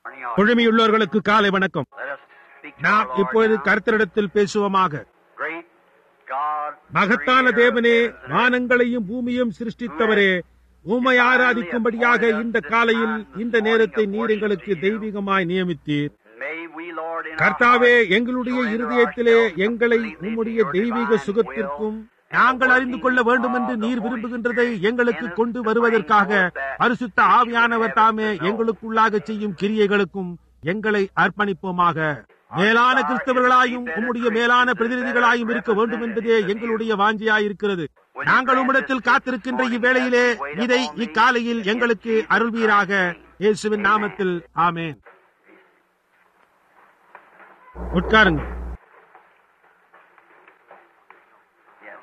குழுமியுள்ளவர்களுக்கு காலை வணக்கம் Let us speak to நாம் our Lord இப்பொழுது now. கருத்தரிடத்தில் பேசுவோமாக Great God, மகத்தான creator of தேவனே heavens and earth, வானங்களையும் பூமியும் சிருஷ்டித்தவரே உம்மை ஆராதிக்கும்படியாக இந்த காலையில் இந்த நேரத்தை நீர் எங்களுக்கு தெய்வீகமாய் நியமித்தீர் may we, Lord, in our கர்த்தாவே hearts எங்களுடைய surrender இருதயத்திலே ourselves எங்களை completely உம்முடைய to your தெய்வீக divine சுகத்திற்கும் will நாங்கள் and அறிந்து கொள்ள working வேண்டும் என்று of the நீர் Holy விரும்புகின்றதை Spirit எங்களுக்கு in us கொண்டு to வருவதற்காக bring forth that பரிசுத்த which you ஆவியானவர் have தாமே us to know. எங்களுக்குள்ளாக செய்யும் கிரியைகளுக்கும் எங்களை அர்ப்பணிப்போமாக மேலான கிறிஸ்தவர்களாயும் உம்முடைய மேலான பிரதிநிதிகளாயும் இருக்க வேண்டும் என்பதே எங்களுடைய வாஞ்சியாயிருக்கிறது நாங்கள் உம்மிடத்தில் காத்திருக்கின்ற இவ்வேளையிலே இதை இக்காலையில் எங்களுக்கு அருள்வீராக இயேசுவின் நாமத்தில் ஆமென் உட்காருங்க Yeah.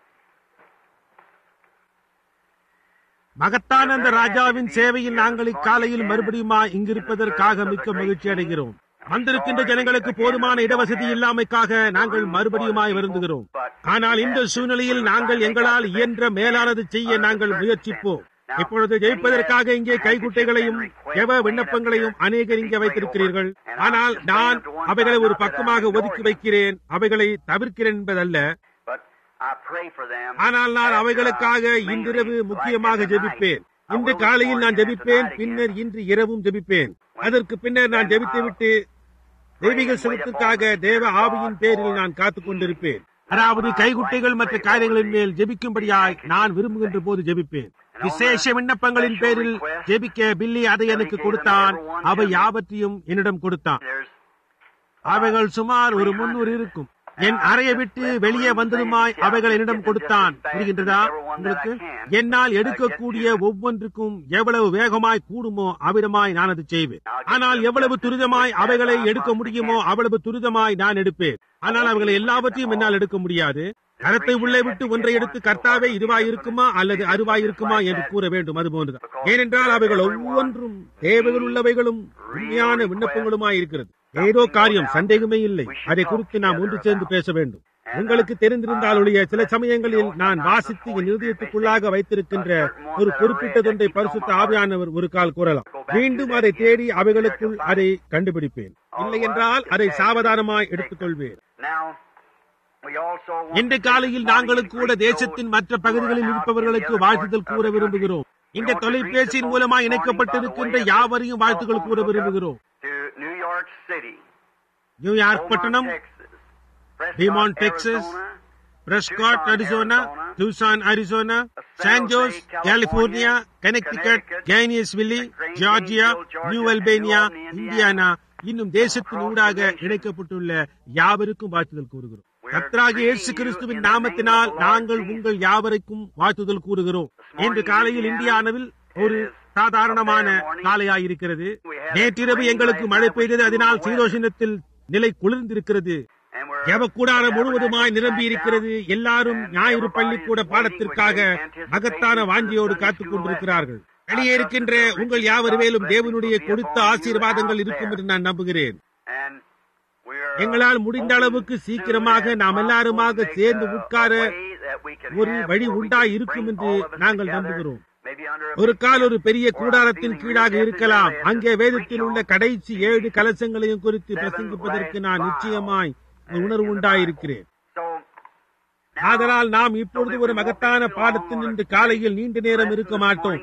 மகத்தான அந்த ராஜாவின் சேவையில் நாங்கள் இக்காலையில் மறுபடியுமா இங்கிருப்பதற்காக மிக்க மகிழ்ச்சி அடைகிறோம் வந்திருக்கின்ற ஜனங்களுக்கு போதுமான இடவசதி இல்லாமைக்காக நாங்கள் மறுபடியுமாய் வருந்துகிறோம் ஆனால் இந்த சூழ்நிலையில் நாங்கள் எங்களால் இயன்ற மேலானது செய்ய நாங்கள் முயற்சிப்போம் இப்பொழுது ஜெயிப்பதற்காக இங்கே கைகுட்டைகளையும் எவ விண்ணப்பங்களையும் அநேகர் இங்கே வைத்திருக்கிறீர்கள் ஆனால் நான் அவைகளை ஒரு பக்கமாக ஒதுக்கி வைக்கிறேன் அவைகளை தவிர்க்கிறேன் என்பதல்ல But I pray for them. ஆனால் நான் after அவைகளுக்காக I இன்றிரவு mainly, முக்கியமாக right in the night. ஜெபிப்பேன் I இன்று will காலையில் நான் this morning ஜெபிப்பேன் and tonight பின்னர் again. இன்று இரவும் ஜெபிப்பேன் அதற்கு பின்னர் நான் ஜெபித்துவிட்டு தெய்வீக சுகத்துக்காக தேவ ஆவியின் பேரில் நான் காத்துக் கொண்டிருப்பேன் அதாவது கைகுட்டைகள் மற்ற காரியங்களின் மேல் ஜெபிக்கும்படியாய் நான் விரும்புகின்ற போது ஜெபிப்பேன் விசேஷ விண்ணப்பங்களின் பேரில் ஜெபிக்க பில்லி அதை எனக்கு கொடுத்தான் அவை யாவற்றையும் என்னிடம் கொடுத்தான் There's அவைகள் சுமார் ஒரு முன்னூறு இருக்கும் என் அறையை விட்டு வெளியே வந்ததுமாய் அவைகள் என்னிடம் கொடுத்தான் புரிகின்றதா உங்களுக்கு என்னால் எடுக்கக்கூடிய ஒவ்வொன்றுக்கும் எவ்வளவு வேகமாய் கூடுமோ அவ்விதமாய் நான் அது செய்வேன் ஆனால் எவ்வளவு துரிதமாய் அவைகளை எடுக்க முடியுமோ அவ்வளவு துரிதமாய் நான் எடுப்பேன் ஆனால் அவைகளை எல்லாவற்றையும் என்னால் எடுக்க முடியாது கரத்தை உள்ளே விட்டு ஒன்றை எடுத்து கர்த்தாவே இதுவாய் இருக்குமா அல்லது அருவாய் இருக்குமா என்று கூற வேண்டும் அது போன்றுதான் ஏனென்றால் அவைகள் ஒவ்வொன்றும் தேவைகள் உள்ளவைகளும் உண்மையான விண்ணப்பங்களுமாய் இருக்கிறது ஏதோ காரியம் சந்தேகமே இல்லை அதை குறித்து நாம் ஒன்று சேர்ந்து பேச வேண்டும் உங்களுக்கு தெரிந்திருந்தாலுடைய சில சமயங்களில் நான் வாசித்து என் இருதயத்துக்குள்ளாக வைத்திருக்கின்ற ஒரு குறிப்பிட்டதொன்றை பரிசுத்த ஆவியானவர் ஒரு கால் கூறலாம் மீண்டும் அதை தேடி அவைகளுக்குள் அதை கண்டுபிடிப்பேன் இல்லை என்றால் அதை சாவதானமாய் எடுத்துக்கொள்வேன் now we also want இன்று காலையில் நாங்களும் கூட தேசத்தின் மற்ற பகுதிகளில் இருப்பவர்களுக்கு வாழ்த்துதல் கூற விரும்புகிறோம் இந்த தொலைபேசியின் மூலமாக இணைக்கப்பட்டிருக்கின்ற யாவரையும் வாழ்த்துக்கள் கூற விரும்புகிறோம் to New York City, New York Beaumont, பட்டணம் Texas, Beaumont, Prescott, Texas, Arizona, Prescott Arizona Tucson Arizona San Jose California Connecticut Gainesville Georgia New Albania Indiana இன்னும் தேசத்தின் ஊடாக இணைக்கப்பட்டுள்ள யாவருக்கும் வாழ்த்துதல் கூறுகிறோம் கர்த்தராகிய இயேசு கிறிஸ்துவின் நாமத்தினால் நாங்கள் உங்கள் யாவருக்கும் வாழ்த்துதல் கூறுகிறோம் இன்று காலையில் இந்தியானாவில் ஒரு சாதாரணமான காலையாயிருக்கிறது நேற்றிரவு எங்களுக்கு மழை பெய்தது அதனால் சீதோஷணத்தில் நிலை குளிர்ந்திருக்கிறது and we're ஜபக்கூடாரம் முழுவதுமாய் நிரம்பி இருக்கிறது எல்லாரும் ஞாயிறு பள்ளிக்கூட பாடத்திற்காக மகத்தான வாஞ்சியோடு காத்துக் கொண்டிருக்கிறார்கள் வெளியே இருக்கின்ற உங்கள் யாவர் மேலும் தேவனுடைய கொடுத்த ஆசீர்வாதங்கள் இருக்கும் என்று நான் நம்புகிறேன் and we're எங்களால் முடிந்த அளவுக்கு சீக்கிரமாக நாம் எல்லாருமாக சேர்ந்து உட்கார ஒரு வழி உண்டா இருக்கும் என்று நாங்கள் நம்புகிறோம் ஒரு கால் ஒரு பெரிய கூடாரத்தின் கீழாக இருக்கலாம் அங்கே வேதத்தில் உள்ள கடைசி ஏழு கலசங்களையும் குறித்து பிரசங்கிப்பதற்கு நான் நிச்சயமாய் ஒரு உணர்வு உண்டாயிருக்கிறேன் ஆதலால் நாம் இப்பொழுது ஒரு மகத்தான பாடத்தில் நின்று காலையில் நீண்ட நேரம் இருக்க மாட்டோம்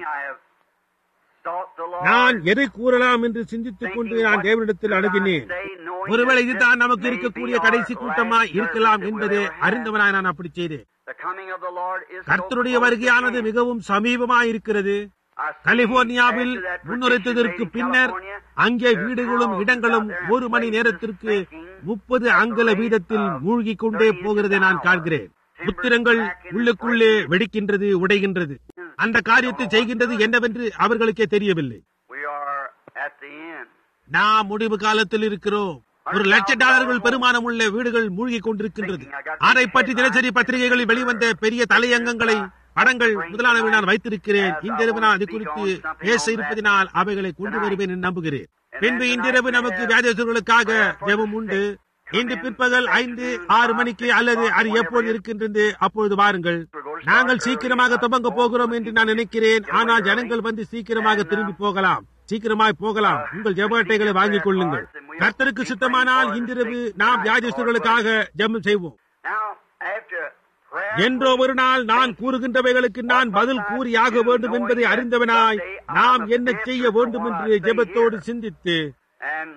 நான் எதை கூறலாம் என்று சிந்தித்துக் கொண்டு நான் தேவனிடத்தில் அணுகினேன் ஒருவேளை இதுதான் நமக்கு இருக்கக்கூடிய கடைசி கூட்டமாய் இருக்கலாம் என்பதை அறிந்தவனாய் நான் அப்படி செய்தேன் கர்த்தருடைய வருகையானது மிகவும் சமீபமாய் இருக்கிறது கலிபோர்னியாவில் முன்னுரைத்ததற்கு பின்னர் அங்கே வீடுகளும் இடங்களும் ஒரு மணி நேரத்திற்கு முப்பது அங்கல வீதத்தில் மூழ்கிக் கொண்டே போகிறதை நான் காண்கிறேன் புத்திரங்கள் உள்ளுக்குள்ளே வெடிக்கின்றது உடைகின்றது அந்த காரியத்தை செய்கின்றது என்னவென்று அவர்களுக்கே தெரியவில்லை We are at the end. நாம் முடிவு காலத்தில் இருக்கிறோம் ஒரு லட்ச டாலர்கள் பெருமானம் உள்ள வீடுகள் மூழ்கிக் கொண்டிருக்கின்றது அதை பற்றி தினசரி பத்திரிகைகளில் வெளிவந்த பெரிய தலையங்கங்களை படங்கள் முதலானவை நான் வைத்திருக்கிறேன் இன்றிரவு நான் அது குறித்து பேச இருப்பதினால் அவைகளை கொண்டு வருவேன் என்று நம்புகிறேன் பின்பு இன்றிரவு நமக்கு வியாதிகளுக்காக ஜெபம் உண்டு இன்று பிற்பகல் ஐந்து ஆறு மணிக்கு அல்லது அது எப்போது இருக்கின்றது அப்பொழுது வாருங்கள் நாங்கள் சீக்கிரமாக துவங்க போகிறோம் என்று நான் நினைக்கிறேன் ஆனால் ஜனங்கள் வந்து சீக்கிரமாக திரும்பி போகலாம் சீக்கிரமாய் போகலாம் உங்கள் ஜெப அட்டைகளை வாங்கிக் கொள்ளுங்கள் கர்த்தருக்கு சுத்தமானால் இன்றிரவு நாம் வியாதிஸ்தர்களுக்காக ஜெபம் செய்வோம் Now, after prayer, என்றோ ஒரு நாள் நான் கூறுகின்றவைகளுக்கு நான் பதில் கூறியாக வேண்டும் என்பதை அறிந்தவனாய் நாம் என்ன செய்ய வேண்டும் என்று ஜெபத்தோடு சிந்தித்து and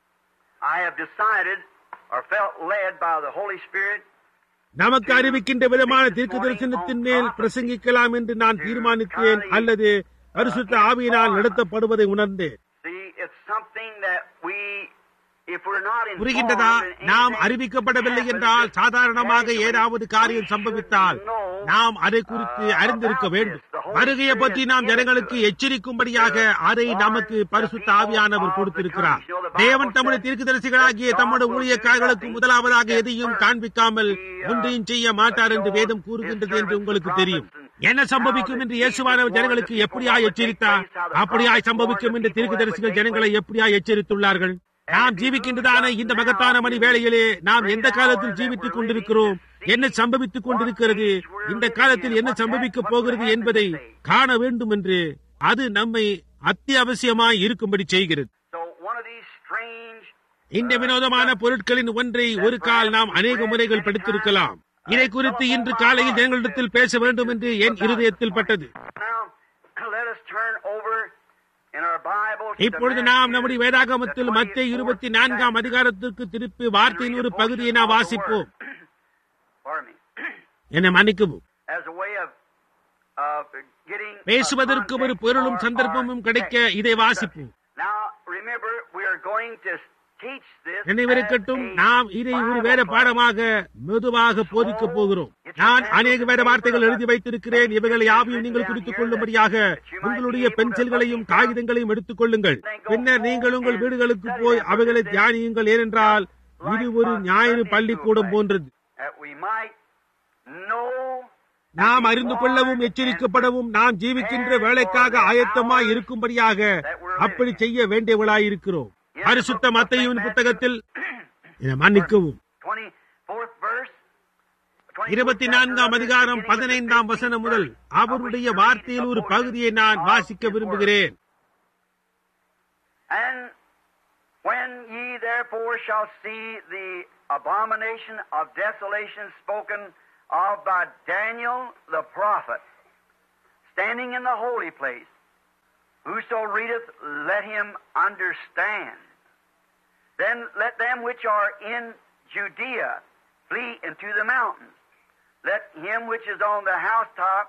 I have decided or felt led by the Holy Spirit நமக்கு அறிவிக்கின்ற விதமான தீர்க்க தரிசனத்தின் மேல் பிரசங்கிக்கலாம் என்று நான் தீர்மானித்தேன் அல்லது பரிசுத்த ஆவியினால் நடத்தப்படுவதை உணர்ந்தேன் See, it's something that we, if we're not informed புரிகின்றதா and நாம் anything அறிவிக்கப்படவில்லை happens, என்றால் it's சாதாரணமாக casually, ஏதாவது காரியம் we சம்பவித்தால் should know, நாம் அதை குறித்து uh, அறிந்திருக்க about வேண்டும் this. The Holy வருகையை பற்றி Spirit நாம் has ஜனங்களுக்கு given to us. எச்சரிக்கும்படியாக அதை warn நமக்கு the பரிசுத்த people ஆவியானவர் of the கொடுத்திருக்கிறார் country. You know, the Bible தேவன் தம்முடைய says தீர்க்கதரிசிகளாகிய that God தம்முடைய will do ஊழியக்காரர்களுக்கு nothing முதலாவதாக except எதையும் first காண்பிக்காமல் he, uh, ஒன்றையும் செய்ய மாட்டார் என்று shows வேதம் his கூறுகின்றது என்று servants, உங்களுக்கு the தெரியும் prophets, and என்ன சம்பவிக்கும் என்று இயேசுவானவர் ஜனங்களுக்கு எப்படியாய் எச்சரித்தார் அப்படியாய் சம்பவிக்கும் என்று தீர்க்கதரிசிகள் ஜனங்களை எப்படியாய் எச்சரித்துள்ளார்கள் நாம் ஜீவிக்கின்றதான இந்த மகத்தான மணி வேளையிலே நாம் எந்த காலத்தில் ஜீவித்துக் கொண்டிருக்கிறோம் என்ன சம்பவித்துக் கொண்டிருக்கிறது இந்த காலத்தில் என்ன சம்பவிக்கப் போகிறது என்பதை காண வேண்டும் என்று அது நம்மை அத்தியாவசியமாய் இருக்கும்படி செய்கிறது So one of these strange இந்த வினோதமான பொருட்களின் ஒன்றை ஒரு கால் நாம் அநேக முறைகள் படித்திருக்கலாம் இதை குறித்து இன்று காலையில் ஜனங்களிடத்தில் பேச வேண்டும் என்று என் இருதயத்தில் பட்டது Now, let us turn over in our Bible to இப்பொழுது Matthew, நாம் நம்முடைய வேதாகமத்தில் the மத்திய 24th இருபத்தி நான்காம் அதிகாரத்திற்கு திருப்பி வார்த்தையின் ஒரு பகுதியை நாம் வாசிப்போம் Pardon me. என்னை மன்னிக்கவும் As a way of, of getting a பேசுவதற்கு ஒரு context பொருளும் for our சந்தர்ப்பமும் கிடைக்க text. இதை வாசிப்போம் Now, remember, we are going to teach this நினைவிருக்கட்டும் as a நாம் இதை ஒரு வேத Bible பாடமாக மெதுவாக போதிக்கப் போகிறோம் நான் அநேக வேத வார்த்தைகள் எழுதி வைத்திருக்கிறேன் இவைகளை யாவையும் நீங்கள் குறித்துக் கொள்ளும்படியாக உங்களுடைய பென்சில்களையும் காகிதங்களையும் எடுத்துக் கொள்ளுங்கள் பின்னர் நீங்கள் உங்கள் வீடுகளுக்கு போய் அவைகளை தியானியுங்கள் ஏனென்றால் இது ஒரு ஞாயிறு பள்ளிக்கூடம் போன்றது that we might know நாம் அறிந்து கொள்ளவும் எச்சரிக்கப்படவும் நாம் ஜீவிக்கின்ற வேலைக்காக ஆயத்தமாய் இருக்கும்படியாக அப்படி செய்ய வேண்டியவளாயிருக்கிறோம் பரிசுத்த மத்தையின் புத்தகத்தில் இதை மன்னிக்கவும் 24th verse. 24th இருபத்தி நான்காம் அதிகாரம் பதினைந்தாம் வசனம் முதல் அவருடைய வார்த்தையில் ஒரு பகுதியை நான் வாசிக்க விரும்புகிறேன் And when ye therefore shall see the abomination of desolation spoken of by Daniel the prophet, standing in the holy place, whoso readeth, let him understand. Then let them which are in Judea flee into the mountains. Let him which is on the housetop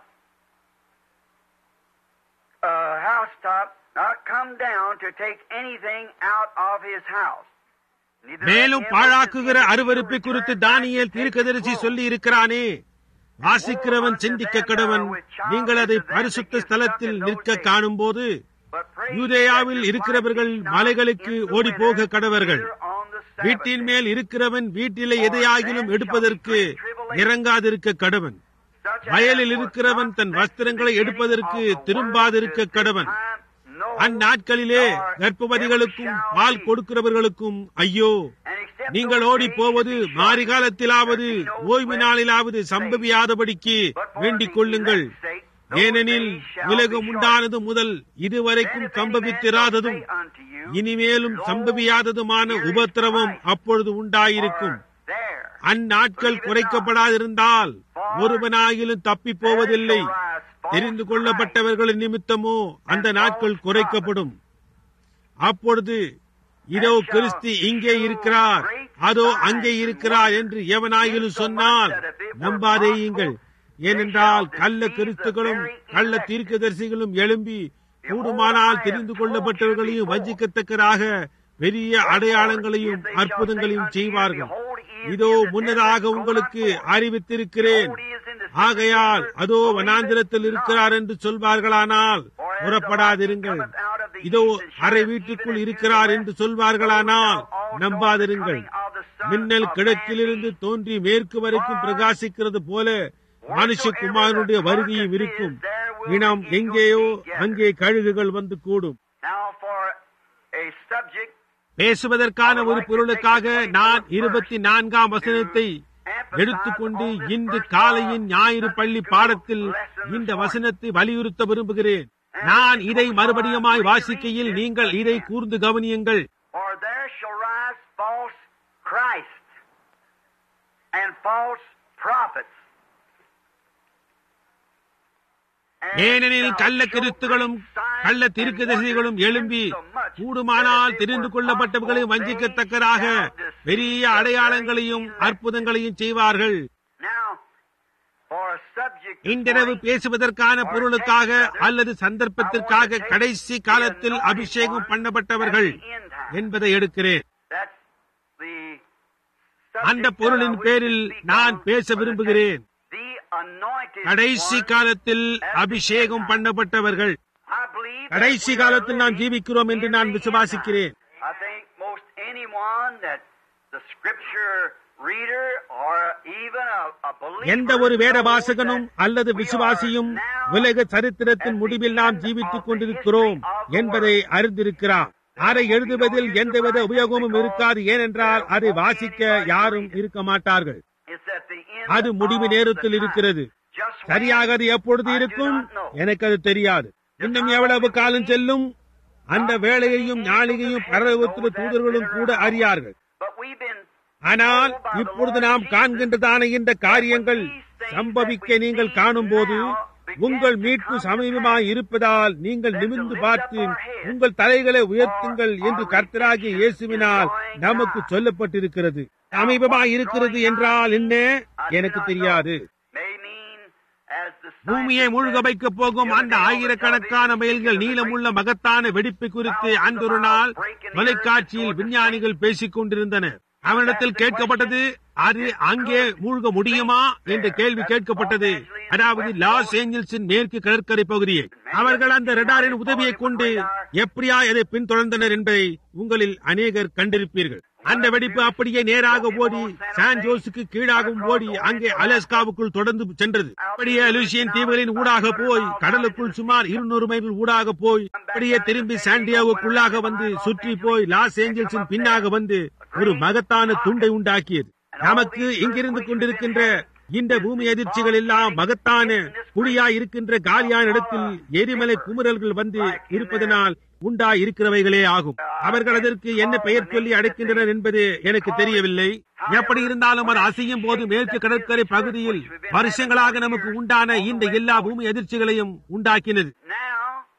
uh, housetop not come down to take anything out of his house. Neither let மேலும் him பாழாக்குகிற which is in அருவருப்பை Jerusalem குறித்து return back Daniel to take தீர்க்கதரிசி his சொல்லி இருக்கிறானே வாசிக்கிறவன் சிந்திக்க கடவன் நீங்கள் அதை பரிசுத்த ஸ்தலத்தில் நிற்க காணும்போது But pray யூதேயாவில் that your இருக்கிறவர்கள் flight be not மலைகளுக்கு in the ஓடி winter, போக கடவர்கள் neither on the Sabbath வீட்டின் day. மேல் இருக்கிறவன் வீட்டிலே எதையாகிலும் எடுப்பதற்கு இறங்காதிருக்க கடவன் Such a வயலில் man was இருக்கிறவன் not தன் sent வஸ்திரங்களை to the எடுப்பதற்கு beginning of the திரும்பாதிருக்க world to கடவன் this time, no, அந்நாட்களிலே nor கர்ப்பவதிகளுக்கும் ever shall ball be. கொடுக்கிறவர்களுக்கும் ஐயோ And except நீங்கள் those ஓடி days போவது be short, மாரிகாலத்திலாவது there be no ஓய்வு rest நாளிலாவது day. சம்பவியாதபடிக்கு But for வேண்டிக் the கொள்ளுங்கள் elect's sake, those ஏனெனில் days shall உலகம் be உண்டானது முதல் short. இதுவரைக்கும் Then if any man சம்பவித்திராததும் shall say unto you, இனிமேலும் Lo, சம்பவியாததுமான here is உபத்திரவம் Christ, அப்பொழுது உண்டாயிருக்கும் or there, அந்நாட்கள் குறைக்கப்படாதிருந்தால் ஒருவனாகிலும் தப்பிப் போவதில்லை then shall rise false தெரிந்து கொள்ளப்பட்டவர்களின் நிமித்தமோ அந்த நாட்கள் குறைக்கப்படும் அப்பொழுது இதோ கிறிஸ்து இங்கே இருக்கிறார் அதோ அங்கே இருக்கிறார் என்று எவனாயிலும் சொன்னால் நம்பாதேயுங்கள் ஏனென்றால் கள்ள கிறிஸ்துகளும் கள்ள தீர்க்கதரிசிகளும் எழும்பி கூடுமானால் தெரிந்து கொள்ளப்பட்டவர்களையும் வஞ்சிக்கத்தக்கதாக பெரிய அடையாளங்களையும் அற்புதங்களையும் செய்வார்கள் இதோ முன்னதாக உங்களுக்கு அறிவித்திருக்கிறேன் ஆகையால் அதோ வனாந்திரத்தில் இருக்கிறார் என்று சொல்வார்களானால் புறப்படாதிருங்கள் இதோ அறை வீட்டுக்குள் இருக்கிறார் என்று சொல்வார்களானால் நம்பாதிருங்கள் மின்னல் கிழக்கிலிருந்து தோன்றி மேற்கு வரைக்கும் பிரகாசிக்கிறது போல மனுஷகுமாரனுடைய வருகையும் இருக்கும் இனம் எங்கேயோ அங்கே கழுகுகள் வந்து கூடும் Now for a subject பேசுவதற்கான ஒரு பொருளுக்காக நான் இருபத்தி நான்காம் வசனத்தை எடுத்துக்கொண்டு இன்று காலையின் ஞாயிறு பள்ளி பாடத்தில் இந்த வசனத்தை வலியுறுத்த விரும்புகிறேன் நான் இதை மறுபடியுமாய் வாசிக்கையில் நீங்கள் இதை கூர்ந்து கவனியுங்கள் For there shall rise false Christ and false prophets. And ஏனெனில் shall கள்ள show கிறிஸ்துகளும் great signs கள்ள and தீர்க்கதரிசிகளும் wonders எழும்பி insomuch கூடுமானால் that they தெரிந்து were கொள்ளப்பட்டவர்களை not வஞ்சிக்கத்தக்கதாக obeyed shall deceive பெரிய the அடையாளங்களையும் very elect. அற்புதங்களையும் செய்வார்கள் Now, for a subject இன்றிரவு tonight, பேசுவதற்கான பொருளுக்காக அல்லது சந்தர்ப்பத்திற்காக கடைசி காலத்தில் அபிஷேகம் பண்ணப்பட்டவர்கள் என்பதை எடுக்கிறேன் that's the அந்த subject பொருளின் that I wish பேரில் to speak நான் on பேச for the விரும்புகிறேன் The anointed கடைசி ones, காலத்தில் அபிஷேகம் பண்ணப்பட்டவர்கள் I believe that கடைசி we are காலத்தில் நாம் living ஜீவிக்கிறோம் என்று in நான் the விசுவாசிக்கிறேன் end time. I think most anyone that the scripture reader or even a, a believer எந்த ஒரு வேத knows வாசகனும் that அல்லது we விசுவாசியும் are now உலக சரித்திரத்தின் முடிவில் நாம் ஜீவித்துக் கொண்டிருக்கிறோம் என்பதை அறிந்திருக்கிறார் அதை எழுதுவதில் எந்தவித உபயோகமும் இருக்காது ஏனென்றால் அதை வாசிக்க யாரும் இருக்க மாட்டார்கள் It's at the end அது முடிவு of நேரத்தில் the time. இருக்கிறது Just when சரியாக அது எப்பொழுது இருக்கும் எனக்கு அது தெரியாது இன்னும் எவ்வளவு காலம் செல்லும் அந்த வேளையையும் நாளிகையும் பரலோகத்தில தூதர்களும் கூட அறியார்கள் But we've been ஆனால் இப்பொழுது நாம் காண்கின்றதான இந்த காரியங்கள் சம்பவிக்க நீங்கள் காணும்போது உங்கள் மீட்பு சமீபமாய் இருப்பதால் நீங்கள் நிமிர்ந்து பார்த்து உங்கள் தலைகளை உயர்த்துங்கள் என்று கர்த்தராகிய இயேசுவினால் நமக்கு சொல்லப்பட்டிருக்கிறது சமீபமாய் இருக்கிறது என்றால் என்ன எனக்கு தெரியாது may mean as the பூமியை மூழ்க வைக்கப் போகும் அந்த ஆயிரக்கணக்கான மைல்கள் நீளமுள்ள மகத்தான வெடிப்பு குறித்து அன்றொரு நாள் தொலைக்காட்சியில் விஞ்ஞானிகள் பேசிக் கொண்டிருந்தனர் அவனிடத்தில் கேட்கப்பட்டது அது அங்கே மூழ்க முடியுமா என்ற கேள்வி கேட்கப்பட்டது அதாவது லாஸ் ஏஞ்சல்ஸின் மேற்கு கடற்கரை பகுதியை அவர்கள் அந்த ரடாரின் உதவியைக் கொண்டு எப்படியா அதை பின்தொடர்ந்தனர் என்பதை உங்களில் அநேகர் கண்டிருப்பீர்கள் அந்த வெடிப்பு அப்படியே நேராக ஓடி சான் ஜோஸுக்கு கீழாகவும் ஓடி அங்கே அலஸ்காவுக்குள் தொடர்ந்து சென்றது அப்படியே அலுசியன் தீவுகளின் ஊடாக போய் கடலுக்குள் சுமார் இருநூறு மைல் ஊடாக போய் அப்படியே திரும்பி சாண்டியாவுக்குள்ளாக வந்து சுற்றி போய் லாஸ் ஏஞ்சல்ஸின் பின்னாக வந்து ஒரு மகத்தான துண்டை உண்டாக்கியது நமக்கு இங்கிருந்து கொண்டிருக்கின்ற இந்த பூமி அதிர்ச்சிகள் எல்லாம் மகத்தான குழியா இருக்கின்ற காலியான இடத்தில் எரிமலை குமுறல்கள் வந்து இருப்பதனால் உண்டா இருக்கிறவைகளே ஆகும் அவர்கள் அதற்கு என்ன பெயர் சொல்லி அடைக்கின்றனர் என்பது எனக்கு தெரியவில்லை எப்படி இருந்தாலும் அது அசையும் போது மேற்கு கடற்கரை பகுதியில் வருஷங்களாக நமக்கு உண்டான இந்த எல்லா பூமி அதிர்ச்சிகளையும் உண்டாக்கினது now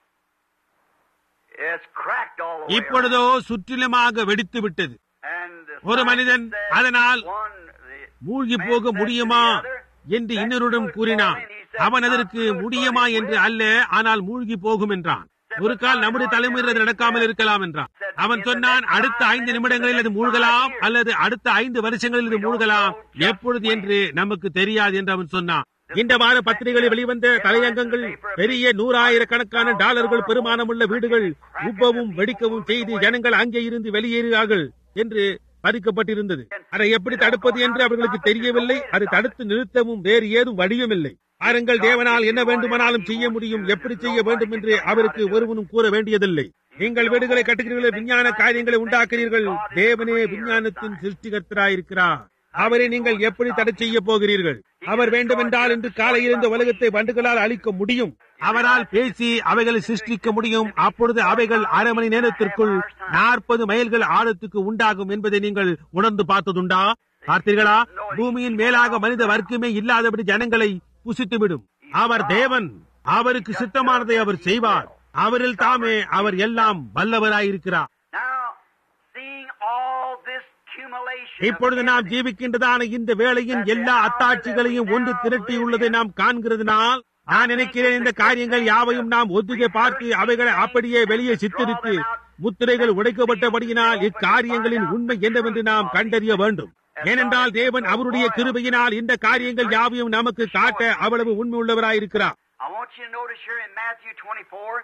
it's cracked all the way இப்பொழுதோ சுற்றிலுமாக வெடித்து விட்டது around. And the ஒரு மனிதன் scientist said அதனால் one, the- மூழ்கி போக முடியுமா என்று இன்னொருடன் கூறினான் அவன் அதற்கு முடியுமா என்று அல்ல ஆனால் மூழ்கி போகும் என்றான் ஒரு கால் நம்முடைய தலைமுறையில் அது நடக்காமல் இருக்கலாம் என்றான் அவன் சொன்னான் அடுத்த ஐந்து நிமிடங்களில் அது மூழ்கலாம் அல்லது அடுத்த ஐந்து வருஷங்களில் இது மூழ்கலாம் எப்பொழுது என்று நமக்கு தெரியாது என்று அவன் சொன்னான் இந்த வார பத்திரிகைகளில் வெளிவந்த தலையங்கங்கள் பெரிய நூறாயிரக்கணக்கான டாலர்கள் பெருமானமுள்ள வீடுகள் உப்பவும் வெடிக்கவும் செய்து ஜனங்கள் அங்கே இருந்து வெளியேறுகிறார்கள் என்று பதிக்கப்பட்டிருந்தது அதை எப்படி தடுப்பது என்று அவர்களுக்கு தெரியவில்லை அதை தடுத்து நிறுத்தவும் வேறு ஏதும் வழியும் இல்லை பாருங்கள் தேவனால் என்ன வேண்டுமானாலும் செய்ய முடியும் எப்படி செய்ய வேண்டும் என்று அவருக்கு ஒருவனும் கூற வேண்டியதில்லை நீங்கள் வீடுகளை கட்டுகிறீர்கள் விஞ்ஞான காரியங்களை உண்டாக்குறீர்கள் தேவனே விஞ்ஞானத்தின் சிருஷ்டிகர்த்தராயிருக்கிறார் அவரை நீங்கள் எப்படி தடை செய்ய போகிறீர்கள் அவர் வேண்டுமென்றால் இன்று காலையில் இந்த உலகத்தை வண்டுகளால் அழிக்க முடியும் அவரால் பேசி அவைகளை சிருஷ்டிக்க முடியும் அப்பொழுது அவைகள் அரை மணி நேரத்திற்குள் நாற்பது மைல்கள் ஆழத்துக்கு உண்டாகும் என்பதை நீங்கள் உணர்ந்து பார்த்ததுண்டா பார்த்தீர்களா பூமியின் மேலாக மனித வர்க்கமே இல்லாதபடி ஜனங்களை புசித்துவிடும் அவர் தேவன் அவருக்கு சித்தமானதை அவர் செய்வார் அவரில் தாமே அவர் எல்லாம் வல்லவராயிருக்கிறார் Now, seeing all this accumulation of இப்பொழுது நாம் ஜீவிக்கின்றதான இந்த வேளையின் எல்லா அத்தாட்சிகளையும் ஒன்று திரட்டியுள்ளதை நாம் காண்கிறதுனால் நான் நினைக்கிறேன் இந்த காரியங்கள் யாவையும் நாம் ஒத்திகை பார்த்து அவைகளை அப்படியே வெளியே சித்தரித்து முத்திரைகள் உடைக்கப்பட்டபடியினால் இக்காரியங்களின் உண்மை என்னவென்று நாம் கண்டறிய வேண்டும் ஏனென்றால் தேவன் அவருடைய கிருபையினால் இந்த காரியங்கள் யாவையும் நமக்கு காட்ட அவ்வளவு உண்மை உள்ளவராயிருக்கிறார் I want you to notice here in Matthew 24,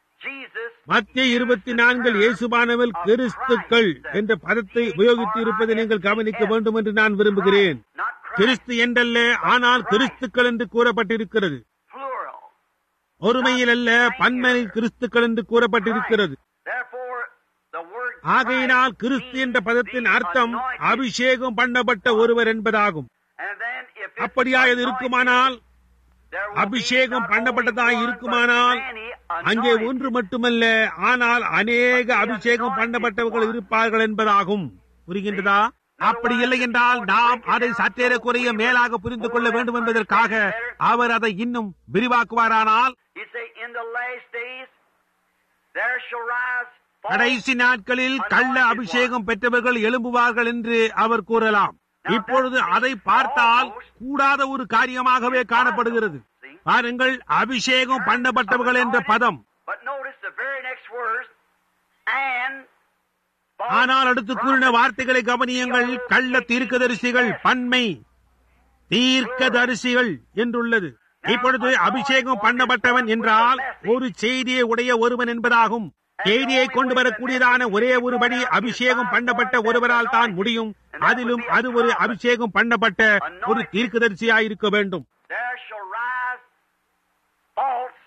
Jesus மத்திய இருபத்தி நான்கில் இயேசுபானவல் கிறிஸ்துக்கள் என்ற பதத்தை உபயோகித்து இருப்பதை நீங்கள் கவனிக்க வேண்டும் என்று நான் விரும்புகிறேன் not Christ, கிறிஸ்து என்றல்ல ஆனால் கிறிஸ்துக்கள் என்று கூறப்பட்டிருக்கிறது plural. ஒருமையில் அல்ல பன்மையில் கிறிஸ்துக்கள் என்று கூறப்பட்டிருக்கிறது Therefore, the word ஆகையினால் கிறிஸ்து என்ற பதத்தின் அர்த்தம் அபிஷேகம் பண்ணப்பட்ட ஒருவர் என்பதாகும் And then if it's அப்படியா இது இருக்குமானால் there will be அபிஷேகம் not பண்ணப்பட்டதாய் only one, இருக்குமானால் but many அங்கே anointed. ஒன்று மட்டுமல்ல ஆனால் அநேக அபிஷேகம் பண்ணப்பட்டவர்கள் இருப்பார்கள் என்பதாகும் புரிகின்றதா அப்படி இல்லை என்றால் நாம் அதை சற்றேற குறைய மேலாக புரிந்து கொள்ள வேண்டும் என்பதற்காக அவர் அதை இன்னும் விரிவாக்குவாரானால் You say, in the last days, there shall rise false கடைசி நாட்களில் கள்ள அபிஷேகம் பெற்றவர்கள் எழும்புவார்கள் என்று அவர் கூறலாம் இப்பொழுது அதை பார்த்தால் கூடாத ஒரு காரியமாகவே காணப்படுகிறது பாருங்கள் அபிஷேகம் பண்ணப்பட்டவர்கள் என்ற பதம் But notice the very next words, and false ஆனால் அடுத்து கூறின வார்த்தைகளை கவனியுங்கள் கள்ள தீர்க்கதரிசிகள் பன்மை தீர்க்கதரிசிகள் என்றுள்ளது இப்பொழுது அபிஷேகம் பண்ணப்பட்டவன் என்றால் ஒரு செய்தியை உடைய ஒருவன் என்பதாகும் செய்தியை கொண்டு வரக்கூடியதான ஒரே ஒருபடி அபிஷேகம் பண்ணப்பட்ட ஒருவரால் தான் முடியும் அதிலும் அது ஒரு அபிஷேகம் பண்ணப்பட்ட ஒரு தீர்க்கதரிசியாயிருக்க வேண்டும் there shall rise false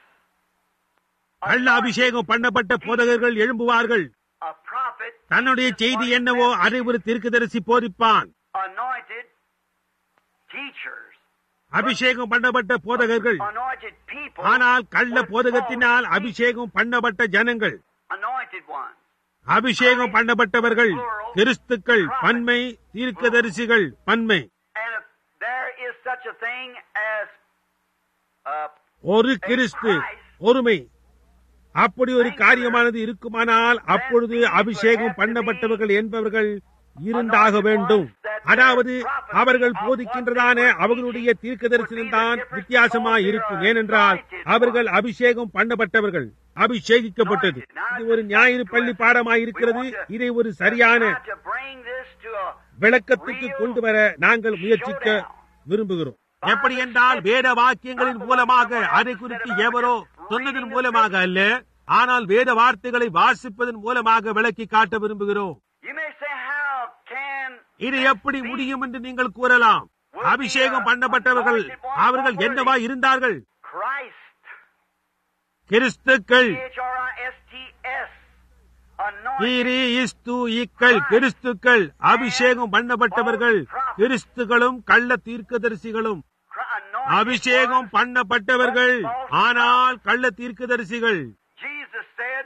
கள்ள அபிஷேகம் பண்ணப்பட்ட போதகர்கள் எழும்புவார்கள் a prophet தன்னுடைய செய்தி என்னவோ அதை ஒரு தீர்க்கதரிசி போதிப்பான் anointed teachers அபிஷேகம் பண்ணப்பட்ட போதகர்கள் anointed people ஆனால் கள்ள போதகத்தினால் அபிஷேகம் பண்ணப்பட்ட ஜனங்கள் anointed ones அபிஷேகம் பண்ணப்பட்டவர்கள் கிறிஸ்துக்கள் பன்மை தீர்க்கதரிசிகள் பன்மை and if there is such a thing as uh, ஒரு கிறிஸ்து ஒருமை அப்படி ஒரு காரியமானது இருக்குமானால் அப்பொழுது அபிஷேகம் பண்ணப்பட்டவர்கள் என்பவர்கள் இருந்தாக வேண்டும் அதாவது அவர்கள் போதிக்கின்றதான அவர்களுடைய தீர்க்க தரிசனம் தான் வித்தியாசமாய் இருக்கும் ஏனென்றால் அவர்கள் அபிஷேகம் பண்ணப்பட்டவர்கள் அபிஷேகிக்கப்பட்டது இது ஒரு ஞாயிறு பள்ளி பாடமாய் இருக்கிறது இதை ஒரு சரியான try to bring this to a விளக்கத்துக்கு கொண்டு வர நாங்கள் முயற்சிக்க விரும்புகிறோம் எப்படி என்றால் வேத வாக்கியங்களின் மூலமாக அதை குறித்து எவரோ சொன்னதன் மூலமாக அல்ல ஆனால் வேத வார்த்தைகளை வாசிப்பதன் மூலமாக விளக்கி காட்ட விரும்புகிறோம் You may say, how can இது எப்படி முடியும் என்று நீங்கள் கூறலாம் அபிஷேகம் பண்ணப்பட்டவர்கள் அவர்கள் என்னவா இருந்தார்கள் Christ, கிறிஸ்துக்கள் H-R-I-S-T-S, anointed கீரி இஸ்து இக்கள் கிறிஸ்துக்கள் அபிஷேகம் பண்ணப்பட்டவர்கள் கிறிஸ்துகளும் கள்ள தீர்க்கதரிசிகளும் Cri- anointed அபிஷேகம் ones. பண்ணப்பட்டவர்கள் ஆனால் கள்ள தீர்க்கதரிசிகள் Jesus said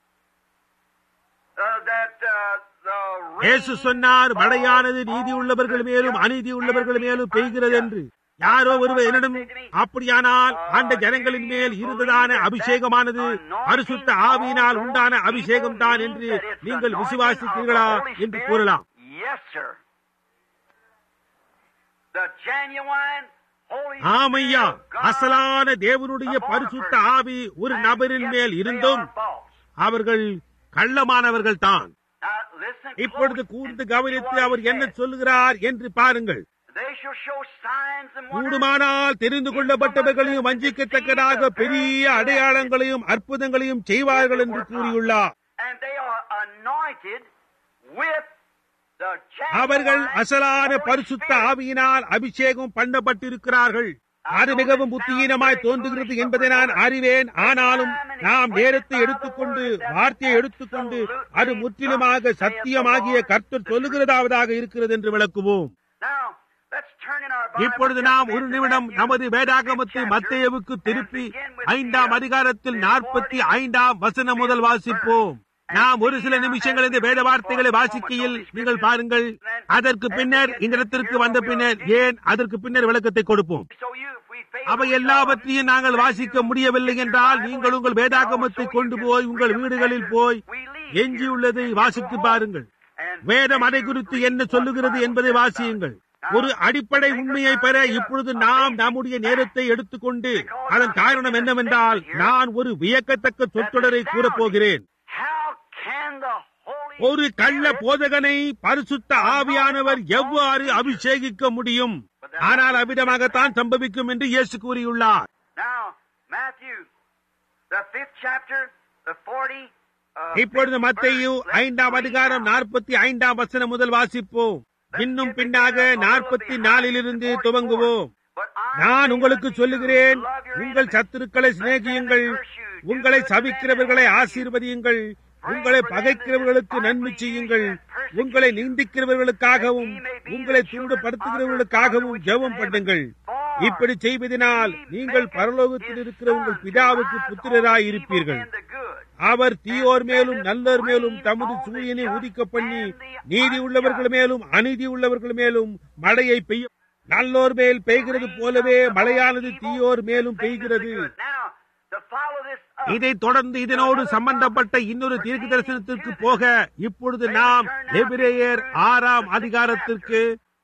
uh, that uh, the இயேசு rain சொன்னார் falls மழையானது நீதி on உள்ளவர்கள் the மேலும் just அநீதி உள்ளவர்கள் and மேலும் the பெய்கிறது என்று unjust. யாரோ ஒருவர் என்னிடம் அப்படியானால் அந்த ஜனங்களின் மேல் இருந்ததான அபிஷேகமானது பரிசுத்த ஆவியினால் உண்டான அபிஷேகம் தான் என்று நீங்கள் விசுவாசிக்கிறீர்களா என்று கூறலாம் Yes, sir. The genuine Holy ஆமையா Spirit of God அசலான தேவனுடைய upon a பரிசுத்த person. ஆவி ஒரு And நபரின் yet மேல் they இருந்தும் are false. அவர்கள் கள்ளமானவர்கள் தான் Now, listen இப்பொழுது close கூர்ந்து and see கவனித்து what he அவர் என்ன said. சொல்லுகிறார் என்று பாருங்கள் They shall show signs and wonders. கூடுமானால் தெரிந்து கொள்ளப்பட்டவர்களையும் வஞ்சிக்கத்தக்கதாக பெரிய அடையாளங்களையும் அற்புதங்களையும் செய்வார்கள் என்று கூறியுள்ளார் And they are anointed with the அவர்கள் genuine அசலான Holy பரிசுத்த Spirit. ஆவியினால் அபிஷேகம் பண்ணப்பட்டிருக்கிறார்கள் அது மிகவும் புத்தியீனமாய் தோன்றுகிறது என்பதை நான் அறிவேன் ஆனாலும் நாம் நேரத்தை எடுத்துக்கொண்டு வார்த்தையை எடுத்துக்கொண்டு அது முற்றிலுமாக சத்தியமாகிய கர்த்தர் சொல்லுகிறதாவதாக இருக்கிறது என்று விளக்குவோம் Now, let's turn in our Bible இப்பொழுது just நாம் a ஒரு minute to நிமிடம் Matthew, நமது வேதாகமத்தை fifth chapter, மத்தேயுவுக்கு and திருப்பி begin with the, ஐந்தாம் uh, அதிகாரத்தில் the நாற்பத்தி 40 ஐந்தாம் வசனம் முதல் வாசிப்போம் நாம் ஒரு சில நிமிஷங்கள் இந்த வேத வார்த்தைகளை வாசிக்கையில் நீங்கள் பாருங்கள் அதற்கு பின்னர் இந்த இடத்திற்கு வந்த பின்னர் ஏன் அதற்கு பின்னர் விளக்கத்தை கொடுப்போம் So you, if we fail அவை to read all of it, எல்லாவற்றையும் நாங்கள் வாசிக்க முடியவில்லை என்றால் நீங்கள் உங்கள் வேதாகமத்தை கொண்டு போய் உங்கள் வீடுகளில் போய் எஞ்சியுள்ளதை வாசித்து பாருங்கள் and- வேதம் அதை குறித்து என்ன சொல்லுகிறது என்பதை வாசியுங்கள் ஒரு அடிப்படை உண்மையை பெற இப்பொழுது நாம் நம்முடைய நேரத்தை எடுத்துக்கொண்டு அதன் காரணம் என்னவென்றால் நான் ஒரு வியக்கத்தக்க சொற்றொடரை கூறப்போகிறேன் How can the Holy ஒரு கள்ள Spirit போதகனை பரிசுத்த ஆவியானவர் எவ்வாறு அபிஷேகிக்க முடியும் ஆனால் அவ்விதமாகத்தான் சம்பவிக்கும் என்று இயேசு கூறியுள்ளார் Now, Matthew, the fifth chapter, the 40. Uh, இப்பொழுது மத்தேயு ஐந்தாம் அதிகாரம் நாற்பத்தி ஐந்தாம் வசனம் முதல் வாசிப்போம் இன்னும் பின்னாக நாற்பத்தி நாலிலிருந்து துவங்குவோம் நான் உங்களுக்கு சொல்லுகிறேன் உங்கள் சத்துருக்களை சிநேகியுங்கள் உங்களை சபிக்கிறவர்களை ஆசீர்வதியுங்கள் உங்களை பகைக்கிறவர்களுக்கு நன்மை செய்யுங்கள் உங்களை நிந்திக்கிறவர்களுக்காகவும் உங்களை துன்பப்படுத்துகிறவர்களுக்காகவும் ஜெபம் பண்ணுங்கள் இப்படி செய்வதனால் நீங்கள் பரலோகத்தில் இருக்கிற உங்கள் பிதாவுக்கு புத்திரராய் இருப்பீர்கள் அவர் தீயோர் மேலும் நல்லோர் மேலும் தமது சூரியனை உதிக்க பண்ணி நீதி உள்ளவர்கள் மேலும் அநீதி உள்ளவர்கள் மேலும் மழையை பெய்ய நல்லோர் மேல் பெய்கிறது போலவே மழையானது தீயோர் மேலும் பெய்கிறது இதை தொடர்ந்து இதனோடு சம்பந்தப்பட்ட இன்னொரு தீர்க்க தரிசனத்திற்கு போக இப்பொழுது நாம் எபிரேயர் ஆறாம் அதிகாரத்திற்கு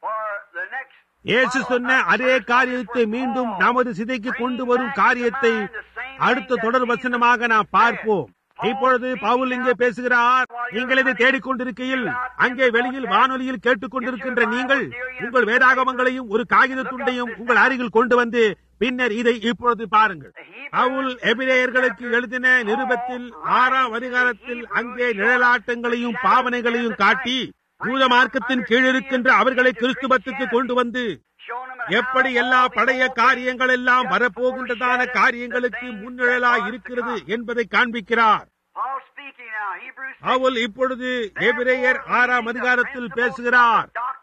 இயேசு சொன்ன அதே காரியத்தை மீண்டும் நமது சிதைக்கு கொண்டு வரும் காரியத்தை அடுத்த தொடர் வசனமாக நாம் பார்ப்போம் இப்பொழுது பவுல் இங்கே பேசுகிறார் நீங்கள் இதை தேடிக்கொண்டிருக்கையில் அங்கே வெளியில் வானொலியில் கேட்டுக்கொண்டிருக்கின்ற நீங்கள் உங்கள் வேதாகமங்களையும் ஒரு காகித துண்டையும் உங்கள் அருகில் கொண்டு வந்து பின்னர் இதை இப்பொழுது பாருங்கள் பவுல் எபிரேயர்களுக்கு எழுதின நிருபத்தில் ஆறாம் அதிகாரத்தில் அங்கே நிழலாட்டங்களையும் பாவனைகளையும் காட்டி யூத மார்க்கத்தின் கீழ் இருக்கின்ற அவர்களை கிறிஸ்துவத்துக்கு கொண்டு வந்து எப்படி எல்லா பழைய காரியங்கள் எல்லாம் வரப்போகின்றதான காரியங்களுக்கு முன்னிழலா இருக்கிறது என்பதை காண்பிக்கிறார் அவள் இப்பொழுது எபிரேயர் ஆறாம் அதிகாரத்தில் பேசுகிறார்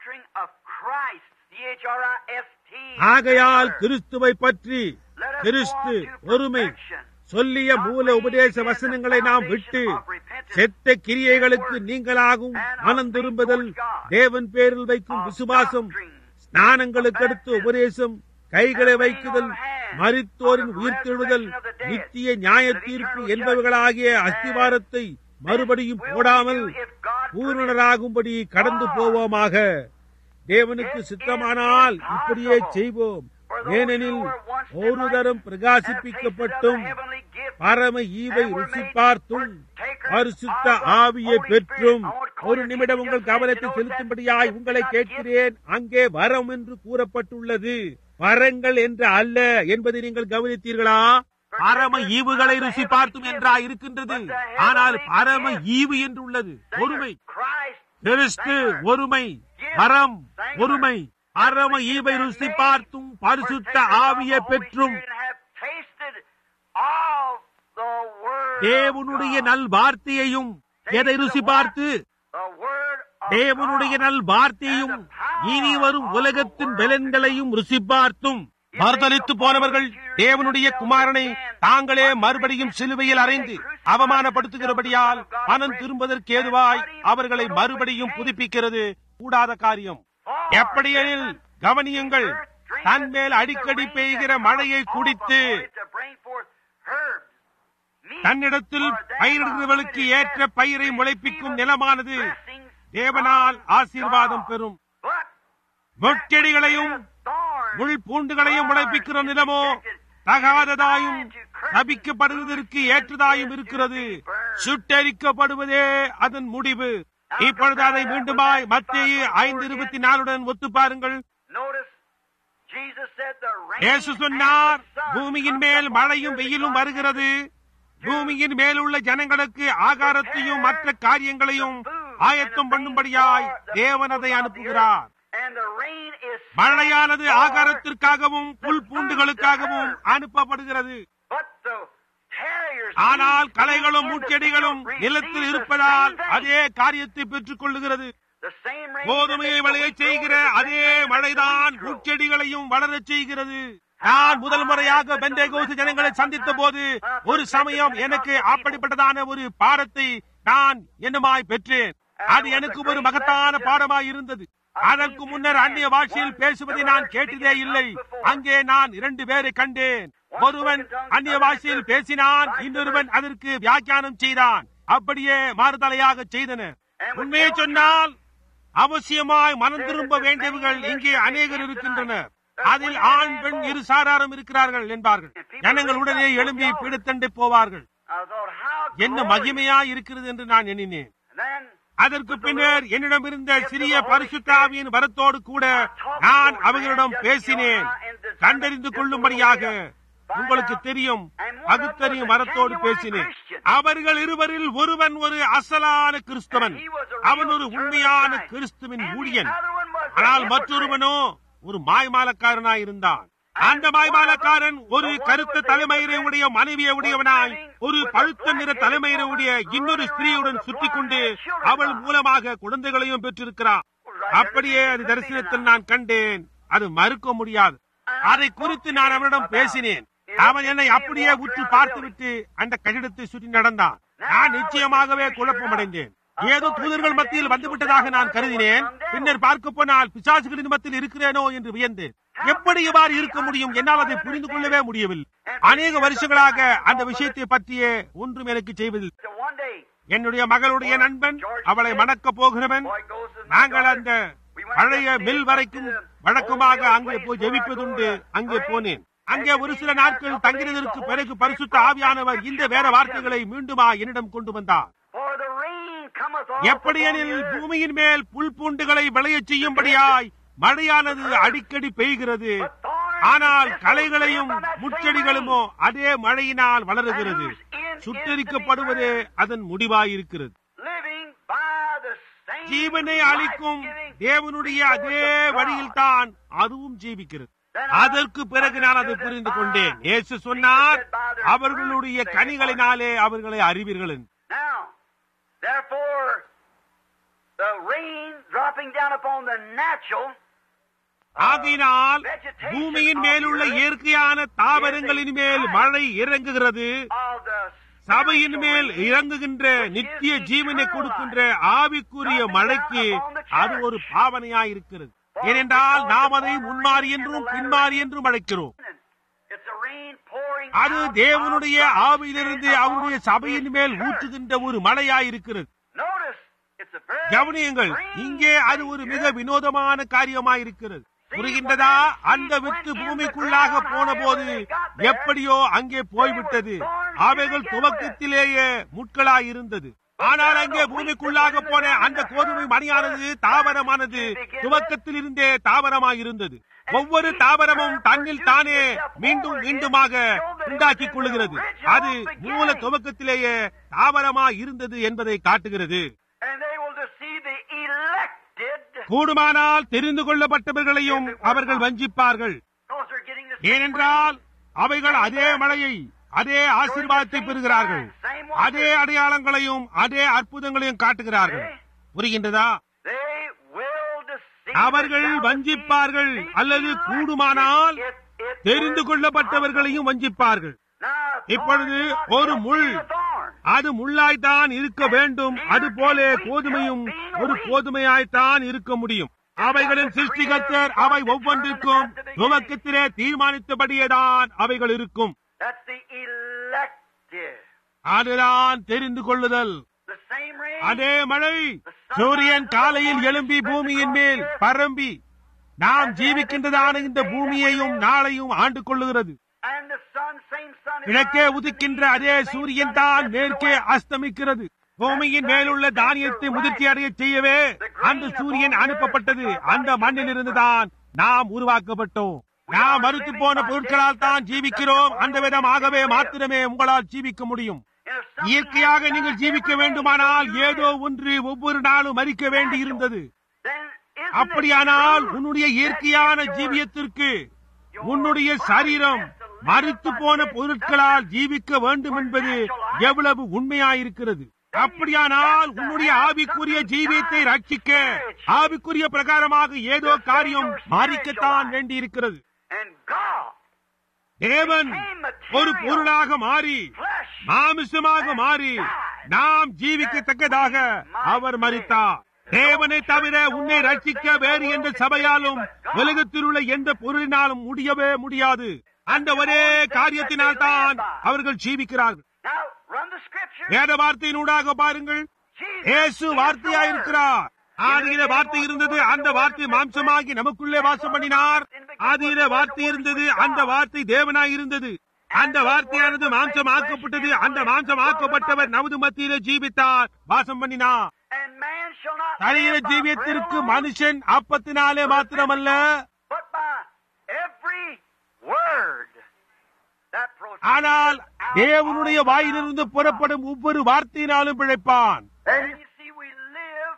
ஆகையால் கிறிஸ்துவை பற்றி கிறிஸ்து ஒருமை சொல்லிய மூல உபதேச வசனங்களை நாம் விட்டு செத்த கிரியைகளுக்கு நீங்களாகும் மனம் திரும்புதல் தேவன் பேரில் வைக்கும் விசுவாசம் ஸ்நானங்களுக்கு அடுத்து உபதேசம் கைகளை வைக்குதல் மரித்தோரின் உயிர்த்தெழுதல் நித்திய நியாய தீர்ப்பு என்பவர்களாகிய அஸ்திவாரத்தை மறுபடியும் போடாமல் பூரணராகும்படி கடந்து போவோமாக தேவனுக்கு சித்தமானால் இப்படியே செய்வோம் ஏனெனில் ஒரு தரம் பிரகாசிப்பிக்கப்பட்டும் பரம ஈவை ருசி பார்த்தும் பரிசுத்த ஆவியை பெற்றும் ஒரு நிமிடம் உங்கள் கவனத்தை செலுத்தும்படியாய் உங்களை கேட்கிறேன் அங்கே வரம் என்று கூறப்பட்டுள்ளது வரங்கள் என்று அல்ல என்பதை நீங்கள் கவனித்தீர்களா பரம ஈவுகளை ருசி பார்த்தும் என்றா இருக்கின்றது ஆனால் பரம ஈவு என்று உள்ளது ஒருமை கிறிஸ்து ஒருமை வரம் ஒருமை பரம ஈவை ருசி பார்த்தும் பரிசுத்த ஆவியை பெற்றும் தேவனுடைய நல் வார்த்தையையும் எதை ருசி பார்த்து தேவனுடைய நல் வார்த்தையும் இனி வரும் உலகத்தின் பலன்களையும் ருசி பார்த்தும் மறுதளித்து போனவர்கள் தேவனுடைய குமாரனை தாங்களே மறுபடியும் சிலுவையில் அறைந்து அவமானப்படுத்துகிறபடியால் மனம் திரும்பதற்கு ஏதுவாய் அவர்களை மறுபடியும் புதுப்பிக்கிறது கூடாத காரியம் எப்படியெனில் கவனியுங்கள் தன்மேல் அடிக்கடி பெய்கிற மழையை குடித்து தன்னிடத்தில் பயிரிடுகிறவர்களுக்கு ஏற்ற பயிரை முளைப்பிக்கும் நிலமானது தேவனால் ஆசீர்வாதம் பெறும் முட்செடிகளையும் முள் பூண்டுகளையும் முளைப்பிக்கிற நிலமோ தகாததாயும் தபிக்கப்படுவதற்கு ஏற்றதாயும் இருக்கிறது சுட்டரிக்கப்படுவதே அதன் முடிவு இப்பொழுது அதை மீண்டுமாய் மத்திய ஐந்து இருபத்தி நாலுடன் ஒத்து பாருங்கள் இயேசு சொன்னார் பூமியின் மேல் மழையும் வெயிலும் வருகிறது பூமியின் மேலுள்ள ஜனங்களுக்கு ஆகாரத்தையும் மற்ற காரியங்களையும் ஆயத்தம் பண்ணும்படியாய் தேவன் அதை அனுப்புகிறார் மழையானது ஆகாரத்திற்காகவும் புல் பூண்டுகளுக்காகவும் அனுப்பப்படுகிறது ஆனால் களைகளும் முட்செடிகளும் நிலத்தில் இருப்பதால் அதே காரியத்தை பெற்றுக் கொள்ளுகிறது கோதுமையை விளைய செய்கிற அதே மழைதான் முட்செடிகளையும் வளரச் செய்கிறது நான் முதல் முறையாக பெண்டேகோசு ஜனங்களை சந்தித்த போது ஒரு சமயம் எனக்கு அப்படிப்பட்டதான ஒரு பாடத்தை நான் என்னமாய் பெற்றேன் அது எனக்கு ஒரு மகத்தான பாடமாய் இருந்தது அதற்கு முன்னர் அந்நிய பாஷையில் பேசுவதை நான் கேட்டதே இல்லை அங்கே நான் இரண்டு பேரை கண்டேன் ஒருவன் அந்நிய பாஷையில் பேசினான் இன்னொருவன் அதற்கு வியாக்கியானம் செய்தான் அப்படியே மாறுதலையாக செய்தனர் உண்மையை சொன்னால் அவசியமாய் மனம் திரும்ப வேண்டியவர்கள் இங்கே அநேகர் இருக்கின்றனர் அதில் ஆண் பெண் இரு சாராரும் இருக்கிறார்கள் என்பார்கள் ஜனங்கள் உடனே எழும்பி பீடத்தண்டை போவார்கள் என்ன மகிமையா இருக்கிறது என்று நான் எண்ணினேன் அதற்கு பின்னர் என்னிடம் இருந்த சிறிய பரிசுத்தாவியின் வரத்தோடு கூட நான் அவர்களிடம் பேசினேன் கண்டறிந்து கொள்ளும்படியாக உங்களுக்கு தெரியும் பகுத்தறியும் மரத்தோடு பேசினேன் அவர்கள் இருவரில் ஒருவன் ஒரு அசலான கிறிஸ்தவன் அவன் ஒரு உண்மையான கிறிஸ்துவின் ஊழியன் ஆனால் மற்றொருவனோ ஒரு மாய்மாலக்காரனாய் இருந்தான் அந்த மாய்மாலக்காரன் ஒரு கருத்த தலைமயிரை உடைய மனைவியை உடையவனாய் ஒரு பழுத்த நிற தலைமயிரை உடைய இன்னொரு ஸ்திரீயுடன் சுற்றி கொண்டு அவள் மூலமாக குழந்தைகளையும் பெற்றிருக்கிறான் அப்படியே அது தரிசனத்தில் நான் கண்டேன் அது மறுக்க முடியாது அதை குறித்து நான் அவனிடம் பேசினேன் அவன் என்னை அப்படியே உற்று பார்த்துவிட்டு அந்த கட்டிடத்தை சுற்றி நடந்தான் நான் நிச்சயமாகவே குழப்பமடைந்தேன் ஏதோ தூதர்கள் மத்தியில் வந்துவிட்டதாக நான் கருதினேன் பின்னர் பார்க்க போனால் பிசாசுகளின் மத்தியில் இருக்கிறேனோ என்று வியந்தேன் எப்படி இவ்வாறு இருக்க முடியும் என்னால் அதை புரிந்து கொள்ளவே முடியவில்லை அநேக வருஷங்களாக அந்த விஷயத்தை பற்றியே ஒன்றும் எனக்கு செய்வதில்லை So one day, என்னுடைய மகளுடைய நண்பன் அவளை மணக்க போகிறவன் boy goes to the நாங்கள் அந்த We went பழைய yesterday மில் back வரைக்கும் to the வழக்கமாக old அங்கே place போய் where I ஜெபிப்பதுண்டு go to அங்கே pray. போனேன் அங்கே ஒரு சில நாட்கள் தங்கினதற்கு பிறகு பரிசுத்த ஆவியானவர் இந்த வேற வார்த்தைகளை மீண்டுமா என்னிடம் கொண்டு வந்தார் For the rain cometh off எப்படியெனில் upon the earth. பூமியின் மேல் புல் பூண்டுகளை விளையச் செய்யும்படியாய் மழையானது அடிக்கடி பெய்கிறது ஆனால் களைகளையும் முட்செடிகளுமோ அதே மழையினால் வளருகிறது சுட்டரிக்கப்படுவதே அதன் முடிவாயிருக்கிறது Living by the same ஜீவனை அளிக்கும் life-giving தேவனுடைய அதே வழியில்தான் அதுவும் ஜீவிக்கிறது அதற்கு பிறகு நான் அதை புரிந்து கொண்டேன் இயேசு சொன்னார் அவர்களுடைய கனிகளினாலே அவர்களை அறிவீர்கள் என்று. Now, therefore, the rain dropping down upon the natural ஆகையினால் பூமியின் மேலுள்ள இயற்கையான தாவரங்களின் மேல் மழை இறங்குகிறது of the சபையின் மேல் இறங்குகின்ற நித்திய ஜீவனை கொடுக்கின்ற ஆவிக்குரிய மழைக்கு அது ஒரு பாவனையாயிருக்கிறது ஏனென்றால் நாம் அதை முன்மாறி என்றும் பின்மாறி என்றும் அழைக்கிறோம் It's a rain pouring அது out தேவனுடைய of God's ஆவியிலிருந்து Spirit அவருடைய upon சபையின் மேல் His church. ஊற்றுகின்ற ஒரு மழையாயிருக்கிறது Notice, it's a very கவனியுங்கள் strange இங்கே அது ஒரு thing மிக here. வினோதமான காரியமாயிருக்கிறது புரிகின்றதா அந்த வித்து பூமிக்குள்ளாக போன போது எப்படியோ அங்கே போய்விட்டது அவைகள் துவக்கத்திலேயே முட்களாயிருந்தது ஆனால் அங்கே பூமிக்குள்ளாக போன அந்த கோதுமை மணியானது தாவரமானது துவக்கத்தில் இருந்தே தாவரமாயிருந்தது ஒவ்வொரு தாவரமும் தன்னில் தானே மீண்டும் மீண்டுமாக உண்டாக்கிக் கொள்ளுகிறது அது மூல துவக்கத்திலேயே தாவரமாய் இருந்தது என்பதை காட்டுகிறது And they will deceive the elected கூடுமானால் தெரிந்து கொள்ளப்பட்டவர்களையும் அவர்கள் வஞ்சிப்பார்கள் because they're getting the ஏனென்றால் அவைகள் அதே மழையை அதே ஆசீர்வாதத்தை பெறுகிறார்கள் அதே அடையாளங்களையும் அதே அற்புதங்களையும் காட்டுகிறார்கள் புரிகின்றதா They will deceive அவர்கள் the வஞ்சிப்பார்கள் அல்லது கூடுமானால் It- it தெரிந்து will கொள்ளப்பட்டவர்களையும் வஞ்சிப்பார்கள் Now, இப்பொழுது thorn is not ஒரு just முள் being a thorn. அது முள்ளாய்த்தான் இருக்க வேண்டும் அதுபோல கோதுமையும் ஒரு கோதுமையாய்த்தான் இருக்க முடியும் அவைகளின் சிருஷ்டிகர்த்தர் அவை ஒவ்வொன்றிற்கும் துவக்கத்திலே தீர்மானித்தபடியேதான் அவைகள் இருக்கும் That's the elected. அதுதான் தெரிந்து கொள்ளுதல் The same rain. அதே மழை சூரியன் காலையில் எழும்பி பூமியின் மேல் பரம்பி நாம் ஜீவிக்கின்றதான இந்த பூமியையும் நாளையும் ஆண்டு கொள்ளுகிறது And the sun, same sun is கிழக்கே rising உதிக்கின்ற to the அதே east, சூரியன் same sun தான் sets மேற்கே the west. அஸ்தமிக்கிறது பூமியின் மேலுள்ள தானியத்தை முதிர்ச்சி அடைய செய்யவே அந்த சூரியன் அனுப்பப்பட்டது அந்த மண்ணிலிருந்து தான் நாம் உருவாக்கப்பட்டோம் நாம் மறுத்து போன பொருட்களால் தான் ஜீவிக்கிறோம் அந்த விதமாகவே மாத்திரமே உங்களால் ஜீவிக்க முடியும் And if something இயற்கையாக happens நீங்கள் to ஜீவிக்க every day வேண்டுமானால் that you ஏதோ live, ஒன்று ஒவ்வொரு நாளும் மறிக்க வேண்டி இருந்தது then isn't it அப்படியானால் true உன்னுடைய that இயற்கையான your- ஜீவியத்திற்கு உன்னுடைய சரீரம் மறித்து போன பொருட்களால் ஜீவிக்க வேண்டும் என்பது எவ்வளவு உண்மையாயிருக்கிறது அப்படியானால் உன்னுடைய ஆவிக்குரிய ஜீவியத்தை ரட்சிக்க ஆவிக்குரிய பிரகாரமாக ஏதோ காரியம் மாறிக்கத்தான் வேண்டியிருக்கிறது And God, தேவன் ஒரு பொருளாக மாறி flesh, மாமிசமாக மாறி நாம் ஜீவிக்கத்தக்கதாக அவர் மறித்தார் தேவனை தவிர உன்னை ரட்சிக்க வேறு எந்த சபையாலும் உலகத்தில் உள்ள எந்த பொருளினாலும் முடியவே முடியாது அந்த ஒரே காரியத்தினால் தான் அவர்கள் ஜீவிக்கிறார்கள் Now, run the scripture. வேத வார்த்தையினூடாக பாருங்கள் Jesus இயேசு is the வார்த்தையாயிருக்கிறார் ஆதியில வார்த்தை இருந்தது அந்த வார்த்தை மாம்சமாகி நமக்குள்ளே வாசம் பண்ணினார் ஆதியில வார்த்தை இருந்தது அந்த வார்த்தை தேவனாய் இருந்தது அந்த வார்த்தையானது மாம்சம் ஆக்கப்பட்டது அந்த மாம்சம் ஆக்கப்பட்டவர் நமது மத்தியிலே ஜீவித்தார் வாசம் பண்ணினார் And man shall not சரீர live by ஜீவியத்திற்கு bread alone, மனுஷன் அப்பத்தினாலே மாத்திரமல்ல but by every word that proceeds ஆனால் தேவனுடைய வாயிலிருந்து புறப்படும் ஒவ்வொரு வார்த்தையினாலும் பிழைப்பான் And you see, we live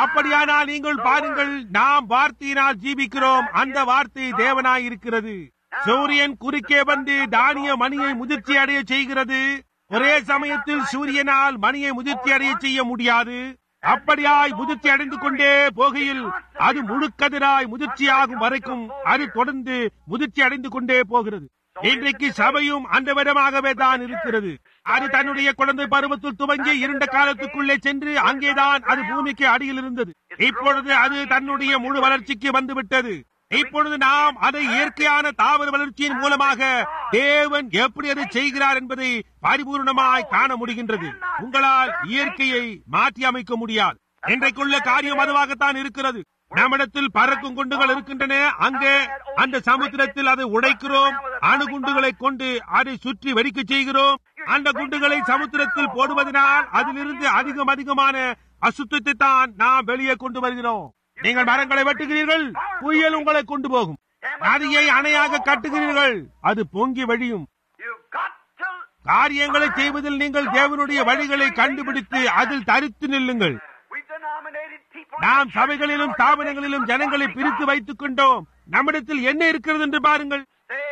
அப்படியானால் நீங்கள் பாருங்கள் நாம் வார்த்தையினால் ஜீவிக்கிறோம் அந்த வார்த்தை தேவனாய் இருக்கிறது சூரியன் குறுக்கே வந்து தானிய மணியை முதிர்ச்சி அடைய செய்கிறது ஒரே சமயத்தில் சூரியனால் மணியை முதிர்ச்சி அடைய செய்ய முடியாது அப்படியாய் முதிர்ச்சி அடைந்து கொண்டே போகையில் அது முழுக்கதிராய் முதிர்ச்சியாகும் வரைக்கும் அது தொடர்ந்து முதிர்ச்சி அடைந்து கொண்டே போகிறது இன்றைக்கு சபையும் அந்த விதமாகவே தான் இருக்கிறது அது தன்னுடைய குழந்தை பருவத்தில் துவங்கி இருண்ட காலத்துக்குள்ளே சென்று அங்கேதான் அது பூமிக்கு அடியில் இருந்தது இப்பொழுது அது தன்னுடைய முழு வளர்ச்சிக்கு வந்துவிட்டது இப்பொழுது நாம் அதை இயற்கையான தாவர வளர்ச்சியின் மூலமாக தேவன் எப்படி அதை செய்கிறார் என்பதை பரிபூர்ணமாய் காண முடிகின்றது உங்களால் இயற்கையை மாற்றி அமைக்க முடியாது இன்றைக்குள்ள காரியம் அதுவாகத்தான் இருக்கிறது நம்மிடத்தில் பறக்கும் குண்டுகள் இருக்கின்றன அங்கே அந்த சமுத்திரத்தில் அதை உடைக்கிறோம் அணுகுண்டுகளை கொண்டு அதை சுற்றி வெடிக்க செய்கிறோம் அந்த குண்டுகளை சமுத்திரத்தில் போடுவதனால் அதிலிருந்து அதிகம் அதிகமான அசுத்தத்தை தான் நாம் வெளியே கொண்டு வருகிறோம் நீங்கள் மரங்களை வெட்டுகிறீர்கள் புயல் உங்களை கொண்டு போகும் நதியை அணையாக கட்டுகிறீர்கள் அது பொங்கி வழியும் You've got to. காரியங்களை செய்வதில் நீங்கள் தேவனுடைய வழிகளை கண்டுபிடித்து அதில் தரித்து நில்லுங்கள் We've denominated people. நாம் சபைகளிலும் ஸ்தாபனங்களிலும் ஜனங்களை பிரித்து வைத்துக் கொண்டோம் நம்மிடத்தில் என்ன இருக்கிறது என்று பாருங்கள்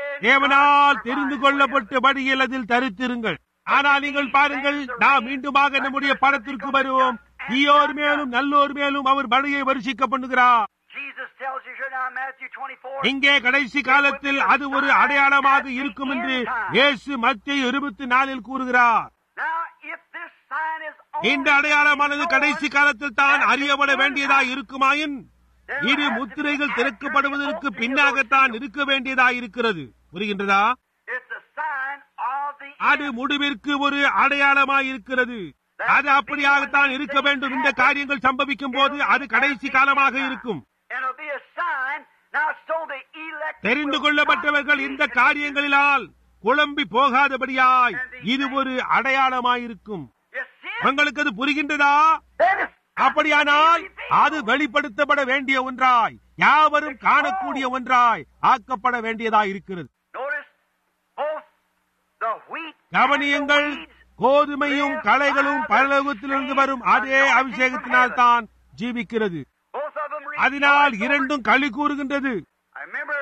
தேவனால் தெரிந்து கொள்ளப்பட்டபடியில் அதில் தரித்திருங்கள் ஆனால் நீங்கள் பாருங்கள் நாம் மீண்டுமாக நம்முடைய படத்திற்கு வருவோம் தீயோர் மேலும் நல்லோர் மேலும் அவர் மழையை வருஷிக்க பண்ணுகிறார் Jesus tells you here now in Matthew 24. இங்கே கடைசி காலத்தில் அது ஒரு அடையாளமாக இருக்கும் என்று இயேசு மத்திய இருபத்தி நாலில் கூறுகிறார் Now, if this sign is இந்த only அடையாளமானது கடைசி காலத்தில் தான் அறியப்பட வேண்டியதாய் இருக்குமாயின் இரு முத்திரைகள் திறக்கப்படுவதற்கு பின்னாகத்தான் இருக்க வேண்டியதாய் இருக்கிறது புரிகின்றதா it's a sign of the அது முடிவிற்கு ஒரு அடையாளமாய் இருக்கிறது அது அப்படியாகத்தான் இருக்க வேண்டும் இந்த காரியங்கள் சம்பவிக்கும் போது அது கடைசி காலமாக இருக்கும் and it'll be a sign. Now, so the elect தெரிந்து will கொள்ளப்பட்டவர்கள் not be இந்த காரியங்களினால் குழம்பி போகாதபடியாய் இது ஒரு அடையாளமாயிருக்கும் You see it? உங்களுக்கு அது புரிகின்றதா Then it's அப்படியானால் அது வெளிப்படுத்தப்பட வேண்டிய ஒன்றாய் யாவரும் காணக்கூடிய ஒன்றாய் ஆக்கப்பட வேண்டியதாய் இருக்கிறது Notice both the wheat கவனியுங்கள் and the weeds. கோதுமையும் களைகளும் பரலோகத்திலிருந்து வரும் அதே அபிஷேகத்தினால் தான் ஜீவிக்கிறது Both of them அதனால் rejoice இரண்டும் களி கூறுகின்றது over- I remember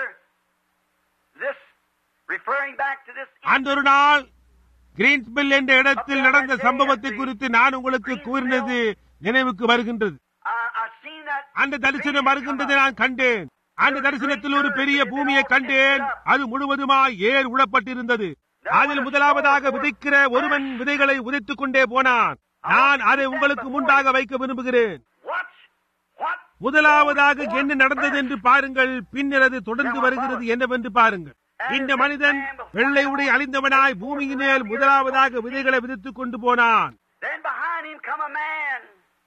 this, referring back to this. அந்த ஒரு நாள் கிரீன்ஸ்பில் என்ற இடத்தில் நடந்த சம்பவத்தை குறித்து நான் உங்களுக்கு கூறினது நினைவுக்கு வருகின்றது I, I've seen that. அந்த தரிசனம் வருகின்றதை நான் கண்டேன் அந்த தரிசனத்தில் ஒரு பெரிய பூமியை கண்டேன் அது முழுவதுமாய் ஏர் உழப்பட்டிருந்தது அதில் முதலாவதாக விதைக்கிற ஒருவன் விதைகளை உதைத்துக் கொண்டே போனான் நான் அதை உங்களுக்கு முன்பாக வைக்க விரும்புகிறேன் Watch what முதலாவதாக என்ன நடந்தது என்று பாருங்கள் பின்னர் அது தொடர்ந்து வருகிறது என்னவென்று பாருங்கள் இந்த மனிதன் வெள்ளை உடை அழிந்தவனாய் பூமியின் மேல் முதலாவதாக விதைகளை விதைத்துக் கொண்டு போனான் Then behind him come a man.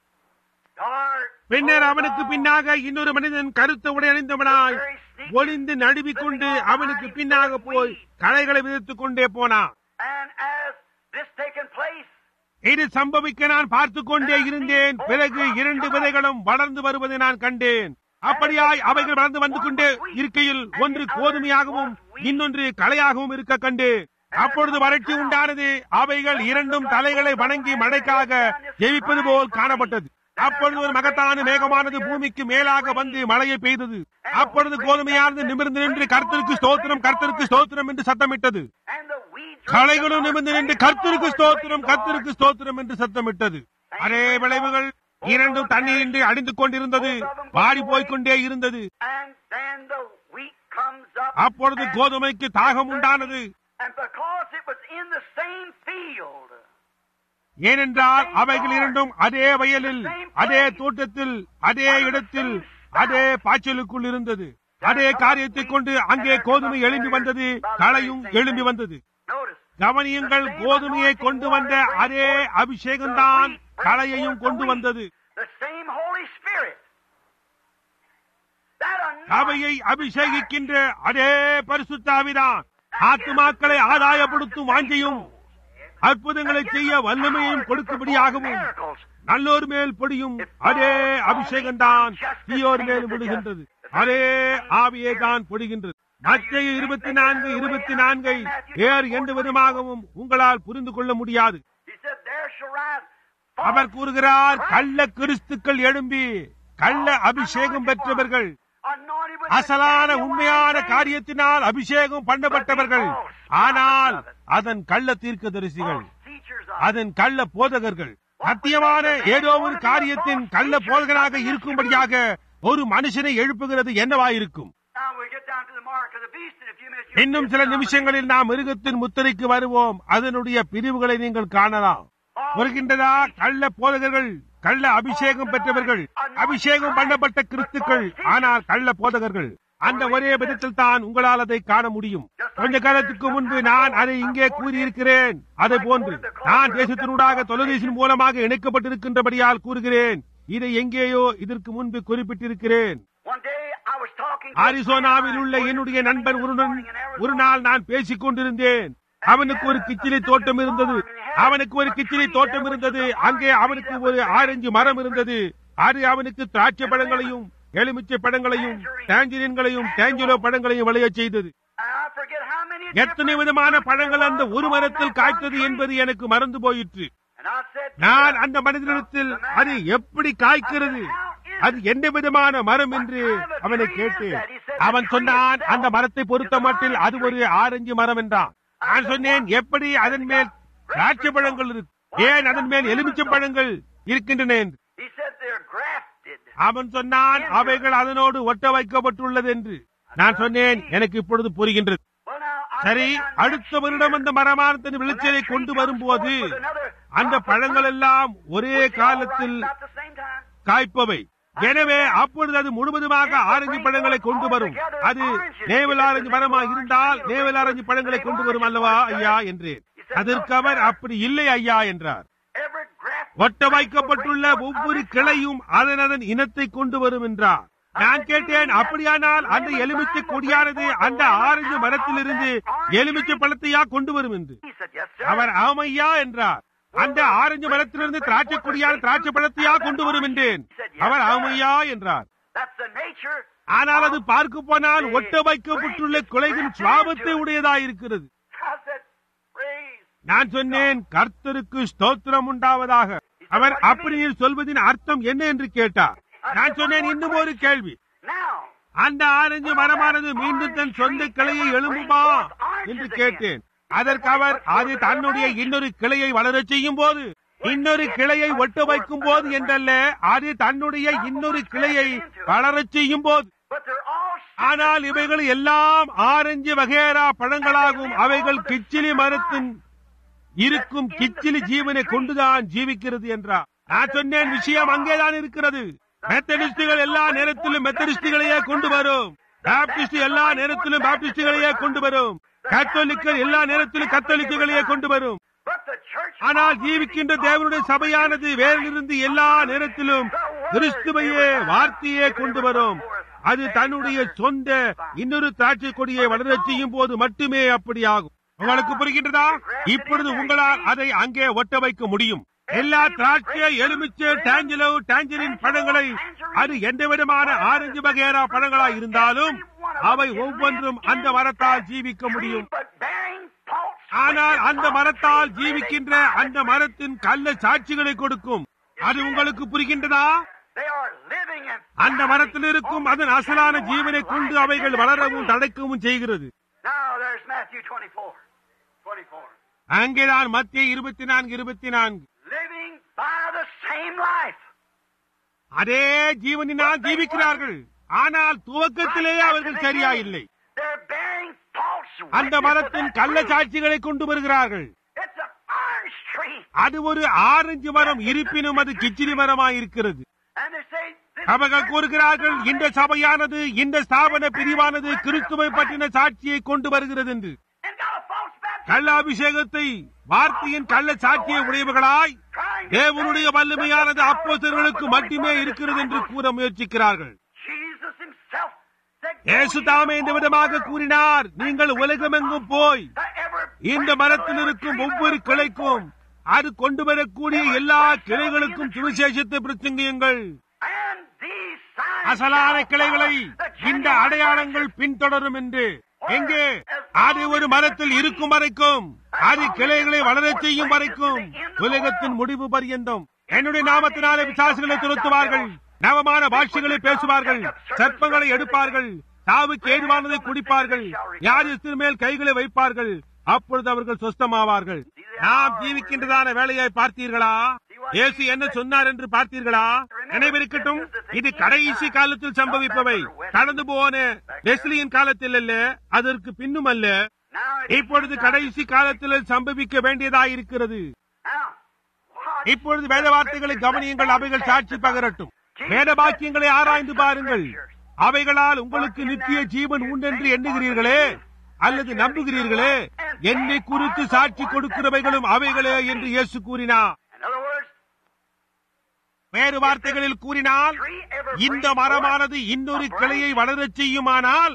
Dark. பின்னர் full of அவனுக்கு eyes, பின்னாக இன்னொரு மனிதன் கருத்த உடை அணிந்தவனாய் ஒளிந்து நடுவிக்கொண்டு அவனுக்கு பின்னாக போய் களைகளை விதைத்துக் கொண்டே போனான் And as this taken place, இது சம்பவிக்க நான் பார்த்துக் கொண்டே இருந்தேன் பிறகு இரண்டு விதைகளும் வளர்ந்து வருவதை நான் கண்டேன் அப்படியாய் அவைகள் வளர்ந்து வந்து கொண்டே இருக்கையில் ஒன்று கோதுமையாகவும் இன்னொன்று களையாகவும் இருக்க கண்டேன் அப்பொழுது வறட்சி உண்டானது அவைகள் இரண்டும் தலைகளை வணங்கி மழைக்காக ஜெயிப்பது போல் காணப்பட்டது அப்பொழுது ஒரு மகத்தான மேகமானது பூமிக்கு மேலாக வந்து மழையை பெய்தது அப்பொழுது கோதுமையானது நிமிர்ந்து நின்று கர்த்தருக்கு ஸ்தோத்திரம் கர்த்தருக்கு ஸ்தோத்திரம் என்று சத்தமிட்டது and the weeds. களைகளும் நிமிர்ந்து நின்று கர்த்தருக்கு ஸ்தோத்திரம் கர்த்தருக்கு ஸ்தோத்திரம் என்று சத்தமிட்டது அதே விளைவுகள் இரண்டும் தண்ணீரின்றி அடிந்து கொண்டிருந்தது வாடி போய்க்கொண்டே இருந்தது And then the wheat comes up. அப்பொழுது and- கோதுமைக்கு தாகம் உண்டானது And because it was in the same field, ஏனென்றால் அவைகள் இரண்டும் அதே வயலில் அதே தோட்டத்தில் அதே இடத்தில் அதே பாய்ச்சலுக்குள் இருந்தது அதே காரியத்தை கொண்டு அங்கே கோதுமை எழும்பி வந்தது களையும் எழும்பி வந்தது notice, கவனியுங்கள் கோதுமையை கொண்டு வந்த அதே அபிஷேகம்தான் களையையும் கொண்டு வந்தது the same Holy Spirit. That anointing சபையை அபிஷேகிக்கின்ற அதே பரிசுத்தாவிதான் ஆத்துமாக்களை ஆதாயப்படுத்தும் வாஞ்சையும் அற்புதங்களை செய்ய வல்லமையையும் கொடுக்கும்படியாகவும் miracles. நல்லோர் மேல் பொடியும் அதே அபிஷேகம்தான் தீயோர் மேல் விடுகின்றது அதே ஆவியே தான் பொடிகின்றது மத்திய இருபத்தி நான்கு இருபத்தி நான்கை வேறு எந்த விதமாகவும் உங்களால் புரிந்து கொள்ள முடியாது He said, There shall rise அவர் கூறுகிறார் கள்ள கிறிஸ்துக்கள் எழும்பி கள்ள அபிஷேகம் பெற்றவர்கள் anointed with அசலான உண்மையான காரியத்தினால் அபிஷேகம் பண்ணப்பட்டவர்கள் ஆனால் அதன் கள்ள தீர்க்கதரிசிகள் அதன் கள்ள போதகர்கள் சத்தியமான ஏதோ ஒரு காரியத்தின் கள்ள போதகராக இருக்கும்படியாக ஒரு மனுஷனை எழுப்புகிறது என்னவாயிருக்கும் Now we get down to the mark of the beast in a few minutes. you'll இன்னும் see சில the நிமிஷங்களில் நாம் மிருகத்தின் முத்திரைக்கு வருவோம் அதனுடைய பிரிவுகளை நீங்கள் காணலாம் வருகின்றதா கள்ள போதகர்கள் கள்ள அபிஷேகம் பெற்றவர்கள் அபிஷேகம் பண்ணப்பட்ட கிறிஸ்துக்கள் ஆனால் கள்ள போதகர்கள் அந்த ஒரே விதத்தில் தான் உங்களால் அதை காண முடியும் கொஞ்ச காலத்துக்கு முன்பு நான் அதை இங்கே கூறியிருக்கிறேன் அதை போன்று நான் தேசத்தினூடாக தொலைபேசியின் மூலமாக இணைக்கப்பட்டிருக்கின்றபடியால் கூறுகிறேன் இதை எங்கேயோ இதற்கு முன்பு குறிப்பிட்டிருக்கிறேன் One day I was talking to a அரிசோனாவில் friend of உள்ள mine என்னுடைய working நண்பன் this ஒருவன் morning in Arizona. ஒரு நாள் நான் பேசிக் கொண்டிருந்தேன் அவனுக்கு ஒரு கிச்சிலி தோட்டம் இருந்தது அவனுக்கு ஒரு கிச்சிலி தோட்டம் இருந்தது அங்கே அவனுக்கு ஒரு ஆரஞ்சு மரம் இருந்தது அது அவனுக்கு திராட்சை பழங்களையும் எலுமிச்சை பழங்களையும் டேஞ்சரின்களையும் டேஞ்சலோ பழங்களையும் விளையச் செய்தது And I forget how many எத்தனை different விதமான fruits பழங்கள் there அந்த was ஒரு on மரத்தில் that காய்த்தது one tree. என்பது எனக்கு மறந்து போயிற்று And I said to நான் the- அந்த மனிதனிடத்தில் அது எப்படி காய்க்கிறது அது எந்த விதமான மரம் என்று அவனை கேட்டேன் அவன் சொன்னான் அந்த மரத்தை பொறுத்த மட்டில் அது ஒரு ஆரஞ்சு மரம் என்றான் நான் சொன்னேன் எப்படி அதன் மேல் திராட்சை பழங்கள் இருக்கு ஏன் அதன் மேல் எலுமிச்சை பழங்கள் இருக்கின்றன என்று He said they're grafted. அவன் சொன்னான் அவைகள் அதனோடு ஒட்ட வைக்கப்பட்டுள்ளது என்று நான் சொன்னேன் எனக்கு இப்பொழுது புரிகின்றது Well, now, I சரி said, now, அடுத்த next வருடம் year, அந்த மரமானத்தின் when விளைச்சலை that கொண்டு tree comes வரும்போது forth with another அந்த crop of பழங்கள் fruit, எல்லாம் ஒரே would they all காலத்தில் ripen about the same time? காய்ப்பவை எனவே அப்பொழுது அது முழுவதுமாக ஆரஞ்சு பழங்களை கொண்டு வரும் அது நேவல் ஆரஞ்சு மரமாக இருந்தால் நேவல் ஆரஞ்சு பழங்களை கொண்டு வரும் அல்லவா ஐயா என்றேன் அதற்கு அவர் அப்படி இல்லை ஐயா என்றார் Every graft ஒட்ட வைக்கப்பட்டுள்ள ஒவ்வொரு கிளையும் அதன் அதன் இனத்தை கொண்டு வரும் என்றார் நான் கேட்டேன் அப்படியானால் அந்த எலுமிச்சை கொடியானது அந்த ஆரஞ்சு மரத்திலிருந்து எலுமிச்சை பழத்தையா கொண்டு வரும் என்று He said, yes, sir. அவர் ஆமையா என்றார் அந்த ஆரஞ்சு மரத்திலிருந்து திராட்சை கொடியான திராட்சை பழத்தையா கொண்டு வரும் என்றேன் அவர் ஆமையா என்றார் That's the nature. ஆனால் அது பார்க்க போனால் ஒட்ட வைக்கப்பட்டுள்ள கொலையின் சுவாபத்தை உடையதாயிருக்கிறது I said, praise. நான் சொன்னேன் கர்த்தருக்கு ஸ்தோத்திரம் உண்டாவதாக அவர் அப்படி நீர் சொல்வதின் அர்த்தம் என்ன என்று கேட்டார் நான் சொன்னேன் இன்னும் ஒரு கேள்வி Now, அந்த ஆரஞ்சு மரமானது மீண்டும் தன் சொந்த கிளையை எழும்புமா என்று கேட்டேன் அதற்கு அவர் அது தன்னுடைய இன்னொரு கிளையை வளரச் செய்யும் போது இன்னொரு கிளையை ஒட்ட வைக்கும் போது என்றல்ல அது தன்னுடைய இன்னொரு கிளையை வளரச் செய்யும் போது but they're all ஆனால் இவைகள் எல்லாம் ஆரஞ்சு வகையரா பழங்களாகும் அவைகள் கிச்சிலி மரத்தின் இருக்கும் கிச்சிலி ஜீவனை கொண்டுதான் ஜீவிக்கிறது என்றார் நான் சொன்னேன் விஷயம் அங்கேதான் இருக்கிறது மெத்தடிஸ்டுகள் எல்லா நேரத்திலும் மெத்தடிஸ்டுகளையே கொண்டு வரும் பாப்டிஸ்ட் எல்லா நேரத்திலும் பாப்டிஸ்டுகளையே கொண்டு வரும் கத்தோலிக்கர் எல்லா நேரத்திலும் கத்தோலிக்கர்களையே கொண்டு வரும் But the church ஆனால் ஜீவிக்கின்ற தேவனுடைய சபையானது வேறிலிருந்து எல்லா நேரத்திலும் கிறிஸ்துவையே வார்த்தையே கொண்டு வரும் அது தன்னுடைய சொந்த இன்னொரு திராட்சை கொடியை வளரச் செய்யும் போது மட்டுமே அப்படி ஆகும் உங்களுக்கு புரிகின்றதா இப்பொழுது உங்களால் அதை அங்கே ஒட்ட வைக்க முடியும் எல்லா திராட்சை எலுமிச்சை டாஞ்சலோ டாஞ்சரின் பழங்களை அது எந்த விதமான ஆரஞ்சு வகையரா பழங்களாய் இருந்தாலும் அவை ஒவ்வொன்றும் அந்த மரத்தால் ஜீவிக்க முடியும் but bearing false ஆனால் அந்த மரத்தால் ஜீவிக்கின்ற அந்த மரத்தின் கள்ள சாட்சிகளை கொடுக்கும் அது உங்களுக்கு புரிகின்றதா They are living and அந்த மரத்தில் இருக்கும் அதன் அசலான ஜீவனை கொண்டு அவைகள் வளரவும் தடைக்கவும் செய்கிறது Now there's Matthew 24. 24. அங்கேதான் மத்திய இருபத்தி நான்கு இருபத்தி நான்கு Living by the same life. அதே ஜீவனினால் ஜீவிக்கிறார்கள் ஆனால் துவக்கத்திலேயே அவர்கள் சரியா இல்லை They're bearing false அந்த witness மரத்தின் of that கள்ள tree. சாட்சிகளை கொண்டு வருகிறார்கள் It's an orange tree. அது ஒரு ஆரஞ்சு மரம் இருப்பினும் அது கிச்சிலி மரமாயிருக்கிறது And they say, this அவர்கள் church கூறுகிறார்கள் is இந்த சபையானது இந்த ஸ்தாபன பிரிவானது கிறிஸ்துவை பற்றின சாட்சியை கொண்டு வருகிறது என்று and got a false baptism. கள்ள அபிஷேகத்தை வார்த்தையின் கள்ள சாட்சியை உடையவர்களாய் Trying to தேவனுடைய say வல்லமையானது that the அப்போஸ்தலர்களுக்கு power of மட்டுமே God இருக்கிறது என்று was கூற முயற்சிக்கிறார்கள் Jesus himself said, இயேசு தாமே இந்த விதமாக கூறினார் நீங்கள் உலகமெங்கும் போய் இந்த மரத்தில் இருக்கும் ஒவ்வொரு கிளைக்கும் அது கொண்டு வரக்கூடிய எல்லா கிளைகளுக்கும் சுவிசேஷத்தை பிரசங்கியுங்கள் அசலான கிளைகளை இந்த அடையாளங்கள் பின்தொடரும் என்று எங்கே அது ஒரு மரத்தில் இருக்கும் வரைக்கும் அது கிளைகளை வளரச் செய்யும் வரைக்கும் உலகத்தின் முடிவு பரியந்தம் என்னுடைய நாமத்தினாலே விசாசிகளை துரத்துவார்கள் நவமான பாஷைகளை பேசுவார்கள் சர்ப்பங்களை எடுப்பார்கள் சாவுக்கு ஏதுவானதை குடிப்பார்கள் வியாதியத்தின் மேல் கைகளை வைப்பார்கள் அப்பொழுது அவர்கள் சொஸ்தமாவார்கள் நாம் ஜீவிக்கின்றதான வேலையை பார்த்தீர்களா இயேசு என்ன சொன்னார் என்று பார்த்தீர்களா நினைவிருக்கட்டும் இது கடைசி காலத்தில் சம்பவிப்பவை கடந்து போன வெஸ்லியின் காலத்தில் அல்ல அதற்கு பின்னும் அல்ல Now, இப்பொழுது கடைசி காலத்தில் சம்பவிக்க வேண்டியதாயிருக்கிறது now, what இப்பொழுது வேத வார்த்தைகளை கவனியுங்கள் அவைகள் சாட்சி பகரட்டும் வேத வாக்கியங்களை ஆராய்ந்து பாருங்கள் அவைகளால் உங்களுக்கு நித்திய ஜீவன் உண்டென்று எண்ணுகிறீர்களே அல்லது நம்புகிறீர்களே என்னை குறித்து சாட்சி கொடுக்கிறவைகளும் அவைகளே என்று இயேசு கூறினார் In other words, வேறு வார்த்தைகளில் கூறினால் tree ever இந்த brings மரமானது forth இன்னொரு a கிளையை branch? வளரச் செய்யுமானால்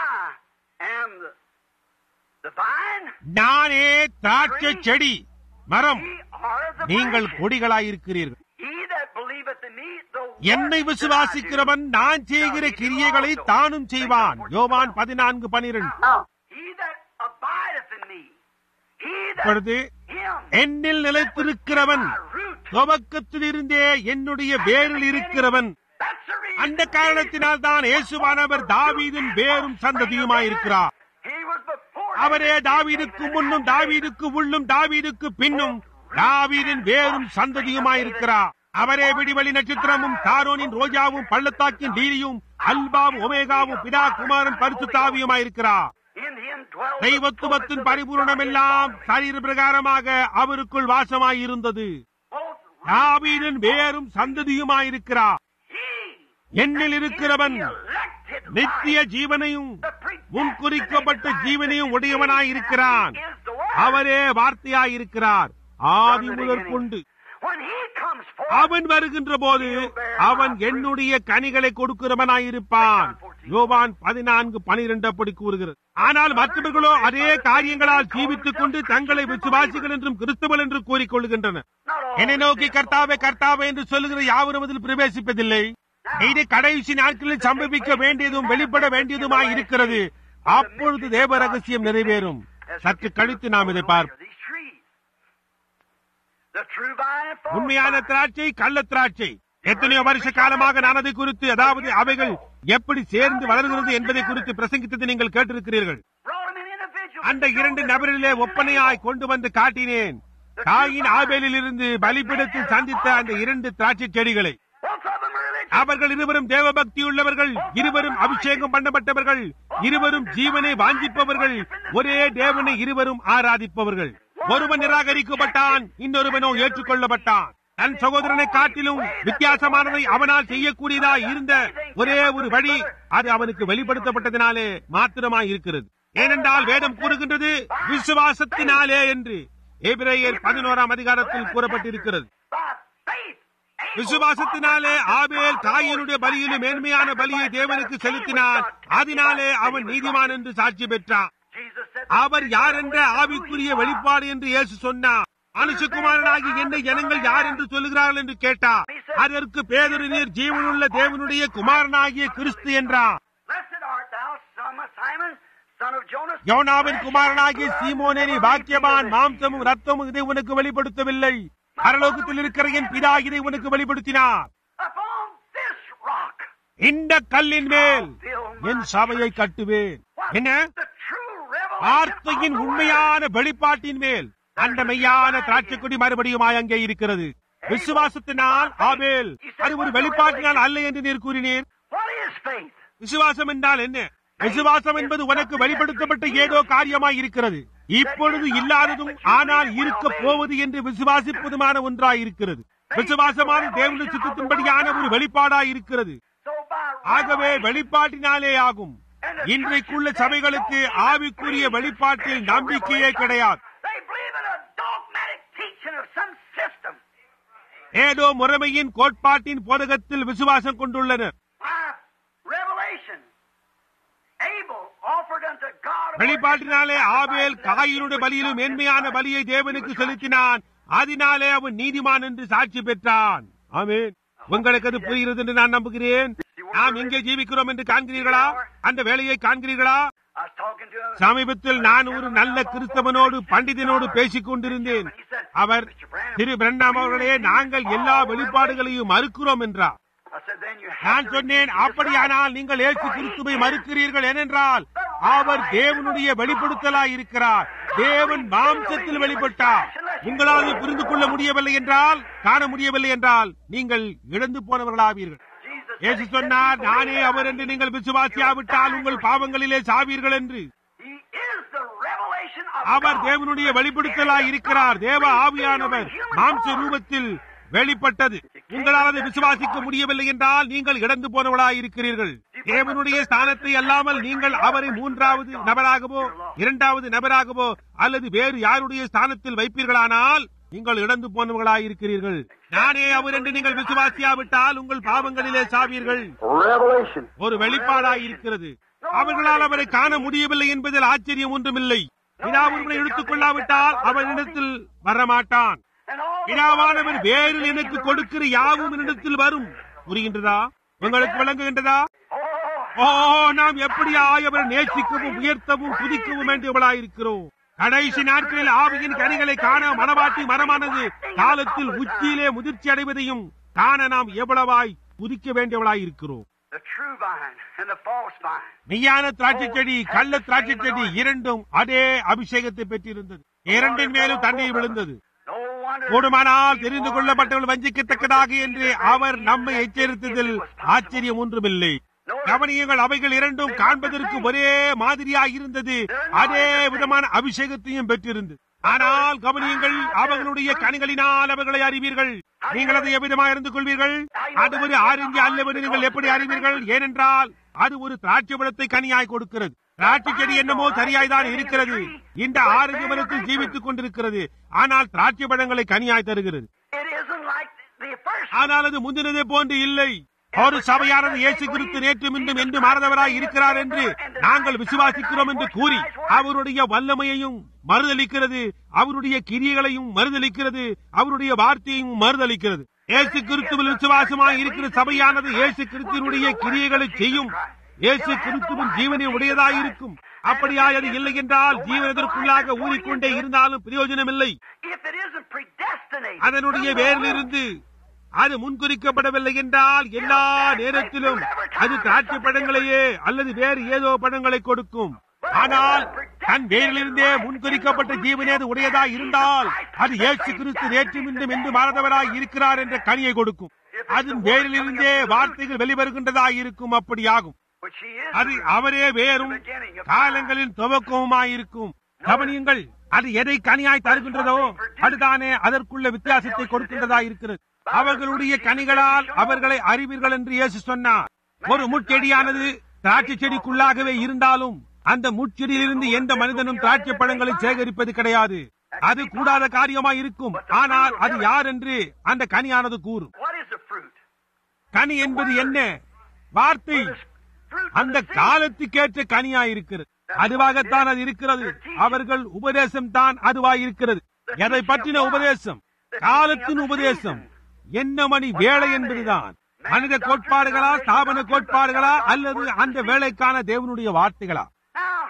I am the, the vine. நானே திராட்சை செடி மரம் Ye are the நீங்கள் branches. கொடிகளாயிருக்கிறீர்கள் He that believeth in me, the என்னை works that I விசுவாசிக்கிறவன் நான் செய்கிற கிரியைகளை தானும் செய்வான் யோவான் பதினான்கு பனிரெண்டு do. He that abideth in me, he that இப்பொழுது him என்னில் நிலைத்திருக்கிறவன் my root. துவக்கத்திலிருந்தே என்னுடைய வேரில் இருக்கிறவன் That's the reason. அந்த காரணத்தினால் தான் இயேசுவானவர் தாவீதின் வேரும் சந்ததியுமாயிருக்கிறார் He was before அவரே தாவீதுக்கு முன்னும் தாவீதுக்கு உள்ளும் தாவீதுக்கு பின்னும் தாவீதின் வேரும் சந்ததியுமாயிருக்கிறார் அவரே விடிவெளி நட்சத்திரமும் தாரோனின் ரோஜாவும் பள்ளத்தாக்கின் லீலியும் அல்பாவும் ஒமேகாவும் பிதா குமாரன் பரிசு தாவியுமாயிருக்கிறார் in him dwells the தெய்வத்துவத்தின் fullness of பரிபூரணம் எல்லாம் சரீர பிரகாரமாக அவருக்குள் வாசமாயிருந்தது both தாவீதின் வேரும் சந்ததியுமாயிருக்கிறார் he என்னில் இருக்கிறவன் the elected நித்திய vine, ஜீவனையும் the predestinated முன்குறிக்கப்பட்ட vine ஜீவனையும் that is உடையவனாயிருக்கிறான் is the word. அவரே வார்த்தையாயிருக்கிறார் ஆதி முதற்கொண்டு When he comes forth, அவன் வருகின்ற போது அவன் என்னுடைய கனிகளை கொடுக்கிறவனாயிருப்பான் யோவான் பதினான்கு பனிரெண்டு அப்படி கூறுகிறது ஆனால் மற்றவர்களோ அதே காரியங்களால் ஜீவித்துக் கொண்டு தங்களை விசுவாசிகள் என்றும் கிறிஸ்தவர்கள் என்றும் கூறிக்கொள்கின்றனர் not all என்னை நோக்கி கர்த்தாவே கர்த்தாவே என்று சொல்லுகிற யாவரும் அதில் பிரவேசிப்பதில்லை இது கடைசி நாட்களில் சம்பவிக்க வேண்டியதும் வெளிப்பட வேண்டியதுமாய் இருக்கிறது அப்பொழுது தேவ ரகசியம் நிறைவேறும் சற்று கழித்து நாம் இதை பார்ப்போம் these trees. The true vine and false உண்மையான vine. திராட்சை கள்ள திராட்சை எத்தனையோ வருஷ காலமாக நான் அதை குறித்து அதாவது அவைகள் எப்படி சேர்ந்து வளர்கிறது என்பதை குறித்து பிரசங்கித்ததை நீங்கள் கேட்டிருக்கிறீர்கள் Brought them in individuals. அந்த இரண்டு நபரிலே ஒப்பனையாய் கொண்டு வந்து காட்டினேன் தாயின் ஆபேலில் இருந்து பலிபிடத்தில் சந்தித்த அந்த இரண்டு திராட்சை செடிகளை Both of them are religious. அவர்கள் இருவரும் தேவபக்தி உள்ளவர்கள் இருவரும் அபிஷேகம் பண்ணப்பட்டவர்கள் இருவரும் ஜீவனை வாஞ்சிப்பவர்கள் ஒரே தேவனை இருவரும் ஆராதிப்பவர்கள் ஒருவன் நிராகரிக்கப்பட்டான் இன்னொருவனோ ஏற்றுக்கொள்ளப்பட்டான் தன் சகோதரனை காட்டிலும் வித்தியாசமானதை அவனால் செய்யக்கூடியதா இருந்த ஒரே ஒரு வழி அது அவனுக்கு வெளிப்படுத்தப்பட்டதினாலே மாத்திரமாய் இருக்கிறது ஏனென்றால் வேதம் கூறுகின்றது விசுவாசத்தினாலே என்று எபிரேயர் பதினோராம் அதிகாரத்தில் கூறப்பட்டிருக்கிறது By faith. Abel விசுவாசத்தினாலே ஆபேல் காயனுடைய பலியிலும் மேன்மையான பலியை தேவனுக்கு செலுத்தினான் அதனாலே அவன் நீதிமான் என்று சாட்சி பெற்றான் Jesus said, அவர் யார் என்ற ஆவிக்குரிய வெளிப்பாடு என்று இயேசு சொன்னார் மனுஷகுமாரனாகி என்னை ஜனங்கள் யார் என்று சொல்லுகிறார்கள் என்று கேட்டார் அதற்கு பேதரு நீர் ஜீவனுள்ள தேவனுடைய குமாரனாகிய கிறிஸ்து என்றார் Blessed art thou, son of Simon, son of Jonas. யோனாவின் குமாரனாகிய சீமோனே நீ பாக்கியவான் மாம்சமும் ரத்தமும் இதை உனக்கு வெளிப்படுத்தவில்லை பரலோகத்தில் இருக்கிற என் பிதா இதை உனக்கு வெளிப்படுத்தினார் Upon this rock, இந்த கல்லின் மேல் என் சபையை கட்டுவேன் என்ன the true revelation வார்த்தையின் of the உண்மையான வெளிப்பாட்டின் மேல் அந்த மெய்யான திராட்சைக்கொடி மறுபடியுமாய் அங்கே இருக்கிறது விசுவாசத்தினால் ஆபேல் அது ஒரு வெளிப்பாட்டினால் அல்ல என்று நீர் கூறினீர் word. What is faith? விசுவாசம் என்றால் என்ன விசுவாசம் என்பது உனக்கு வெளிப்படுத்தப்பட்ட ஏதோ காரியமாய் இருக்கிறது இப்பொழுது இல்லாததும் ஆனால் இருக்க போவது என்று விசுவாசிப்பதுமான ஒன்றாய் இருக்கிறது விசுவாசமான தேவனுடைய சித்தத்தின்படியான ஒரு வெளிப்பாடாய் இருக்கிறது So by ஆகவே revelation, வெளிப்பாட்டினாலே ஆகும் இன்றைக்குள்ள சபைகளுக்கு ஆவிக்குரிய வெளிப்பாட்டில் நம்பிக்கையே கிடையாது they believe in a dogmatic teaching of some system. ஏதோ முறைமையின் கோட்பாட்டின் போதகத்தில் விசுவாசம் கொண்டுள்ளனர் By revelation, Abel offered unto God. வெளிப்பாட்டினாலே ஆபேல் காயினுடைய பலியிலும் மேன்மையான பலியை தேவனுக்கு செலுத்தினான் அதனாலே அவன் நீதிமான் என்று சாட்சி பெற்றான் ஆமென் உங்களுக்கு அது புரிகிறது என்று நான் நம்புகிறேன் நாம் எங்கே ஜீவிக்கிறோம் என்று காண்கிறீர்களா அந்த வேலையை காண்கிறீர்களா I was talking to him. சமீபத்தில் நான் ஒரு நல்ல கிறிஸ்தவனோடு பண்டிதனோடு பேசிக் கொண்டிருந்தேன் அவர் திரு பிரண்ணாம் அவர்களே நாங்கள் எல்லா வெளிப்பாடுகளையும் மறுக்கிறோம் என்றார் I said, then you have நான் to சொன்னேன் receive Jesus அப்படியானால் நீங்கள் இயேசு கிறிஸ்துவை மறுக்கிறீர்கள் ஏனென்றால் அவர் தேவனுடைய வெளிப்படுத்தலாய் இருக்கிறார் தேவன் மாம்சத்தில் வெளிப்பட்டார் உங்களால் அதை புரிந்து கொள்ள முடியவில்லை என்றால் காண முடியவில்லை என்றால் நீங்கள் இழந்து போனவர்களாவீர்கள் Jesus said, இயேசு "Except சொன்னார் you நானே believe அவர் என்று நீங்கள் விசுவாசியாவிட்டால் உங்கள் பாவங்களிலே சாவீர்கள் என்று He is the revelation of our God. தேவனுடைய வெளிப்படுத்தலாய் இருக்கிறார் தேவ ஆவியானவர் மாம்ச ரூபத்தில் வெளிப்பட்டது உங்களால் அதை விசுவாசிக்க முடியவில்லை என்றால் நீங்கள் இழந்து போனவளாய் இருக்கிறீர்கள் தேவனுடைய ஸ்தானத்தை அல்லாமல் நீங்கள் அவரை மூன்றாவது நபராகவோ இரண்டாவது நபராகவோ அல்லது வேறு யாருடைய ஸ்தானத்தில் வைப்பீர்களானால் நீங்கள் இழந்து போனவர்களாய் இருக்கிறீர்கள் நானே அவர் என்று நீங்கள் விசுவாசியாவிட்டால் உங்கள் பாவங்களிலே சாவீர்கள் Revelation. ஒரு வெளிப்பாடாய் இருக்கிறது அவர்களால் அவரை காண முடியவில்லை என்பதில் ஆச்சரியம் ஒன்றுமில்லை பிதா ஒருவனை எடுத்துக் கொள்ளாவிட்டால் அவனிடத்தில் வரமாட்டான் And all the பிதாவானவர் வேறில் எனக்கு கொடுக்கிற யாவும் என்னிடத்தில் வரும் புரிகின்றதா உங்களுக்கு விளங்குகின்றதா Oh, ஓ நாம் எப்படியாய் அவரை நேசிக்கவும் உயர்த்தவும் புதிக்கவும் வேண்டியவளாயிருக்கிறோம் கடைசி நாட்களில் ஆவியின் கனிகளை காண மனவாட்டி மரமானது காலத்தில் உச்சியிலே முதிர்ச்சி அடைவதையும் காண நாம் எவ்வளவாய் புதிக்க வேண்டியவளாயிருக்கிறோம் the true vine and the false vine. மெய்யான திராட்சை செடி கள்ள திராட்சை செடி இரண்டும் அதே அபிஷேகத்தை பெற்றிருந்தது இரண்டின் மேலும் தண்ணீர் விழுந்தது No wonder. கூடுமானால் தெரிந்து கொள்ளப்பட்டவர்கள் வஞ்சிக்கத்தக்கதாக என்று அவர் நம்மை எச்சரித்ததில் ஆச்சரியம் ஒன்றுமில்லை கவனியங்கள் அவைகள் இரண்டும் காண்பதற்கு ஒரே மாதிரியாக இருந்தது அதே விதமான அபிஷேகத்தையும் பெற்றிருந்தது ஆனால் கவனியங்கள் அவர்களுடைய கனிகளினால் அவர்களை அறிவீர்கள் நீங்கள் அதை எவ்விதமாக அறிந்து கொள்வீர்கள் அது ஒரு ஆரஞ்சு அல்லவென்று நீங்கள் எப்படி அறிவீர்கள் ஏனென்றால் அது ஒரு திராட்சை பழத்தை கனியாய் கொடுக்கிறது திராட்சை செடி என்னமோ சரியாய் தான் இருக்கிறது இந்த ஆரஞ்சு மரத்தில் ஜீவித்துக் கொண்டிருக்கிறது ஆனால் திராட்சை பழங்களை கனியாய் தருகிறது It isn't like the first. ஆனால் அது முந்தினதை போன்று இல்லை ஒரு சபையானது இயேசு கிறிஸ்து நேற்றும் இன்றும் என்று மாறதவராய் இருக்கிறார் என்று நாங்கள் விசுவாசிக்கிறோம் என்று கூறி அவருடைய வல்லமையையும் மறுதளிக்கிறது அவருடைய கிரியைகளையும் மறுதளிக்கிறது அவருடைய வார்த்தையையும் மறுதளிக்கிறது இயேசு கிறிஸ்துவில் விசுவாசமாய் இருக்கிற சபையானது இயேசு கிறிஸ்துவனுடைய கிரியைகளை செய்யும் இயேசு கிறிஸ்துவின் ஜீவனை உடையதாய் இருக்கும் அப்படியாய் அது இல்லை என்றால் ஜீவனத்திற்குள்ளாக ஊறிக்கொண்டே இருந்தாலும் பிரயோஜனம் இல்லை If it isn't predestinated. அதனுடைய வேரிலிருந்து அது முன்குறிக்கப்படவில்லை என்றால் எல்லா நேரத்திலும் அது திராட்சை பழங்களையே அல்லது வேறு ஏதோ பழங்களை கொடுக்கும் ஆனால் தன் வேரிலிருந்தே முன்குறிக்கப்பட்ட ஜீவனே அது உடையதா இருந்தால் அது இயேசு கிறிஸ்து நேற்றும் இன்றும் என்று மாறதவராய் இருக்கிறார் என்ற கனியை கொடுக்கும் அதன் வேரிலிருந்தே வார்த்தைகள் வெளிவருகின்றதாய் இருக்கும் அப்படியாகும் Which he is. அது அவரே வேறும் காலங்களின் துவக்கவுமாயிருக்கும் கவனியுங்கள் அது எதை கனியாய் தருகின்றதோ அதுதானே அதற்குள்ள வித்தியாசத்தை கொடுக்கின்றதா இருக்கிறது அவர்களுடைய கனிகளால் அவர்களை அறிவீர்கள் என்று இயேசு சொன்னார் ஒரு முட்செடியானது திராட்சை செடிக்குள்ளாகவே இருந்தாலும் அந்த முட்செடியிலிருந்து எந்த மனிதனும் திராட்சை பழங்களை சேகரிப்பது கிடையாது அது கூடாத காரியமாய் இருக்கும் ஆனால் அது யார் என்று அந்த கனியானது கூறும் What is the fruit? கனி என்பது என்ன வார்த்தை Fruit அந்த காலத்துக்கேற்ற கனியாய் இருக்கிறது அதுவாகத்தான் அது இருக்கிறது அவர்கள் உபதேசம் தான் அதுவாய் இருக்கிறது எதை பற்றின உபதேசம் காலத்தின் உபதேசம் என்ன மணி வேலை என்பதுதான் மனித கோட்பாடுகளா ஸ்தாபன கோட்பாடுகளா அல்லது அந்த வேலைக்கான தேவனுடைய வார்த்தைகளா Now,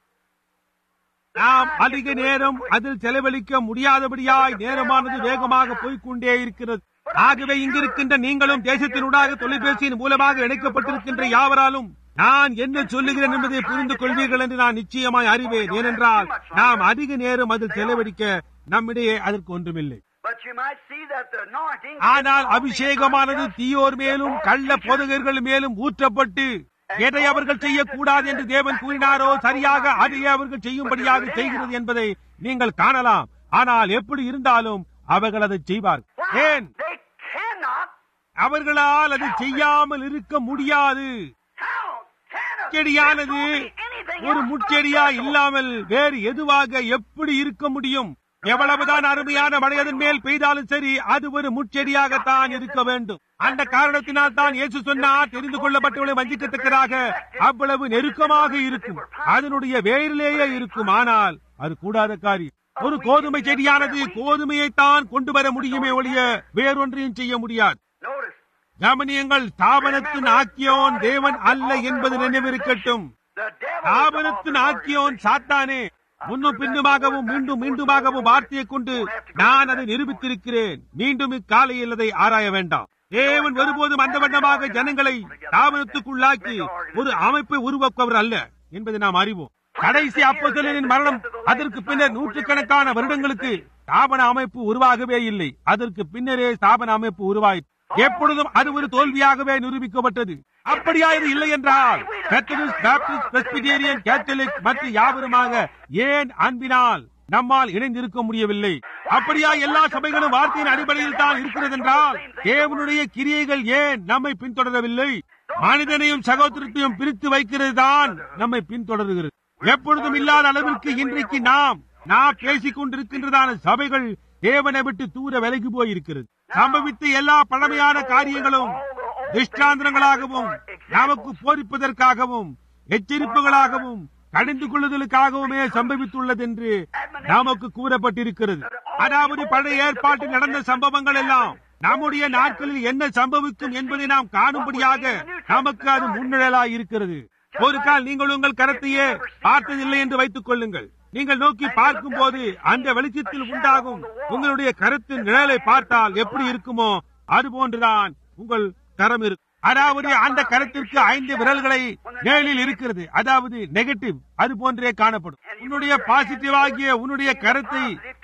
நாம் அதிக நேரம் அதில் செலவழிக்க முடியாதபடியாய் நேரமானது வேகமாக போய்க்கொண்டே இருக்கிறது ஆகவே இங்கிருக்கின்ற நீங்களும் தேசத்தினூடாக தொலைபேசியின் மூலமாக இணைக்கப்பட்டிருக்கின்ற யாவராலும் நான் என்ன சொல்லுகிறேன் என்பதை புரிந்து கொள்வீர்கள் என்று நான் நிச்சயமாய் அறிவேன் ஏனென்றால் நாம் அதிக நேரம் அதில் செலவழிக்க நம்மிடையே அதற்கு ஒன்றுமில்லை but you might see that the anointing. ஆனால் அபிஷேகமானது தீயோர் மேலும் கள்ள போதகர்கள் மேலும் ஊற்றப்பட்டு எதை அவர்கள் செய்யக்கூடாது என்று தேவன் கூறினாரோ சரியாக அதையே அவர்கள் செய்யும்படியாக செய்கிறது என்பதை நீங்கள் காணலாம் ஆனால் எப்படி இருந்தாலும் அவர்கள் அதை செய்வார்கள் Why? ஏன் They cannot. அவர்களால் அதை செய்யாமல் இருக்க முடியாது How can a முட்செடியானது vegetable be anything ஒரு else but a முட்செடியா vegetable? இல்லாமல் வேறு எதுவாக எப்படி இருக்க முடியும் எவ்வளவுதான் அருமையான மழை அதன் மேல் பெய்தாலும் சரி அது ஒரு முட்செடியாகத்தான் இருக்க வேண்டும் அந்த காரணத்தினால் தான் இயேசு சொன்னார் தெரிந்து கொள்ளப்பட்டவர்களை வஞ்சிக்கத்தக்கதாக அவ்வளவு நெருக்கமாக இருக்கும் அதனுடைய வேரிலேயே இருக்கும் ஆனால் அது கூடாத காரியம் ஒரு கோதுமை செடியானது கோதுமையைத்தான் கொண்டு வர முடியுமே ஒழிய வேறொன்றையும் செய்ய முடியாது Notice. கவனியங்கள் ஸ்தாபனத்தின் ஆக்கியோன் தேவன் அல்ல என்பது நினைவிருக்கட்டும் The devil. ஸ்தாபனத்தின் ஆக்கியோன் சாத்தானே முன்னும் பின்னுமாகவும் மீண்டும் மீண்டுமாகவும் வார்த்தையை கொண்டு நான் அதை நிரூபித்திருக்கிறேன் மீண்டும் இக்காலையில் அதை ஆராய வேண்டாம் தேவன் ஒருபோதும் அந்த வண்ணமாக ஜனங்களை தாபனத்துக்குள்ளாக்கி ஒரு அமைப்பை உருவாக்குவர் அல்ல என்பதை நாம் அறிவோம் கடைசி அப்போஸ்தலரின் மரணம் அதற்கு பின்னர் நூற்றுக்கணக்கான வருடங்களுக்கு ஸ்தாபன அமைப்பு உருவாகவே இல்லை அதற்கு பின்னரே ஸ்தாபன அமைப்பு உருவாயிற்று எப்பொழுதும் அது ஒரு தோல்வியாகவே நிரூபிக்கப்பட்டது அப்படியா இது இல்லை என்றால் மெத்தடிஸ்ட் பாப்டிஸ்ட் பிரெஸ்பிடேரியன் கேத்தலிக் மற்றும் யாவருமாக ஏன் அன்பினால் நம்மால் இணைந்திருக்க முடியவில்லை அப்படியா எல்லா சபைகளும் வார்த்தையின் அடிப்படையில் தான் இருக்கிறது என்றால் தேவனுடைய கிரியைகள் ஏன் நம்மை பின்தொடரவில்லை மனிதனையும் சகோதரத்தையும் பிரித்து வைக்கிறது தான் நம்மை பின்தொடர்கிறது எப்பொழுதும் இல்லாத அளவிற்கு இன்றைக்கு நாம் நாம் பேசிக் கொண்டிருக்கின்றதான சபைகள் தேவனை விட்டு தூர விலகி போயிருக்கிறது சம்பவித்த எல்லா பழமையான காரியங்களும் திஷ்டாந்திரங்களாகவும் நமக்கு போதிப்பதற்காகவும் எச்சரிப்புகளாகவும் கடிந்து கொள்ளுதலுக்காகவுமே சம்பவித்துள்ளது என்று நமக்கு கூறப்பட்டிருக்கிறது அதாவது பழைய ஏற்பாட்டில் நடந்த சம்பவங்கள் எல்லாம் நம்முடைய நாட்களில் என்ன சம்பவிக்கும் என்பதை நாம் காணும்படியாக நமக்கு அது முன்னிழலாய் இருக்கிறது ஒரு கால் நீங்கள் உங்கள் கரத்தையே பார்த்ததில்லை என்று வைத்துக் கொள்ளுங்கள் நீங்கள் நோக்கி பார்க்கும் போது அந்த வெளிச்சத்தில் உண்டாகும் உங்களுடைய கருத்தின் நிழலை பார்த்தால் எப்படி இருக்குமோ அது போன்றுதான் உங்கள் கரம் இருக்கும் அதாவது அந்த கருத்திற்கு ஐந்து விரல்களை மேலில் இருக்கிறது அதாவது நெகட்டிவ் அது போன்றே காணப்படும் உன்னுடைய பாசிட்டிவ் ஆகிய உன்னுடைய கருத்தை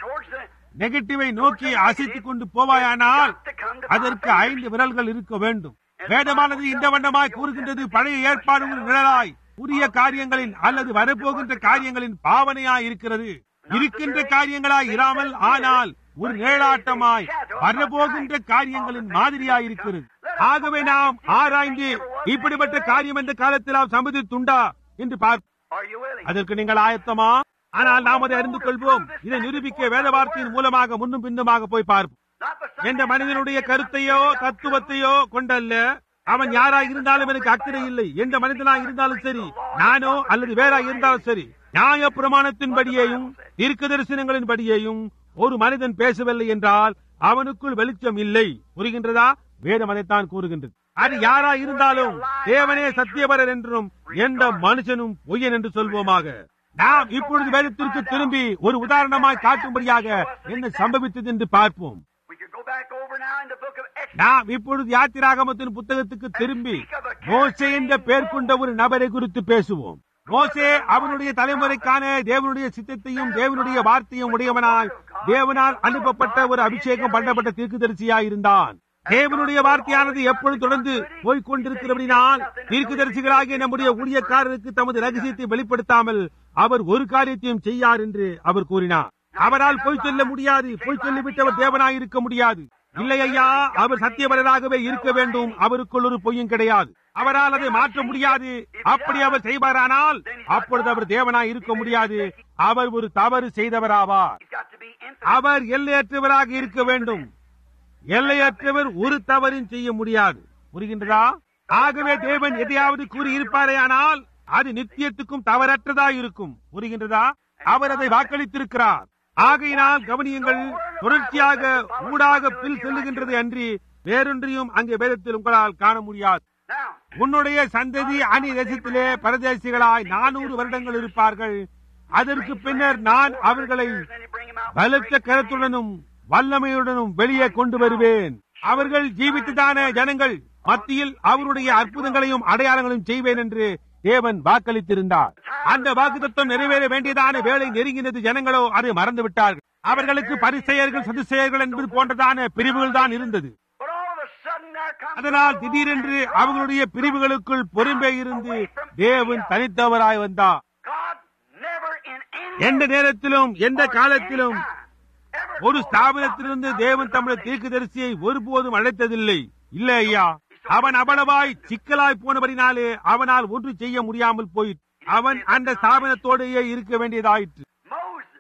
நெகட்டிவை நோக்கி அசைத்துக் கொண்டு போவாயானால் அதற்கு ஐந்து விரல்கள் இருக்க வேண்டும் வேதமானது இந்த வண்ணமாய் கூறுகின்றது பழைய ஏற்பாடு ஒரு நிழலாய் புதிய காரியங்களின் அல்லது வரப்போகின்ற காரியங்களின் பாவனையாய் இருக்கிறது இருக்கின்ற காரியங்களாய் இராமல் ஆனால் ஒரு நிழலாட்டமாய் வரப்போகின்ற காரியங்களின் மாதிரியாய் இருக்கிறது ஆகவே நாம் ஆராய்ந்து இப்படிப்பட்ட காரியம் என்ற காலத்தில் நாம் சம்மதித்துண்டா என்று பார்ப்போம் Are you willing? அதற்கு நீங்கள் ஆயத்தமா ஆனால் நாம் அதை அறிந்து கொள்வோம் இதை நிரூபிக்க வேத வார்த்தையின் மூலமாக முன்னும் பின்னுமாக போய் பார்ப்போம் Not by some எந்த மனிதனுடைய கருத்தையோ தத்துவத்தையோ கொண்டல்ல அவன் யாராய் இருந்தாலும் எனக்கு அக்கறை இல்லை எந்த மனிதனாய் இருந்தாலும் சரி நானோ அல்லது வேறாய் இருந்தாலும் சரி நியாய பிரமாணத்தின்படியேயும் தீர்க்க தரிசனங்களின் படியேயும் ஒரு மனிதன் பேசவில்லை என்றால் அவனுக்குள் வெளிச்சம் இல்லை புரிகின்றதா வேதம் அதைத்தான் கூறுகின்றது அது யாராய் இருந்தாலும் தேவனே சத்தியபரர் என்றும் எந்த மனுஷனும் பொய்யன் என்று சொல்வோமாக நாம் இப்பொழுது வேதத்திற்கு திரும்பி ஒரு உதாரணமாய் காட்டும்படியாக என்ன சம்பவித்தது என்று பார்ப்போம் We could go back over now in the book of Exodus. நாம் இப்பொழுது யாத்திராகமத்தின் புத்தகத்துக்கு திரும்பி மோசே என்ற பெயர் கொண்ட ஒரு நபரை குறித்து பேசுவோம் மோசே அவனுடைய தலைமுறைக்கான தேவனுடைய சித்தத்தையும் தேவனுடைய வார்த்தையும் உடையவனாய் தேவனால் அனுப்பப்பட்ட ஒரு அபிஷேகம் பண்ணப்பட்ட தீர்க்குதரிசியாய் இருந்தான் தேவனுடைய வார்த்தையானது எப்பொழுது தொடர்ந்து போய்க் கொண்டிருக்கிறபடினால் தீர்க்குதரிசிகளாகிய நம்முடைய ஊழியக்காரருக்கு தமது ரகசியத்தை வெளிப்படுத்தாமல் அவர் ஒரு காரியத்தையும் செய்யார் என்று அவர் கூறினார் அவரால் பொய் சொல்ல முடியாது பொய் சொல்லிவிட்டவர் தேவனாய் இருக்க முடியாது இல்லை ஐயா அவர் சத்தியவரராகவே இருக்க வேண்டும் அவருக்குள் ஒரு பொய்யும் கிடையாது அவரால் அதை மாற்ற முடியாது அப்படி அவர் செய்வாரானால் அப்பொழுது அவர் தேவனாய் இருக்க முடியாது அவர் ஒரு தவறு செய்தவராவார் He's got to be infinite. அவர் எல்லையற்றவராக இருக்க வேண்டும் எல்லையற்றவர் ஒரு தவறும் செய்ய முடியாது புரிகின்றதா ஆகவே தேவன் எதையாவது கூறி இருப்பாரேயானால் அது நித்தியத்துக்கும் தவறற்றதா இருக்கும் புரிகின்றதா அவர் அதை வாக்களித்திருக்கிறார் ஆகையினால் கவனியுங்கள் தொடர்ச்சியாக ஊடாக பில் செல்லுகின்றது அன்றி வேறொன்றையும் அங்கே வேதத்தில் உங்களால் காண முடியாது Now, உன்னுடைய சந்ததி அணி தேசத்திலே பரதேசிகளாய் நானூறு வருடங்கள் இருப்பார்கள் அதற்கு பின்னர் நான் அவர்களை then you bring him out. பலத்த கரத்துடனும் வல்லமையுடனும் வெளியே கொண்டு வருவேன் அவர்கள் ஜீவித்துதான ஜனங்கள் மத்தியில் அவருடைய அற்புதங்களையும் அடையாளங்களையும் செய்வேன் என்று தேவன் வாக்களித்திருந்தார் அந்த வாக்குத்தத்தம் நிறைவேற வேண்டியதான வேலை நெருங்கினது ஜனங்களோ அதை மறந்து விட்டார்கள் அவர்களுக்கு பரிசெயர்கள் சதுசெயர்கள் என்பது போன்றதான பிரிவுகள் தான் இருந்தது But all of a sudden there comes அதனால் திடீரென்று அவர்களுடைய பிரிவுகளுக்குள் பொறுமை இருந்து தேவன் தனித்தவராய் வந்தார் God never in any எந்த நேரத்திலும் எந்த காலத்திலும் ever ஒரு ஸ்தாபனத்திலிருந்து தேவன் தம்முடைய தீர்க்கதரிசியை ஒருபோதும் அழைத்ததில்லை இல்ல ஐயா அவன் அவ்வளவாய் சிக்கலாய் போனபடினாலே அவனால் ஒன்று செய்ய முடியாமல் போயிற்று அவன் அந்த ஸ்தாபனத்தோடையே இருக்க வேண்டியதாயிற்று Moses.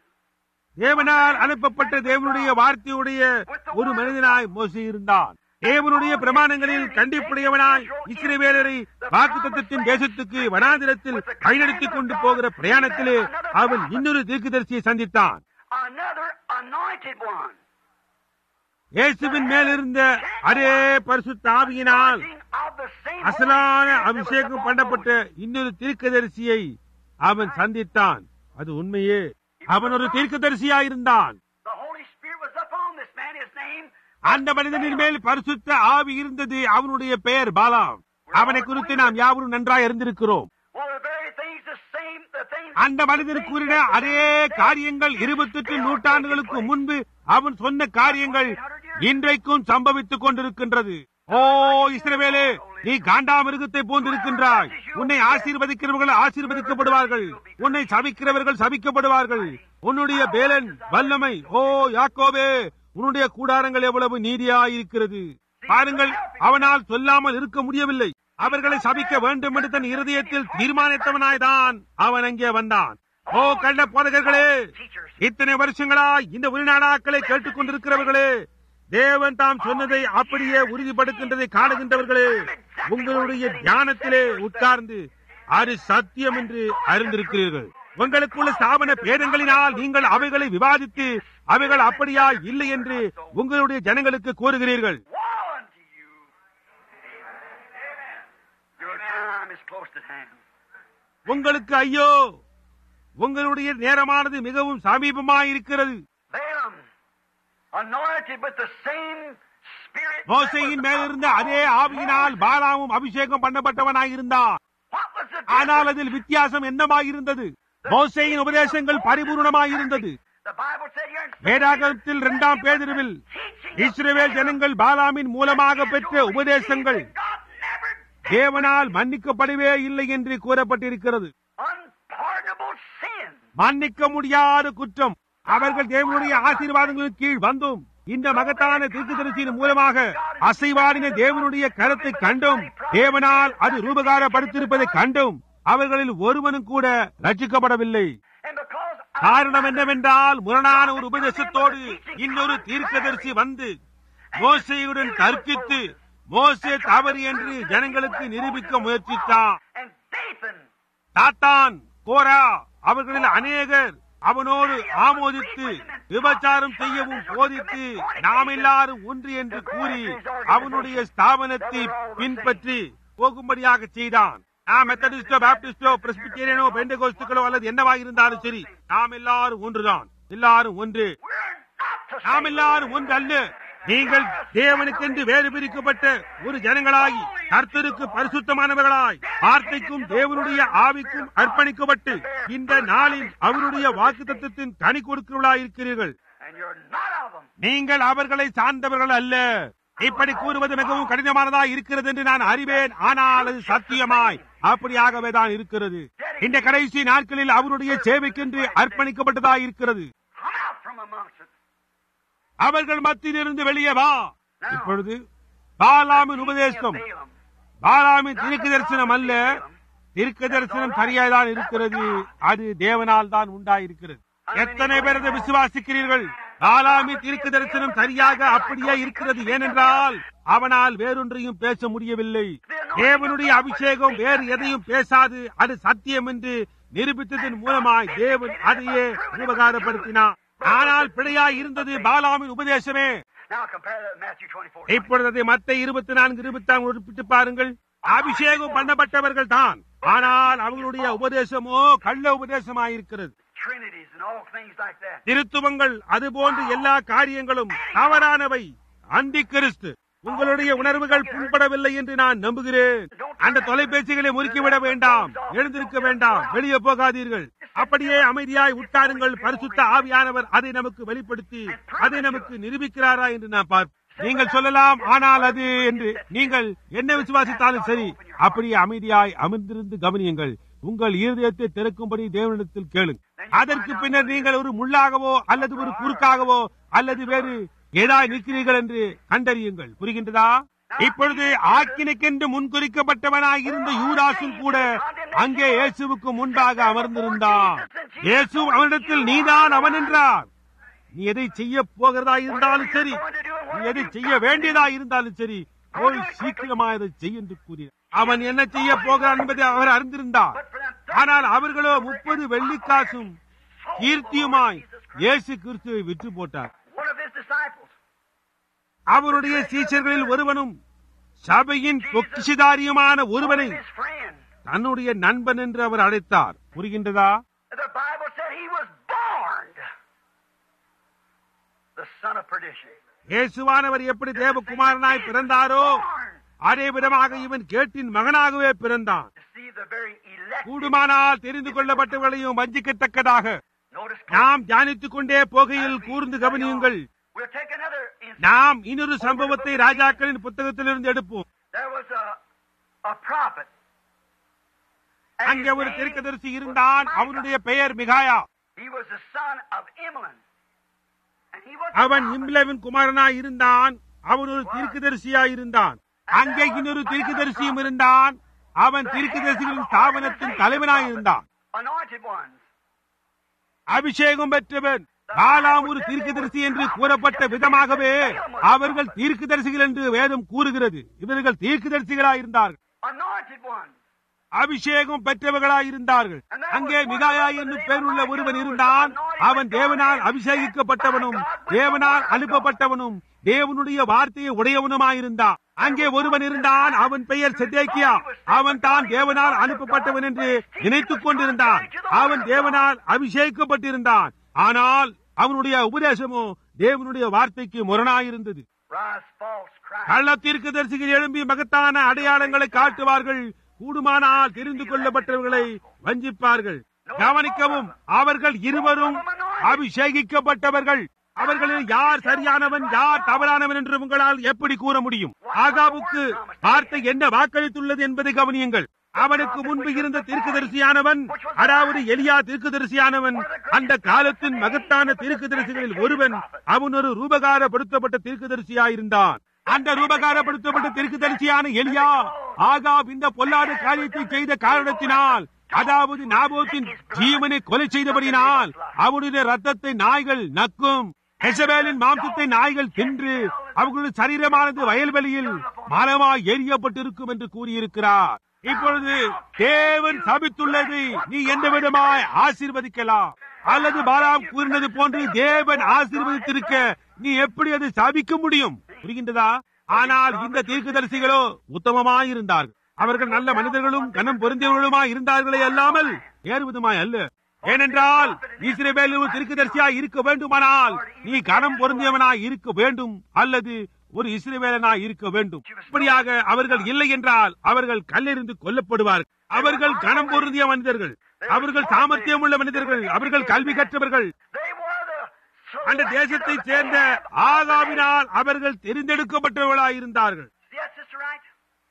தேவனால் அனுப்பப்பட்ட தேவனுடைய வார்த்தையுடைய ஒரு மனிதனாய் மோசி இருந்தான் தேவனுடைய பிரமாணங்களில் கண்டிப்புடையவனாய் இஸ்ரவேலரை வாக்குத்தத்தத்தின் தேசத்துக்கு வனாந்திரத்தில் வழிநடத்திக் கொண்டு போகிற பிரயாணத்திலே அவன் இன்னொரு தீர்க்கதரிசியை சந்தித்தான் Another anointed one. இயேசுவின் மேலிருந்த அதே பரிசுத்த ஆவியினால் Anointing of the same அசலான Holy Spirit that was அபிஷேகம் upon பண்ணப்பட்ட இன்னொரு தீர்க்கதரிசியை அவன் சந்தித்தான் அது உண்மையே அவன் ஒரு தீர்க்கதரிசியாயிருந்தான் The Holy Spirit was upon this man. His name அந்த மனிதனின் மேல் பரிசுத்த ஆவி இருந்தது அவனுடைய பெயர் பாலாம் அவனை குறித்து நாம் யாவரும் நன்றாய் அறிந்திருக்கிறோம் Well, the very things, the same, the things. அந்த மனிதன் கூறின அதே காரியங்கள் இருபத்தெட்டு நூற்றாண்டுகளுக்கு முன்பு அவன் சொன்ன காரியங்கள் இன்றைக்கும் சம்பவித்துக் கொண்டிருக்கின்றது ஓ இஸ்ரவேலே நீ காண்டாமிருகத்தை போன்றிருக்கின்றாய் உன்னை ஆசீர்வதிக்கிறவர்கள் ஆசீர்வதிக்கப்படுவார்கள் உன்னை சபிக்கிறவர்கள் சபிக்கப்படுவார்கள் உன்னுடைய பேலன் வல்லமை ஓ யாக்கோபே உன்னுடைய கூடாரங்கள் எவ்வளவு நீதியாயிருக்கிறது பாருங்கள் அவனால் சொல்லாமல் இருக்க முடியவில்லை அவர்களை சபிக்க வேண்டும் என்று தன் இருதயத்தில் தீர்மானித்தவனாய்தான் அவன் அங்கே வந்தான் ஓ கள்ள போதகர்களே இத்தனை வருஷங்களாய் இந்த உள்நாடாக்களை கேட்டுக் கொண்டிருக்கிறவர்களே தேவன் தாம் சொன்னதை அப்படியே உறுதிப்படுத்துகின்றதை காணுகின்றவர்களே உங்களுடைய தியானத்திலே உட்கார்ந்து அது சத்தியம் என்று அறிந்திருக்கிறீர்கள் உங்களுக்குள்ள ஸ்தாபன பேதங்களினால் நீங்கள் அவைகளை விவாதித்து அவைகள் அப்படியா இல்லை என்று உங்களுடைய ஜனங்களுக்கு கூறுகிறீர்கள் Woe unto you. Your time is close at hand. உங்களுக்கு ஐயோ உங்களுடைய நேரமானது மிகவும் சமீபமாயிருக்கிறது Balaam, anointed with the same spirit. மோசையின் மேலிருந்த அதே ஆவியினால் பாலாமும் அபிஷேகம் பண்ணப்பட்டவனாயிருந்தான் What was the ஆனால் அதில் வித்தியாசம் என்னமாயிருந்தது மோசையின் உபதேசங்கள் பரிபூர்ணமாயிருந்தது The Bible said here in வேதாகமத்தில் இரண்டாம் பேதிருவில் இஸ்ரவேல் ஜனங்கள் பாலாமின் மூலமாக பெற்ற உபதேசங்கள் God never தேவனால் மன்னிக்கப்படவே இல்லை என்று கூறப்பட்டிருக்கிறது unpardonable sin. மன்னிக்க முடியாத குற்றம் அவர்கள் தேவனுடைய ஆசீர்வாதங்களின் கீழ் வந்தும் இந்த மகத்தான தீர்க்கதரிசியின் மூலமாக அசைவாடின தேவனுடைய கரத்தை கண்டும் தேவனால் அது ரூபகாரப்படுத்தியிருப்பதை கண்டும் அவர்களில் ஒருவனும் கூட ரட்சிக்கப்படவில்லை And because காரணம் என்னவென்றால் முரணான ஒரு உபதேசத்தோடு இன்னொரு தீர்க்கதரிசி வந்து மோசையுடன் தர்க்கித்து மோசே தவறு என்று ஜனங்களுக்கு நிரூபிக்க முயற்சித்தான் and Dathan, தாத்தான் கோரா அவர்களில் அநேகர் அவனோடு ஆமோதித்து விபச்சாரம் செய்யவும் போதித்து நாம் எல்லாரும் ஒன்று என்று கூறி அவனுடைய ஸ்தாபனத்தை பின்பற்றி போகும்படியாக செய்தான் நாம் மெத்தடிஸ்டோ பாப்டிஸ்டோ பிரஸ்பிட்டேரியனோ பெண்டகோஸ்துக்களோ அல்லது என்னவா இருந்தாலும் சரி நாம் எல்லாரும் ஒன்றுதான் எல்லாரும் ஒன்று we're not to நாம் எல்லாரும் ஒன்று அல்ல நீங்கள் தேவனுக்கென்று வேறு பிரிக்கப்பட்ட ஒரு ஜனங்களாகி கர்த்தருக்கு பரிசுத்தமானவர்களாய் வார்த்தைக்கும் தேவனுடைய ஆவிக்கும் அர்ப்பணிக்கப்பட்டு இந்த நாளில் அவருடைய வாக்கு தத்துவத்தின் கனி கொடுக்கிறவர்களாய் இருக்கிறீர்கள் and you're not of them. நீங்கள் அவர்களை சார்ந்தவர்கள் அல்ல இப்படி கூறுவது மிகவும் கடினமானதா இருக்கிறது என்று நான் அறிவேன் ஆனால் அது சத்தியமாய் அப்படியாகவே தான் இருக்கிறது இந்த கடைசி நாட்களில் அவருடைய சேவைக்கென்று அர்ப்பணிக்கப்பட்டதா இருக்கிறது Come out from amongst it. அவர்கள் மத்தியிலிருந்து வெளியே வா இப்பொழுது பாலாமின் உபதேசம் Balaam. பாலாமின் தீர்க்க தரிசனம் அல்ல தீர்க்க தரிசனம் சரியாய்தான் இருக்கிறது அது தேவனால் தான் உண்டாயிருக்கிறது எத்தனை பேர் அதை விசுவாசிக்கிறீர்கள் பாலாமின் தீர்க்க தரிசனம் சரியாக அப்படியே இருக்கிறது ஏனென்றால் அவனால் வேறொன்றையும் பேச முடியவில்லை தேவனுடைய அபிஷேகம் வேறு எதையும் பேசாது அது சத்தியம் என்று நிரூபித்ததன் மூலமாய் தேவன் அதையே உபகாரப்படுத்தினார் ஆனால் பிழையாய் இருந்தது பாலாமின் உபதேசமே Now compare that with Matthew 24. இப்பொழுது அதை மத்த இருபத்தி நான்கு இருபத்தி ஒப்பிட்டு பாருங்கள் அபிஷேகம் பண்ணப்பட்டவர்கள் தான் ஆனால் அவர்களுடைய உபதேசமோ கள்ள உபதேசமாயிருக்கிறது Trinities and all things like that. திருத்துவங்கள் அதுபோன்று எல்லா காரியங்களும் தவறானவை அந்தி கிறிஸ்து உங்களுடைய உணர்வுகள் புண்படவில்லை என்று நான் நம்புகிறேன் அந்த தொலைபேசிகளை முறுக்கிவிட வேண்டாம் எழுந்திருக்க வேண்டாம் வெளியே போகாதீர்கள் அப்படியே அமைதியாய் உட்காருங்கள் பரிசுத்த ஆவியானவர் அதை நமக்கு வெளிப்படுத்தி அதை நமக்கு நிரூபிக்கிறாரா என்று நான் பார்ப்பேன் நீங்கள் சொல்லலாம் ஆனால் அது என்று நீங்கள் என்ன விசுவாசித்தாலும் சரி அப்படியே அமைதியாய் அமர்ந்திருந்து கவனியுங்கள் உங்கள் இருதயத்தை திறக்கும்படி தேவனிடத்தில் கேளுங்கள் அதற்கு பின்னர் நீங்கள் ஒரு முள்ளாகவோ அல்லது ஒரு குறுக்காகவோ அல்லது வேறு ஏதாய் நிற்கிறீர்கள் என்று கண்டறியுங்கள் புரிகின்றதா இப்பொழுது ஆக்கினைக்கென்று முன்குறிக்கப்பட்டவனாய் இருந்த யூதாசும் கூட அங்கே இயேசுவுக்கு முன்பாக அமர்ந்திருந்தான் இயேசு அவனிடத்தில் நீதான் அவன் என்றார் நீ எதை செய்ய போகிறதா இருந்தாலும் சரி நீ எதை செய்ய வேண்டியதா இருந்தாலும் சரி போய் சீக்கிரமா இதை செய் என்று கூறினார் அவன் என்ன செய்ய போகிறான் என்பதை அவர் அறிந்திருந்தார் ஆனால் அவர்களோ முப்பது வெள்ளிக்காசும் கீர்த்தியுமாய் இயேசு கிறிஸ்துவை விற்று போட்டார் One of his disciples. அவருடைய சீஷர்களில் ஒருவனும் சபையின் பொக்கிஷிதாரியுமான ஒருவனை His friend. தன்னுடைய நண்பன் என்று அவர் அழைத்தார் புரிகின்றதா The Bible said he was born the son of perdition. இயேசுவானவர் எப்படி தேவகுமாரனாய் பிறந்தாரோ அதே விதமாக இவன் கேட்டின் மகனாகவே பிறந்தான் To see the very elect. கூடுமானால் தெரிந்து கொள்ளப்பட்டவர்களையும் வஞ்சிக்கத்தக்கதாக Notice. நாம் தியானித்துக் கொண்டே போகையில் கூர்ந்து கவனியுங்கள் We'll take another instance. நாம் இன்னொரு சம்பவத்தை ராஜாக்களின் புத்தகத்திலிருந்து எடுப்போம் There was a, a prophet. And அங்கே his ஒரு name தீர்க்கதரிசி was இருந்தான் Micah. அவனுடைய பெயர் மிகாயா He was the son of Imlan. And he was அவன் a prophet. இம்லவின் குமாரனாய் இருந்தான் அவன் ஒரு தீர்க்கதரிசியாய் இருந்தான் அங்கே இன்னொரு தீர்க்கதரிசியும் இருந்தான் அவன் தீர்க்கதரிசிகளின் ஸ்தாபனத்தின் தலைவனாய் இருந்தான் anointed ones. அபிஷேகம் பெற்றவன் பாலாம் ஒரு தீர்க்கதரிசி என்று கூறப்பட்ட விதமாகவே அவர்கள் தீர்க்கதரிசிகள் என்று வேதம் கூறுகிறது இவர்கள் தீர்க்கதரிசிகளாய் இருந்தார்கள் Anointed ones. அபிஷேகம் பெற்றவர்களாய் இருந்தார்கள் அங்கே மிகாயா என்னும் பேருள்ள ஒருவன் இருந்தான் அவன் தேவனால் அபிஷேகிக்கப்பட்டவனும் தேவனால் அனுப்பப்பட்டவனும் தேவனுடைய வார்த்தையை உடையவனுமாயிருந்தான் அங்கே ஒருவன் இருந்தான் அவன் பெயர் செதேக்கியா அவன் தான் தேவனால் அனுப்பப்பட்டவன் என்று நினைத்துக் கொண்டிருந்தான் அவன் தேவனால் அபிஷேகிக்கப்பட்டிருந்தான் ஆனால் அவனுடைய உபதேசமோ தேவனுடைய வார்த்தைக்கு முரணாயிருந்தது Rise false Christ. கள்ள தீர்க்கதரிசிகள் எழும்பி மகத்தான அடையாளங்களை காட்டுவார்கள் கூடுமானால் தெரிந்து கொள்ளப்பட்டவர்களை வஞ்சிப்பார்கள் கவனிக்கவும் அவர்கள் இருவரும் அபிஷேகிக்கப்பட்டவர்கள் அவர்களில் யார் சரியானவன் யார் தவறானவன் என்று உங்களால் எப்படி கூற முடியும் ஆகாவுக்கு வார்த்தை என்ன வாக்களித்துள்ளது என்பதை கவனியுங்கள் அவனுக்கு முன்பு இருந்த தீர்க்கதரிசியானவன் அதாவது எலியா தீர்க்கதரிசியானவன் அந்த காலத்தின் மகத்தான தீர்க்கதரிசிகளில் ஒருவன் அவன் ஒரு ரூபகாரப்படுத்தப்பட்ட தீர்க்கதரிசியாயிருந்தான் அந்த ரூபகாரப்படுத்தப்பட்ட தீர்க்கதரிசியான எலியா ஆகாப் இந்த பொல்லாத காரியத்தை செய்த காரணத்தினால் அதாவது நாபோத்தின் ஜீவனை கொலை செய்தபடியினால் அவனுடைய ரத்தத்தை நாய்கள் நக்கும் எசபேலின் மாம்சத்தை நாய்கள் தின்று அவர்களுடைய சரீரமானது வயல்வெளியில் மரமாய் எரியப்பட்டிருக்கும் என்று கூறியிருக்கிறார் இப்பொழுது தேவன் சபித்துள்ளது நீ எந்த விதமாய் ஆசீர்வதிக்கலாம் அல்லது பாராம் கூறினது போன்று தேவன் ஆசீர்வதித்திருக்க நீ எப்படி அதை சாபிக்க முடியும் புரிகின்றதா ஆனால் இந்த தீர்க்கதரிசிகளோ உத்தமமாய் இருந்தார்கள் அவர்கள் நல்ல மனிதர்களும் கனம் பொருந்தியவர்களுமாய் இருந்தார்களே அல்லாமல் ஏறுவதுமாய் அல்ல ஏனென்றால் இஸ்ரேவேல் ஒரு தீர்க்கதரிசியாய் இருக்க வேண்டுமானால் நீ கனம் பொருந்தியவனாய் இருக்க வேண்டும் அல்லது ஒரு இஸ்ரேவேலனாய் இருக்க வேண்டும் இப்படியாக அவர்கள் இல்லை என்றால் அவர்கள் கல்லெறிந்து கொல்லப்படுவார்கள் அவர்கள் கனம் பொருந்திய மனிதர்கள் அவர்கள் சாமர்த்தியம் உள்ள மனிதர்கள் அவர்கள் கல்வி கற்றவர்கள் They were the அந்த தேசத்தை சேர்ந்த ஆகாவினால் அவர்கள் தெரிந்தெடுக்கப்பட்டவர்களாய் இருந்தார்கள் Yes, Sister Right?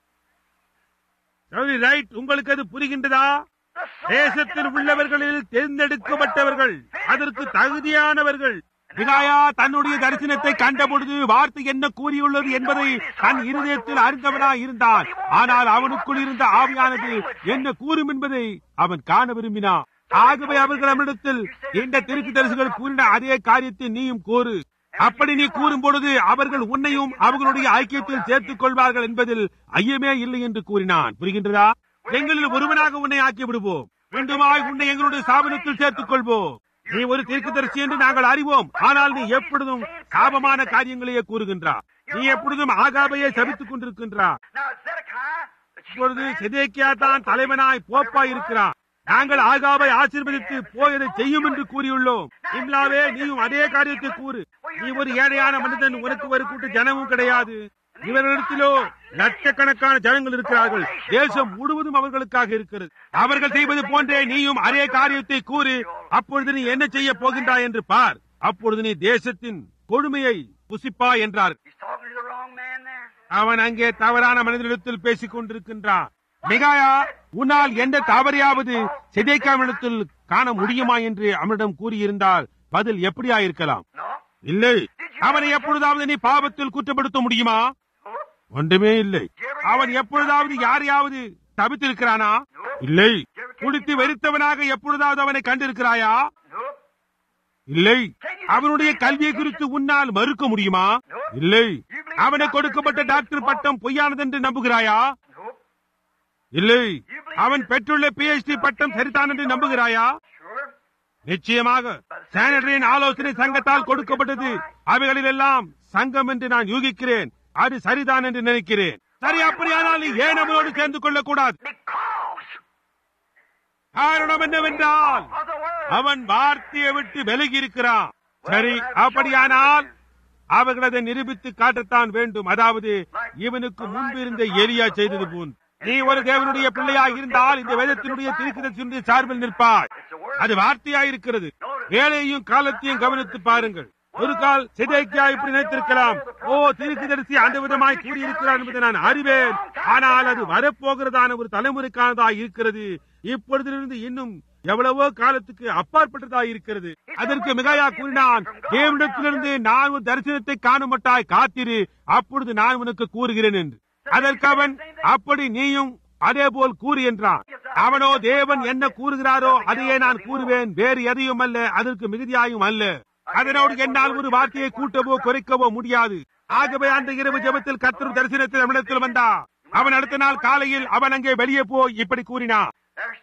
சரி, ரைட் உங்களுக்கு அது புரிகின்றதா The தேசத்தில் உள்ளவர்களில் தேர்ந்தெடுக்கப்பட்டவர்கள் அதற்கு தகுதியானவர்கள் மிகாயா தன்னுடைய தரிசனத்தை கண்டபொழுது வார்த்தை என்ன கூறியுள்ளது என்பதை தன் இருதயத்தில் அறிந்தவனாய் இருந்தான் ஆனால் அவனுக்குள் இருந்த ஆவியானது என்ன கூறும் என்பதை அவன் காண விரும்பினான் ஆகவே அவர்கள் அவனிடத்தில் இந்த திருக்கு தரிசிகள் கூறின அதே காரியத்தை நீயும் கூறு அப்படி நீ கூறும் பொழுது அவர்கள் உன்னையும் அவர்களுடைய ஐக்கியத்தில் சேர்த்துக் கொள்வார்கள் என்பதில் ஐயமே இல்லை என்று கூறினான் புரிகின்றதா எங்களில் ஒருவனாக உன்னை ஆக்கி விடுவோம் மீண்டுமாய் உன்னை எங்களுடைய ஸ்தாபனத்தில் சேர்த்துக் கொள்வோம் நீ ஒரு தீர்க்கதரிசி என்று நாங்கள் அறிவோம் ஆனால் நீ எப்பொழுதும் சாபமான காரியங்களையே கூறுகின்றார் நீ எப்பொழுதும் ஆகாபையை சபித்துக் கொண்டிருக்கின்றார் Now Zedekiah, the chief இப்பொழுது man, செதேக்கியா தான் தலைவனாய் போப்பாய் இருக்கிறார் நாங்கள் ஆகாபை ஆசீர்வதித்து போய் அதை செய்யும் என்று கூறியுள்ளோம் இம்லாவே நீயும் அதே காரியத்தை கூறு நீ ஒரு ஏழையான மனிதன் உனக்கு ஒரு கூட்டு ஜனமும் கிடையாது இவர்களிடத்திலோ லட்சக்கணக்கான ஜனங்கள் இருக்கிறார்கள் தேசம் முழுவதும் அவர்களுக்காக இருக்கிறது அவர்கள் செய்வது போன்றே நீயும் அதே காரியத்தை கூறு அப்பொழுது நீ என்ன செய்ய போகின்றாய் என்று பார் அப்பொழுது நீ தேசத்தின் கொடுமையை புசிப்பாய் என்றார் he's talking to the wrong man there. அவன் அங்கே தவறான மனிதனிடத்தில் பேசிக் கொண்டிருக்கின்றான் மிகாயா உன்னால் எந்த தவறையாவது சிதைக்காவிடத்தில் காண முடியுமா என்று அவனிடம் கூறியிருந்தால் பதில் எப்படியாயிருக்கலாம் No. இல்லை அவனை எப்பொழுதாவது நீ பாவத்தில் குற்றப்படுத்த முடியுமா ஒன்றுமே இல்லை அவன் எப்பொழுதாவது யாரையாவது தவித்திருக்கிறானா இல்லை குடித்து வெறித்தவனாக எப்பொழுதாவது அவனை கண்டிருக்கிறாயா Nope. இல்லை அவனுடைய கல்வியை குறித்து உன்னால் மறுக்க முடியுமா இல்லை அவனுக்கு கொடுக்கப்பட்ட டாக்டர் பட்டம் பொய்யானது என்று நம்புகிறாயா Nope. இல்லை அவன் பெற்றுள்ள பிஎச்டி பட்டம் சரிதான் என்று நம்புகிறாயா Sure. நிச்சயமாக சேனட்டரின் ஆலோசனை சங்கத்தால் கொடுக்கப்பட்டது அவைகளில் எல்லாம் சங்கம் என்று நான் யூகிக்கிறேன் அது சரிதான் என்று நினைக்கிறேன் சரி அப்படியானால் நீ ஏன் அவனோடு சேர்ந்து கொள்ளக்கூடாது Because காரணம் என்னவென்றால் of the word. அவன் வார்த்தையை விட்டு விலகி இருக்கிறான் சரி அப்படியானால் அவர்கள் அதை நிரூபித்து காட்டத்தான் வேண்டும் அதாவது இவனுக்கு முன்பு இருந்த எலியா செய்தது போல் நீ ஒரு தேவனுடைய பிள்ளையாக இருந்தால் இந்த வேதத்தினுடைய தீர்க்கதரிசியினுடைய சார்பில் நிற்பாய் அது வார்த்தையாயிருக்கிறது வேலையையும் காலத்தையும் கவனித்து பாருங்கள் ஒரு கால் சிதைக்கியா இப்படி நினைத்திருக்கலாம் ஓ தீர்க்கதரிசி அந்த விதமாய் கூறியிருக்கிறார் என்பதை நான் அறிவேன் ஆனால் அது வரப்போகிறதான ஒரு தலைமுறைக்கானதாய் இருக்கிறது இப்பொழுதிலிருந்து இன்னும் எவ்வளவோ காலத்துக்கு அப்பாற்பட்டதாய் இருக்கிறது அதற்கு மிகாயா கூறினான் தேவனிடத்திலிருந்து நான் ஒரு தரிசனத்தை காணுமட்டாய் காத்திரு அப்பொழுது நான் உனக்கு கூறுகிறேன் என்று அதற்கு அவன் அப்படி நீயும் அதே போல் கூறு என்றான் அவனோ தேவன் என்ன கூறுகிறாரோ அதையே நான் கூறுவேன் வேறு எதையும் அல்ல அதற்கு மிகுதியாயும் அல்ல அதனோடு என்னால் ஒரு வார்த்தையை கூட்டவோ குறைக்கவோ முடியாது ஆகவே அந்த இரவு ஜெபத்தில் கர்த்தர் தரிசனத்தில் நம்மிடத்தில் வந்தா அவன் அடுத்த நாள் காலையில் அவன் அங்கே வெளியே போய் இப்படி கூறினான் There's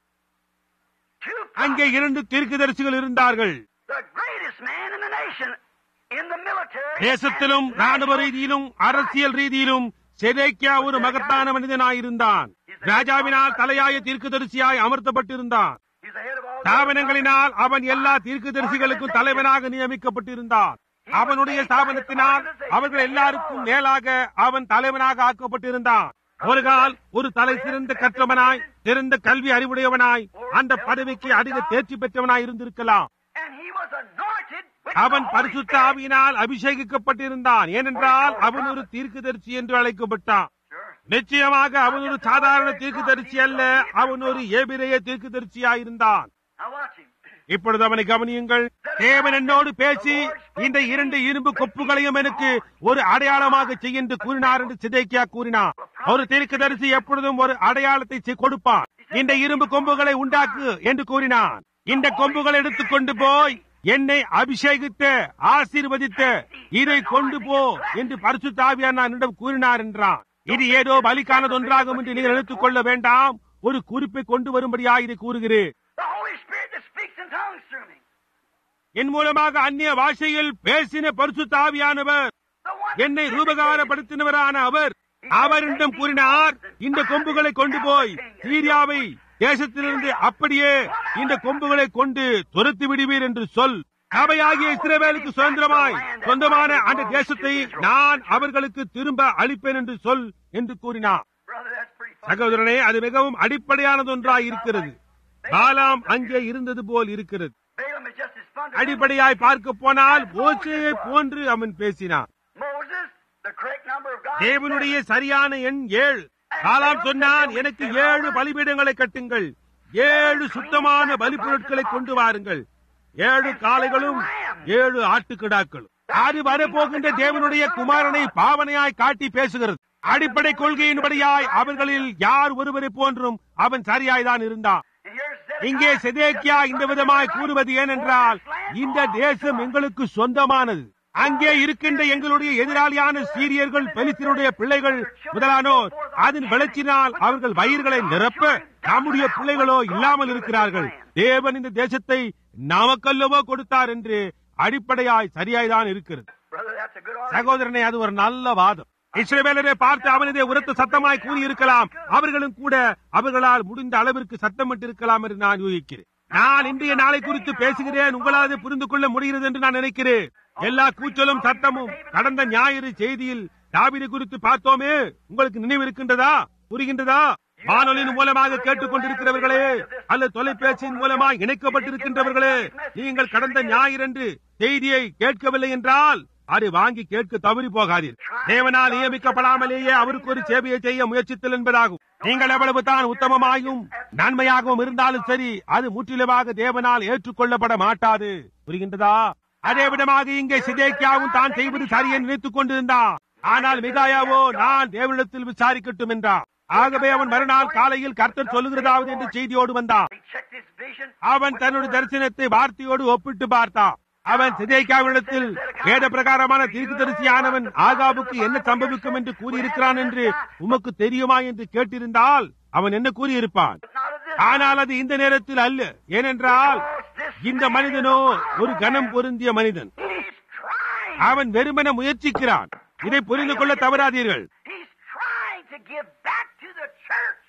two அங்கே இரண்டு தீர்க்கதரிசிகள் இருந்தார்கள் the greatest man in the nation in the military. தேசத்திலும் ராணுவ ரீதியிலும் அரசியல் ரீதியிலும் செதேக்கியா ஒரு மகத்தான மனிதனாயிருந்தான் ராஜாவினால் தலையாய தீர்க்கதரிசியாய் அமர்த்தப்பட்டிருந்தான் He's the head of all the ஸ்தாபனங்களினால் அவன் எல்லா தீர்க்கதரிசிகளுக்கும் தலைவனாக நியமிக்கப்பட்டிருந்தான் அவனுடைய ஸ்தாபனத்தினால் அவர்கள் எல்லாருக்கும் மேலாக அவன் தலைவனாக ஆக்கப்பட்டிருந்தான் ஒரு கால் ஒரு தலை சிறந்த கற்றவனாய் சிறந்த கல்வி அறிவுடையவனாய் அந்த பதவிக்கு அதிக தேர்ச்சி பெற்றவனாய் இருந்திருக்கலாம் And he was anointed with அவன் the Holy பரிசுத்த Spirit. ஆவியினால் அபிஷேகிக்கப்பட்டிருந்தான் ஏனென்றால் அவன் ஒரு தீர்க்கதரிசி என்று அழைக்கப்பட்டான் Sure. நிச்சயமாக அவன் ஒரு சாதாரண தீர்க்கதரிசி அல்ல அவன் ஒரு ஏபிரைய தீர்க்கதரிசியாயிருந்தான் Now watch him. இப்பொழுது அவனை கவனியுங்கள் தேவன் என்னோடு பேசி இந்த இரண்டு இரும்பு கொப்புகளையும் எனக்கு ஒரு அடையாளமாக செய் என்று கூறினார் என்று சிதைக்கியா கூறினார் ஒரு தீர்க்கதரிசி எப்பொழுதும் ஒரு அடையாளத்தை செய் கொடுப்பான் இந்த இரும்பு கொம்புகளை உண்டாக்கு என்று கூறினான் இந்த கொம்புகளை எடுத்துக்கொண்டு போய் என்னை அபிஷேகித்த ஆசீர்வதித்த இதை கொண்டு போ என்று பரிசுத்தாவியார் நான் என்னிடம் கூறினார் என்றான் இது ஏதோ பலிக்கானது ஒன்றாகும் என்று நீங்கள் நினைத்துக் கொள்ள வேண்டாம் ஒரு குறிப்பை கொண்டு வரும்படியா இதை கூறுகிறேன் The Holy Spirit that speaks in tongues through me. என் மூலமாக அந்நிய பாஷையில் பேசின பரிசுத்த ஆவியானவர் The one என்னை ரூபகாரப்படுத்தினவரான அவர் அவரிடம் கூறினார் இந்த கொம்புகளை கொண்டு போய் சீரியாவை தேசத்திலிருந்து அப்படியே இந்த கொம்புகளை கொண்டு துரத்தி விடுவீர் என்று சொல் சபையாகிய இஸ்ரவேலுக்கு சுதந்திரமாய் சொந்தமான அந்த தேசத்தை நான் அவர்களுக்கு திரும்ப அளிப்பேன் என்று சொல் என்று கூறினார் Brother, that's pretty fun. சகோதரனே அது மிகவும் அடிப்படையானது ஒன்றாய் இருக்கிறது பாலாம் அங்கே இருந்தது போல் இருக்கிறது Balaam is just as fun to அடிப்படையாய் பார்க்க போனால் மோசையை போன்று அவன் பேசினான் Moses, the correct number of God. தேவனுடைய சரியான எண் ஏழு காலாம் சொன்னான் எனக்கு ஏழு பலிபீடங்களை கட்டுங்கள் ஏழு சுத்தமான பலிப்பொருட்களை கொண்டு வாருங்கள் ஏழு காளைகளும் ஏழு ஆட்டுக்கிடாக்களும் அது வரப்போகின்ற தேவனுடைய குமாரனை பாவனையாய் காட்டி பேசுகிறது அடிப்படை கொள்கையின்படியாய் அவர்களில் யார் ஒருவரை போன்றும் அவன் சரியாய்தான் இருந்தான் And here's Zedekiah. இங்கே செதேக்கியா இந்த விதமாய் கூறுவது ஏனென்றால் இந்த தேசம் எங்களுக்கு சொந்தமானது அங்கே இருக்கின்ற எங்களுடைய எதிராளியான சீரியர்கள் பெலிஸ்தீனுடைய பிள்ளைகள் முதலானோர் அதன் விளைச்சினால் அவர்கள் வயிறுகளை நிரப்ப நம்முடைய பிள்ளைகளோ இல்லாமல் இருக்கிறார்கள் தேவன் இந்த தேசத்தை நமக்கல்லவோ கொடுத்தார் என்று அடிப்படையாய் சரியாய்தான் இருக்கிறது Brother, that's a good argument. சகோதரனே அது ஒரு நல்ல வாதம் இஸ்ரவேலரை பார்த்து அவனதே உரத்த சத்தமாய் கூறியிருக்கலாம் அவர்களும் கூட அவர்களால் முடிந்த அளவிற்கு சத்தமிட்டிருக்கலாம் என்று நான் யூகிக்கிறேன் நான் இன்றைய நாளை குறித்து பேசுகிறேன் உங்களால் அதை புரிந்து கொள்ள முடிகிறது என்று நான் நினைக்கிறேன் எல்லா கூச்சலும் சத்தமும் கடந்த ஞாயிறு செய்தியில் தாவீதை குறித்து பார்த்தோமே உங்களுக்கு நினைவு இருக்கின்றதா புரிகின்றதா வானொலியின் மூலமாக கேட்டுக் கொண்டிருக்கிறவர்களே அல்லது தொலைபேசியின் மூலமாக இணைக்கப்பட்டிருக்கின்றவர்களே நீங்கள் கடந்த ஞாயிறன்று செய்தியை கேட்கவில்லை என்றால் அதை வாங்கி கேட்க தவறி போகாதீர் தேவனால் நியமிக்கப்படாமலேயே அவருக்கு ஒரு சேவையை செய்ய முயற்சித்தல் என்பதாகும் நீங்கள் எவ்வளவு தான் உத்தமமாயும் நன்மையாகவும் இருந்தாலும் சரி அது முற்றிலுமாக தேவனால் ஏற்றுக்கொள்ளப்பட மாட்டாது புரிகின்றதா அதே விதமாக இங்கே சிதேக்கியாவும் தான் செய்வது சரியென நினைத்துக் கொண்டிருந்தான் ஆனால் மிகாயாவோ நான் தேவனிடத்தில் விசாரிக்கட்டும் என்றான் ஆகவே அவன் மறுநாள் காலையில் கர்த்தர் சொல்லுகிறதாவது என்று செய்தியோடு வந்தான் He checked his vision. அவன் தன்னுடைய தரிசனத்தை வார்த்தையோடு ஒப்பிட்டு பார்த்தான் அவன் சிதைக்காவிடத்தில் வேத பிரகாரமான தீர்க்கதரிசியானவன் ஆகாவுக்கு என்ன சம்பவிக்கும் என்று கூறியிருக்கிறான் என்று உமக்கு தெரியுமா என்று கேட்டிருந்தால் அவன் என்ன கூறியிருப்பான் But not of this. ஆனால் அது இந்த நேரத்தில் அல்ல ஏனென்றால் இந்த மனிதனோ ஒரு கனம் பொருந்திய மனிதன் He's trying. அவன் வெறுமன முயற்சிக்கிறான் இதை புரிந்து கொள்ள தவறாதீர்கள் He's trying to give back to the church.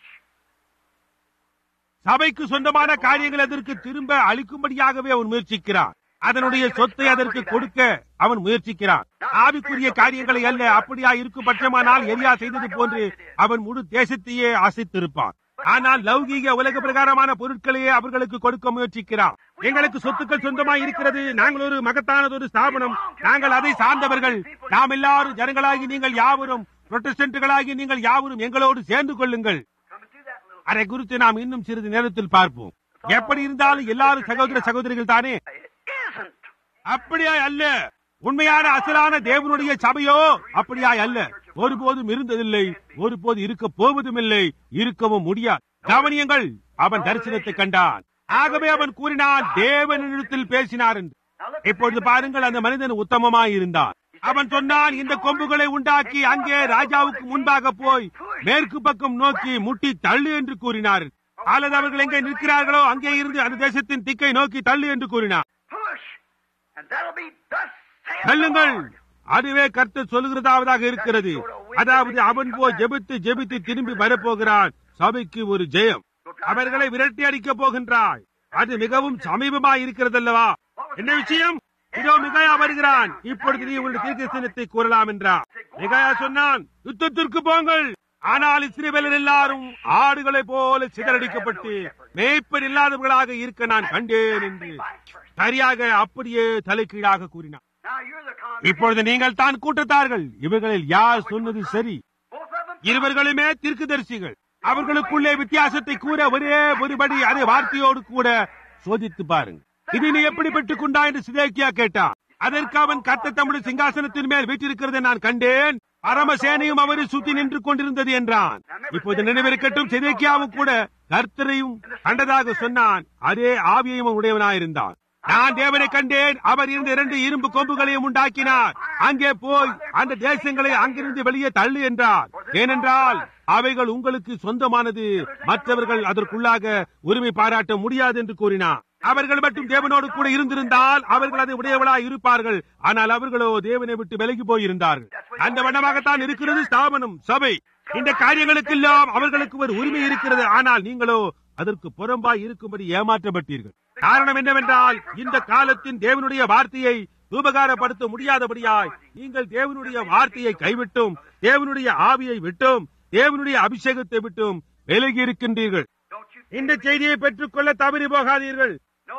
சபைக்கு சொந்தமான காரியங்கள் அதற்கு திரும்ப அளிக்கும்படியாகவே அவன் முயற்சிக்கிறான் அதனுடைய சொத்தை அதற்கு கொடுக்க அவன் முயற்சிக்கிறான் ஆவிக்குரிய காரியங்களை அல்ல அப்படியா இருக்கும் பட்சமானால் எரியா செய்தது போன்று அவன் முழு தேசத்தையே ஆசைத்திருப்பான் ஆனால் லௌகீக உலக பிரகாரமான பொருட்களையே அவர்களுக்கு கொடுக்க முயற்சிக்கிறான் எங்களுக்கு சொத்துக்கள் சொந்தமாய் இருக்கிறது நாங்கள் ஒரு மகத்தானது ஒரு ஸ்தாபனம் நாங்கள் அதை சார்ந்தவர்கள் நாம் எல்லாரும் ஜனங்களாகி நீங்கள் யாவரும் புரொட்டஸ்டன்ட்களாகி நீங்கள் யாவரும் எங்களோடு சேர்ந்து கொள்ளுங்கள் அதை குறித்து நாம் இன்னும் சிறிது நேரத்தில் பார்ப்போம் எப்படி இருந்தாலும் எல்லாரும் சகோதர சகோதரிகள் தானே அப்படியா அல்ல உண்மையான அசலான தேவனுடைய சபையோ அப்படியாய் அல்ல ஒருபோதும் இருந்ததில்லை ஒருபோது இருக்க போவதும் இல்லை இருக்கவும் முடியாது கவனியங்கள் அவன் தரிசனத்தை கண்டான் ஆகவே அவன் கூறினான் தேவனிடத்தில் பேசினார் என்று இப்பொழுது பாருங்கள் அந்த மனிதன் உத்தமமாய் இருந்தான் அவன் சொன்னான் இந்த கொம்புகளை உண்டாக்கி அங்கே ராஜாவுக்கு முன்பாக போய் மேற்கு பக்கம் நோக்கி முட்டி தள்ளு என்று கூறினார் அல்லது அவர்கள் எங்கே நிற்கிறார்களோ அங்கே இருந்து அந்த தேசத்தின் திக்கை நோக்கி தள்ளு என்று கூறினார் தள்ளுங்கள் அதுவே கர்த்தர் சொல்லுகிறதாவதாக இருக்கிறது அதாவது அவன் போய் ஜெபித்து ஜெபித்து திரும்பி வரப்போகிறான் சபைக்கு ஒரு ஜெயம் அவர்களை விரட்டி அடிக்கப் போகின்றாய் அது மிகவும் சமீபமாய் இருக்கிறதல்லவா என்ன விஷயம் இதோ மிகாயா வருகிறான் இப்பொழுது நீ உங்களுடைய தீர்க்கதரிசனத்தை கூறலாம் என்றார் மிகாயா சொன்னான் யுத்தத்திற்கு போங்கள் ஆனால் இஸ்ரேவேலர் எல்லாரும் ஆடுகளைப் போல சிதறடிக்கப்பட்டு மேய்ப்பர் இல்லாதவர்களாக இருக்க நான் கண்டேன் என்று சரியாக அப்படியே தலைக்கீழாக கூறினார் இப்பொழுது நீங்கள் தான் கூட்டத்தார்கள் இவர்களில் யார் சொன்னது சரி இருவர்களுமே தீர்க்கதரிசிகள் அவர்களுக்குள்ளே வித்தியாசத்தை கூற ஒரே ஒருபடி அதே வார்த்தையோடு கூட சோதித்து பாருங்க இது நீ எப்படி பெற்றுக் கொண்டா என்று சிதேக்கியா கேட்டான் அதற்கு அவன் கத்த தம்முடைய சிங்காசனத்தின் மேல் வீற்றிருக்கிறதை நான் கண்டேன் பரமசேனையும் அவரை சுத்தி நின்று கொண்டிருந்தது என்றான் இப்போது நினைவிருக்கட்டும் சிதேக்கியாவும் கூட கர்த்தரையும் கண்டதாக சொன்னான் அதே ஆவியையும் உடையவனாயிருந்தான் நான் தேவனை கண்டேன் அவர் இருந்த இரண்டு இரும்பு கொம்புகளையும் உண்டாக்கினார் அங்கே போய் அந்த தேசங்களை அங்கிருந்து வெளியே தள்ளு என்றார் ஏனென்றால் அவைகள் உங்களுக்கு சொந்தமானது மற்றவர்கள் அதற்குள்ளாக உரிமை பாராட்ட முடியாது என்று கூறினார் அவர்கள் மட்டும் தேவனோடு கூட இருந்திருந்தால் அவர்கள் அதை உடையவளாய் இருப்பார்கள் ஆனால் அவர்களோ தேவனை விட்டு விலகி போயிருந்தார்கள் அந்த வண்ணமாகத்தான் இருக்கிறது ஸ்தாபனம் சபை இந்த காரியங்களுக்கெல்லாம் அவர்களுக்கு ஒரு உரிமை இருக்கிறது ஆனால் நீங்களோ அதற்கு புறம்பாய் இருக்கும்படி ஏமாற்றப்பட்டீர்கள் காரணம் என்னவென்றால் இந்த காலத்தின் தேவனுடைய வார்த்தையை உபகாரப்படுத்த முடியாதபடியாய் நீங்கள் தேவனுடைய வார்த்தையை கைவிட்டும் தேவனுடைய ஆவியை விட்டும் தேவனுடைய அபிஷேகத்தை விட்டும் விலகி இருக்கின்றீர்கள் இந்த செய்தியை பெற்றுக் கொள்ள தவறி போகாதீர்கள்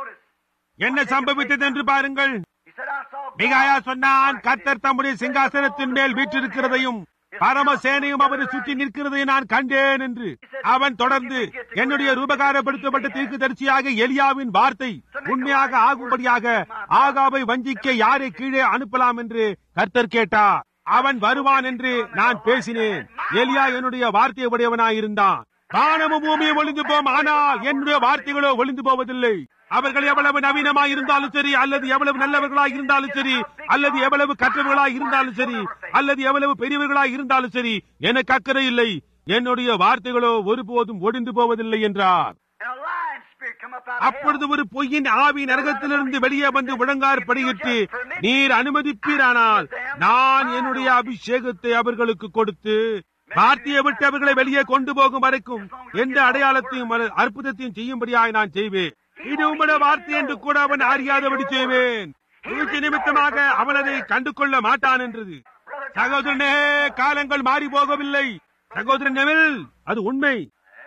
என்ன சம்பவித்தது என்று பாருங்கள் மிகாயா சொன்னான் கர்த்தர் தம்முடைய சிங்காசனத்தின் மேல் வீற்றிருக்கிறதையும் பரமசேனையும் அவரை சுற்றி நிற்கிறதையும் நான் கண்டேன் என்று அவன் தொடர்ந்து என்னுடைய ரூபகாரப்படுத்தப்பட்ட தீர்க்கதரிசியாக எலியாவின் வார்த்தை உண்மையாக ஆகும்படியாக ஆகாவை வஞ்சிக்க யாரை கீழே அனுப்பலாம் என்று கர்த்தர் கேட்டார் அவன் வருவான் என்று நான் பேசினேன் எலியா என்னுடைய வார்த்தை உடையவனாயிருந்தான் வானமும் பூமியும் ஒளிந்து போம் ஆனால் என்னுடைய வார்த்தைகளோ ஒளிந்து போவதில்லை அவர்கள் எவ்வளவு நவீனமாய் இருந்தாலும் சரி அல்லது எவ்வளவு நல்லவர்களாய் இருந்தாலும் சரி அல்லது எவ்வளவு கற்றவர்களாய் இருந்தாலும் சரி அல்லது எவ்வளவு பெரியவர்களாய் இருந்தாலும் சரி எனக்கு அக்கறை இல்லை என்னுடைய வார்த்தைகளோ ஒருபோதும் ஒடிந்து போவதில்லை என்றார் அப்பொழுது ஒரு பொய்யின் ஆவி நரகத்திலிருந்து வெளியே வந்து முழங்கார் படியிட்டு நீர் அனுமதிப்பீரானால் நான் என்னுடைய அபிஷேகத்தை அவர்களுக்கு கொடுத்து வார்த்தையை விட்டு அவர்களை வெளியே கொண்டு போகும் வரைக்கும் எந்த அடையாளத்தையும் அற்புதத்தையும் செய்யும்படியாய் நான் செய்வேன் இது உம்முடைய வார்த்தை என்று கூட அவன் அறியாதபடி செய்வேன் வீழ்ச்சி நிமித்தமாக அவன் அதை கண்டு கொள்ள மாட்டான் என்றது சகோதரனே காலங்கள் மாறி போகவில்லை சகோதரன் நெவில் அது உண்மை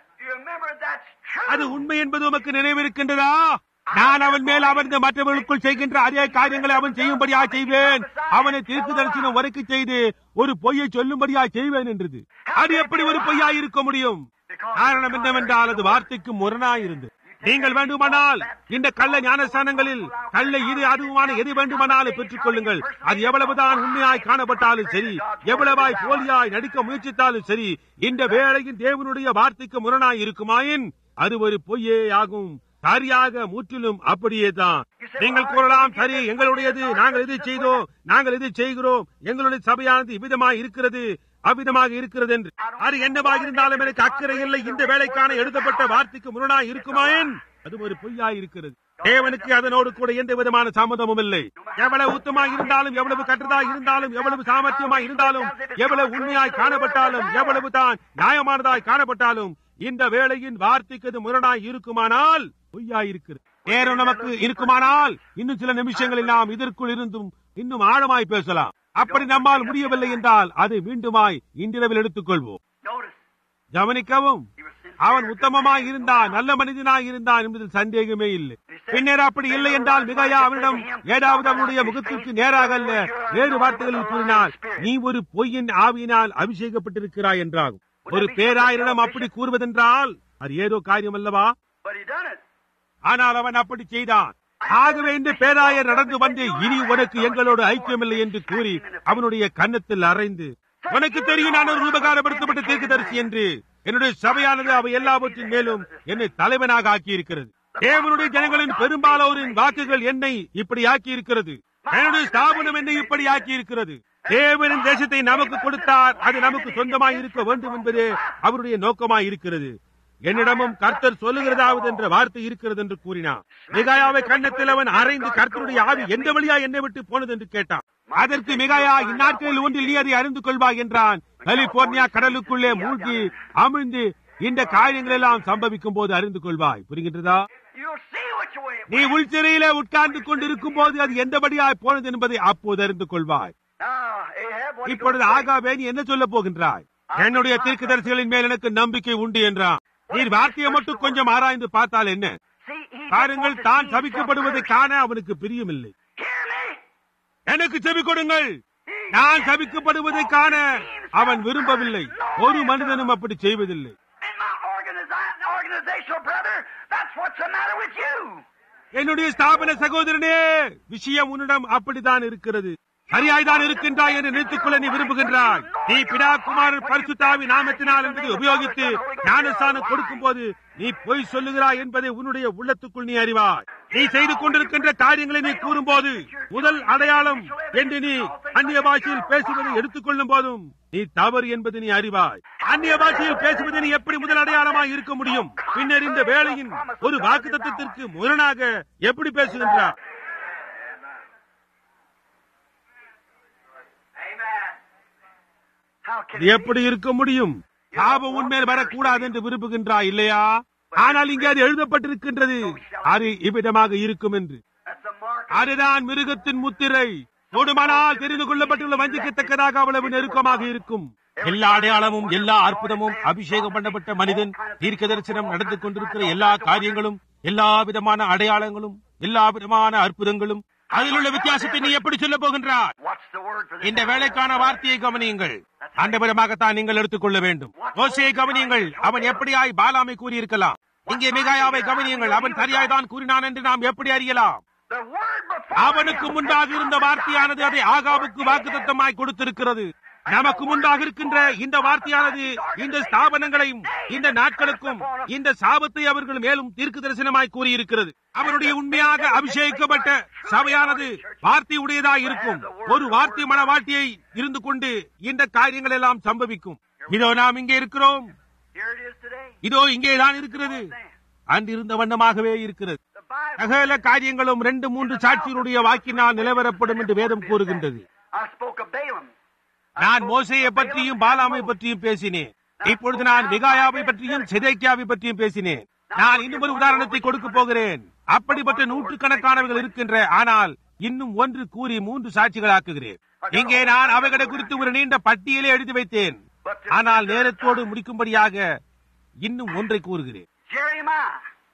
அது உண்மை என்பது உமக்கு நினைவிருக்கின்றதா நான் அவன் மேல் அமர்ந்து மற்றவர்களுக்குள் செய்கின்ற அதே காரியங்களை அவன் செய்யும்படியா செய்வேன் அவனை தீர்க்கு தரிசனம் வரைக்கு செய்து ஒரு பொய்யை சொல்லும்படியா செய்வேன் என்றது அது எப்படி ஒரு பொய்யா இருக்க முடியும் காரணம் என்னவென்றால் அது வார்த்தைக்கு முரணாயிருந்து நீங்கள் வேண்டுமானால் இந்த கள்ள ஞானஸ்தானங்களில் கள்ள இது அதுவுமான எது வேண்டுமானாலும் பெற்றுக் கொள்ளுங்கள் அது எவ்வளவுதான் உண்மையாய் காணப்பட்டாலும் சரி எவ்வளவாய் போலியாய் நடிக்க முயற்சித்தாலும் சரி இந்த வேளையின் தேவனுடைய வார்த்தைக்கு முரணாய் இருக்குமாயின் அது ஒரு பொய்யே ஆகும் சரியாக முற்றிலும் அப்படியே தான் நீங்கள் கூறலாம் சரி எங்களுடையது நாங்கள் எது செய்தோம் நாங்கள் எது செய்கிறோம் எங்களுடைய சபையானது இவ்விதமாய் இருக்கிறது அவ்விதமாக இருக்கிறது என்று அது என்னவாக இருந்தாலும் எனக்கு அக்கறை இல்லை இந்த வேலைக்கான எழுதப்பட்ட வார்த்தைக்கு முரணாய் இருக்குமாயின் அது ஒரு பொய்யாய் இருக்கிறது தேவனுக்கு அதனோடு கூட எந்த விதமான சம்மதமும் இல்லை எவ்வளவு உத்தமாய் இருந்தாலும் எவ்வளவு கற்றதாய் இருந்தாலும் எவ்வளவு சாமர்த்தியமாய் இருந்தாலும் எவ்வளவு உண்மையாய் காணப்பட்டாலும் எவ்வளவு தான் நியாயமானதாய் காணப்பட்டாலும் இந்த வேளையின் வார்த்தைக்கு அது முரணாய் இருக்குமானால் பொய்யாய் இருக்கிறது நேரம் நமக்கு இருக்குமானால் இன்னும் சில நிமிஷங்களில் நாம் இதற்குள் இருந்தும் இன்னும் ஆழமாய் பேசலாம் அப்படி நம்மால் முடியவில்லை என்றால் அதை மீண்டுமாய் இன்றிரவில் எடுத்துக்கொள்வோம் Notice, கவனிக்கவும் he was sincere. அவன் உத்தமமாய் இருந்தான் நல்ல மனிதனாய் இருந்தான் என்பதில் சந்தேகமே இல்லை பின்னர் அப்படி இல்லை என்றால் மிகையா அவனிடம் ஏதாவது அவனுடைய முகத்திற்கு நேராக அல்ல வேறு வார்த்தைகளில் கூறினால் நீ ஒரு பொய்யின் ஆவியினால் அபிஷேகப்பட்டிருக்கிறாய் என்றாகும் ஒரு பேராயரிடம் அப்படி கூறுவதென்றால் அது ஏதோ காரியம் அல்லவா But he done it. ஆனால் அவன் அப்படி செய்தான் ஆகவே இந்த பேராயர் நடந்து வந்து இனி உனக்கு எங்களோடு ஐக்கியமில்லை என்று கூறி அவனுடைய கன்னத்தில் அறைந்து உனக்கு தெரியும் நான் ஒரு ரூபகாரப்படுத்தப்பட்ட தீர்க்கதரிசி என்று என்னுடைய சபையானது அவை எல்லாவற்றின் மேலும் என்னை தலைவனாக ஆக்கியிருக்கிறது தேவனுடைய ஜனங்களின் பெரும்பாலோரின் வாக்குகள் என்னை இப்படி ஆக்கி இருக்கிறது என்னுடைய ஸ்தாபனம் என்னை இப்படி ஆக்கி இருக்கிறது தேவனின் தேசத்தை நமக்கு கொடுத்தார் அது நமக்கு சொந்தமாய் இருக்க வேண்டும் என்பதே அவருடைய நோக்கமாய் இருக்கிறது என்னிடமும் கர்த்தர் சொல்லுகிறதாவது என்ற வார்த்தை இருக்கிறது என்று கூறினான் மிகாயாவை கன்னத்தில் அவன் அறைந்து கர்த்தருடைய ஆவி எந்த வழியா என்னை விட்டு போனது என்று கேட்டான் அதற்கு மிகாயா இந்நாட்களில் ஒன்றில் நீ அதை அறிந்து கொள்வாய் என்றான் கலிபோர்னியா கடலுக்குள்ளே மூழ்கி அமிழ்ந்து இந்த காரியங்கள் எல்லாம் சம்பவிக்கும் போது அறிந்து கொள்வாய் புரிகின்றதா You'll see which way it நீ உள்சிறையிலே உட்கார்ந்து கொண்டிருக்கும் போது அது எந்தபடியாய் போனது என்பதை அப்போது அறிந்து கொள்வாய் Now, Ahab, what he இப்பொழுது gonna say? ஆகாவே நீ என்ன சொல்ல போகின்றாய் என்னுடைய தீர்க்கதரிசிகளின் மேல் எனக்கு நம்பிக்கை உண்டு என்றான் நீர் வார்த்தையை மட்டும் கொஞ்சம் ஆராய்ந்து பார்த்தால் என்ன See, he பாருங்கள் just தான் wants to see சபிக்கப்படுவதை some காண அவனுக்கு பிரியமில்லை Hear me? எனக்கு செவி கொடுங்கள் நான் சபிக்கப்படுவதை காண அவன் விரும்பவில்லை ஒரு மனிதனும் அப்படி செய்வதில்லை And my organiza- organizational brother, that's what's the matter with you. என்னுடைய ஸ்தாபன சகோதரனே விஷயம் உன்னிடம் அப்படித்தான் இருக்கிறது சரியாய்தான் இருக்கின்றாய் என்று நினைத்துக் கொள்ள நீ விரும்புகின்றாய் நீ பிதா குமாரன் பரிசுத்தாவி நாமத்தினால் என்பதை உபயோகித்து ஞானஸ்தானம் கொடுக்கும் போது நீ பொய் சொல்லுகிறாய் என்பதை உன்னுடைய உள்ளத்துக்குள் நீ அறிவாய் நீ செய்து கொண்டிருக்கின்ற காரியங்களை நீ கூறும்போது முதல் அடையாளம் என்று நீ அந்நிய பாஷையில் பேசுவதை எடுத்துக்கொள்ளும் போதும் நீ தவறு என்பதை நீ அறிவாய் அந்நிய பாஷையில் பேசுவது நீ எப்படி முதல் அடையாளமாய் இருக்க முடியும் பின்னர் இந்த வேளையின் ஒரு வாக்கு தத்துவத்திற்கு முரணாக எப்படி பேசுகின்றார் How can இது எப்படி இருக்க முடியும் பாவம் உன்மேல் வரக்கூடாது என்று விரும்புகின்றாய் இல்லையா ஆனால் இங்கே அது எழுதப்பட்டிருக்கின்றது அது இவ்விதமாக இருக்கும் என்று that's the mark அதுதான் மிருகத்தின் முத்திரை கூடுமானால் தெரிந்து கொள்ளப்பட்டுள்ள வஞ்சிக்கத்தக்கதாக அவ்வளவு நெருக்கமாக இருக்கும் எல்லா அடையாளமும் எல்லா அற்புதமும் அபிஷேகம் பண்ணப்பட்ட மனிதன் தீர்க்க தரிசனம் நடந்து கொண்டிருக்கிற எல்லா காரியங்களும் எல்லா விதமான அடையாளங்களும் எல்லா விதமான அற்புதங்களும் அதில் உள்ள வித்தியாசத்தை நீ எப்படி சொல்ல போகின்றாய் What's the word for this? இந்த வேலைக்கான வார்த்தையை கவனியுங்கள் அந்த விதமாகத்தான் நீங்கள் எடுத்துக்கொள்ள வேண்டும் ஓசையை கவனியுங்கள் அவன் எப்படியாய் பாலாமை கூறியிருக்கலாம் இங்கே மிகாயாவை கவனியுங்கள் அவன் சரியாய் தான் கூறினான் என்று நாம் எப்படி அறியலாம் The word before அவனுக்கு him. முன்பாக இருந்த வார்த்தையானது அதை ஆகாவுக்கு வாக்குத்தத்தமாய் கொடுத்திருக்கிறது நமக்கு முன்பாக இருக்கின்ற இந்த வார்த்தையானது இந்த ஸ்தாபனங்களையும் இந்த நாட்களுக்கும் இந்த சாபத்தை அவர்கள் மேலும் தீர்க்கு தரிசனமாய் கூறியிருக்கிறது அவருடைய உண்மையாக அபிஷேகிக்கப்பட்ட சபையானது வார்த்தை உடையதாய் இருக்கும் ஒரு வார்த்தை மனவாட்டியை இருந்து கொண்டு இந்த காரியங்கள் எல்லாம் சம்பவிக்கும் இதோ நாம் இங்கே இருக்கிறோம் Here it is today. இதோ இங்கேதான் இருக்கிறது அன்று இருந்த வண்ணமாகவே இருக்கிறது The Bible. சகல காரியங்களும் ரெண்டு மூன்று சாட்சியினுடைய வாக்கினால் நிலவரப்படும் என்று வேதம் கூறுகின்றது I spoke of Balaam. நான் மோசையை பற்றியும் பாலாமை பற்றியும் பேசினேன் இப்பொழுது நான் மிகாயாவை பற்றியும் செதேக்கியாவை பற்றியும் பேசினேன் நான் இன்னும் ஒரு உதாரணத்தை கொடுக்க போகிறேன் அப்படிப்பட்ட நூற்றுக்கணக்கானவர்கள் இருக்கின்ற ஆனால் இன்னும் ஒன்று கூறி மூன்று சாட்சிகளாக்குகிறேன் இங்கே நான் அவைகளை குறித்து ஒரு நீண்ட பட்டியலை எழுதி வைத்தேன் ஆனால் நேரத்தோடு முடிக்கும்படியாக இன்னும் ஒன்றை கூறுகிறேன் Jeremiah.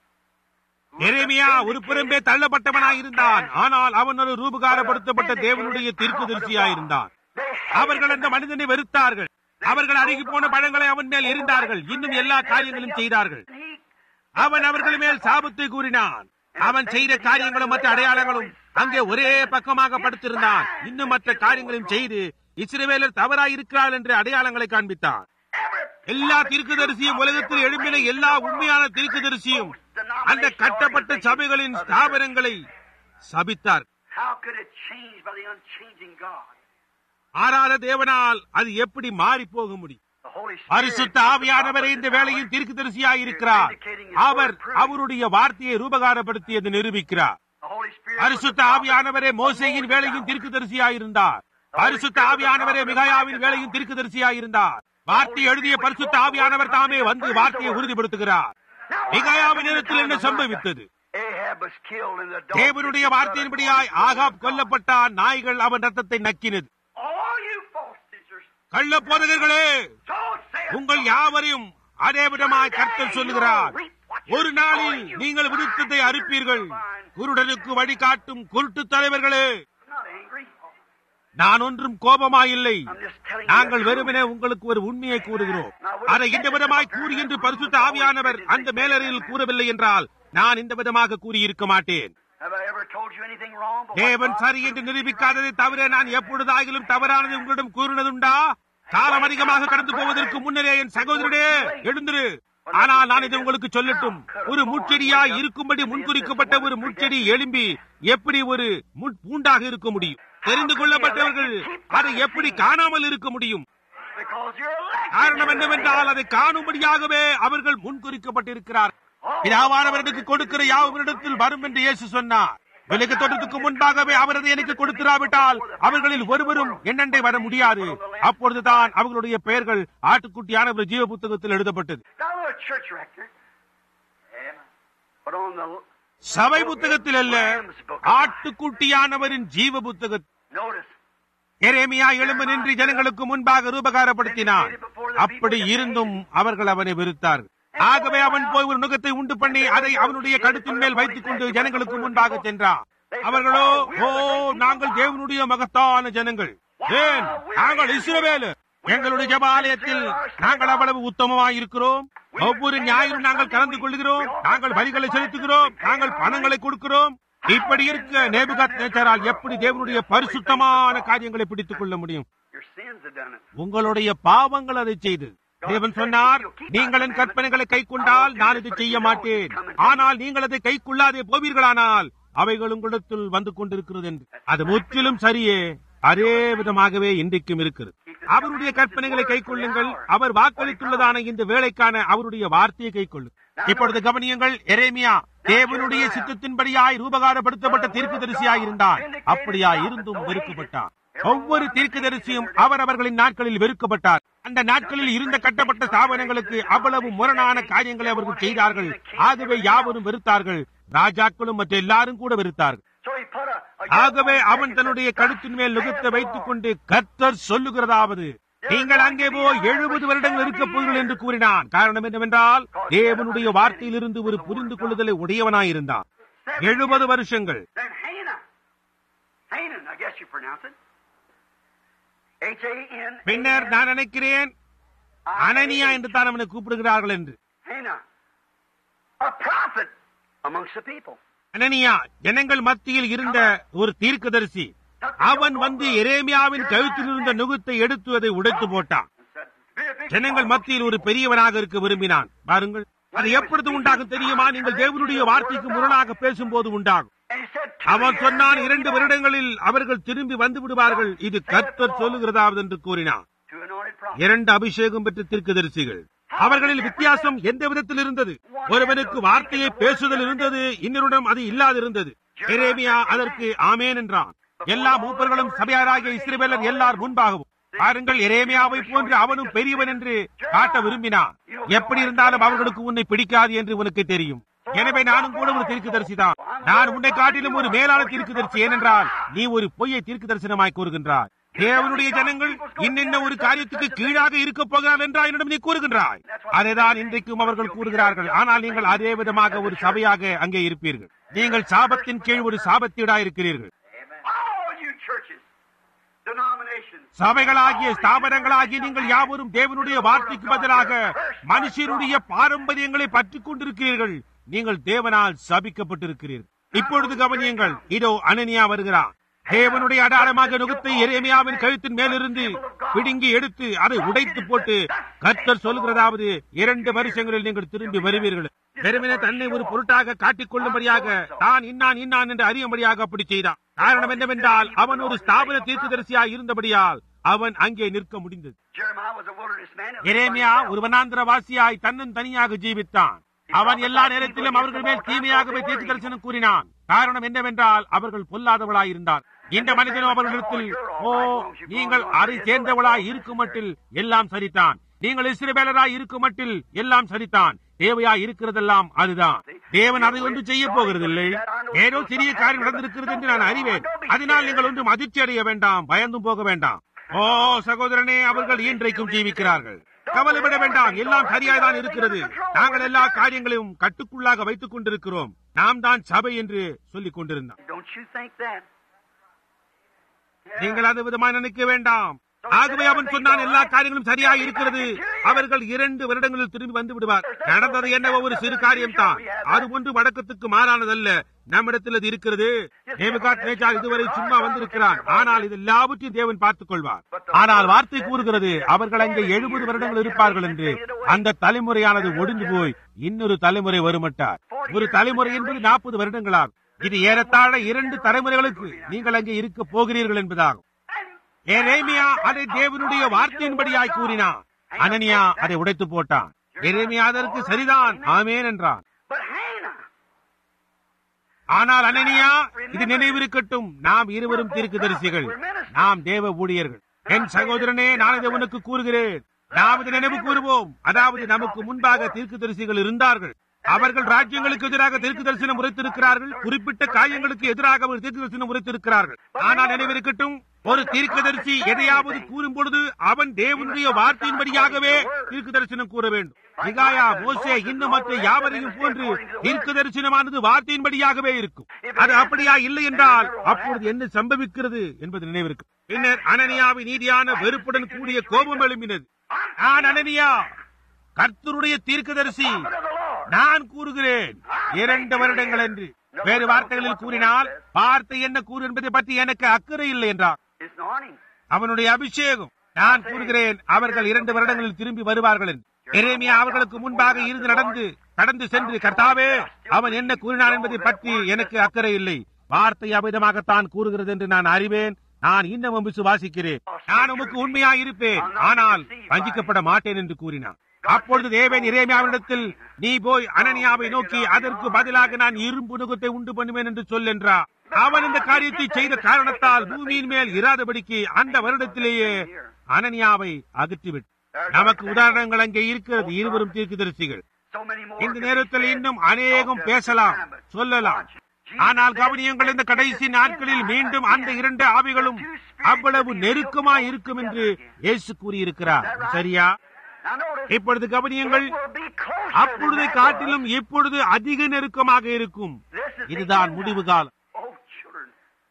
எரேமியா ஒரு புறம்பே தள்ளப்பட்டவனாய் இருந்தான் ஆனால் அவன் ஒரு ரூபகாரப்படுத்தப்பட்ட தேவனுடைய தீர்க்கதரிசியாயிருந்தான் They அவர்கள் அந்த மனிதனை வெறுத்தார்கள் அவர்கள் அருகி போன பழங்களை அவன் மேல் எரிந்தார்கள் இன்னும் எல்லா காரியங்களும் செய்தார்கள் he அவன் அவர்கள் மேல் சாபத்தை கூறினான் அவன் செய்த காரியங்களும் மற்ற அடையாளங்களும் அங்கே ஒரே பக்கமாக படுத்திருந்தான் இன்னும் மற்ற காரியங்களையும் செய்து இஸ்ரவேலர் தவறாய் இருக்கிறார் என்று அடையாளங்களை காண்பித்தான் எல்லா தீர்க்கதரிசியும் உலகத்தில் எழும்பின எல்லா உண்மையான தீர்க்கதரிசியும் அந்த கட்டப்பட்ட சபைகளின் ஸ்தாபனங்களை சபித்தார் How could it change by the unchanging God? ஆறாத தேவனால் அது எப்படி மாறி போக முடியும் The Holy Spirit. பரிசுத்த ஆவியானவரை இந்த வேளையில் தீர்க்கதரிசியாய் இருக்கிறார் அவர் அவருடைய வார்த்தையை ரூபகாரப்படுத்தியது நிரூபிக்கிறார் The Holy Spirit. பரிசுத்த ஆவியானவரே மோசையின் வேலையும் தீர்க்கதரிசியாயிருந்தார் பரிசுத்த ஆவியானவரே மிகாயாவின் வேலையும் தீர்க்கதரிசியாயிருந்தார் வார்த்தை எழுதிய பரிசுத்த ஆவியானவர் தாமே வந்து வார்த்தையை உறுதிப்படுத்துகிறார் மிகாயாவின் நேரத்தில் என்ன சம்பவித்தது Ahab Ahab was killed in the dog. தேவனுடைய வார்த்தையின்படியாய் ஆகாப் கொல்லப்பட்டான் நாய்கள் அவன் ரத்தத்தை நக்கினது All you false teachers, கள்ள போதகர்களே so saith உங்கள் யாவரையும் அதே விதமாய் கர்த்தர் சொல்லுகிறார் ஒரு நாளில் நீங்கள் விருத்தத்தை அறுப்பீர்கள் குருடனுக்கு வழிகாட்டும் குருட்டு தலைவர்களே I'm not angry. நான் ஒன்றும் கோபமாயில்லை I'm just telling நாங்கள் you. the truth. வெறுமனே உங்களுக்கு ஒரு உண்மையை கூறுகிறோம் அதை இந்த விதமாய் கூறி என்று பரிசுத்த ஆவியானவர் அந்த மேலறையில் கூறவில்லை என்றால் நான் இந்த விதமாக கூறியிருக்க மாட்டேன் Have I ever told you anything wrong? but what தேவன் God சரி என்று நிரூபிக்காததை தவிர நான் எப்பொழுதாகிலும் தவறானது உங்களிடம் கூறினதுண்டா காலம் அதிகமாக கடந்து போவதற்கு முன்னரே என் சகோதரனே எழுந்திரு ஆனால் நான் இதை உங்களுக்கு சொல்லட்டும் ஒரு முட்செடியாய் இருக்கும்படி முன்குறிக்கப்பட்ட ஒரு முட்செடி எழும்பி எப்படி ஒரு முட்பூண்டாக இருக்க முடியும் தெரிந்து கொள்ளப்பட்டவர்கள் அதை எப்படி காணாமல் இருக்க முடியும் Because you're elected. காரணம் என்னவென்றால் அதை காணும்படியாகவே அவர்கள் முன்குறிக்கப்பட்டிருக்கிறார் பிதாவானவர்களுக்கு கொடுக்கிற யாவரிடத்தில் வரும் என்று இயேசு சொன்னார் விலகு தோற்றத்துக்கு முன்பாகவே அவர் அதை எனக்கு கொடுத்திராவிட்டால் அவர்களில் ஒருவரும் என்னண்டை வர முடியாது அப்பொழுதுதான் அவர்களுடைய பெயர்கள் ஆட்டுக்குட்டியானவர் ஜீவ புத்தகத்தில் எழுதப்பட்டது Not a church record. But on the சபை புத்தகத்தில் அல்ல ஆட்டுக்குட்டியானவரின் ஜீவ புத்தகத்தில் notice. எரேமியா எழும்பு நின்று ஜனங்களுக்கு முன்பாக ரூபகாரப்படுத்தினான் அப்படி இருந்தும் அவர்கள் அவனை வெறுத்தார்கள் ஆகவே அவன் போய் ஒரு நுகத்தை உண்டு பண்ணி அதை அவனுடைய கழுத்தின் மேல் வைத்துக் கொண்டு ஜனங்களுக்கு முன்பாக சென்றான் அவர்களோ ஓ நாங்கள் தேவனுடைய மகத்தான ஜனங்கள் ஏன் நாங்கள் இஸ்ரவேலு எங்களுடைய ஜெப ஆலயத்தில் நாங்கள் அவ்வளவு உத்தமமாய் இருக்கிறோம் ஒவ்வொரு ஞாயிறும் நாங்கள் கலந்து கொள்கிறோம் நாங்கள் வரிகளை செலுத்துகிறோம் நாங்கள் பணங்களை கொடுக்கிறோம் இப்படி இருக்க நேபுகாத் நேச்சரால் எப்படி தேவனுடைய பரிசுத்தமான காரியங்களை பிடித்துக் கொள்ள முடியும் Your sins have done it. உங்களுடைய பாவங்கள் அதை செய்து தேவன் சொன்னார் நீங்கள் என் கற்பனைகளை கை கொண்டால் நான் இதை செய்ய மாட்டேன் ஆனால் நீங்கள் அதை கை கொள்ளாதே போவீர்களானால் அவைகள் உங்களிடத்தில் வந்து கொண்டிருக்கிறது என்று அது முற்றிலும் சரியே அதே விதமாகவே இன்றைக்கும் இருக்கிறது அவருடைய கற்பனைகளை கை கொள்ளுங்கள் அவர் வாக்களித்துள்ளதான இந்த வேலைக்கான அவருடைய வார்த்தையை கை கொள்ளுங்கள் இப்பொழுது கவனியுங்கள் எரேமியா தேவனுடைய சித்தத்தின்படியாய் ரூபகாரப்படுத்தப்பட்ட தீர்க்கதரிசியாய் இருந்தார் அப்படியாய் இருந்தும் வெறுக்கப்பட்டார் ஒவ்வொரு தீர்க்கதரிசியும் அவரவர்களின் நாட்களில் வெறுக்கப்பட்டார் அந்த நாட்களில் இருந்த கட்டப்பட்ட ஸ்தாபனங்களுக்கு அவ்வளவு முரணான காரியங்களை அவர்கள் செய்தார்கள் ஆகவே யாவரும் வெறுத்தார்கள் ராஜாக்களும் மற்ற எல்லாரும் கூட வெறுத்தார்கள் So he put a, a ஆகவே அவன் தன்னுடைய கழுத்தின் மேல் நுகத்தை வைத்துக் கொண்டு கர்த்தர் சொல்லுகிறதாவது நீங்கள் அங்கே போய் எழுபது வருடங்கள் இருக்கப் போகிறீர்கள் என்று கூறினான் காரணம் என்னவென்றால் தேவனுடைய வார்த்தையிலிருந்து ஒரு புரிந்து கொள்ளுதலை உடையவனாயிருந்தான் எழுபது வருஷங்கள் Then Hannah. Hanan, I guess you pronounce it. H-A-N. பின்னர் நான் நினைக்கிறேன் அனனியா என்று தான் அவனை கூப்பிடுகிறார்கள் என்று Hannah. A prophet amongst the people. அனனியா ஜனங்கள் மத்தியில் இருந்த ஒரு தீர்க்கதரிசி அவன் வந்து எரேமியாவின் கழுத்தில் இருந்த நுகத்தை எடுத்து அதை உடைத்து போட்டான் Said, "Be a big ஜனங்கள் மத்தியில் ஒரு பெரியவனாக இருக்க விரும்பினான் பாருங்கள் அது எப்பொழுது உண்டாகும் தெரியுமா நீங்கள் தேவனுடைய வார்த்தைக்கு முரணாக பேசும்போது உண்டாகும் And he said, அவன் சொன்னான் இரண்டு வருடங்களில் அவர்கள் திரும்பி வந்து விடுவார்கள் இது கர்த்தர் சொல்லுகிறதாவது என்று கூறினான் To anointed prophet. இரண்டு அபிஷேகம் பெற்ற தீர்க்கதரிசிகள் அவர்களில் வித்தியாசம் எந்த விதத்தில் இருந்தது ஒருவனுக்கு வார்த்தையை பேசுதல் இருந்தது இன்னொருடம் அது இல்லாதிருந்தது எரேமியா அதற்கு ஆமேன் என்றான் எல்லா மூப்பர்களும் சபையாராகிய இஸ்ரவேலர் எல்லார் முன்பாகவும் பாருங்கள் எரேமியாவை போன்று அவனும் பெரியவன் என்று காட்ட விரும்பினான் எப்படி இருந்தாலும் அவர்களுக்கு உன்னை பிடிக்காது என்று உனக்கு தெரியும் எனவே நானும் கூட ஒரு தீர்க்கு தான் நான் உன்னை காட்டிலும் ஒரு மேலான தீர்க்கு தரிசி ஏனென்றால் நீ ஒரு பொய்யை தீர்க்கு தரிசனமாய் கூறுகின்றாய் தேவனுடைய ஜனங்கள் இன்னென்ன ஒரு காரியத்துக்கு கீழாக இருக்க போகிறார் என்றால் என்னிடம் நீ கூறுகின்றாய் அதைதான் இன்றைக்கும் அவர்கள் கூறுகிறார்கள் ஆனால் நீங்கள் அதே விதமாக ஒரு சபையாக அங்கே இருப்பீர்கள் நீங்கள் சாபத்தின் கீழ் ஒரு சாபத்தீடா இருக்கிறீர்கள் All you churches, denominations, சபைகளாகிய ஸ்தாபனங்களாகிய நீங்கள் யாவரும் தேவனுடைய வார்த்தைக்கு பதிலாக மனுஷருடைய பாரம்பரியங்களை பற்றிக் கொண்டிருக்கிறீர்கள் நீங்கள் தேவனால் சபிக்கப்பட்டிருக்கிறீர்கள் இப்பொழுது கவனியுங்கள் இதோ அனனியா வருகிறான் தேவனுடைய அடாரமாக நுகத்தை எரேமியாவின் கழுத்தின் மேலிருந்து பிடுங்கி எடுத்து அதை உடைத்து போட்டு கர்த்தர் சொல்கிறதாவது இரண்டு வருஷங்களில் நீங்கள் திரும்பி வருவீர்கள் வெறுமனே தன்னை ஒரு பொருட்டாக காட்டிக் கொள்ளும்படியாக தான் இன்னான் இன்னான் என்று அறியும்படியாக அப்படி செய்தான் காரணம் என்னவென்றால் அவன் ஒரு ஸ்தாபன தீர்க்கதரிசியாய் இருந்தபடியால் அவன் அங்கே நிற்க முடிந்தது Jeremiah was a wilderness man. எரேமியா ஒரு வனாந்திரவாசியாய் தன்னன் தனியாக ஜீவித்தான் அவன் எல்லா நேரத்திலும் அவர்கள் மேல் தீமையாகவே தீர்க்க தரிசனம் கூறினான் காரணம் என்னவென்றால் அவர்கள் பொல்லாதவளாய் இருந்தார் இந்த மனிதனும் அவர்களிடத்தில் ஓ நீங்கள் அதை சேர்ந்தவளாய் இருக்கும் மட்டில் எல்லாம் சரிதான் நீங்கள் இஸ்ரவேலராய் இருக்கும் மட்டில் எல்லாம் சரிதான் தேவையா இருக்கிறதெல்லாம் அதுதான் தேவன் அதை ஒன்று செய்ய போகிறதில்லை ஏதோ சிறிய காரியம் நடந்திருக்கிறது என்று நான் அறிவேன் அதனால் நீங்கள் ஒன்றும் அதிர்ச்சி அடைய வேண்டாம் பயந்தும் போக வேண்டாம் ஓ சகோதரனே அவர்கள் இன்றைக்கும் ஜீவிக்கிறார்கள் கவலைப்பட வேண்டாம் எல்லாம் சரியாய்தான் இருக்கிறது நாங்கள் எல்லா காரியங்களையும் கட்டுக்குள்ளாக வைத்துக் கொண்டிருக்கிறோம் நாம் தான் சபை என்று சொல்லிக் கொண்டிருந்தோம் Don't you think that? நீங்கள் அது விதமாக நினைக்க வேண்டாம் ஆகவே அவன் சொன்னான் எல்லா காரியங்களும் சரியாக இருக்கிறது அவர்கள் இரண்டு வருடங்களில் திரும்பி வந்து விடுவார் நடந்தது என்னவோ ஒரு சிறு காரியம்தான் அது ஒன்று வடக்கத்துக்கு மாறானதல்ல நம்மிடத்தில் அது இருக்கிறது நேபுகாத் நேச்சார் இதுவரை சும்மா வந்திருக்கிறான் ஆனால் இது எல்லாவற்றையும் தேவன் பார்த்துக் கொள்வார் ஆனால் வார்த்தை கூறுகிறது அவர்கள் அங்கே எழுபது வருடங்கள் இருப்பார்கள் என்று அந்த தலைமுறையானது ஒடிந்து போய் இன்னொரு தலைமுறை வருமட்டார் ஒரு தலைமுறை என்பது நாற்பது வருடங்களாகும் இது ஏறத்தாழ இரண்டு தலைமுறைகளுக்கு நீங்கள் அங்கே இருக்க போகிறீர்கள் என்பதாகும் எரேமியா அதை தேவனுடைய வார்த்தையின்படியாய் கூறினான் அனனியா அதை உடைத்து போட்டான் எரேமியா அதற்கு சரிதான் ஆமேன் என்றான் But Hannah, ஆனால் அனனியா இது நினைவிருக்கட்டும் நாம் இருவரும் தீர்க்கதரிசிகள் நாம் தேவ ஊழியர்கள் என் சகோதரனே நான் இதை உனக்கு கூறுகிறேன் நாம் இதை நினைவு கூறுவோம் அதாவது நமக்கு முன்பாக தீர்க்கதரிசிகள் இருந்தார்கள் அவர்கள் ராஜ்யங்களுக்கு எதிராக தீர்க்க தரிசனம் உரைத்திருக்கிறார்கள் குறிப்பிட்ட காரியங்களுக்கு எதிராக ஒரு தீர்க்க தரிசனம் உரைத்திருக்கிறார்கள் ஆனால் நினைவிருக்கட்டும் ஒரு தீர்க்கதரிசி எதையாவது கூறும் பொழுது அவன் தேவனுடைய வார்த்தையின்படியாகவே தீர்க்க தரிசனம் கூற வேண்டும் மிகாயா மோசே இன்னும் மற்ற யாவரையும் போன்று தீர்க்க தரிசனமானது வார்த்தையின்படியாகவே இருக்கும் அது அப்படியா இல்லை என்றால் அப்பொழுது என்ன சம்பவிக்கிறது என்பது நினைவிருக்கு பின்னர் அனனியாவின் நீதியான வெறுப்புடன் கூடிய கோபம் எழும்பினது நான் அனனியா கர்த்தருடைய தீர்க்கதரிசி prophet of the Lord. நான் கூறுகிறேன் இரண்டு வருடங்கள் என்று வேறு வார்த்தைகளில் கூறினால் வார்த்தை என்ன கூறு என்பதை பற்றி எனக்கு அக்கறை இல்லை என்றார் It's anointing. அவனுடைய அபிஷேகம் நான் கூறுகிறேன் அவர்கள் இரண்டு வருடங்களில் திரும்பி வருவார்கள் என்று. எரேமியா அவர்களுக்கு முன்பாக இருந்து நடந்து கடந்து சென்று கர்த்தாவே அவன் என்ன கூறினான் என்பதை பற்றி எனக்கு அக்கறை இல்லை வார்த்தை அமிதமாகத்தான் கூறுகிறது என்று நான் அறிவேன் நான் இன்னமும் விசுவாசிக்கிறேன் நான் உமக்கு உண்மையாய் இருப்பேன் ஆனால் வஞ்சிக்கப்பட மாட்டேன் என்று கூறினான் அப்பொழுது தேவன் இறைமையாவிடத்தில் நீ போய் அனனியாவை நோக்கி அதற்கு பதிலாக நான் இரும்பு நுகத்தை உண்டு பண்ணுவேன் என்று சொல் என்றார் அவன் இந்த காரியத்தை செய்த காரணத்தால் பூமியின் மேல் இராதபடிக்கு அந்த வருடத்திலேயே அனனியாவை அகற்றிவிட்டு நமக்கு உதாரணங்கள் அங்கே இருக்கிறது இருவரும் தீர்க்கதரிசிகள் So many more. இந்த can be நேரத்தில் said. இன்னும் அநேகம் பேசலாம் சொல்லலாம் ஆனால் கவனியங்கள் இந்த கடைசி நாட்களில் மீண்டும் அந்த இரண்டு ஆவிகளும் அவ்வளவு நெருக்கமாய் இருக்கும் என்று இயேசு கூறியிருக்கிறார் சரியா Now notice, இப்பொழுது கவனியங்கள் it will be closer than அப்பொழுதை that காட்டிலும் இப்பொழுது அதிக நெருக்கமாக இருக்கும் இதுதான் முடிவு காலம் was. Oh, children,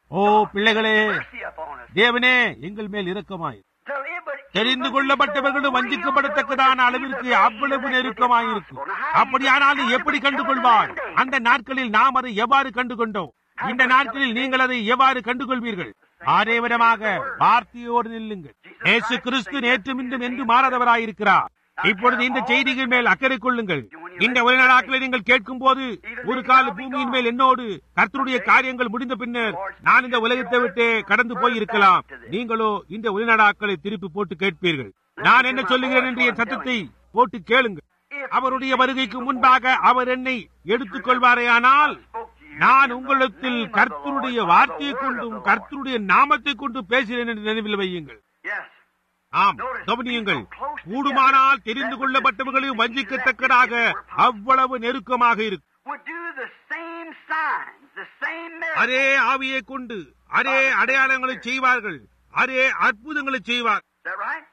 ஓ பிள்ளைகளே mercy upon us. தேவனே எங்கள் மேல் இரக்கமாய் Till it would தெரிந்து even கொள்ளப்பட்டவர்களும் be so வஞ்சிக்கப்படத்தக்கதான real அளவிற்கு that அவ்வளவு it நெருக்கமாயிருக்கும் would be possible. Now, how do you அப்படியானாலும் how எப்படி do we கண்டு tell கொள்வார் them that? அந்த நாட்களில் நாம் அதை எவ்வாறு கண்டு கொண்டோம் இந்த நாட்களில் நீங்கள் அதை எவ்வாறு கண்டுகொள்வீர்கள் அதே விதமாக வார்த்தையோடு நில்லுங்கள் இயேசு கிறிஸ்து நேற்றும் இன்றும் என்று மாறாதவராயிருக்கிறார் இப்பொழுது இந்த செய்திகள் மேல் அக்கறை கொள்ளுங்கள் இந்த உரைநடாக்களை நீங்கள் கேட்கும் போது ஒரு கால பூமியின் மேல் என்னோடு கர்த்தருடைய காரியங்கள் முடிந்த பின்னர் நான் இந்த உலகத்தை விட்டு கடந்து போய் இருக்கலாம் நீங்களோ இந்த உரைநடாக்களை திருப்பி போட்டு கேட்பீர்கள் நான் என்ன சொல்லுகிறேன் என்று என் சத்தத்தை போட்டு கேளுங்கள் அவருடைய வருகைக்கு முன்பாக அவர் என்னை எடுத்துக் கொள்வாரேயானால் நான் உங்களிடத்தில் கர்த்தருடைய வார்த்தையை கொண்டும் கர்த்தருடைய நாமத்தை கொண்டு பேசினேன் என்று நினைவில் வையுங்கள் Yes. ஆம் கவனியுங்கள் கூடுமானால் தெரிந்து கொள்ளப்பட்டவர்களையும் வஞ்சிக்கத்தக்கதாக அவ்வளவு நெருக்கமாக இருக்கும் Would do the same signs, the same miracles. அதே ஆவியை கொண்டு அதே அடையாளங்களை செய்வார்கள் அதே அற்புதங்களை செய்வார் Is that right?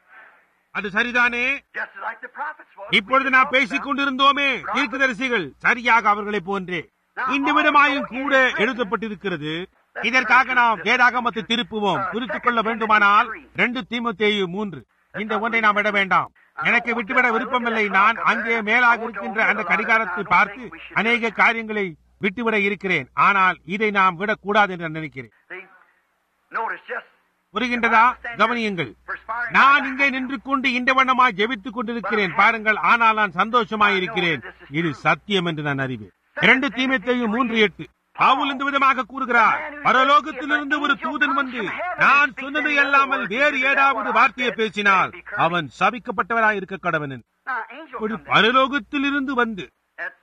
அது சரிதானே Just like the prophets was. இப்பொழுது நாம் பேசிக் கொண்டிருந்தோமே தீர்க்கதரிசிகள் சரியாக அவர்களை போன்றே இந்த விதமாயும் கூட எழுதப்பட்டிருக்கிறது இதற்காக நாம் வேதாகமத்தை திருப்புவோம் குறித்துக் கொள்ள வேண்டுமானால் ரெண்டு தீமத்தேயு மூன்று இந்த ஒன்றை நாம் விட வேண்டாம் எனக்கு விட்டுவிட விருப்பமில்லை நான் அங்கே மேலாக இருக்கின்ற அந்த கடிகாரத்தை பார்த்து அநேக காரியங்களை விட்டுவிட இருக்கிறேன் ஆனால் இதை நாம் விடக்கூடாது என்று நான் நினைக்கிறேன் See? Notice just புரிகின்றதா கவனியுங்கள் நான் இங்கே நின்று கொண்டு இந்த வண்ணமாய் ஜெபித்துக் கொண்டிருக்கிறேன் பாருங்கள் ஆனால் நான் சந்தோஷமாய் இருக்கிறேன் இது சத்தியம் என்று நான் அறிவேன் இரண்டு தீமைத்தையும் மூன்று எட்டு பவுல் இந்த விதமாக கூறுகிறார் பரலோகத்திலிருந்து ஒரு தூதன் வந்து நான் சொன்னதை அல்லாமல் வேறு ஏதாவது வார்த்தையை பேசினால் அவன் சபிக்கப்பட்டவராய் இருக்க கடவன் என்று. now, angel ஒரு come down. பரலோகத்திலிருந்து வந்து That's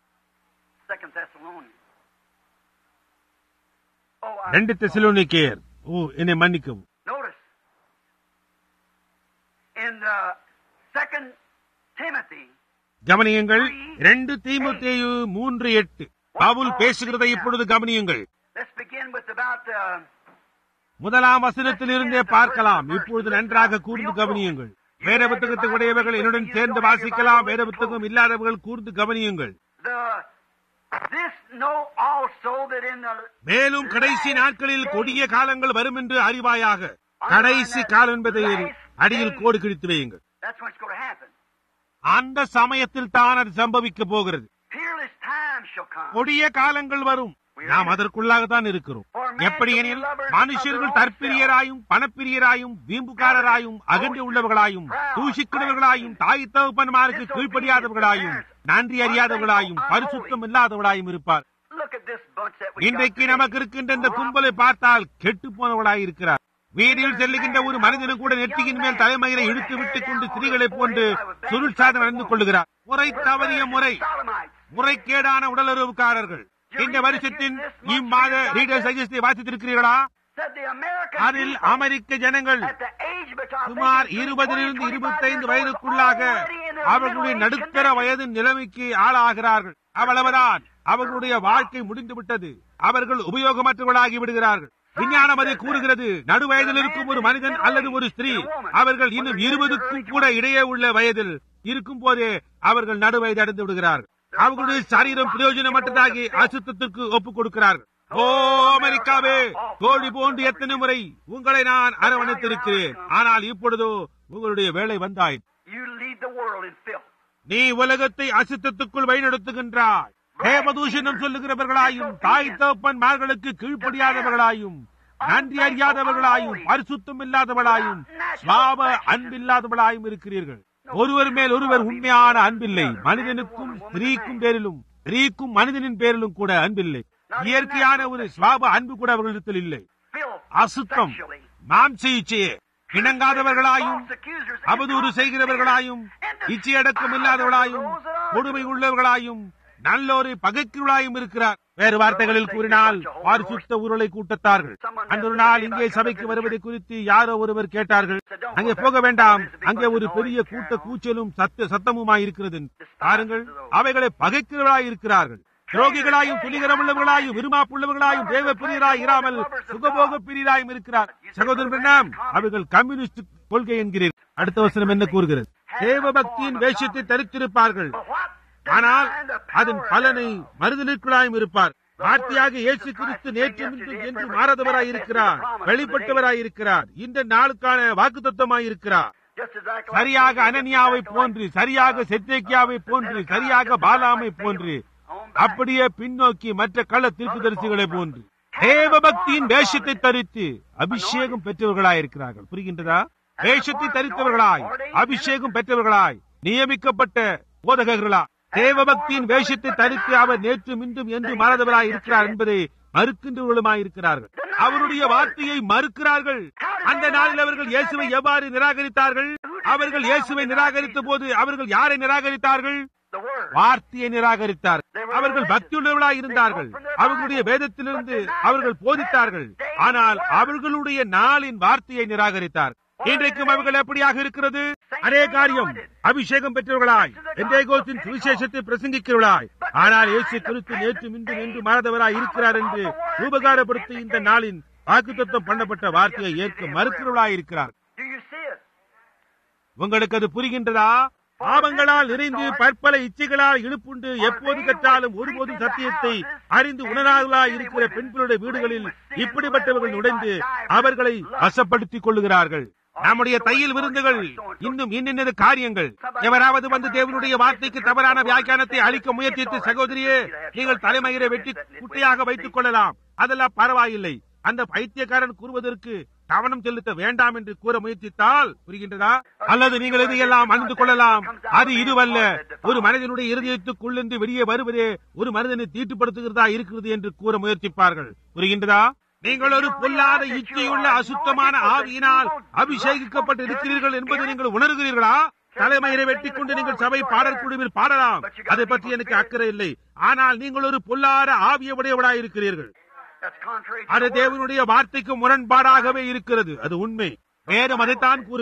Second Thessalonians. Oh, I, ரெண்டு தெசலோனிக்கேயர் ஓ என்னை மன்னிக்கவும் notice in uh, Second Timothy, கவனியுங்கள் ரெண்டு தீமுத்தேயு மூன்று எட்டு பவுல் பேசுகிறதை இப்பொழுது கவனியுங்கள் Let's begin with about uh, முதலாம் வசனத்தில் இருந்தே பார்க்கலாம் இப்பொழுது நன்றாக கூர்ந்து கவனியுங்கள் வேத புத்தகத்தை உடையவர்கள் என்னுடன் சேர்ந்து வாசிக்கலாம் வேத புத்தகம் இல்லாதவர்கள் கூர்ந்து கவனியுங்கள் the this know also that in the மேலும் கடைசி நாட்களில் கொடிய காலங்கள் வரும் என்று அறிவாயாக கடைசி காலம் என்பதை அடியில் கோடு கிழித்து வையுங்கள் that's what's going to happen. அந்த சமயத்தில் தான் அது சம்பவிக்க போகிறது Peerless time shall come. கொடிய காலங்கள் வரும் நாம் அதற்குள்ளாகத்தான் இருக்கிறோம் எப்படி எனில் மனுஷர்கள் தற்பிரியராயும் பணப்பிரியராயும் வீம்புக்காரராயும் அகன்று உள்ளவர்களாயும் தூஷிக்கிறவர்களாயும் தாய் தகப்பன்மாருக்கு கீழ்ப்படியாதவர்களாயும் நன்றி அறியாதவர்களாயும் பரிசுத்தம் இல்லாதவர்களாயும் இருப்பார் Look at this bunch that we இன்றைக்கு got. நமக்கு இருக்கின்ற இந்த கும்பலை பார்த்தால் கெட்டு போனவர்களாய் இருக்கிறார் வீதியில் செல்லுகின்ற ஒரு மனிதனும் கூட நெற்றியின் மேல் தலைமையில இழுத்து விட்டுக் கொண்டு ஸ்திரீகளைப் போன்று சுருள் சாதனை நடந்து கொள்ளுகிறார் முறை தவறிய முறை Sodomites. முறைகேடான உடலுறவுக்காரர்கள் இந்த வருஷத்தின் இம்மாத ரீடர் சஜஸ்டை வாசித்திருக்கிறீர்களா Said the American அதில் people அமெரிக்க ஜனங்கள் at the age between சுமார் இருபதிலிருந்து இருபத்தைந்து வயதுக்குள்ளாக அவர்களுடைய நடுத்தர வயது நிலைமைக்கு ஆளாகிறார்கள் அவ்வளவுதான் அவர்களுடைய வாழ்க்கை முடிந்து விட்டது அவர்கள் உபயோகமற்றவர்களாகி விடுகிறார்கள் விஞ்ஞானம் அதை கூறுகிறது நடுவயதில் இருக்கும் ஒரு மனிதன் அல்லது ஒரு ஸ்திரீ அவர்கள் இன்னும் இருபதுக்கும் கூட இடையே உள்ள வயதில் இருக்கும் போதே அவர்கள் நடுவயது அடைந்து விடுகிறார்கள் அவர்களுடைய சரீரம் பிரயோஜனமற்றதாகி அசுத்தத்திற்கு ஒப்புக் கொடுக்கிறார்கள் ஓ அமெரிக்காவே தோழி போன்று எத்தனை முறை உங்களை நான் அரவணைத்திருக்கிறேன் ஆனால் இப்பொழுதோ உங்களுடைய வேலை வந்தாய் You lead the world in filth. நீ உலகத்தை அசுத்தத்துக்குள் வழிநடத்துகின்றாய் தேவதூஷணம் சொல்லுகிறவர்களாயும் தாய் தகப்பன் மார்களுக்கு கீழ்ப்படியாதவர்களாயும் நன்றி அறியாதவர்களாயும் பரிசுத்தம் இல்லாதவர்களாயும் சுவாப அன்பில்லாதவர்களாயும் இருக்கிறீர்கள் ஒருவர் மேல் ஒருவர் உண்மையான அன்பில்லை மனிதனுக்கும் ஸ்திரீக்கும் பேரிலும் ஸ்திரீக்கும் மனிதனின் பேரிலும் கூட அன்பில்லை இயற்கையான ஒரு சுவாப அன்பு கூட அவர்களிடத்தில் இல்லை Filth. அசுத்தம் sexually. மாம்ச இச்சையே இணங்காதவர்களாயும் False accusers. அவதூறு செய்கிறவர்களாயும் இச்சையடக்கம் இல்லாதவர்களாயும் கொடுமை உள்ளவர்களாயும் நல்லோரை பகைக்கிறவர்களாயும் இருக்கிறார் வேறு வார்த்தைகளில் கூறினால் பாரிசுத்த உருளை கூட்டத்தார்கள் அந்த ஒரு நாள் இங்கே சபைக்கு வருவதை குறித்து யாரோ ஒருவர் கேட்டார்கள் அங்கே போக வேண்டாம் அங்கே ஒரு பெரிய கூட்ட கூச்சலும் சத்த சத்தமுமாய் இருக்கிறது பாருங்கள் அவைகளை பகைக்கிறவர்களாய் இருக்கிறார்கள் துரோகிகளாயும் துணிகரமுள்ளவர்களாயும் விரும்பாப்புள்ளவர்களாயும் தேவ பிரியராய் இராமல் சுகபோக பிரியராயும் இருக்கிறார் சகோதரன் பிரணாம் அவர்கள் கம்யூனிஸ்ட் கொள்கை என்கிறீர் அடுத்த வசனம் என்ன கூறுகிறது தேவ பக்தியின் வேஷத்தை தரித்திருப்பார்கள் But what? ஆனால் Denying the அதன் power பலனை மறுதலுக்குள்ளாயும் இருப்பார் வார்த்தையாக இயேசு கிறிஸ்து நேற்று இன்றும் என்று மாறாதவராய் இருக்கிறார் வெளிப்பட்டவராய் இருக்கிறார் இந்த நாளுக்கான வாக்குத்தத்தமாய் இருக்கிறார் Just exactly சரியாக அனனியாவை போன்று சரியாக செத்தேக்கியாவை போன்று சரியாக பாலாமை போன்று அப்படியே பின்னோக்கி மற்ற கள்ள தீர்க்குதரிசிகளை போன்று தேவ பக்தியின் வேஷத்தை தரித்து அபிஷேகம் பெற்றவர்களாய் இருக்கிறார்கள் புரிகின்றதா வேஷத்தை தரித்தவர்களாய் அபிஷேகம் பெற்றவர்களாய் நியமிக்கப்பட்ட போதகர்களா தேவ பக்தியின் வேஷத்தை தரித்து அவர் நேற்று மின்றும் என்று மாறாதவராய் இருக்கிறார் என்பதை மறுக்கின்றவர்களுமாய் இருக்கிறார்கள் அவருடைய வார்த்தையை மறுக்கிறார்கள் அந்த நாளில் அவர்கள் இயேசுவை எவ்வாறு நிராகரித்தார்கள் அவர்கள் இயேசுவை நிராகரித்த போது அவர்கள் யாரை நிராகரித்தார்கள் the word. வார்த்தையை நிராகரித்தார் அவர்கள் பக்தியுள்ளவர்களாய் இருந்தார்கள் அவர்களுடைய வேதத்திலிருந்து அவர்கள் போதித்தார்கள் ஆனால் அவர்களுடைய நாளின் வார்த்தையை நிராகரித்தார் இன்றைக்கும் அவர்கள் எப்படியாக இருக்கிறது அதே காரியம் அபிஷேகம் பெற்றவர்களாய் எந்தேகோத்தின் சுவிசேஷத்தை பிரசங்கிக்கிறவர்களாய் ஆனால் இயேசு கிறிஸ்து நேற்று மின்று நின்று மாறதவராய் இருக்கிறார் என்று உபகாரப்படுத்தி இந்த நாளின் வாக்குத்தத்தம் பண்ணப்பட்ட வார்த்தையை ஏற்க மறுக்கிறவர்களாய் இருக்கிறார் Do you see it? உங்களுக்கு அது புரிகின்றதா பாவங்களால் நிறைந்து பற்பல இச்சைகளால் இழுப்புண்டு எப்போது கற்றாலும் ஒருபோதும் சத்தியத்தை அறிந்து உணராதலாய் இருக்கிற பெண்களுடைய வீடுகளில் இப்படிப்பட்டவர்கள் நுழைந்து அவர்களை வசப்படுத்திக் கொள்ளுகிறார்கள் நம்முடைய தையல் விருந்துகள் இன்னும் இன்னின்ன காரியங்கள் எவராவது வந்து தேவனுடைய வார்த்தைக்கு தவறான வியாக்கியானத்தை அளிக்க முயற்சித்து சகோதரியே நீங்கள் தலைமயிரை வெட்டி குட்டையாக வைத்துக் கொள்ளலாம் அதெல்லாம் பரவாயில்லை அந்த பைத்தியக்காரன் கூறுவதற்கு கவனம் செலுத்த வேண்டாம் என்று கூற முயற்சித்தால் புரிகின்றதா அல்லது நீங்கள் இதையெல்லாம் அணிந்து கொள்ளலாம் அது இதுவல்ல ஒரு மனிதனுடைய இருதயத்துக்குள்ளிருந்து வெளியே வருவதே ஒரு மனிதனை தீட்டுப்படுத்துகிறதா இருக்கிறது என்று கூற முயற்சிப்பார்கள் புரிகின்றதா நீங்கள் ஒரு பொல்லாத இச்சையுள்ள அசுத்தமான ஆவியினால் அபிஷேகிக்கப்பட்டு இருக்கிறீர்கள் என்பதை நீங்கள் உணர்கிறீர்களா தலைமயிரை வெட்டிக் கொண்டு நீங்கள் சபை பாடல் குழுவில் பாடலாம் அதை பற்றி எனக்கு அக்கறை இல்லை ஆனால் நீங்கள் ஒரு பொல்லாத ஆவியவுடையவளாய் இருக்கிறீர்கள் That's contrary to அது the word. தேவனுடைய வார்த்தைக்கு முரண்பாடாகவே இருக்கிறது அது உண்மை வேதம் அதைத்தான் கூறுகிறது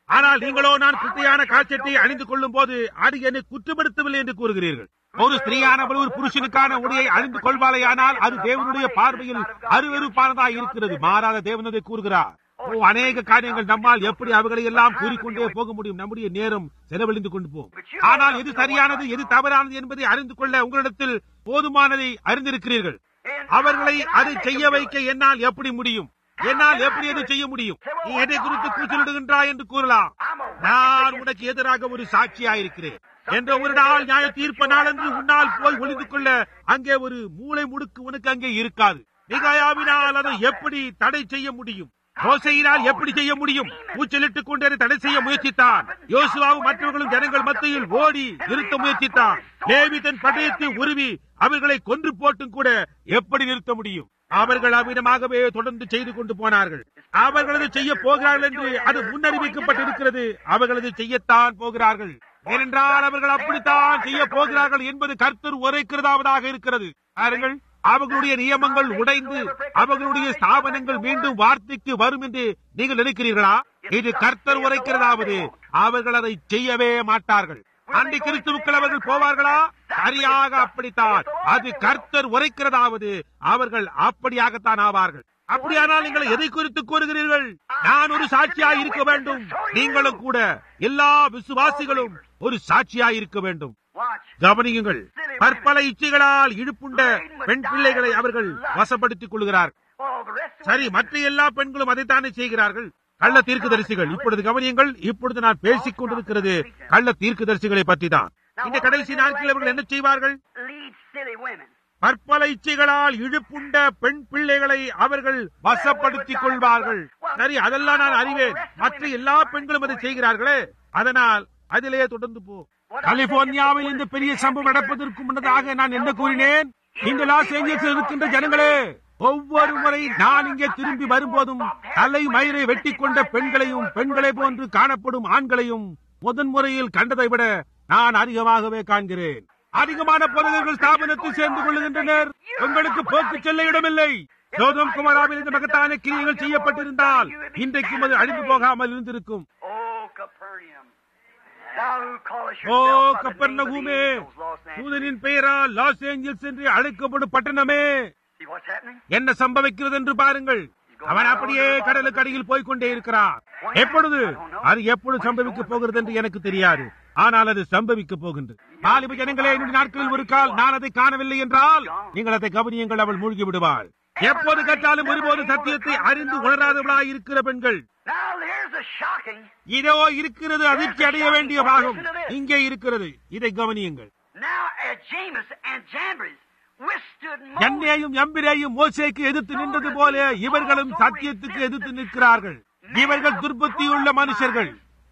ஆனால் நீங்களோ நான் குட்டையான காய்ச்சட்டை அணிந்து கொள்ளும் போது அது என்னை குற்றப்படுத்தவில்லை என்று கூறுகிறீர்கள் ஒரு ஸ்திரீயானவள் ஒரு புருஷனுக்கான உடையை அணிந்து கொள்வாளையானால் அது தேவனுடைய பார்வையில் அருவருப்பானதாக இருக்கிறது மாறாத தேவன் அதை கூறுகிறார் ஓ அநேக காரியங்கள் நம்மால் எப்படி அவைகளை எல்லாம் கூறிக்கொண்டே போக முடியும் நம்முடைய நேரம் செலவழிந்து கொண்டு போகும் ஆனால் எது சரியானது எது தவறானது என்பதை அறிந்து கொள்ள உங்களிடத்தில் போதுமானதை அறிந்திருக்கிறீர்கள் அவர்களை அதை செய்ய வைக்க என்னால் எப்படி முடியும் என்னால் எப்படி அதை செய்ய முடியும் நீ எதை குறித்து கூச்சலிடுகின்றாய் என்று கூறலாம் நான் உனக்கு எதிராக ஒரு சாட்சியாயிருக்கிறேன் என்ற ஒரு நாள் நியாய தீர்ப்ப நாளன்று உன்னால் போய் ஒளிந்து கொள்ள அங்கே ஒரு மூளை முடுக்கு உனக்கு அங்கே இருக்காது மிகாயாவினால் அதை எப்படி தடை செய்ய முடியும் மோசையினால் எப்படி செய்ய முடியும் கூச்சலிட்டுக் கொண்டு அதை தடை செய்ய முயற்சித்தான் யோசுவாவும் மற்றவர்களும் ஜனங்கள் மத்தியில் ஓடி நிறுத்த முயற்சித்தான் லேவி தன் பட்டயத்தை உருவி அவர்களை கொன்று போட்டும் கூட எப்படி நிறுத்த முடியும் அவர்கள் அவ்விதமாகவே தொடர்ந்து செய்து கொண்டு போனார்கள் அவர்களது செய்ய போகிறார்கள் என்று அது முன்னறிவிக்கப்பட்டிருக்கிறது அவர்களது செய்யத்தான் போகிறார்கள் ஏனென்றால் அவர்கள் அப்படித்தான் செய்ய போகிறார்கள் என்பது கர்த்தர் உரைக்கிறதாவதாக இருக்கிறது பாருங்கள் அவர்களுடைய நியமங்கள் உடைந்து அவர்களுடைய ஸ்தாபனங்கள் மீண்டும் வார்த்தைக்கு வரும் என்று நீங்கள் நினைக்கிறீர்களா இது கர்த்தர் உரைக்கிறதாவது அவர்கள் அதை செய்யவே மாட்டார்கள் அன்றை கிறிஸ்துவுக்கள் அவர்கள் போவார்களா சரியாக அப்படித்தான் அது கர்த்தர் உரைக்கிறதாவது அவர்கள் அப்படியாகத்தான் ஆவார்கள் அப்படியானால் நீங்கள் எதை குறித்து கூறுகிறீர்கள் நான் ஒரு சாட்சியாய் இருக்க வேண்டும் நீங்களும் கூட எல்லா விசுவாசிகளும் ஒரு சாட்சியாய் இருக்க வேண்டும் Watch. கவனியுங்கள் பற்பல இச்சைகளால் இழுப்புண்ட பெண் பிள்ளைகளை அவர்கள் வசப்படுத்திக் கொள்கிறார்கள் All the rest of சரி மற்ற எல்லா பெண்களும் அதைத்தானே செய்கிறார்கள் கள்ள தீர்க்கதரிசிகள் இப்பொழுது கவனியுங்கள் இப்பொழுது நான் பேசிக் கொண்டிருக்கிறது கள்ள தீர்க்கதரிசிகளை பற்றி தான் இந்த கடைசி நாட்களில் அவர்கள் என்ன செய்வார்கள் lead silly women. பற்பல இச்சைகளால் இழுப்புண்ட பெண் பிள்ளைகளை அவர்கள் வசப்படுத்திக் கொள்வார்கள் சரி அதெல்லாம் நான் அறிவேன் மற்ற எல்லா பெண்களும் அதை செய்கிறார்களே அதனால் அதிலே தொடர்ந்து போ கலிபோர்னியாவில் இந்த பெரிய சம்பவம் நடப்பதற்கு முன்னதாக நான் என்ன கூறினேன் இந்த லாஸ் ஏஞ்சல்ஸ் இருக்கின்ற ஜனங்களே ஒவ்வொரு முறை நான் இங்கே திரும்பி வரும்போதும் தலை மயிரை வெட்டி கொண்ட பெண்களையும் பெண்களை போன்று காணப்படும் ஆண்களையும் முதன் முறையில் கண்டதை விட நான் அதிகமாகவே காண்கிறேன் அதிகமான பொருள்கள் ஸ்தாபனத்தில் சேர்ந்து கொள்ளுகின்றனர் உங்களுக்கு போக்கு செல்ல இடமில்லை சோதம் குமாராவில் இந்த மகத்தான கிரியைகள் செய்யப்பட்டிருந்தால் இன்றைக்கும் அது அழிந்து போகாமல் இருந்திருக்கும் Oh, Capernaum. Thou who callest O yourself by the name of the கப்பர்நகூமே angels, Los Angeles. தூதனின் பெயரால் லாஸ் ஏஞ்சல்ஸ் என்று அழைக்கப்படும் பட்டணமே See what's happening? என்ன சம்பவிக்கிறது என்று பாருங்கள் அவன் அப்படியே கடலுக்கு அடியில் போய்க் கொண்டே இருக்கிறான் எப்பொழுது அது எப்பொழுது சம்பவிக்க போகிறது என்று எனக்கு தெரியாது ஆனால் அது சம்பவிக்க போகின்றது வாலிப ஜனங்களே என்னுடைய நாட்களில் ஒரு கால் நான் அதை காணவில்லை என்றால் நீங்கள் அதை கவனியுங்கள் அவள் மூழ்கி விடுவாள் எப்போது கற்றாலும் ஒருபோது சத்தியத்தை அறிந்து உணராதவளாய் இருக்கிற பெண்கள் Now here's a shocking. இதோ இருக்கிறது அதிர்ச்சி அடைய வேண்டிய பாகம் இங்கே இருக்கிறது இதை கவனியுங்கள் Now as James and Jambres withstood Moses. என்னையும் எம்பிரையும் மோசேக்கு எதிர்த்து நின்றது போல இவர்களும் சத்தியத்துக்கு எதிர்த்து நிற்கிறார்கள் இவர்கள் துர்புத்தியுள்ள மனுஷர்கள்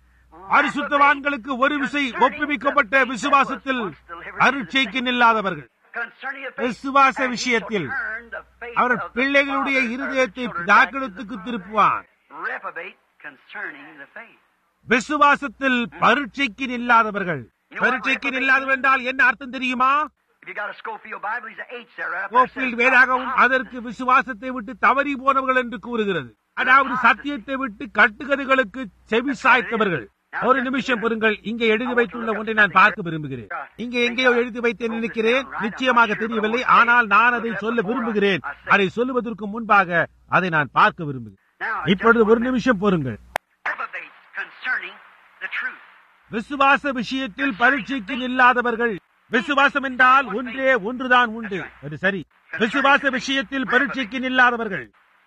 பரிசுத்தவான்களுக்கு ஒரு விசை ஒப்புவிக்கப்பட்ட விசுவாசத்தில் அருட்சைக்கு நில்லாதவர்கள் Concerning the faith, விசுவாச and he விஷயத்தில் will turn the faith our of the பிள்ளைகளுடைய fathers இருதயத்தை and children தாக்கடத்துக்கு திருப்புவான் reprobate concerning the faith. விசுவாசத்தில் பரீட்சைக்கு நில்லாதவர்கள் பரீட்சைக்கு நில்லாதவர் என்றால் என்ன அர்த்தம் தெரியுமா If you got a Schofield Bible, he's an H there. Right up there. கோஃபீல்ட் வேதாகவும் அதற்கு விசுவாசத்தை விட்டு தவறி போனவர்கள் என்று கூறுகிறது அதாவது சத்தியத்தை விட்டு கட்டுக்கதைகளுக்கு செவி சாய்த்தவர்கள் ஒரு நிமிஷம் பொருங்கள் இங்கே எழுதி வைத்துள்ள ஒன்றை நான் பார்க்க விரும்புகிறேன் இங்கே எங்கேயோ எழுதி வைத்தேன் நினைக்கிறேன் நிச்சயமாக தெரியவில்லை ஆனால் நான் அதை சொல்ல விரும்புகிறேன் அதை சொல்லுவதற்கு முன்பாக அதை நான் பார்க்க விரும்புகிறேன் Now, இப்பொழுது ஒரு நிமிஷம் பொருங்கள் reprobate concerning the truth. விசுவாச விஷயத்தில் பரீட்சைக்கு நில்லாதவர்கள் விசுவாசம் என்றால் ஒன்றே ஒன்றுதான் உண்டு அது சரி விசுவாச விஷயத்தில் பரீட்சைக்கு நில்லாதவர்கள்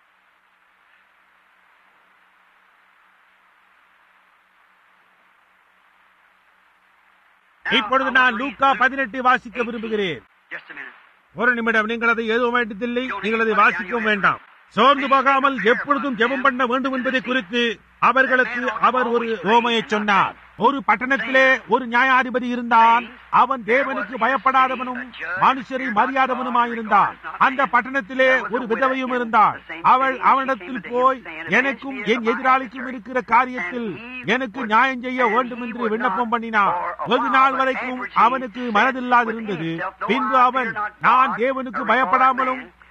இப்பொழுது நான் லூக்கா பதினெட்டு வாசிக்க விரும்புகிறேன் Just a minute. ஒரு நிமிடம் நீங்கள் அதை எதுவும் வேண்டியதில்லை நீங்கள் அதை வாசிக்கவும் வேண்டாம் சோர்ந்து போகாமல் எப்பொழுதும் ஜெபம் பண்ண வேண்டும் என்பதை குறித்து அவர்களுக்கு அவர் ஒரு ரோமையை சொன்னார் ஒரு பட்டணத்திலே ஒரு நியாயாதிபதி இருந்தான் அவன் தேவனுக்கு பயப்படாதவனும் மனுஷரை மரியாதவனுமாயிருந்தான் அந்த பட்டணத்திலே ஒரு விதவையும் இருந்தாள் அவள் அவனிடத்தில் போய் எனக்கும் என் எதிராளிக்கும் இருக்கிற காரியத்தில் எனக்கு நியாயம் செய்ய வேண்டும் என்று விண்ணப்பம் பண்ணினான் வெகு நாள் வரைக்கும் அவனுக்கு மனதில்லாதிருந்தது பின்பு அவன் நான் தேவனுக்கு பயப்படாமலும்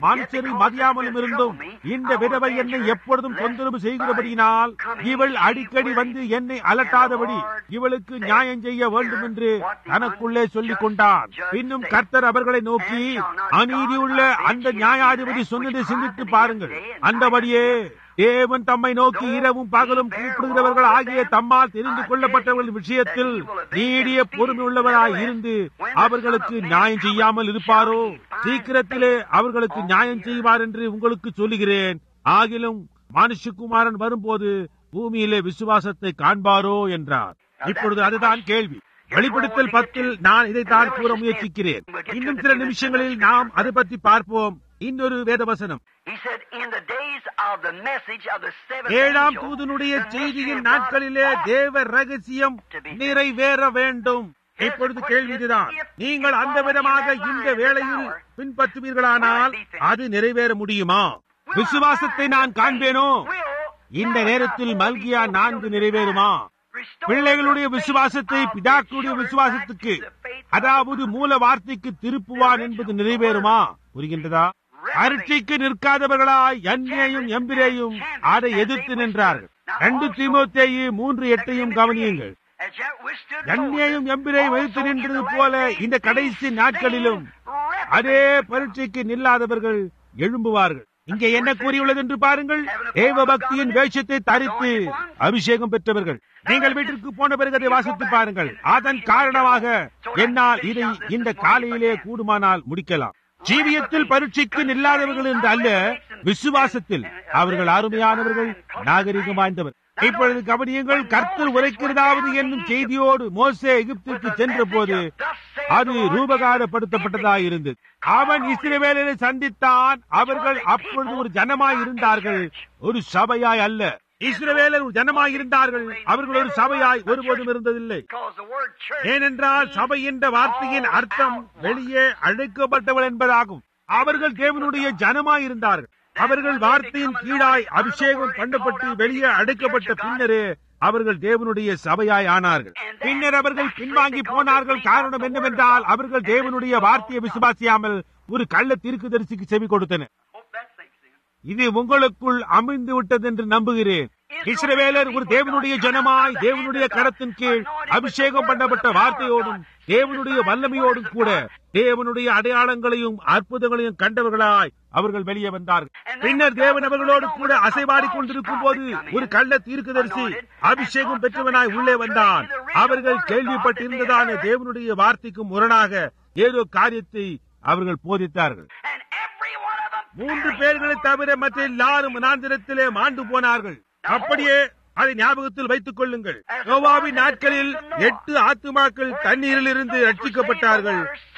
மனுஷரில் மதியாமலும் இருந்தும் இந்த விதவை என்னை எப்பொழுதும் தொந்தரவு செய்கிறபடியினால் இவள் அடிக்கடி வந்து என்னை அலட்டாதபடி இவளுக்கு நியாயம் செய்ய வேண்டும் என்று தனக்குள்ளே சொல்லிக் கொண்டான் பின்னும் கர்த்தர் அவர்களை நோக்கி அநீதியுள்ள அந்த நியாயாதிபதி சொன்னதை சிந்தித்து பாருங்கள் அந்தபடியே தேவன் தம்மை நோக்கி இரவும் பகலும் கூப்பிடுகிறவர்கள் ஆகிய தம்மால் தெரிந்து கொள்ளப்பட்டவர்கள் விஷயத்தில் நீடிய பொறுமை உள்ளவராய் இருந்து அவர்களுக்கு நியாயம் செய்யாமல் இருப்பாரோ சீக்கிரத்திலே அவர்களுக்கு நியாயம் செய்வார் என்று உங்களுக்கு சொல்லுகிறேன் ஆகிலும் மனுஷகுமாரன் வரும்போது பூமியிலே விசுவாசத்தை காண்பாரோ என்றார் இப்பொழுது அதுதான் கேள்வி வெளிப்படுத்தல் பத்தில் நான் இதைத்தான் கூற முயற்சிக்கிறேன் இன்னும் சில நிமிஷங்களில் நாம் அதை பற்றி பார்ப்போம் இன்னொரு வேதவசனம் He said, in the days of the message of the seventh ஏழாம் angel, தூதனுடைய the mystery செய்தியின் of நாட்களிலே God's தேவ ரகசியம் நிறைவேற வேண்டும் இப்பொழுது கேள்வி இதுதான் நீங்கள் அந்த விதமாக இந்த வேளையில் பின்பற்றுவீர்களானால் அது நிறைவேற முடியுமா விசுவாசத்தை நான் காண்பேனோ இந்த நேரத்தில் மல்கியா நான்கு நிறைவேறுமா பிள்ளைகளுடைய விசுவாசத்தை பிதாக்களுடைய விசுவாசத்துக்கு அதாவது மூல வார்த்தைக்கு திருப்புவான் என்பது நிறைவேறுமா புரிகின்றதா அருட்சிக்கு நிற்காதவர்களாய் அந்நியையும் எம்பிரேயும் அதை எதிர்த்து நின்றார்கள் ரெண்டு தீமோத்தேயு மூன்று எட்டையும் கவனியுங்கள் As yet withstood அந்நியையும் Moses, எம்பிரை வைத்து also in நின்றது the போல last days, இந்த கடைசி நாட்களிலும் அதே பரீட்சைக்கு நில்லாதவர்கள் எழும்புவார்கள் இங்கே என்ன கூறியுள்ளது என்று பாருங்கள் தேவ பக்தியின் வேஷத்தை தரித்து அபிஷேகம் பெற்றவர்கள் நீங்கள் வீட்டிற்கு போன பிறகு அதை வாசித்து பாருங்கள் அதன் காரணமாக என்னால் இதை இந்த காலையிலே கூடுமானால் முடிக்கலாம் ஜீவியத்தில் பரீட்சைக்கு நில்லாதவர்கள் என்று அல்ல விசுவாசத்தில் அவர்கள் அருமையானவர்கள் நாகரிகம் வாய்ந்தவர் இப்பொழுது கவனியுங்கள் கர்த்தர் உரைக்கிறதாவது என்னும் செய்தியோடு மோசே எகிப்திற்கு சென்ற போது அது ரூபகாரப்படுத்தப்பட்டதாக இருந்தது அவன் இஸ்ரவேலரை சந்தித்தான் அவர்கள் அப்பொழுது ஒரு ஜனமாய் இருந்தார்கள் ஒரு சபையாய் அல்ல இஸ்ரவேலர் ஒரு ஜனமாய் இருந்தார்கள் அவர்கள் ஒரு சபையாய் ஒருபோதும் இருந்ததில்லை Because the word church ஏனென்றால் சபை என்ற வார்த்தையின் அர்த்தம் வெளியே அழைக்கப்பட்டவள் என்பதாகும் அவர்கள் தேவனுடைய ஜனமாய் இருந்தார்கள் அவர்கள் வார்த்தையின் கீழாய் அபிஷேகம் பண்ணப்பட்டு வெளியே அடைக்கப்பட்ட பின்னரே அவர்கள் தேவனுடைய சபையாய் ஆனார்கள் பின்னர் அவர்கள் பின்வாங்கி போனார்கள் காரணம் என்னவென்றால் அவர்கள் தேவனுடைய வார்த்தையை விசுவாசியாமல் ஒரு கள்ள தீர்க்குதரிசிக்கு செவி கொடுத்தனர் Hope that sinks in. இது உங்களுக்குள் அமைந்து விட்டது என்று நம்புகிறேன் இஸ்ரவேலர் ஒரு தேவனுடைய ஜனமாய் தேவனுடைய கரத்தின் கீழ் அபிஷேகம் பண்ணப்பட்ட வார்த்தையோடும் தேவனுடைய வல்லமையோடும் கூட தேவனுடைய அடையாளங்களையும் அற்புதங்களையும் கண்டவர்களாய் அவர்கள் வெளியே வந்தார்கள் பின்னர் தேவன் அவர்களோடு கூட அசைவாடி கொண்டிருக்கும் போது ஒரு கள்ள தீர்க்கதரிசி அபிஷேகம் பெற்றவனாய் உள்ளே வந்தான் அவர்கள் கேள்விப்பட்டிருந்ததான தேவனுடைய வார்த்தைக்கு முரணாக ஏதோ காரியத்தை அவர்கள் போதித்தார்கள் And every one of them மூன்று பேர்களை தவிர மற்ற எல்லாரும் மனாந்திரத்திலே மாண்டு போனார்கள் அப்படியே அதை ஞாபகத்தில் வைத்துக் கொள்ளுங்கள் யோவாவின் நாட்களில் எட்டு ஆத்துமாக்கள் தண்ணீரில் இருந்து ரட்சிக்கப்பட்டார்கள்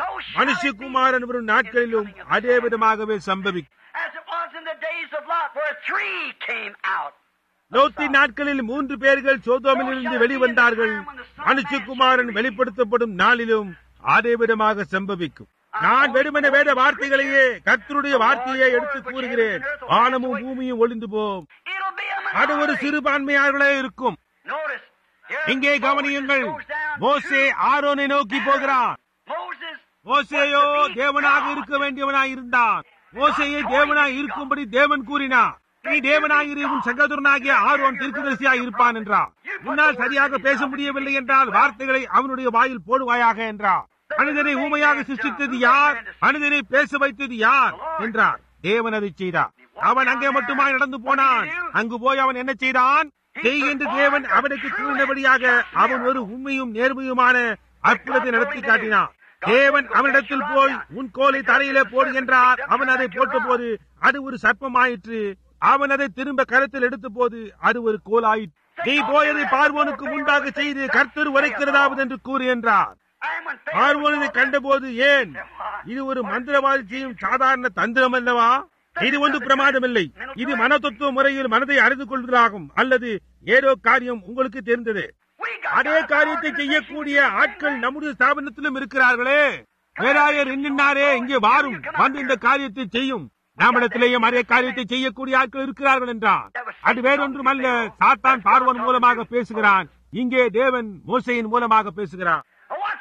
மனுஷகுமாரன் வரும் நாட்களிலும் அதே விதமாகவே சம்பவிக்கும் as it was in the days of Lot, where three came out. லோத்தின் நாட்களில் மூன்று பேர்கள் சோதோமில் இருந்து வெளிவந்தார்கள் மனுஷகுமாரன் வெளிப்படுத்தப்படும் நாளிலும் அதே விதமாக சம்பவிக்கும் நான் வெறுமன வேத வார்த்தைகளையே கர்த்தருடைய வார்த்தையை எடுத்து கூறுகிறேன் வானமும் பூமியும் ஒளிந்து போம் It'll be a அது ஒரு minority. சிறுபான்மையாளர்களே இருக்கும் Notice, here இங்கே Moses கவனியுங்கள் goes down மோசே to ஆரோனை நோக்கி போகிறான் Moses மோசேயோ தேவனாக இருக்க வேண்டியவனாய் இருந்தான் மோசேயை தேவனாய் இருக்கும்படி தேவன் கூறினார் நீ தேவனாய் இரு, உன் சகோதரனாகிய ஆரோன் தீர்க்கதரிசியாய் இருப்பான் என்றார் உன்னால் சரியாக பேச முடியவில்லை என்றால் வார்த்தைகளை அவனுடைய வாயில் போடுவாயாக என்றார் மனிதனை ஊமையாக சிருஷ்டித்தது யார் மனிதனை பேச வைத்தது யார் என்றார் தேவன் அதை செய்தார் அவன் அங்கே மட்டுமாய் நடந்து போனான் அங்கு போய் அவன் என்ன செய்தான் செய்கின்ற தேவன் அவனுக்கு கூறினபடியாக அவன் ஒரு உண்மையும் நேர்மையுமான அற்புதத்தை நடத்தி காட்டினான் தேவன் அவனிடத்தில் போய் உன் கோலை தரையிலே போடு என்றார் அவன் அதை போட்டபோது அது ஒரு சர்ப்பமாயிற்று அவன் அதை திரும்ப கருத்தில் எடுத்த போது அது ஒரு கோலாயிற்று நீ போயதை பார்வோனுக்கு முன்பாக செய்து கர்த்தர் உரைக்கிறதாவது என்று கூறு என்றார் and when பார்வோனை கண்டபோது ஏன் இது ஒரு மந்திரவாதி செய்யும் சாதாரண தந்திரம் அல்லவா இது ஒன்று பிரமாதமில்லை இது மனதத்துவ முறையில் மனதை அறிந்து கொள்வதாகும் அல்லது ஏதோ காரியம் உங்களுக்கு தெரிந்தது we got அதே காரியத்தை செய்யக்கூடிய ஆட்கள் நம்முடைய ஸ்தாபனத்திலும் இருக்கிறார்களே பேராயர் என்னன்னாரே இங்கே வாரும் வந்து இந்த காரியத்தை செய்யும் நம்மிடத்திலேயும் அதே காரியத்தை செய்யக்கூடிய ஆட்கள் இருக்கிறார்கள் என்றான் அது வேறொன்றும் அல்ல சாத்தான் பார்வன் மூலமாக பேசுகிறான் இங்கே தேவன் மோசையின் மூலமாக பேசுகிறான் what's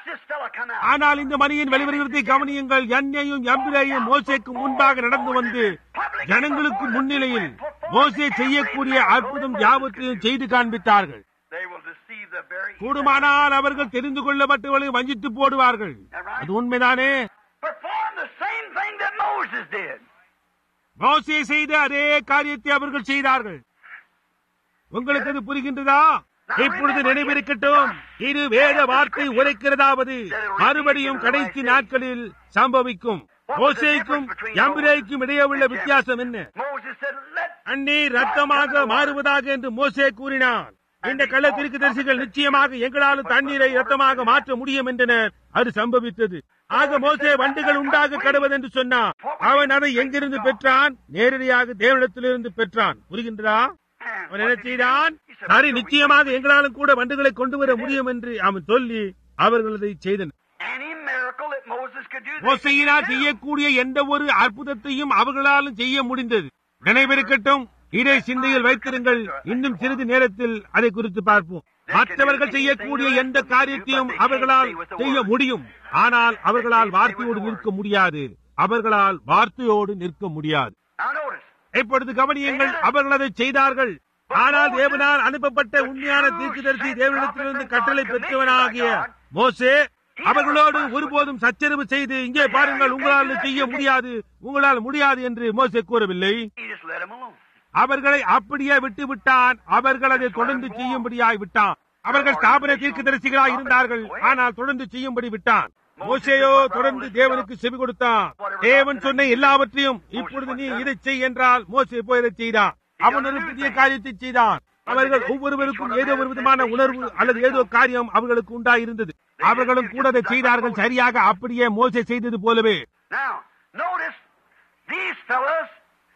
this fella come out. ஆனால் இந்த மணியின் வெளிவருகிறதை கவனியுங்கள் என்னையும் எம்பிரையும் மோசேக்கு முன்பாக நடந்து வந்து ஜனங்களுக்கு முன்னிலையில் மோசே செய்யக்கூடிய அற்புதம் யாவற்றையும் செய்து காண்பித்தார்கள் They will deceive the very கூடுமானால் அவர்கள் தெரிந்து கொள்ளப்பட்டவர்களை வஞ்சித்து போடுவார்கள் அது உண்மைதானே perform the same thing that Moses did. மோசே செய்த அதே காரியத்தை அவர்கள் செய்தார்கள் உங்களுக்கு அது புரிகின்றதா இப்பொழுது நினைவிருக்கட்டும் இது வேத வார்த்தை உரைக்கிறதாவது மறுபடியும் கடைசி நாட்களில் சம்பவிக்கும் மோசேக்கும் எம்பிரேக்கும் இடையே உள்ள வித்தியாசம் என்ன Moses said, Let தண்ணீர் ரத்தமாக மாறுவதாக என்று மோசே கூறினான் இந்த கள்ளத்திற்கு தரிசிகள் நிச்சயமாக எங்களால் தண்ணீரை ரத்தமாக மாற்ற முடியும் என்றனர் அது சம்பவித்தது ஆக மோசே வண்டுகள் உண்டாக கடவது என்று சொன்னான் அவன் அதை எங்கிருந்து பெற்றான் நேரடியாக தேவனிடத்திலிருந்து பெற்றான் புரிகின்றதா அவன் என்ன செய்தான் சரி நிச்சயமாக எங்களாலும் கூட வண்டுகளை கொண்டு வர முடியும் என்று அவன் சொல்லி அவர்கள் அதை செய்தனர் any miracle that Moses could do. they மோசையினால் could do. செய்யக்கூடிய எந்த ஒரு அற்புதத்தையும் அவர்களாலும் செய்ய முடிந்தது நினைவிருக்கட்டும் இதை சிந்தையில் வைத்திருங்கள் இன்னும் சிறிது நேரத்தில் அதை குறித்து பார்ப்போம் மற்றவர்கள் செய்யக்கூடிய எந்த காரியத்தையும் அவர்களால் செய்ய முடியும் ஆனால் அவர்களால் வார்த்தையோடு நிற்க முடியாது அவர்களால் வார்த்தையோடு நிற்க முடியாது Now notice. இப்பொழுது கவனியுங்கள் அவர்கள் அதை செய்தார்கள் ஆனால் தேவனால் அனுப்பப்பட்ட உண்மையான தீர்க்கதரிசி தேவனிடத்திலிருந்து கட்டளை பெற்றவனாகிய மோசே அவர்களோடு ஒருபோதும் சச்சரவு செய்து இங்கே பாருங்கள் உங்களால் இதை செய்ய முடியாது உங்களால் முடியாது என்று மோசே கூறவில்லை He just let him alone. அவர்களை அப்படியே விட்டு விட்டான் அவர்கள் அதை தொடர்ந்து செய்யும்படியாய் விட்டான் அவர்கள் ஸ்தாபன தீர்க்கதரிசிகளாய் இருந்தார்கள் ஆனால் தொடர்ந்து செய்யும்படி விட்டான் மோசேயோ தொடர்ந்து தேவனுக்கு செவி கொடுத்தான் தேவன் சொன்ன எல்லாவற்றையும் இப்பொழுது நீ இதை செய் என்றால் மோசே போய் இதை செய்தான் அவன் ஒரு புதிய காரியத்தை செய்தான் அவர்கள் ஒவ்வொருவருக்கும் ஏதோ ஒரு விதமான உணர்வு அல்லது ஏதோ காரியம் அவர்களுக்கு உண்டாயிருந்தது அவர்களும் கூட அதை செய்தார்கள் சரியாக அப்படியே மோசே செய்தது போலவே Now, notice these fellows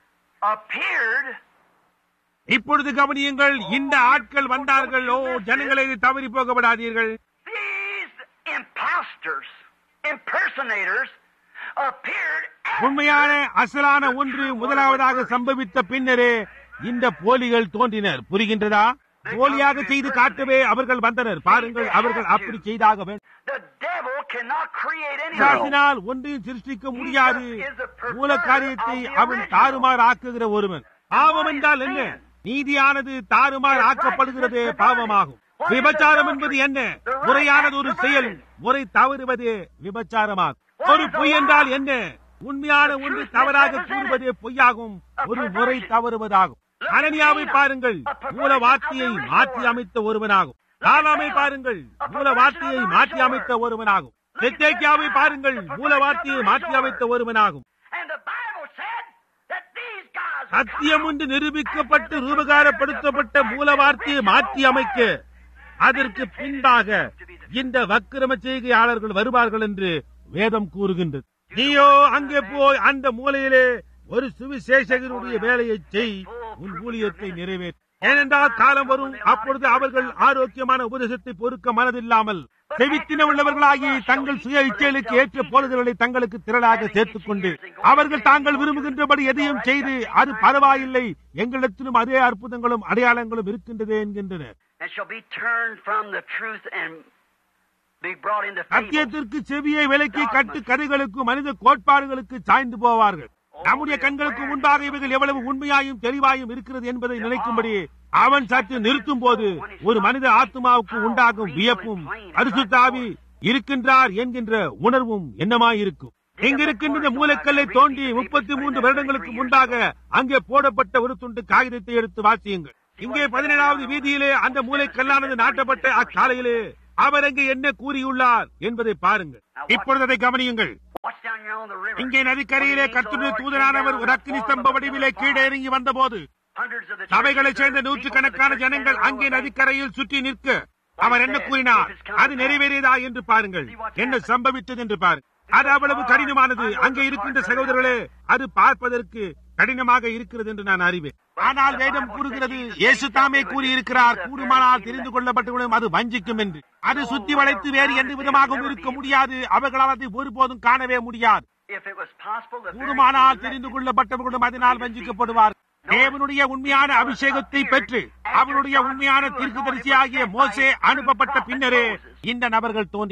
appeared இப்பொழுது கவனியுங்கள் இந்த ஆட்கள் வந்தார்கள் ஓ ஜனங்களை தவறி போகப்படாதீர்கள் these imposters, impersonators appeared உண்மையான அசலான ஒன்று முதலாவதாக சம்பவித்த பின்னரே இந்த போலிகள் தோன்றினர் புரிகின்றதா போலியாக செய்து காட்டவே அவர்கள் வந்தனர் பாருங்கள் அவர்கள் அப்படி செய்தாக வேண்டும் The devil cannot create anything. பிசாசினால் ஒன்றையும் சிருஷ்டிக்க முடியாது மூல காரியத்தை அவன் தாறுமாறு ஆக்குகிற ஒருவன் பாவம் என்றால் என்ன நீதியானது தாறுமாறு ஆக்கப்படுகிறதே பாவமாகும் விபச்சாரம் என்பது என்ன முறையானது ஒரு செயல் முறை தவறுவதே விபச்சாரமாகும் ஒரு பொய் என்றால் என்ன உண்மையான ஒன்று தவறாக கூறுவதே பொய்யாகும் ஒரு முறை தவறுவதாகும் அனனியாவை பாருங்கள் மூல வார்த்தையை மாற்றி அமைத்த ஒருவனாகும் தாலாமை பாருங்கள் மூல வார்த்தையை மாற்றி அமைத்த ஒருவனாகும் செத்தேக்கியாவை பாருங்கள் மூல வார்த்தையை மாற்றி அமைத்த ஒருவனாகும் And the Bible said that these guys would சத்தியம் ஒன்று நிரூபிக்கப்பட்டு ரூபகாரப்படுத்தப்பட்ட மூல வார்த்தையை மாற்றி அமைக்க அதற்கு பின்பாக இந்த வக்கிரம செய்கையாளர்கள் வருவார்கள் என்று வேதம் கூறுகின்றது நீயோ அங்கே போய் அந்த மூலையிலே ஒரு சுவிசேஷகருடைய வேலையை செய் உன் ஊழியத்தை நிறைவேற்று ஏனென்றால் காலம் வரும் அப்பொழுது அவர்கள் ஆரோக்கியமான உபதேசத்தை பொறுக்க மனதில்லாமல் செவித்தின உள்ளவர்களாகி தங்கள் சுய இச்சைகளுக்கு ஏற்ற போலீஸ்களை தங்களுக்கு திரளாக சேர்த்துக் கொண்டு அவர்கள் தாங்கள் விரும்புகின்றபடி எதையும் செய்து அது பரவாயில்லை எங்களிடத்திலும் அதே அற்புதங்களும் அடையாளங்களும் இருக்கின்றது என்கின்றனர் and shall be turned from the truth and be brought into fables. சத்தியத்திற்கு செவியை விலக்கி கட்டு கதைகளுக்கு மனித கோட்பாடுகளுக்கு சாய்ந்து போவார்கள் நம்முடைய கண்களுக்கு முன்பாக இவைகள் எவ்வளவு உண்மையாயும் தெளிவாயும் இருக்கிறது என்பதை நினைக்கும்படி அவன் சற்று நிறுத்தும் போது ஒரு மனித ஆத்மாவுக்கு உண்டாகும் வியப்பும் பரிசுத்தாவி இருக்கின்றார் என்கின்ற உணர்வும் என்னமாயிருக்கும் இங்கிருக்கின்ற இந்த மூலக்கல்லை தோண்டி முப்பத்தி மூன்று வருடங்களுக்கு முன்பாக அங்கே போடப்பட்ட ஒரு துண்டு காகிதத்தை எடுத்து வாசியுங்கள் இங்கே பதினேழாவது வீதியிலே அந்த மூளைக்கல்லானது நாட்டப்பட்ட அக்காலையிலே அவர் அங்கே என்ன கூறியுள்ளார் என்பதை பாருங்கள் இப்பொழுது அதை கவனியுங்கள் Watch down here on the river. இங்கே நதிக்கரையிலே கர்த்தருடைய தூதனானவர் ஒரு அக்கினி ஸ்தம்ப வடிவிலே கீழே இறங்கி வந்தபோது Hundreds of the சபைகளைச் churches, சேர்ந்த people நூற்றுக்கணக்கான of the church ஜனங்கள் gathered அங்கே around the நதிக்கரையில் சுற்றி நிற்க அவர் என்ன கூறினார் அது நிறைவேறியதா என்று பாருங்கள் என்ன சம்பவித்தது என்று பாருங்கள் அது அவ்வளவு கடினமானது அங்கே இருக்கின்ற சகோதரர்களே அது பார்ப்பதற்கு கடினமாக இருக்கிறது என்று நான் அறிவேன் ஆனால் வேதம் கூறுகிறது இயேசு தாமே கூறியிருக்கிறார் கூடுமானால் தெரிந்து கொள்ளப்பட்டவர்களும் அது வஞ்சிக்கும் என்று அது சுத்தி வளைத்து வேறு எந்த விதமாகவும் இருக்க முடியாது அவர்களால் அதை ஒருபோதும் காணவே முடியாது If it was possible, the very கூடுமானால் elect தெரிந்து கொள்ளப்பட்டவர்களும் அதனால் வஞ்சிக்கப்படுவார் தேவனுடைய உண்மையான அபிஷேகத்தை பெற்று அவருடைய உண்மையான தீர்க்கதரிசியாகிய மோசே அனுப்பப்பட்ட பின்னரே இந்த நபர்கள் தோன்றினார்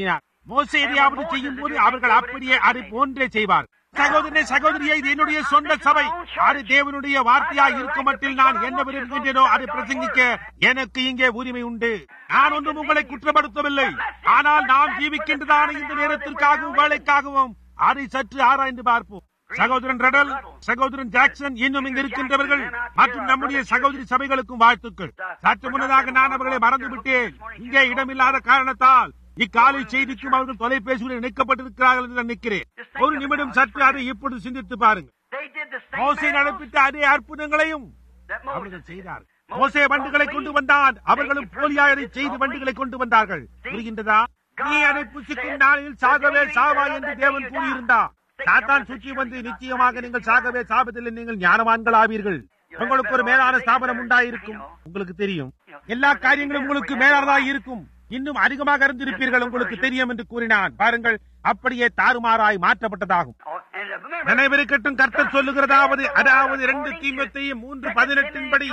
மோசே எதையாவது செய்யும் போது அவர்கள் அப்படியே அதை போன்றே செய்வார் சகோதரனே சகோதரியை இது என்னுடைய சொந்த சபை அது தேவனுடைய வார்த்தையாய் இருக்கும் மட்டில் நான் என்ன விரும்புகின்றேனோ அதை பிரசங்கிக்க எனக்கு இங்கே உரிமை உண்டு நான் ஒன்றும் உங்களை குற்றப்படுத்தவில்லை ஆனால் நாம் ஜீவிக்கின்றதான இந்த நேரத்திற்காகவும் வேலைக்காகவும் அதை சற்று ஆராய்ந்து பார்ப்போம் சகோதரன் ரெடல் சகோதரன் ஜாக்சன் இன்னும் இங்கு இருக்கின்றவர்கள் மற்றும் நம்முடைய சகோதரி சபைகளுக்கும் வாழ்த்துக்கள் சற்று முன்னதாக நான் அவர்களை மறந்துவிட்டேன் இங்கே இடமில்லாத காரணத்தால் இக்காலை செய்திக்கும் அவர்கள் தொலைபேசியில் இணைக்கப்பட்டிருக்கிறார்கள் என்று நான் நிற்கிறேன் ஒரு நிமிடம் சற்று அதை இப்பொழுது சிந்தித்து பாருங்கள் They did the same மோசே miracles நடப்பித்த அதே அற்புதங்களையும் that Moses அவர்கள் did. செய்தார் மோசே வண்டுகளை கொண்டு வந்தான் அவர்களும் போலியாயரை செய்து வண்டுகளை கொண்டு வந்தார்கள் புரிகின்றதா நீ அதை புசிக்கும் நாளில் சாகவே சாவா என்று தேவன் கூறியிருந்தார் சாத்தான் சுற்றி வந்து நிச்சயமாக நீங்கள் சாகவே சாபத்தில் நீங்கள் ஞானவான்கள் ஆவீர்கள் உங்களுக்கு ஒரு மேலான ஸ்தாபனம் உண்டாயிருக்கும் உங்களுக்கு தெரியும் எல்லா காரியங்களும் உங்களுக்கு மேலானதாய் இருக்கும் இன்னும் அதிகமாக அறிந்திருப்பீர்கள் உங்களுக்கு தெரியும் என்று கூறினான் பாருங்கள் அப்படியே தாறுமாறாய் மாற்றப்பட்டதாகும் Oh, and remember, நினைவிருக்கட்டும் கர்த்தர் சொல்லுகிறதாவது அதாவது இரண்டு தீமத்தையும் மூன்று பதினெட்டின் படி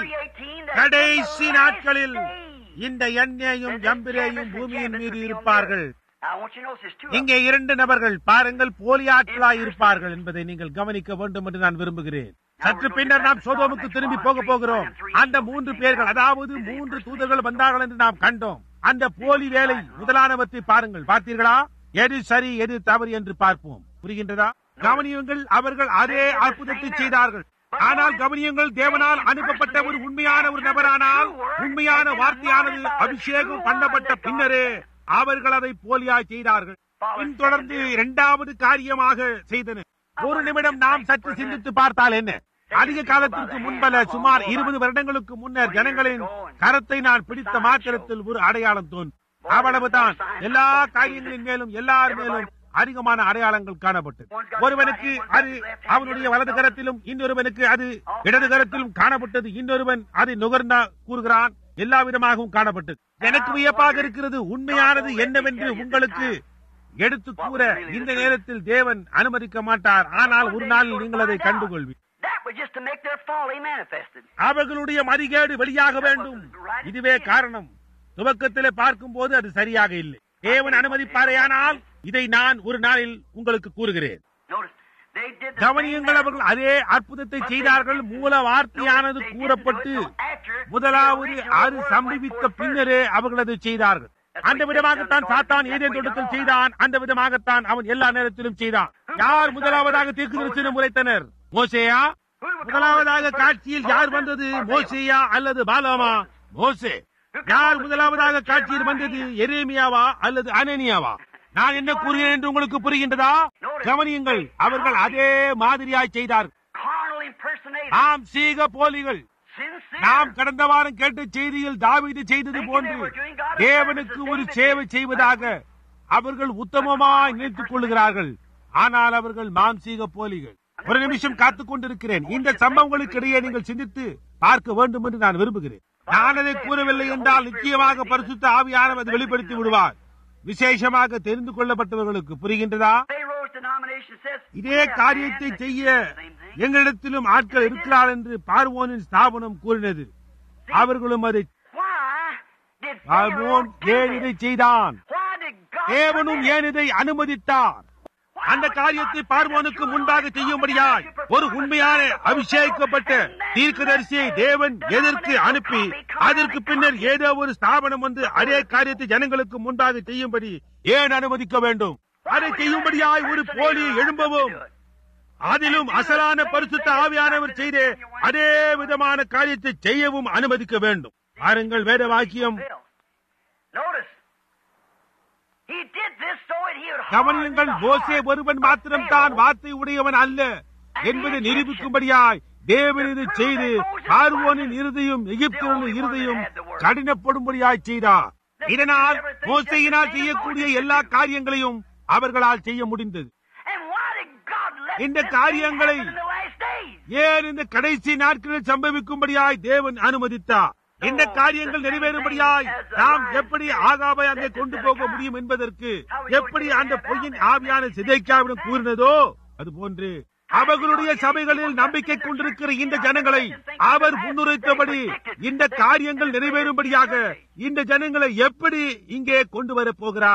கடைசி நாட்களில் இந்த எண்ணெயும் ஜம்பிரேயும் பூமியின் மீது இருப்பார்கள் I want you to notice two. இங்கே இரண்டு நபர்கள் பாருங்கள் போலி ஆட்களாய் இருப்பார்கள் என்பதை நீங்கள் கவனிக்க வேண்டும் என்று நான் விரும்புகிறேன் சற்று பின்னர் நாம் சோதோமுக்கு திரும்பி போக போகிறோம் அந்த மூன்று பேர்கள் அதாவது மூன்று தூதர்கள் வந்தார்கள் என்று நாம் கண்டோம் அந்த போலி வேலை முதலானவற்றை பாருங்கள் பார்த்தீர்களா எது சரி எது தவறு என்று பார்ப்போம் புரிகின்றதா கவனியுங்கள் அவர்கள் அதே அற்புதத்தை செய்தார்கள் ஆனால் கவனியுங்கள் தேவனால் அனுப்பப்பட்ட ஒரு உண்மையான ஒரு நபரானால் உண்மையான வார்த்தையானது அபிஷேகம் பண்ணப்பட்ட பின்னரே அவர்கள் அதை போலியாய் செய்தார்கள் பின்தொடர்ந்து இரண்டாவது காரியமாக செய்தனர் ஒரு நிமிடம் நாம் சற்று சிந்தித்து பார்த்தால் என்ன அதிக காலத்திற்கு முன்பல சுமார் இருபது வருடங்களுக்கு முன்னர் ஜனங்களின் கரத்தை நான் பிடித்த மாத்திரத்தில் ஒரு அடையாளம் தோன்றும் அவ்வளவுதான் எல்லா காரியங்களின் மேலும் எல்லார் மேலும் அதிகமான அடையாளங்கள் காணப்பட்டது ஒருவனுக்கு அது அவனுடைய வலது கரத்திலும் இன்னொருவனுக்கு அது இடது கரத்திலும் காணப்பட்டது இன்னொருவன் அதை நுகர்ந்தா கூறுகிறான் எல்லா விதமாகவும் காணப்பட்டது எனக்கு வியப்பாக இருக்கிறது உண்மையானது என்னவென்று உங்களுக்கு எடுத்து கூற இந்த நேரத்தில் தேவன் அனுமதிக்க மாட்டார் ஆனால் ஒரு நாளில் நீங்கள் அதை கண்டுகொள்வீர் That was just to make their folly manifested. அவர்களுடைய மதிகேடு வெளியாக வேண்டும் இதுவே காரணம் துவக்கத்திலே பார்க்கும் போது அது சரியாக இல்லை தேவன் அனுமதிப்பாரேயானால் இதை நான் ஒரு நாளில் உங்களுக்கு கூறுகிறேன் Notice, they did the கவனியுங்கள் அவர்கள் அதே அற்புதத்தை செய்தார்கள் மூல வார்த்தையானது கூறப்பட்டு முதலாவது அது சம்பவித்த பின்னரே அவர்கள் அதை செய்தார்கள் அந்த விதமாகத்தான் சாத்தான் ஏதேன் தோட்டத்தில் செய்தான் அந்த விதமாகத்தான் அவன் எல்லா நேரத்திலும் செய்தான் யார் முதலாவதாக தீர்க்கதரிசனம் உரைத்தனர் மோசேயா முதலாவதாக காட்சியில் யார் வந்தது மோசேயா அல்லது பாலாமா மோசே யார் முதலாவதாக காட்சியில் வந்தது எரேமியாவா அல்லது அனனியாவா நான் என்ன கூறுகிறேன் என்று உங்களுக்கு புரிகின்றதா கவனியுங்கள் அவர்கள் அதே மாதிரியாய் செய்தார்கள் carnal impersonation. நாம் சீக போலிகள் Sincere. நாம் கடந்த வாரம் கேட்ட செய்தியில் தாவீது செய்தது போன்று தேவனுக்கு ஒரு சேவை செய்வதாக அவர்கள் உத்தமமாய் நினைத்துக் கொள்ளுகிறார்கள் ஆனால் அவர்கள் மாம்சீக போலிகள் ஒரு நிமிஷம் காத்துக் கொண்டிருக்கிறேன் இந்த சம்பவங்களுக்கு இடையே நீங்கள் சிந்தித்து பார்க்க வேண்டும் என்று நான் விரும்புகிறேன் நான் அதை கூறவில்லை என்றால் நிச்சயமாக பரிசுத்த ஆவியானவர் அதை வெளிப்படுத்தி விடுவார் விசேஷமாக தெரிந்து கொள்ளப்பட்டவர்களுக்கு புரிகின்றதா Pharaoh's denomination says, இதே காரியத்தை செய்ய எங்களிடத்திலும் ஆட்கள் இருக்கிறார் என்று பார்வோனின் ஸ்தாபனம் கூறினது அவர்களும் அதை Why did பார்வோன் Pharaoh ஏன் do இதை this? செய்தான் Why did God தேவனும் permit it? ஏன் இதை அனுமதித்தார் அந்த காரியத்தை பார்வோனுக்கு முன்பாக செய்யும்படியாய் ஒரு உண்மையான அபிஷேகிக்கப்பட்ட தீர்க்கதரிசியை தேவன் எதற்கு அனுப்பி அதற்கு பின்னர் ஏதோ ஒரு ஸ்தாபனம் வந்து அதே காரியத்தை ஜனங்களுக்கு முன்பாக செய்யும்படி ஏன் அனுமதிக்க வேண்டும் அதை செய்யும்படியாய் ஒரு போலியை எழும்பவும் அதிலும் அசலான பரிசுத்த ஆவியானவர் செய்த அதே விதமான காரியத்தை செய்யவும் அனுமதிக்க வேண்டும் பாருங்கள் வேத வாக்கியம் Bill. Notice, he did this so that he would கவனியுங்கள் harden the மோசே heart ஒருவன் of மாத்திரம் தான் Pharaoh. வார்த்தை உடையவன் அல்ல என்பதை நிரூபிக்கும்படியாய் தேவன் இது செய்து பார்வோனின் இருதையும் எகிப்தியர்களின் இருதையும் கடினப்படும்படியாய் செய்தார் இதனால் மோசையினால் செய்யக்கூடிய எல்லா காரியங்களையும் அவர்களால் செய்ய முடிந்தது And why did God let இந்த this காரியங்களை thing happen in the last days? ஏன் இந்த கடைசி நாட்களில் சம்பவிக்கும்படியாய் தேவன் அனுமதித்தார் இந்த காரியங்கள் நிறைவேறும்படியாய் நாம் எப்படி ஆகாவை அங்கே கொண்டு போக முடியும் என்பதற்கு எப்படி அந்த பொய்யின் ஆவியான சிதைக்காவிடம் கூறினதோ அது போன்று அவர்களுடைய சபைகளில் நம்பிக்கை கொண்டிருக்கிற இந்த ஜனங்களை அவர் முன்னுரைத்தபடி இந்த காரியங்கள் நிறைவேறும்படியாக இந்த ஜனங்களை எப்படி இங்கே கொண்டு வரப் போகிறார்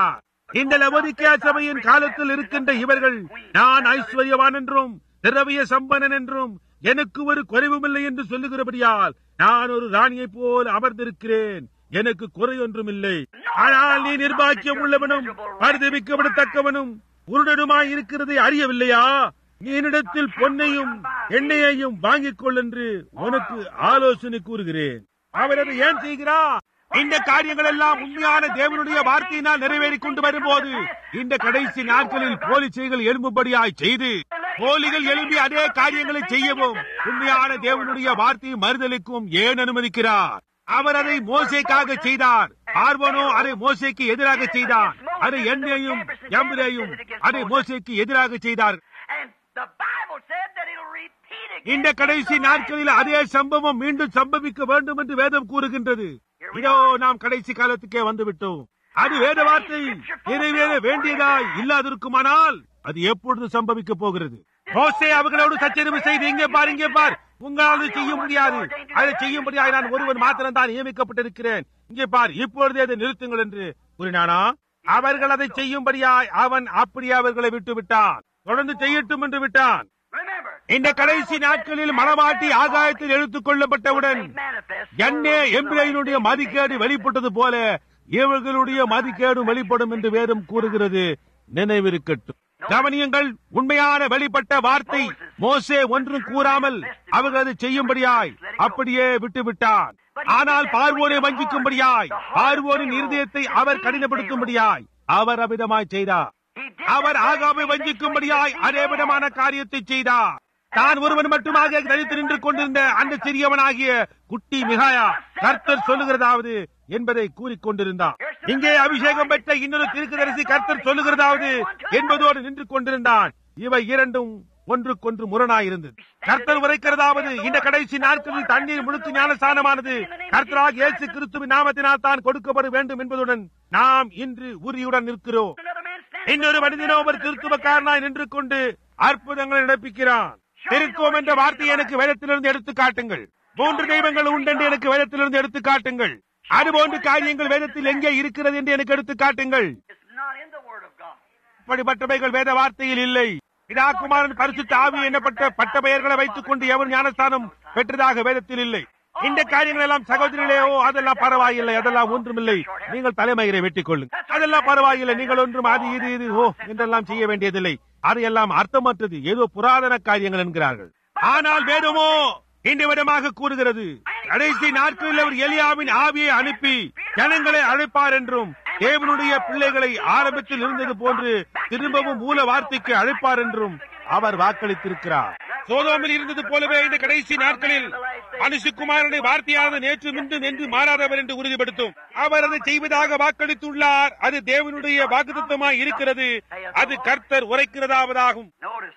இந்த லவோதிக்கேயா சபையின் காலத்தில் இருக்கின்ற இவர்கள் நான் ஐஸ்வர்யவான் என்றும் திரவிய சம்பனன் என்றும் எனக்கு ஒரு குறைவுமில்லை என்று சொல்லுகிறபடியால் நான் ஒரு ராணியைப் போல் அமர்ந்திருக்கிறேன் எனக்கு குறை ஒன்றும் இல்லை ஆனால் நீ நிர்பாக்கியம் உள்ளவனும் பரிதவிக்கப்படத்தக்கவனும் உருடனுமாய் இருக்கிறதை அறியவில்லையா நீ என்னிடத்தில் பொன்னையும் எண்ணெயையும் வாங்கிக் கொள் என்று உனக்கு ஆலோசனை கூறுகிறேன் அவர் அதை ஏன் செய்கிறார் இந்த காரியங்கள் எல்லாம் உண்மையான தேவனுடைய வார்த்தையினால் நிறைவேறிக் கொண்டு வரும்போது இந்த கடைசி நாட்களில் போலிசைகள் எழும்பும்படியாய் செய்து போலிகள் எழும்பி அதே காரியங்களை செய்யவும் உண்மையான தேவனுடைய வார்த்தையை மறுதலுக்கும் ஏன் அனுமதிக்கிறார் அவர் அதை மோசைக்காக செய்தார் பார்வனோ அதை மோசைக்கு எதிராக செய்தார் அதை எண்ணெயும் எம்பிரையும் அதை மோசைக்கு எதிராக செய்தார் And the Bible said that it'll repeat again. இந்த கடைசி நாட்களில் அதே சம்பவம் மீண்டும் சம்பவிக்க வேண்டும் என்று வேதம் கூறுகின்றது இதோ நாம் கடைசி காலத்துக்கே வந்துவிட்டோம் அது வேத வார்த்தை நிறைவேற வேண்டியதாய் இல்லாதிருக்குமானால் அது எப்பொழுது சம்பவிக்க போகிறது மோசே அவர்களோடு சச்சரவு செய்து இங்கே பார் இங்கே பார் உங்களால் அதை செய்ய முடியாது அதை செய்யும்படியாக நான் ஒருவன் மாத்திரம் தான் நியமிக்கப்பட்டிருக்கிறேன் இங்கே பார் இப்பொழுதே அதை நிறுத்துங்கள் என்று கூறினானா அவர்கள் அதை செய்யும்படியாய் அவன் அப்படியே அவர்களை விட்டு விட்டான் தொடர்ந்து செய்யட்டும் என்று விட்டான் Remember, இந்த கடைசி நாட்களில் மணவாட்டி ஆகாயத்தில் எடுத்துக் கொள்ளப்பட்டவுடன் made manifest. எண்ணே எம்பிரையினுடைய மதிக்கேடு வெளிப்பட்டது போல இவர்களுடைய மதிக்கேடும் வெளிப்படும் என்று வேதம் கூறுகிறது நினைவிருக்கட்டும் கவனியங்கள் உண்மையான வெளிப்பட்ட வார்த்தை மோசே ஒன்றும் கூறாமல் அவர்கள் அதை செய்யும்படியாய் அப்படியே விட்டுவிட்டார் ஆனால் பார்வோரை வஞ்சிக்கும்படியாய் பார்வோரின் இருதயத்தை அவர் கடினப்படுத்தும்படியாய் அவர் அவிதமாய் செய்தார் He did our that ஆகாமை very வஞ்சிக்கும்படியாய் அதே விதமான காரியத்தை செய்தார் தான் ஒருவன் மட்டுமாக தனித்து நின்று கொண்டிருந்த அந்த சிறியவனாகிய குட்டி மிகாயா கர்த்தர் சொல்லுகிறதாவது என்பதை கூறிக்கொண்டிருந்தான் இங்கே அபிஷேகம் பெற்ற இன்னொரு தீர்க்கதரிசி கர்த்தர் சொல்லுகிறதாவது என்பதோடு நின்று கொண்டிருந்தான் இவை இரண்டும் ஒன்றுக்கொன்று முரணாயிருந்தது கர்த்தர் உரைக்கிறதாவது இந்த கடைசி நாட்களில் தண்ணீர் முழுக்க ஞானஸ்தானமானது கர்த்தராக இயேசு கிறிஸ்துவின் நாமத்தினால் தான் கொடுக்கப்பட வேண்டும் என்பதுடன் நாம் இன்று உறுதியுடன் நிற்கிறோம் Another man standing. இன்னொரு மனிதனோ ஒரு திருத்துவக்காரனாய் நின்று கொண்டு அற்புதங்களை நடப்பிக்கிறான் திருத்துவம் என்ற வார்த்தையை எனக்கு வேதத்திலிருந்து எடுத்து காட்டுங்கள் மூன்று தெய்வங்கள் உண்டென்று எனக்கு வேதத்திலிருந்து எடுத்து காட்டுங்கள் அதுபோன்ற காரியங்கள் வேதத்தில் எங்கே இருக்கிறது என்று எனக்கு எடுத்து காட்டுங்கள் It's not in the Word of God. இப்படிப்பட்டவைகள் வேத வார்த்தையில் இல்லை பிதாகுமாரன் பரிசுத்த ஆவி எண்ணப்பட்ட பட்ட பெயர்களை வைத்துக் கொண்டு எவர் ஞானஸ்தானம் பெற்றதாக வேதத்தில் இல்லை இந்த காரியங்கள் எல்லாம் சகோதரிகளே ஓ அதெல்லாம் பரவாயில்லை அதெல்லாம் ஒன்றுமில்லை நீங்கள் தலைமயிரை வெட்டிக் கொள்ளுங்கள் அதெல்லாம் பரவாயில்லை நீங்கள் ஒன்றும் அது இது இது ஓ என்றெல்லாம் செய்ய வேண்டியதில்லை அதையெல்லாம் அர்த்தமற்றது ஏதோ புராதன காரியங்கள் என்கிறார்கள் ஆனால் வேதமோ இந்த விதமாக கூறுகிறது கடைசி நாட்களில் அவர் எலியாவின் ஆவியை அனுப்பி ஜனங்களை அழைப்பார் என்றும் தேவனுடைய பிள்ளைகளை ஆரம்பத்தில் இருந்தது போன்று திரும்பவும் மூல வார்த்தைக்கு அழைப்பார் என்றும் அவர் வாக்களித்திருக்கிறார் சோதோமில் இருந்தது போலவே இந்த கடைசி நாட்களில் அனுசுகுமாரனை வார்த்தையானது நேற்று மின்றும் என்று மாறாதவர் என்று உறுதிப்படுத்தும் அவர் அதை செய்வதாக வாக்களித்துள்ளார் அது தேவனுடைய வாக்குத்தமாய் இருக்கிறது அது கர்த்தர் உரைக்கிறதாவதாகும் Notice.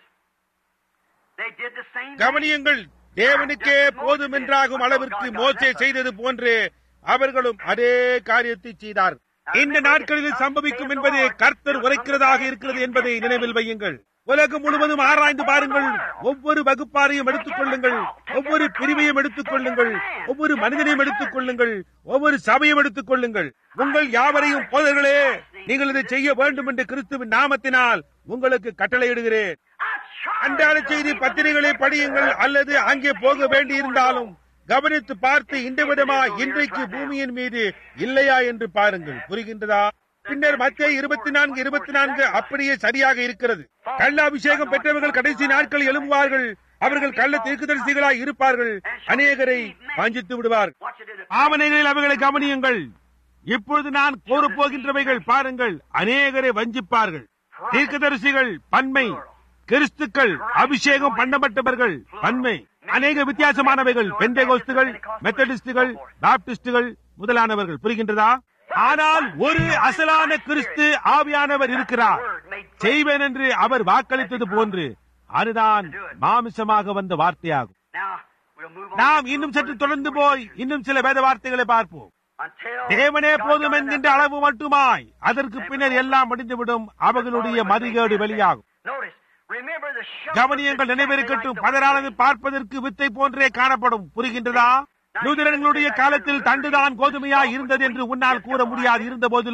They did the same thing. கவனியங்கள் தேவனுக்கே போதும் என்றாகும் அளவிற்கு மோசே செய்தது போன்று அவர்களும் அதே காரியத்தை செய்தார் இந்த நாட்களில் சம்பவிக்கும் என்பது கர்த்தர் உரைக்கிறதாக இருக்கிறது என்பதை நினைவில் வையுங்கள் உலகம் முழுவதும் ஆராய்ந்து பாருங்கள் ஒவ்வொரு வகுப்பாரையும் எடுத்துக் கொள்ளுங்கள் ஒவ்வொரு பிரிவையும் எடுத்துக் கொள்ளுங்கள் ஒவ்வொரு மனிதனையும் எடுத்துக் கொள்ளுங்கள் ஒவ்வொரு சபையும் எடுத்துக் கொள்ளுங்கள் உங்கள் யாவரையும் போதர்களே நீங்கள் இதை செய்ய வேண்டும் என்று கிறிஸ்துவின் நாமத்தினால் உங்களுக்கு கட்டளையிடுகிறேன் அன்றாட செய்தி பத்திரிகைகளை படியுங்கள் அல்லது அங்கே போக வேண்டியிருந்தாலும் கவனித்து பார்த்து இந்த விதமா இன்றைக்கு பூமியின் மீது இல்லையா என்று பாருங்கள் புரிகின்றதா பின்னர் மத்திய இருபத்தி நான்கு இருபத்தி நான்கு அப்படியே சரியாக இருக்கிறது கள்ள அபிஷேகம் பெற்றவர்கள் கடைசி நாட்கள் எழும்புவார்கள் அவர்கள் கள்ள தீர்க்குதரிசிகளாய் இருப்பார்கள் அநேகரை வாஞ்சித்து விடுவார் What you did. ஆவணைகளில் அவைகளை கவனியுங்கள் இப்பொழுது நான் கூறப் போகின்றவைகள் பாருங்கள் அநேகரை வஞ்சிப்பார்கள் தீர்க்கதரிசிகள் பன்மை கிறிஸ்துக்கள் அபிஷேகம் பண்ணப்பட்டவர்கள் பன்மை அநேக வித்தியாசமானவைகள் பெந்தேகோஸ்துகள் மெத்தடிஸ்டுகள் பாப்டிஸ்டுகள் முதலானவர்கள் புரிகின்றதா ஆனால் ஒரு அசலான கிறிஸ்து ஆவியானவர் இருக்கிறார் செய்வேன் என்று அவர் வாக்களித்தது போன்று அதுதான் மாமிசமாக வந்த வார்த்தையாகும் Now, we'll move on. நாம் இன்னும் சற்று தொடர்ந்து போய் இன்னும் சில வேத வார்த்தைகளை பார்ப்போம் Until தேவனே God போதும் got என்கின்ற enough. அளவு மட்டுமாய் அதற்கு பின்னர் எல்லாம் முடிந்துவிடும் அவர்களுடைய மதிகேடு வெளியாகும் Notice, remember the shepherd கவனியங்கள் that நினைவிருக்கட்டும் like the பதறானது wind. பார்ப்பதற்கு வித்தை போன்றே காணப்படும் புரிகின்றதா லூதரன்களுடைய காலத்தில் தண்டுதான் கோதுமையா இருந்தது என்று உன்னால் கூற முடியாது இருந்த போதிலும்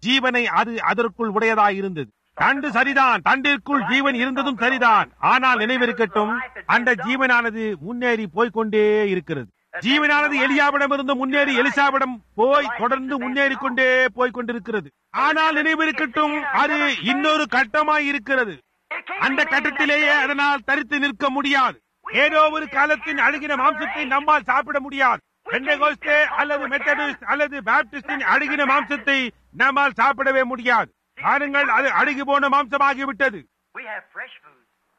ஜீவனை அது அதற்குள் உடையதாய் இருந்தது தண்டு சரிதான் தண்டிற்குள் ஜீவன் இருந்ததும் சரிதான் ஆனால் நினைவிருக்கட்டும் அந்த ஜீவனானது முன்னேறி போய்க்கொண்டே இருக்கிறது ஜீவனானது எலியாவிடம் இருந்து முன்னேறி எலிசாவிடம் போய் தொடர்ந்து முன்னேறி கொண்டே போய் கொண்டிருக்கிறது ஆனால் நினைவிருக்கட்டும் அது இன்னொரு கட்டமாய் இருக்கிறது அந்த கட்டத்திலேயே அதனால் தரித்து நிற்க முடியாது ஏதோ ஒரு காலத்தின் அழுகின மாம்சத்தை நம்மால் சாப்பிட முடியாது பெண்டகோஸ்தே அல்லது மெத்தடிஸ்ட் அல்லது பாப்டிஸ்டின் அழுகின மாம்சத்தை நம்மால் சாப்பிடவே முடியாது பாருங்கள் அது அழுகி போன மாம்சமாகிவிட்டது We have fresh food.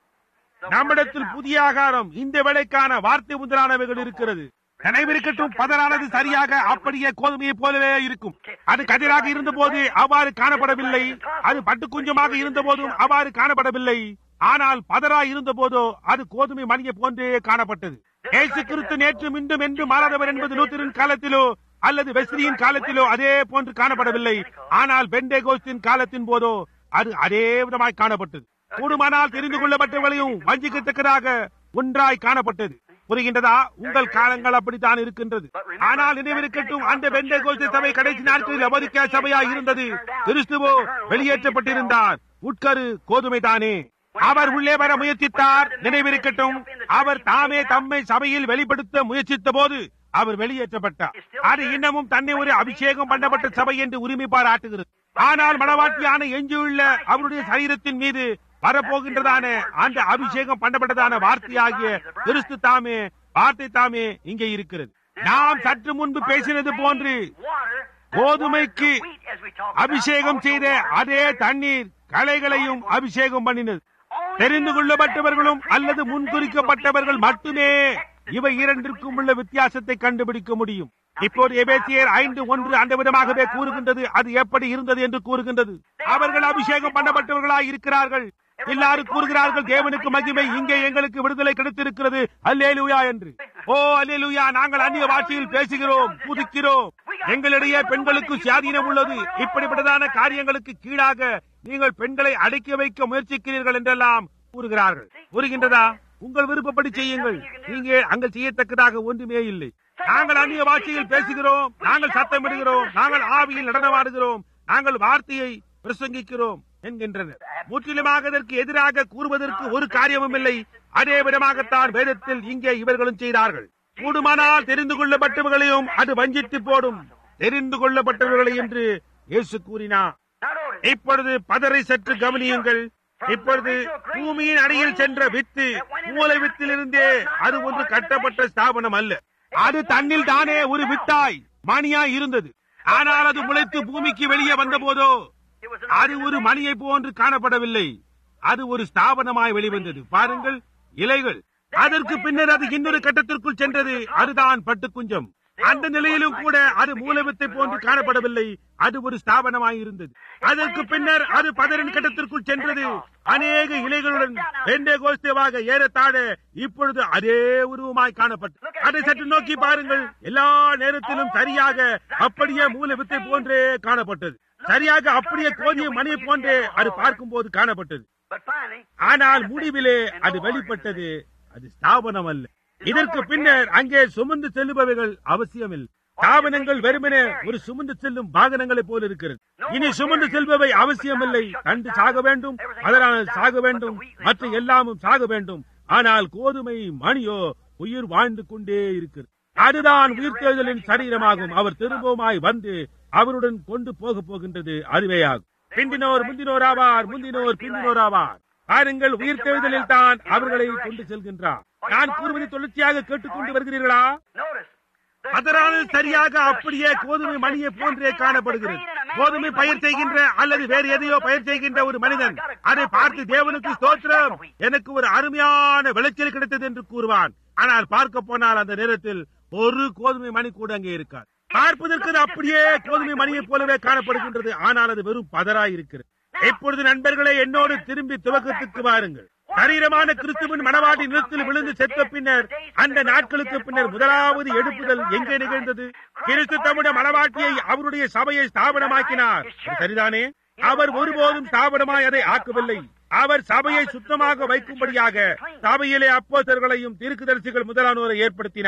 The நம்மிடத்தில் word is புதிய ஆகாரம் இந்த வேலைக்கான வார்த்தை முதலானவைகள் இருக்கிறது நினைவிருக்கட்டும் பதறானது சரியாக அப்படியே கோதுமையை போலவே இருக்கும் அது கதிராக இருந்தபோது அவ்வாறு காணப்படவில்லை அது பட்டுக்குஞ்சமாக இருந்த போதும் அவ்வாறு காணப்படவில்லை ஆனால் பதரா இருந்த போதோ அது கோதுமை மணியை போன்றே காணப்பட்டது ஏசு கிறிஸ்து நேற்று மீண்டும் என்று மாறாதவர் என்பது லூத்தரின் காலத்திலோ அல்லது வெஸ்லியின் காலத்திலோ அதே போன்று காணப்படவில்லை ஆனால் பெண்டேகோஸ்தின் காலத்தின் போதோ அது அதே விதமாய் காணப்பட்டது கூடுமானால் தெரிந்து கொள்ளப்பட்டவர்களையும் வஞ்சிக்கத்தக்கதாக ஒன்றாய் காணப்பட்டது புரிகின்றதா உங்கள் காலங்கள் அப்படித்தான் இருக்கின்றது ஆனால் நினைவிருக்கட்டும் அந்த பெண்டேகோஸ்து சபை கடைசி நாட்களில் அமெரிக்க சபையாய் இருந்தது கிறிஸ்துவோ வெளியேற்றப்பட்டிருந்தார் உட்கரு கோதுமைதானே அவர் உள்ளே வர முயற்சித்தார் நினைவிருக்கட்டும் அவர் தாமே தம்மை சபையில் வெளிப்படுத்த முயற்சித்த போது அவர் வெளியேற்றப்பட்டார் அது இன்னமும் தன்னை ஒரு அபிஷேகம் பண்ணப்பட்ட சபை என்று உரிமை பாராட்டுகிறது ஆனால் மனவாட்டியான எஞ்சியுள்ள அவருடைய சரீரத்தின் மீது வரப்போகின்றதான அந்த அபிஷேகம் பண்ணப்பட்டதான வார்த்தையாகிய கிறிஸ்து தாமே வார்த்தை தாமே இங்கே இருக்கிறது நாம் சற்று முன்பு பேசினது போன்று water. கோதுமைக்கு Wheat, as we talked about, அபிஷேகம் also செய்த water. அதே தண்ணீர் கலைகளையும் அபிஷேகம் பண்ணினது தெரிந்து கொள்ளப்பட்டவர்களும் அல்லது முன்குறிக்கப்பட்டவர்கள் மட்டுமே இவை இரண்டிற்கும் உள்ள வித்தியாசத்தை கண்டுபிடிக்க முடியும் இப்போது எபேசியர் ஐந்து ஒன்று அந்த விதமாகவே கூறுகின்றது அது எப்படி இருந்தது என்று கூறுகின்றது அவர்கள் அபிஷேகம் பண்ணப்பட்டவர்களாய் இருக்கிறார்கள் எல்லாரும் கூறுகிறார்கள் தேவனுக்கு மகிமை இங்கே எங்களுக்கு விடுதலை கிடைத்திருக்கிறது அல்லேலூயா என்று ஓ அல்லேலூயா நாங்கள் அந்நிய பாஷையில் பேசுகிறோம் புதுக்கிறோம் எங்களிடையே பெண்களுக்கு சுயாதீனம் உள்ளது இப்படிப்பட்டதான காரியங்களுக்கு கீழாக நீங்கள் பெண்களை அடக்கி வைக்க முயற்சிக்கிறீர்கள் என்றெல்லாம் கூறுகிறார்கள் கூறுகின்றதா உங்கள் விருப்பப்படி செய்யுங்கள் நீங்க அங்க செய்யத்தக்கதாக ஒன்றுமே இல்லை நாங்கள் அந்நிய பாஷையில் பேசுகிறோம் நாங்கள் சத்தமிடுகிறோம் நாங்கள் ஆவியில் நடனமாடுகிறோம் நாங்கள் வார்த்தையை பிரசங்கிக்கிறோம் என்கின்றனர் முற்றிலுமாக இதற்கு எதிராக கூறுவதற்கு ஒரு காரியமும் இல்லை அதே விதமாகத்தான் வேதத்தில் இங்கே இவர்களும் செய்தார்கள் கூடுமானால் தெரிந்து கொள்ளப்பட்டவர்களையும் அது வஞ்சித்து போடும் தெரிந்து கொள்ளப்பட்டவர்களை என்று இயேசு கூறினார் Now notice, இப்பொழுது பதரை சற்று கவனியுங்கள் இப்பொழுது பூமியின் அடியில் சென்ற வித்து மூலை வித்திலிருந்தே அது ஒன்று கட்டப்பட்ட ஸ்தாபனம் அல்ல அது தன்னில் தானே ஒரு வித்தாய் மணியாய் இருந்தது ஆனால் அது முளைத்து பூமிக்கு வெளியே வந்தபோதோ it was அது ஒரு மணியை போன்று காணப்படவில்லை அது ஒரு ஸ்தாபனமாய் வெளிவந்தது பாருங்கள் இலைகள் அதற்கு பின்னர் அது இன்னொரு கட்டத்திற்குள் சென்றது அதுதான் பட்டுக்குஞ்சம் அந்த நிலையிலும் கூட அது மூலவித்தை போன்று காணப்படவில்லை அது ஒரு ஸ்தாபனமாய் இருந்தது அதற்கு பின்னர் அது பதரின் கட்டத்திற்குள் சென்றது அநேக இலைகளுடன் ரெண்டே கோஸ்தேவாக ஏறத்தாழ இப்பொழுது அதே உருவமாய் காணப்பட்டது அதை சற்று நோக்கி பாருங்கள் எல்லா நேரத்திலும் சரியாக அப்படியே மூலவித்தை போன்றே காணப்பட்டது சரியாக அப்படியே கோதிய மணியை போன்றே அது பார்க்கும்போது காணப்பட்டது But finally, ஆனால் முடிவிலே அது வெளிப்பட்டது அது ஸ்தாபனம் அல்ல இதற்கு பின்னர் அங்கே சுமந்து செல்லுபவைகள் அவசியமில்லை ஸ்தாபனங்கள் வெறுமனே ஒரு சுமந்து செல்லும் வாகனங்களைப் போல இருக்கிறது இனி சுமந்து செல்பவை அவசியமில்லை கண்டு சாக வேண்டும் அதனால் சாக வேண்டும் மற்ற எல்லாமும் சாக வேண்டும் ஆனால் கோதுமை மணியோ உயிர் வாழ்ந்து கொண்டே இருக்கிறது அதுதான் உயிர்த்தெழுதலின் சரீரமாகும் அவர் திரும்பவுமாய் வந்து அவருடன் கொண்டு போக போகின்றது அதுவேயாகும் பிந்தினோர் முந்தினோர் ஆவார் முந்தினோர் பிந்தினோர் ஆவார் பாருங்கள் உயிர்த்தெழுதலில் தான் அவர்களை கொண்டு செல்கின்றார் நான் கூறுவதை தொடர்ச்சியாக கேட்டுக்கொண்டு வருகிறீர்களா notice. அதனால் சரியாக அப்படியே கோதுமை மணியை போன்றே காணப்படுகிறது கோதுமை பயிர் செய்கின்ற அல்லது வேறு எதையோ பயிர் செய்கின்ற ஒரு மனிதன் அதை பார்த்து தேவனுக்கு ஸ்தோத்திரம் எனக்கு ஒரு அருமையான விளைச்சல் கிடைத்தது என்று கூறுவான் ஆனால் பார்க்க போனால் அந்த நேரத்தில் ஒரு கோதுமை மணி கூட அங்கே இருக்காது பார்ப்பதற்கு அது அப்படியே கோதுமை மணியைப் போலவே காணப்படுகின்றது ஆனால் அது வெறும் பதராய் இருக்கிறது இப்பொழுது நண்பர்களே என்னோடு திரும்பி துவக்கத்துக்கு வாருங்கள் சரீரமான கிறிஸ்துவின் மனவாடி நிலத்தில் விழுந்து செத்த பின்னர் அந்த நாட்களுக்கு பின்னர் முதலாவது எழுப்புதல் எங்கே நிகழ்ந்தது கிறிஸ்து தம்முடைய மனவாட்டியை அவருடைய சபையை ஸ்தாபனமாக்கினார் அது சரிதானே அவர் ஒருபோதும் ஸ்தாபனமாய் அதை ஆக்கவில்லை அவர் சபையை சுத்தமாக வைக்கும்படியாக சபையிலே அப்போசர்களையும் தீர்க்கதரிசிகள் முதலானோரை ஏற்படுத்தினார்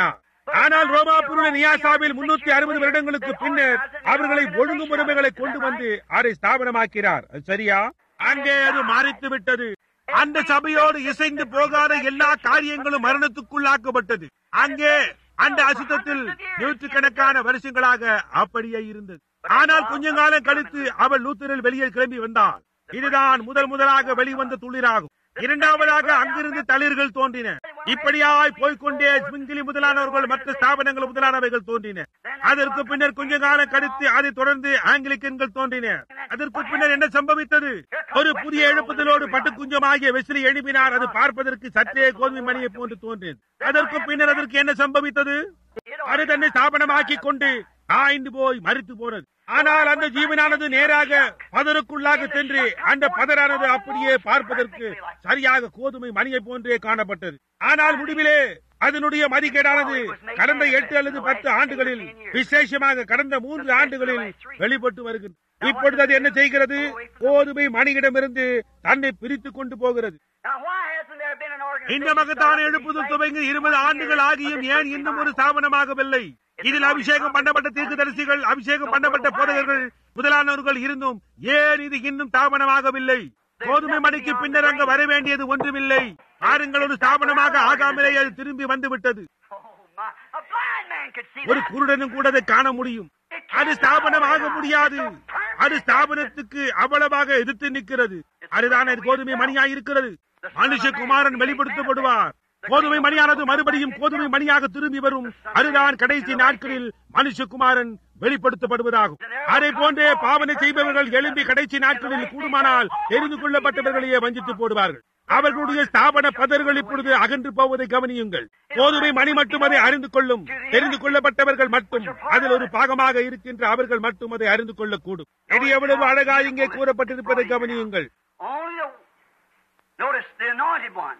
ஆனால் ரோமாபுரிய நியாசாவில் முன்னூத்தி அறுபது வருடங்களுக்கு பின்னர் அவர்களை ஒழுங்குமுறைமைகளை கொண்டு வந்து அதை ஸ்தாபனமாக்கிறார் அது சரியா அங்கே அது மாறித்து விட்டது அந்த சபையோடு இசைந்து போகாத எல்லா காரியங்களும் மரணத்துக்குள்ளாக்கப்பட்டது அங்கே அந்த அசுத்தத்தில் நூற்றுக்கணக்கான வருஷங்களாக அப்படியே இருந்தது ஆனால் கொஞ்ச காலம் கழித்து அவள் லூத்தரில் வெளியே கிளம்பி வந்தாள் இதுதான் முதல் முதலாக வெளிவந்த துளிராகும் இரண்டாவதாக அங்கிருந்து தளிர்கள் தோன்றின இப்படியாய் போய்க்கொண்டே ஸ்மிங்கிலி முதலானவர்கள் மற்ற ஸ்தாபனங்கள் முதலானவைகள் தோன்றின அதற்கு பின்னர் கொஞ்ச காலம் கழித்து அதை தொடர்ந்து ஆங்கிலிக்கன்கள் தோன்றின அதற்கு பின்னர் என்ன சம்பவித்தது ஒரு புதிய எழுப்புதலோடு பட்டுக்குஞ்சமாகிய வெஸ்லி எழுப்பினார் அது பார்ப்பதற்கு சற்றே கோதுமை மணியை போன்று தோன்றியது அதற்கு பின்னர் அதற்கு என்ன சம்பவித்தது அது தன்னை ஸ்தாபனமாக்கிக் கொண்டு காய்ந்து போய் மறித்து போனது ஆனால் அந்த ஜீவனானது நேராக பதருக்குள்ளாக சென்று அந்த பதரானது அப்படியே பார்ப்பதற்கு சரியாக கோதுமை மணியை போன்றே காணப்பட்டது ஆனால் முடிவிலே அதனுடைய மதிக்கேடானது கடந்த எட்டு அல்லது பத்து ஆண்டுகளில் விசேஷமாக கடந்த மூன்று ஆண்டுகளில் வெளிப்பட்டு வருகிறது இப்பொழுது அது என்ன செய்கிறது கோதுமை மணியிடமிருந்து தன்னை பிரித்துக் கொண்டு போகிறது Now, why hasn't there been an organization? இந்த மகத்தான எழுப்புதல் துவங்கி இருபது ஆண்டுகள் ஆகியும் ஏன் இன்னும் ஒரு ஸ்தாபனமாகவில்லை இதில் அபிஷேகம் பண்ணப்பட்ட தீர்க்கதரிசிகள் அபிஷேகம் பண்ணப்பட்ட போதகர்கள் முதலானவர்கள் இருந்தும் ஏன் இது இன்னும் ஸ்தாபனமாகவில்லை கோதுமை மணிக்கு பின்னர் அங்கு வர வேண்டியது ஒன்றுமில்லை பாருங்கள் ஒரு ஸ்தாபனமாக ஆகாமலே அது திரும்பி வந்து விட்டது Oh, my. A blind man could see ஒரு that. குருடனும் கூட அதை காண முடியும் அது ஸ்தாபனமாக முடியாது அது ஸ்தாபனத்துக்கு அவ்வளவாக எதிர்த்து நிற்கிறது அதுதான் அது கோதுமை மணியாய் இருக்கிறது மனுஷகுமாரன் வெளிப்படுத்தப்படுவார் கோதுமை மணியானது மறுபடியும் கோதுமை மணியாக திரும்பி வரும் அதுதான் கடைசி நாட்களில் மனுஷகுமாரன் வெளிப்படுத்தப்படுவதாகும் அதை போன்றே பாவனை செய்பவர்கள் எழும்பி கடைசி நாட்களில் கூடுமானால் தெரிந்து கொள்ளப்பட்டவர்களையே வஞ்சித்து போடுவார்கள் அவர்களுடைய ஸ்தாபன பதர்கள் இப்பொழுது அகன்று போவதை கவனியுங்கள் கோதுமை மணி மட்டும் அதை அறிந்து கொள்ளும் தெரிந்து கொள்ளப்பட்டவர்கள் மட்டும் அதில் ஒரு பாகமாக இருக்கின்ற அவர்கள் மட்டும் அதை அறிந்து கொள்ளக்கூடும் இது எவ்வளவு அழகா இங்கே கூறப்பட்டிருப்பதை கவனியுங்கள் Only the, notice the anointed ones.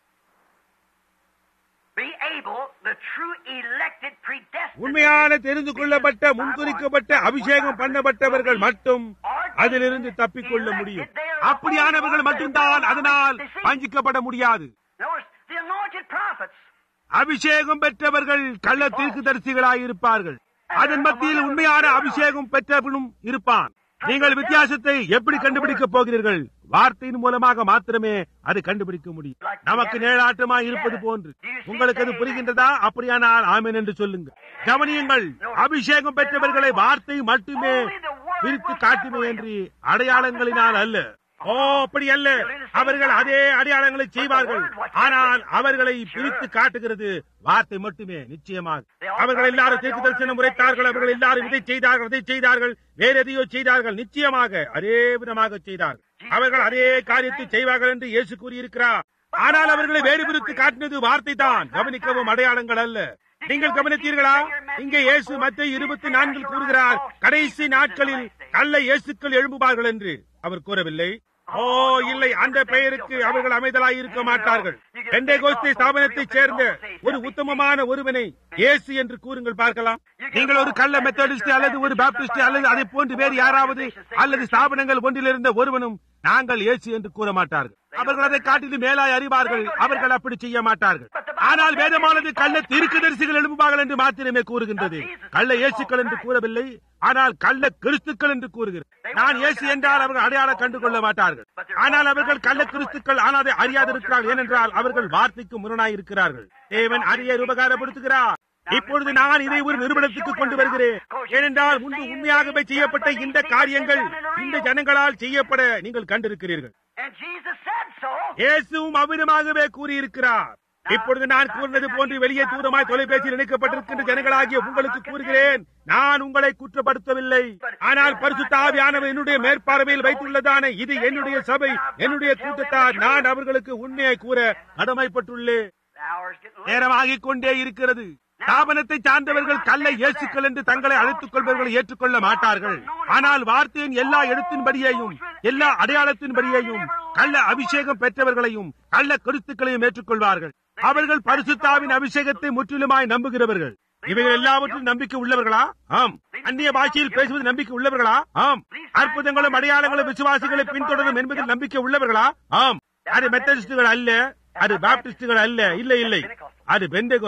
Be able, the true elected, predestined. உண்மையான தெரிந்து கொள்ளப்பட்ட முன்குறிக்கப்பட்ட அபிஷேகம் பண்ணப்பட்டவர்கள் மட்டும் அதிலிருந்து தப்பிக்கொள்ள முடியும் அப்படியானவர்கள் மட்டும்தான் அதனால் வஞ்சிக்கப்பட முடியாது Notice the anointed prophets. அபிஷேகம் பெற்றவர்கள் கள்ள தீர்க்குதரிசிகளாய் இருப்பார்கள் அதன் மத்தியில் உண்மையான அபிஷேகம் பெற்றவனும் இருப்பான் நீங்கள் வித்தியாசத்தை எப்படி கண்டுபிடிக்கப் போகிறீர்கள் வார்த்தையின் மூலமாக மாத்திரமே அது கண்டுபிடிக்க முடியும் நமக்கு நேராட்டமா இருப்பது போன்று உங்களுக்கு அது புரிகின்றதா அப்படியானால் ஆமென் என்று சொல்லுங்க கவனியுங்கள் அபிஷேகம் பெற்றவர்களை வார்த்தை மட்டுமே பிரித்து காட்டுமே என்று அடையாளங்களினால் அல்ல ஓ அப்படி அல்ல அவர்கள் அதே அடையாளங்களை செய்வார்கள் ஆனால் அவர்களை பிரித்து காட்டுகிறது வார்த்தை மட்டுமே நிச்சயமாக அவர்கள் எல்லாரும் தீர்க்கு தரிசனம் உரைத்தார்கள் அவர்கள் எல்லாரும் இதை செய்தார்கள் அதை செய்தார்கள் வேற எதையோ செய்தார்கள் நிச்சயமாக அதே விதமாக செய்தார்கள் அவர்கள் அதே காரியத்தை செய்வார்கள் என்று இயேசு கூறியிருக்கிறார் ஆனால் அவர்களை வேறு பிரித்து காட்டினது வார்த்தை தான் கவனிக்கவும் அடையாளங்கள் அல்ல நீங்கள் கவனித்தீர்களா இங்கே இயேசு மத்திய இருபத்தி நான்கில் கூறுகிறார் கடைசி நாட்களில் கள்ள இயேசுக்கள் எழும்புவார்கள் என்று அவர் கூறவில்லை ஓ இல்லை அந்த பெயருக்கு அவர்கள் அமைதலாய் இருக்க மாட்டார்கள் பெண்டே கோஸ்தே ஸ்தாபனத்தைச் சேர்ந்த ஒரு உத்தமமான ஒருவனை இயேசு என்று கூறுங்கள் பார்க்கலாம் நீங்கள் ஒரு கள்ள மெத்தடிஸ்ட் அல்லது ஒரு பாப்டிஸ்ட் அல்லது அதை போன்று வேறு யாராவது அல்லது ஸ்தாபனங்கள் ஒன்றிலிருந்த ஒருவனும் நாங்கள் இயேசு என்று கூற மாட்டார்கள் அவர்கள் அதை காட்டிலும் மேலாய் அறிவார்கள் அவர்கள் அப்படி செய்ய மாட்டார்கள் ஆனால் வேதமானது கள்ள தீர்க்கதரிசிகள் எழும்புவார்கள் என்று மாத்திரமே கூறுகின்றது கள்ள இயேசுக்கள் என்று கூறவில்லை ஆனால் கள்ள கிறிஸ்துக்கள் என்று கூறுகிறது நான் இயேசு என்றால் அவர்கள் அடையாளம் கண்டு கொள்ள மாட்டார்கள் ஆனால் அவர்கள் கள்ள கிறிஸ்துக்கள் ஆனால் அதை அறியாதிருக்கிறார்கள் ஏனென்றால் அவர்கள் வார்த்தைக்கு முரணாய் இருக்கிறார்கள் தேவன் அறிய உபகாரப்படுத்துகிறார் இப்பொழுது நான் இதை ஒரு நிறுவனத்துக்கு கொண்டு வருகிறேன் ஏனென்றால் முன்பு உண்மையாகவே செய்யப்பட்ட இந்த காரியங்கள் இந்த ஜனங்களால் செய்யப்பட நீங்கள் கண்டிருக்கிறீர்கள் And Jesus said so. இயேசுவும் அவ்விதமாகவே கூறியிருக்கிறார் இப்பொழுது நான் கூறினது போன்று வெளியே தூரமாய் தொலைபேசியில் இணைக்கப்பட்டிருக்கின்ற ஜனங்களாகிய உங்களுக்கு கூறுகிறேன் நான் உங்களை குற்றப்படுத்தவில்லை ஆனால் பரிசுத்த ஆவியானவர் என்னுடைய மேற்பார்வையில் வைத்துள்ளதான இது என்னுடைய சபை என்னுடைய கூட்டத்தார் நான் அவர்களுக்கு உண்மையை கூற கடமைப்பட்டுள்ளேன் The hour's getting late. நேரமாகிக் கொண்டே இருக்கிறது ஸ்தாபனத்தை சார்ந்தவர்கள் கல்லை இயேசுக்கள் என்று தங்களை அழைத்துக் கொள்பவர்களை ஏற்றுக்கொள்ள மாட்டார்கள் ஆனால் வார்த்தையின் எல்லா எழுத்தின்படியையும் எல்லா அடையாளத்தின்படியையும் கள்ள அபிஷேகம் பெற்றவர்களையும் கள்ள கருத்துக்களையும் ஏற்றுக்கொள்வார்கள் அவர்கள் பரிசுத்தாவின் அபிஷேகத்தை முற்றிலுமாய் நம்புகிறவர்கள் இவைகள் எல்லாவற்றிலும் நம்பிக்கை உள்ளவர்களா ஆம் அந்நிய பாஷையில் பேசுவது நம்பிக்கை உள்ளவர்களா ஆம் அற்புதங்களும் அடையாளங்களும் விசுவாசிகளை பின்தொடரும் என்பதில் நம்பிக்கை உள்ளவர்களா ஆம் அது மெத்தடிஸ்டுகள் அல்ல அது பாப்டிஸ்டுகள் அல்ல இல்லை இல்லை அது பெந்தேகோஸ்து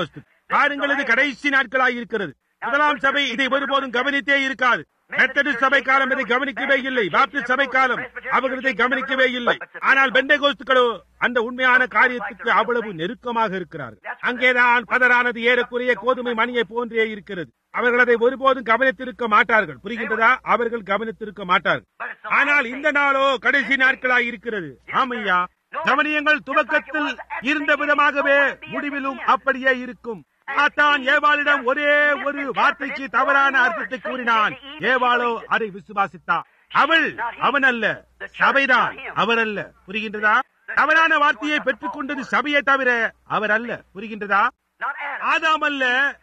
பாருங்கள் இது கடைசி நாட்களாய் இருக்கிறது முதலாம் சபை இதை ஒருபோதும் கவனித்தே இருக்காது மெத்தடிஸ்ட் சபை காலம் இதை கவனிக்கவே இல்லை பாப்டிஸ்ட் சபை காலம் அவர்கள் இதை கவனிக்கவே இல்லை ஆனால் பெண்டகோஸ்துக்களோ அந்த உண்மையான காரியத்துக்கு அவ்வளவு நெருக்கமாக இருக்கிறார்கள் அங்கேதான் பதரானது ஏறக்குறைய கோதுமை மணியை போன்றே இருக்கிறது அவர்கள் அதை ஒருபோதும் கவனித்திருக்க மாட்டார்கள் புரிகின்றதா அவர்கள் கவனித்திருக்க மாட்டார்கள் ஆனால் இந்த நாளோ கடைசி நாட்களாய் இருக்கிறது ஆமையா கவனியங்கள் துவக்கத்தில் இருந்த விதமாகவே முடிவிலும் அப்படியே இருக்கும் சாத்தான் ஏவாளிடம் ஒரே ஒரு வார்த்தைக்கு தவறான அர்த்தத்தை கூறினான் ஏவாளோ அதை விசுவாசித்தான் அவள் அவன் அல்ல சபைதான் அவர் அல்ல புரிகின்றதா தவறான வார்த்தையை பெற்றுக் கொண்டது சபையை தவிர அவர் அல்ல புரிகின்றதா Not Adam. ஆதாம் அல்ல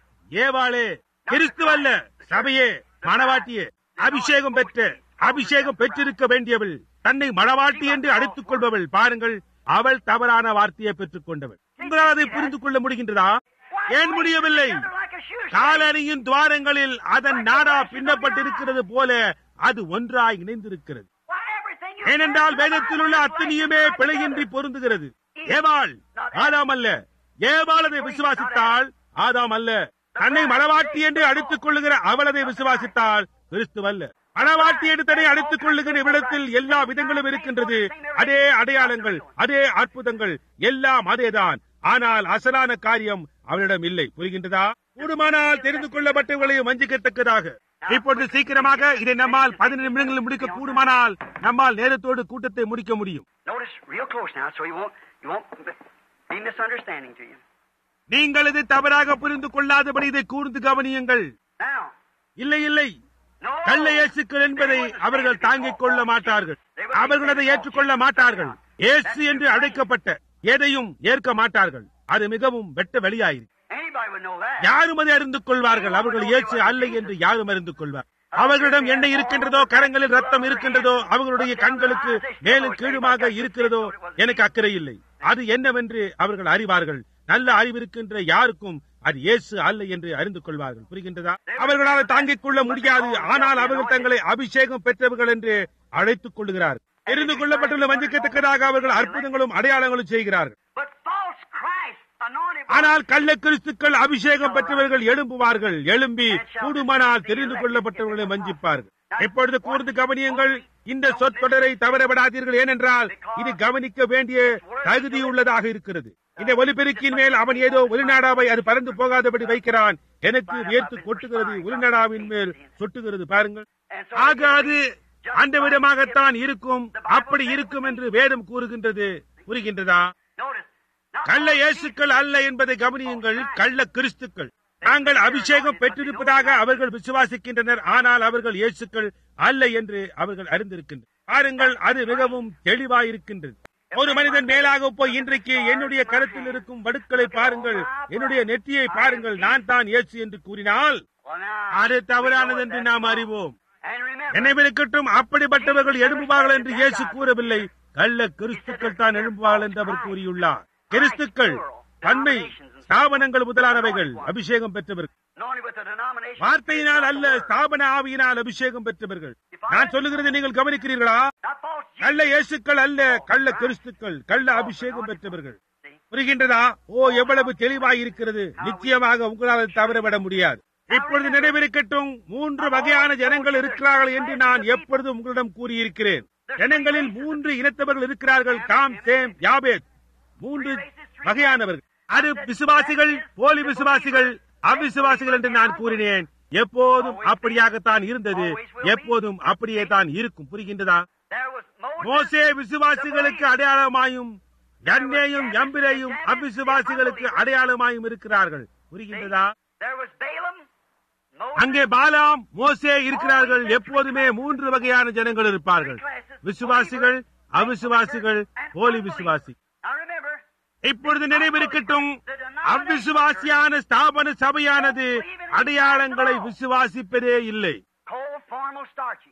ஏவாளே கிறிஸ்துவல்ல சபையே மணவாட்டியே அபிஷேகம் பெற்ற அபிஷேகம் பெற்றிருக்க வேண்டியவள் தன்னை மணவாட்டி என்று அழைத்துக் கொள்பவள் பாருங்கள் அவள் தவறான வார்த்தையை பெற்றுக் கொண்டவள் உங்களால் அதை புரிந்து கொள்ள முடிகின்றதா ஏன் முடியவில்லை Like a shoe காலணியின் துவாரங்களில் அதன் நாடா பின்னப்பட்டிருக்கிறது போல அது ஒன்றாய் இணைந்திருக்கிறது Why, everything you ஏனென்றால் வேதத்தில் உள்ள அத்தனையுமே பிழையின்றி பொருந்துகிறது ஏவாள் ஆதாம் அல்ல ஏவாள் அதை விசுவாசித்தால் ஆதாம் அல்ல தன்னை மணவாட்டி என்று அழைத்துக் கொள்ளுகிற அவள் அதை விசுவாசித்தால் கிறிஸ்துவ அல்ல மணவாட்டி என்று தன்னை அழைத்துக் கொள்ளுகிற இவ்விடத்தில் எல்லா விதங்களும் இருக்கின்றது அதே அடையாளங்கள் அதே அற்புதங்கள் எல்லாம் அதேதான் ஆனால் அசலான காரியம் அவளிடம் இல்லை புரிகின்றதா கூடுமானால் தெரிந்து கொள்ளப்பட்டவர்களையும் வஞ்சிக்கத்தக்கதாக இப்பொழுது சீக்கிரமாக இதை நம்மால் பதினைந்து நிமிடங்களில் முடிக்க கூடுமானால் நம்மால் நேரத்தோடு கூட்டத்தை முடிக்க முடியும் Notice real close now, so you won't you won't be misunderstanding to you. நீங்கள் இது தவறாக புரிந்து கொள்ளாதபடி இதை கூர்ந்து கவனியுங்கள் Now, இல்லை இல்லை no. கள்ள இயேசுக்கள் என்பதை அவர்கள் தாங்கிக் கொள்ள மாட்டார்கள் அவர்கள் அதை ஏற்றுக்கொள்ள மாட்டார்கள் இயேசு என்று அழைக்கப்பட்ட எதையும் ஏற்க மாட்டார்கள் அது மிகவும் வெட்ட வெளியாயிரு Anybody would know that. யாரும் அதை அறிந்து கொள்வார்கள் அவர்கள் இயேசு அல்ல என்று யாரும் அறிந்து கொள்வார் அவர்களிடம் என்ன இருக்கின்றதோ கரங்களில் ரத்தம் இருக்கின்றதோ அவர்களுடைய கண்களுக்கு மேலும் கீழுமாக இருக்கிறதோ எனக்கு அக்கறை இல்லை அது என்னவென்று அவர்கள் அறிவார்கள் நல்ல அறிவிருக்கின்ற யாருக்கும் அது இயேசு அல்ல என்று அறிந்து கொள்வார்கள் புரிகின்றதா அவர்களால் தாங்கிக் கொள்ள முடியாது ஆனால் அவர்கள் தங்களை அபிஷேகம் பெற்றவர்கள் என்று அழைத்துக் கொள்கிறார்கள் தெரிந்து கொள்ளப்பட்டுள்ள வஞ்சிக்கத்தக்கதாக அவர்கள் அற்புதங்களும் அடையாளங்களும் செய்கிறார்கள் But false Christ, anointed by ஆனால் கள்ள கிறிஸ்துக்கள் அபிஷேகம் பெற்றவர்கள் எழும்புவார்கள் எழும்பி கூடுமானால் தெரிந்து கொள்ளப்பட்டவர்களை வஞ்சிப்பார்கள் எப்பொழுது கூர்ந்து கவனியுங்கள் இந்த சொற்றொடரை தவறவிடாதீர்கள் ஏனென்றால் இது கவனிக்க வேண்டிய தகுதியுள்ளதாக இருக்கிறது இந்த ஒலிபெருக்கின் மேல் அவன் ஏதோ ஒலிநாடாவை அது பறந்து போகாதபடி வைக்கிறான் எனக்கு வியர்த்து கொட்டுகிறது ஒலிநாடாவின் மேல் சொட்டுகிறது பாருங்கள் and so ஆக அது அந்த விதமாகத்தான் இருக்கும் அப்படி இருக்கும் என்று வேதம் கூறுகின்றது புரிகின்றதா notice not கள்ள இயேசுக்கள் அல்ல என்பதை கவனியுங்கள் கள்ள கிறிஸ்துக்கள் தாங்கள் அபிஷேகம் பெற்றிருப்பதாக அவர்கள் விசுவாசிக்கின்றனர் ஆனால் அவர்கள் இயேசுக்கள் அல்ல என்று அவர்கள் அறிந்திருக்கின்றனர் பாருங்கள் அது மிகவும் தெளிவாயிருக்கின்றது ஒரு மனிதன் மேலாக போய் இன்றைக்கு என்னுடைய கருத்தில் இருக்கும் வடுக்களை பாருங்கள் என்னுடைய நெற்றியை பாருங்கள் நான் தான் இயேசு என்று கூறினால் well, now, அது தவறானது என்று நாம் அறிவோம் and remember, நினைவிருக்கட்டும் அப்படிப்பட்டவர்கள் எழும்புவார்கள் என்று இயேசு கூறவில்லை கள்ள கிறிஸ்துக்கள் தான் எழும்புவார்கள் என்று அவர் கூறியுள்ளார் கிறிஸ்துக்கள் தன்மை ஸ்தாபனங்கள் முதலானவைகள் அபிஷேகம் பெற்றவர்கள் anointed with the denomination. வார்த்தையினால் அல்ல ஸ்தாபன ஆவியினால் அபிஷேகம் பெற்றவர்கள் நான் சொல்லுகிறது நீங்கள் கவனிக்கிறீர்களா Not false கள்ள இயேசுக்கள் அல்ல கள்ள கிறிஸ்துக்கள் கள்ள அபிஷேகம் பெற்றவர்கள் புரிகின்றதா ஓ எவ்வளவு தெளிவாய் இருக்கிறது நிச்சயமாக உங்களால் அதை தவறவிட முடியாது இப்பொழுது நினைவிருக்கட்டும் மூன்று வகையான ஜனங்கள் இருக்கிறார்கள் என்று நான் எப்பொழுதும் உங்களிடம் கூறியிருக்கிறேன் ஜனங்களில் மூன்று இனத்தவர்கள் இருக்கிறார்கள் காம் சேம் யாபேத் மூன்று வகையானவர்கள் அது விசுவாசிகள் போலி விசுவாசிகள் அவிசுவாசிகள் என்று நான் கூறினேன் எப்போதும் அப்படியாகத்தான் இருந்தது எப்போதும் அப்படியே தான் இருக்கும் புரிகின்றதா There was Moses. மோசே விசுவாசிகளுக்கு அடையாளமாயும் கன்னேயும் எம்பிரையும் அவிசுவாசிகளுக்கு அடையாளமாயும் இருக்கிறார்கள் புரிகின்றதா There was Balaam. Moses. அங்கே பாலாம் மோசே இருக்கிறார்கள் எப்போதுமே மூன்று வகையான ஜனங்கள் இருப்பார்கள் விசுவாசிகள் அவிசுவாசிகள் போலி விசுவாசி Now remember, இப்பொழுது நினைவிருக்கட்டும் அவ்விசுவாசியான ஸ்தாபன சபையானது அடையாளங்களை விசுவாசிப்பதே இல்லை cold, formal, starchy.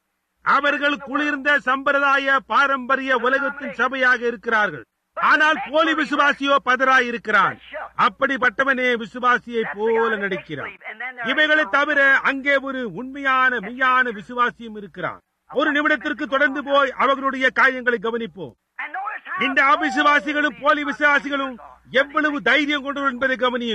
அவர்கள் குளிர்ந்த சம்பிரதாய பாரம்பரிய உலகத்தின் சபையாக இருக்கிறார்கள் ஆனால் போலி விசுவாசியோ பதராய் இருக்கிறான் அப்படிப்பட்டவனே விசுவாசியை போல நடிக்கிறான் இவைகளை தவிர அங்கே ஒரு உண்மையான மெய்யான விசுவாசியும் இருக்கிறான் ஒரு நிமிடத்திற்கு தொடர்ந்து போய் அவர்களுடைய காரியங்களை கவனிப்போம் And notice how இந்த அவிசுவாசிகளும் போலி விசுவாசிகளும் எவ்வளவு தைரியம் கொண்டவர் என்பதை கவனியுங்கள்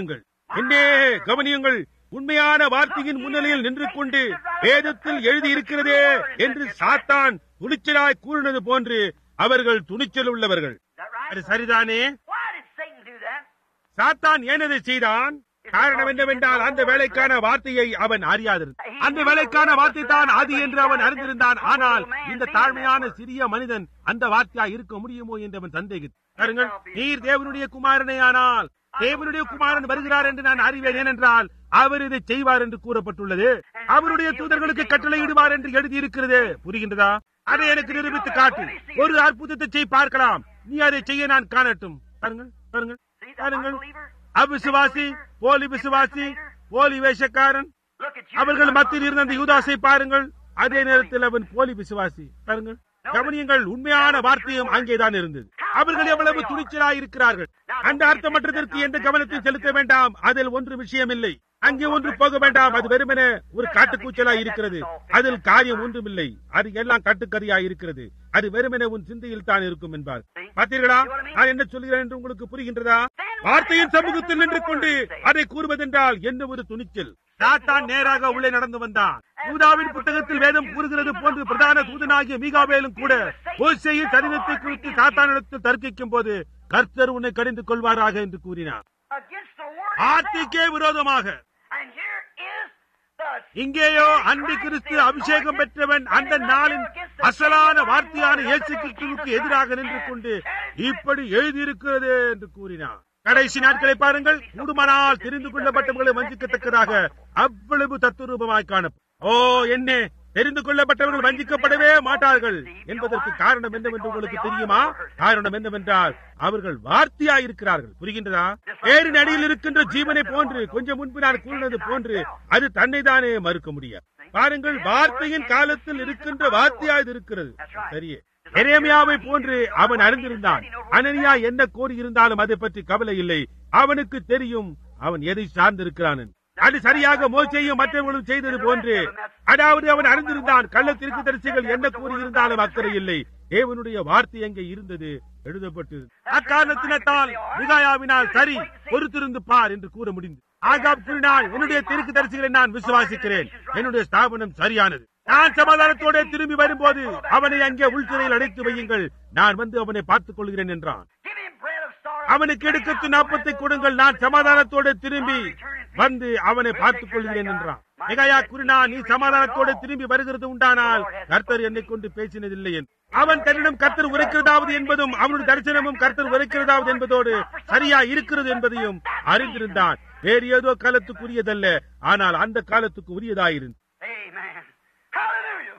என்னே கவனியுங்கள் உண்மையான வார்த்தையின் முன்னிலையில் நின்று கொண்டு வேதத்தில் எழுதியிருக்கிறதே என்று சாத்தான் துணிச்சலாய் கூறினது போன்று அவர்கள் துணிச்சல் உள்ளவர்கள் Is that right? அது சரிதானே Why did Satan do that? சாத்தான் ஏன் அதை செய்தான் காரணம் என்னவென்றால் அந்த வேலைக்கான வார்த்தையை அவன் அறியாதிருந்தான் அந்த வேலைக்கான வார்த்தை தான் அது என்று அவன் அறிந்திருந்தான் ஆனால் இந்த தாழ்மையான சிறிய மனிதன் அந்த வார்த்தையா இருக்க முடியுமோ என்று அவன் சந்தேகித்தான் பாருங்கள் நீர் தேவனுடைய குமாரனே ஆனால் தேவனுடைய குமாரன் வருகிறார் என்று நான் அறிவேன் ஏனென்றால் அவர் இதை செய்வார் என்று கூறப்பட்டுள்ளது அவருடைய தூதர்களுக்கு கட்டளையிடுவார் என்று எழுதியிருக்கிறது புரிகின்றதா அதை எனக்கு நிரூபித்து காட்டு ஒரு அற்புதத்தை செய் பார்க்கலாம் நீ அதை செய்ய நான் காணட்டும் பாருங்கள் பாருங்கள் See the பாருங்கள் unbeliever? அவிசுவாசி போலி விசுவாசி போலி வேஷக்காரன் Look at you. அவர்கள் மத்தியில் இருந்த அந்த யூதாசை பாருங்கள் அதே நேரத்தில் அவன் போலி விசுவாசி பாருங்கள் கவனியங்கள் உண்மையான வார்த்தையும் அங்கேதான் இருந்தது அவர்கள் எவ்வளவு துணிச்சலாய் இருக்கிறார்கள் அந்த அர்த்தமற்றதற்கு எந்த கவனத்தையும் செலுத்த வேண்டாம் அதில் ஒன்று விஷயம் இல்லை அங்கே ஒன்று போக வேண்டாம் அது வெறுமனே ஒரு காட்டுக்கூச்சலாய் இருக்கிறது அதில் காரியம் ஒன்றுமில்லை அது எல்லாம் கட்டுக்கறியாய் இருக்கிறது அது வெறுமனே உன் சிந்தையில் தான் இருக்கும் என்பார் பார்த்தீர்களா நான் என்ன சொல்கிறேன் என்று உங்களுக்கு புரிகின்றதா வார்த்தையின் சமூகத்தில் நின்று கொண்டு அதை கூறுவதென்றால் என்ன ஒரு துணிச்சல் சாத்தான் நேராக உள்ளே நடந்து வந்தான் யூதாவின் புத்தகத்தில் வேதம் கூறுகிறது போன்று பிரதான தூதனாகிய மீகாவேலும் கூட மோசேயின் சரிதத்தை குறித்து சாத்தானிடத்தில் தர்க்கிக்கும் போது கர்த்தர் உன்னை கடிந்து கொள்வாராக என்று கூறினார் Against the word. of ஆர்த்திக்கே விரோதமாக God. And here is the இங்கேயோ அந்தி கிறிஸ்து அபிஷேகம் பெற்றவன் அந்த நாளின் அசலான வார்த்தையான இயேசு கிறிஸ்துவுக்கு எதிராக நின்று கொண்டு இப்படி எழுதியிருக்கிறது என்று கூறினார் கடைசி நாட்களை பாருங்கள் கூடுமானால் தெரிந்து கொள்ளப்பட்டவர்களை வஞ்சிக்கத்தக்கதாக அவ்வளவு தத்துரூபமாய் காணப்படும் ஓ என்ன தெரிந்து கொள்ளப்பட்டவர்கள் வஞ்சிக்கப்படவே மாட்டார்கள் என்பதற்கு காரணம் என்னவென்று உங்களுக்கு தெரியுமா காரணம் என்னவென்றால் அவர்கள் வார்த்தையாய் இருக்கிறார்கள் புரிகின்றதா ஏரின் அடியில் இருக்கின்ற ஜீவனை போன்று கொஞ்சம் முன்பு நான் கூறினது போன்று அது தன்னை தானே மறுக்க முடியாது பாருங்கள் வார்த்தையின் காலத்தில் இருக்கின்ற வார்த்தையா இது இருக்கிறது சரியே எரேமியாவை போன்று அவன் அறிந்திருந்தான் அனனியா என்ன கோரியிருந்தாலும் அதை பற்றி கவலை இல்லை அவனுக்கு தெரியும் அவன் எதை சார்ந்திருக்கிறான் என்று. அது சரியாக மோசையும் மற்றவர்களும் செய்தது போன்று அதாவது அவன் அறிந்திருந்தான் கள்ள தரிசிகள் என்ன கூறியிருந்தாலும் அக்கறை இல்லை தேவனுடைய வார்த்தை அங்கே இருந்தது எழுதப்பட்டு அக்காரணத்தினால் மிகாயாவினால் சரி பொறுத்திருந்து பார் என்று கூற முடிந்தது ஆகாப் கூறினான் என்னுடைய திருக்கு தரிசிகளை நான் விசுவாசிக்கிறேன் என்னுடைய ஸ்தாபனம் சரியானது நான் சமாதானத்தோட திரும்பி வரும்போது அவனை அங்கே உள்சிறையில் அடைத்து வையுங்கள் நான் வந்து அவனை பார்த்துக் கொள்கிறேன் என்றான் Give him bread of sorrow. அவனுக்கு எடுக்கத்து நாற்பத்தை கொடுங்கள் நான் சமாதானத்தோட திரும்பி வந்து அவனை பார்த்துக் கொள்கிறேன் என்றான் மிகையா கூறினா நீ சமாதானத்தோட திரும்பி வருகிறது உண்டானால் கர்த்தர் என்னை கொண்டு பேசினதில்லை என்று அவன் தன்னிடம் கர்த்தர் உரைக்கிறதாவது என்பதும் அவனுடைய தரிசனமும் கர்த்தர் உரைக்கிறதாவது என்பதோடு சரியா இருக்கிறது என்பதையும் அறிந்திருந்தான் வேறு ஏதோ காலத்துக்குரியதல்ல ஆனால் அந்த காலத்துக்கு உரியதாயிருந்து Amen. Hallelujah.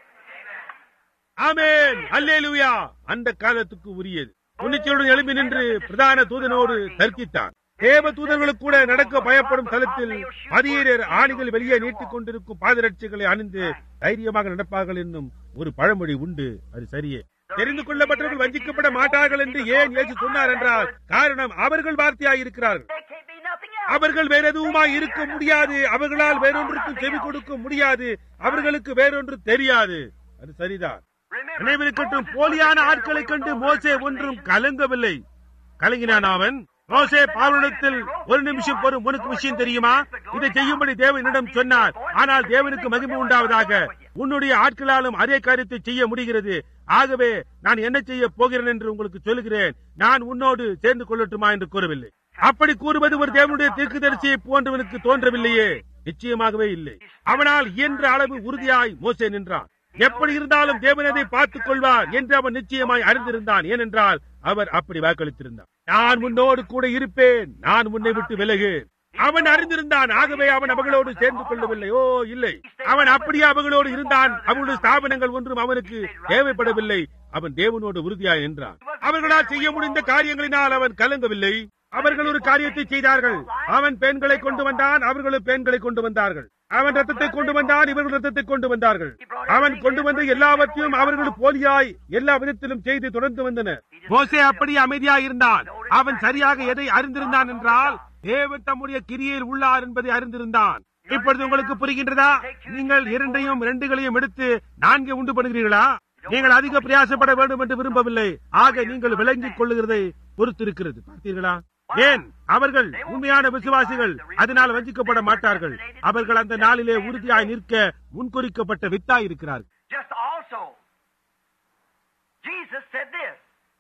ஆமென் அல்லேலூயா அந்த காலத்துக்கு உரியது துணிச்சலுடன் எழும்பி நின்று பிரதான தூதனோடு தர்க்கித்தான் தேவ தூதர்களுக்கு கூட நடக்க பயப்படும் தளத்தில் மதியீரர் ஆணிகள் வெளியே நீட்டிக் கொண்டிருக்கும் பாதரட்சிகளை அணிந்து தைரியமாக நடப்பார்கள் என்னும் ஒரு பழமொழி உண்டு அது சரியே தெரிந்து கொள்ளப்பட்டவர்கள் வஞ்சிக்கப்பட மாட்டார்கள் என்று ஏன் இயேசு சொன்னார் என்றால் காரணம் அவர்கள் வார்த்தையாய் இருக்கிறார்கள் There can't be nothing else. அவர்கள் வேற எதுவுமாய் இருக்க முடியாது அவர்களால் வேறொன்றுக்கும் செவி கொடுக்க முடியாது அவர்களுக்கு வேறொன்று தெரியாது அது சரிதான் Remember, நினைவிருக்கட்டும் போலியான ஆட்களை கண்டு மோசே ஒன்றும் கலங்கவில்லை கலங்கினான் அவன் மோசே பார்வனத்தில் ஒரு நிமிஷம் பொறும் உனக்கு விஷயம் தெரியுமா இதை செய்யும்படி தேவனிடம் சொன்னார் ஆனால் தேவனுக்கு மகிமை உண்டாவதாக உன்னுடைய ஆட்களாலும் அதே காரியத்தை செய்ய முடிகிறது ஆகவே நான் என்ன செய்ய போகிறேன் என்று உங்களுக்கு சொல்லுகிறேன் நான் உன்னோடு சேர்ந்து கொள்ளட்டுமா என்று கூறவில்லை அப்படி கூறுவது ஒரு தேவனுடைய தீர்க்கதரிசியை போன்றவனுக்கு தோன்றவில்லையே நிச்சயமாகவே இல்லை அவனால் இயன்ற அளவு உறுதியாய் மோசே நின்றான் எப்படி இருந்தாலும் தேவன் அதை பார்த்துக் கொள்வார் என்று அவன் நிச்சயமாய் அறிந்திருந்தான் ஏனென்றால் அவர் அப்படி வாக்களித்திருந்தார் நான் உன்னோடு கூட இருப்பேன் நான் உன்னை விட்டு விலகு அவன் அறிந்திருந்தான் ஆகவே அவன் அவர்களோடு சேர்ந்து கொள்ளவில்லை ஓ இல்லை அவன் அப்படியே அவர்களோடு இருந்தான் அவனுடைய ஸ்தாபனங்கள் ஒன்றும் அவனுக்கு தேவைப்படவில்லை அவன் தேவனோடு உறுதியாய் நின்றான் அவர்களால் செய்ய முடிந்த காரியங்களினால் அவன் கலங்கவில்லை அவர்கள் ஒரு காரியத்தை செய்தார்கள் அவன் பெண்களை கொண்டு வந்தான் அவர்களும் பெண்களை கொண்டு வந்தார்கள் அவன் ரத்தத்தை கொண்டு வந்தான் இவர்கள் ரத்தத்தை கொண்டு வந்தார்கள் அவன் கொண்டு வந்த எல்லாவற்றையும் அவர்கள் போலியாய் எல்லா விதத்திலும் செய்து தொடர்ந்து வந்தனர் மோசே அப்படி அமைதியாய் இருந்தான் அவன் சரியாக எதை அறிந்திருந்தான் என்றால் தேவன் தம்முடைய கிரியில் உள்ளார் என்பதை அறிந்திருந்தான் இப்பொழுது உங்களுக்கு புரிகின்றதா நீங்கள் இரண்டையும் இரண்டுகளையும் எடுத்து நான்கே உண்டு பண்ணுகிறீர்களா நீங்கள் அதிக பிரயாசப்பட வேண்டும் என்று விரும்பவில்லை ஆக நீங்கள் விளங்கிக் கொள்ளுகிறதை பொறுத்திருக்கிறது பார்த்தீர்களா ஏன் அவர்கள் உண்மையான விசுவாசிகள் அதனால் வஞ்சிக்கப்பட மாட்டார்கள் அவர்கள் அந்த நாளிலே உறுதியாய் நிற்க முன்குறிக்கப்பட்ட வித்தாய் இருக்கிறார்கள் Just also, Jesus said this.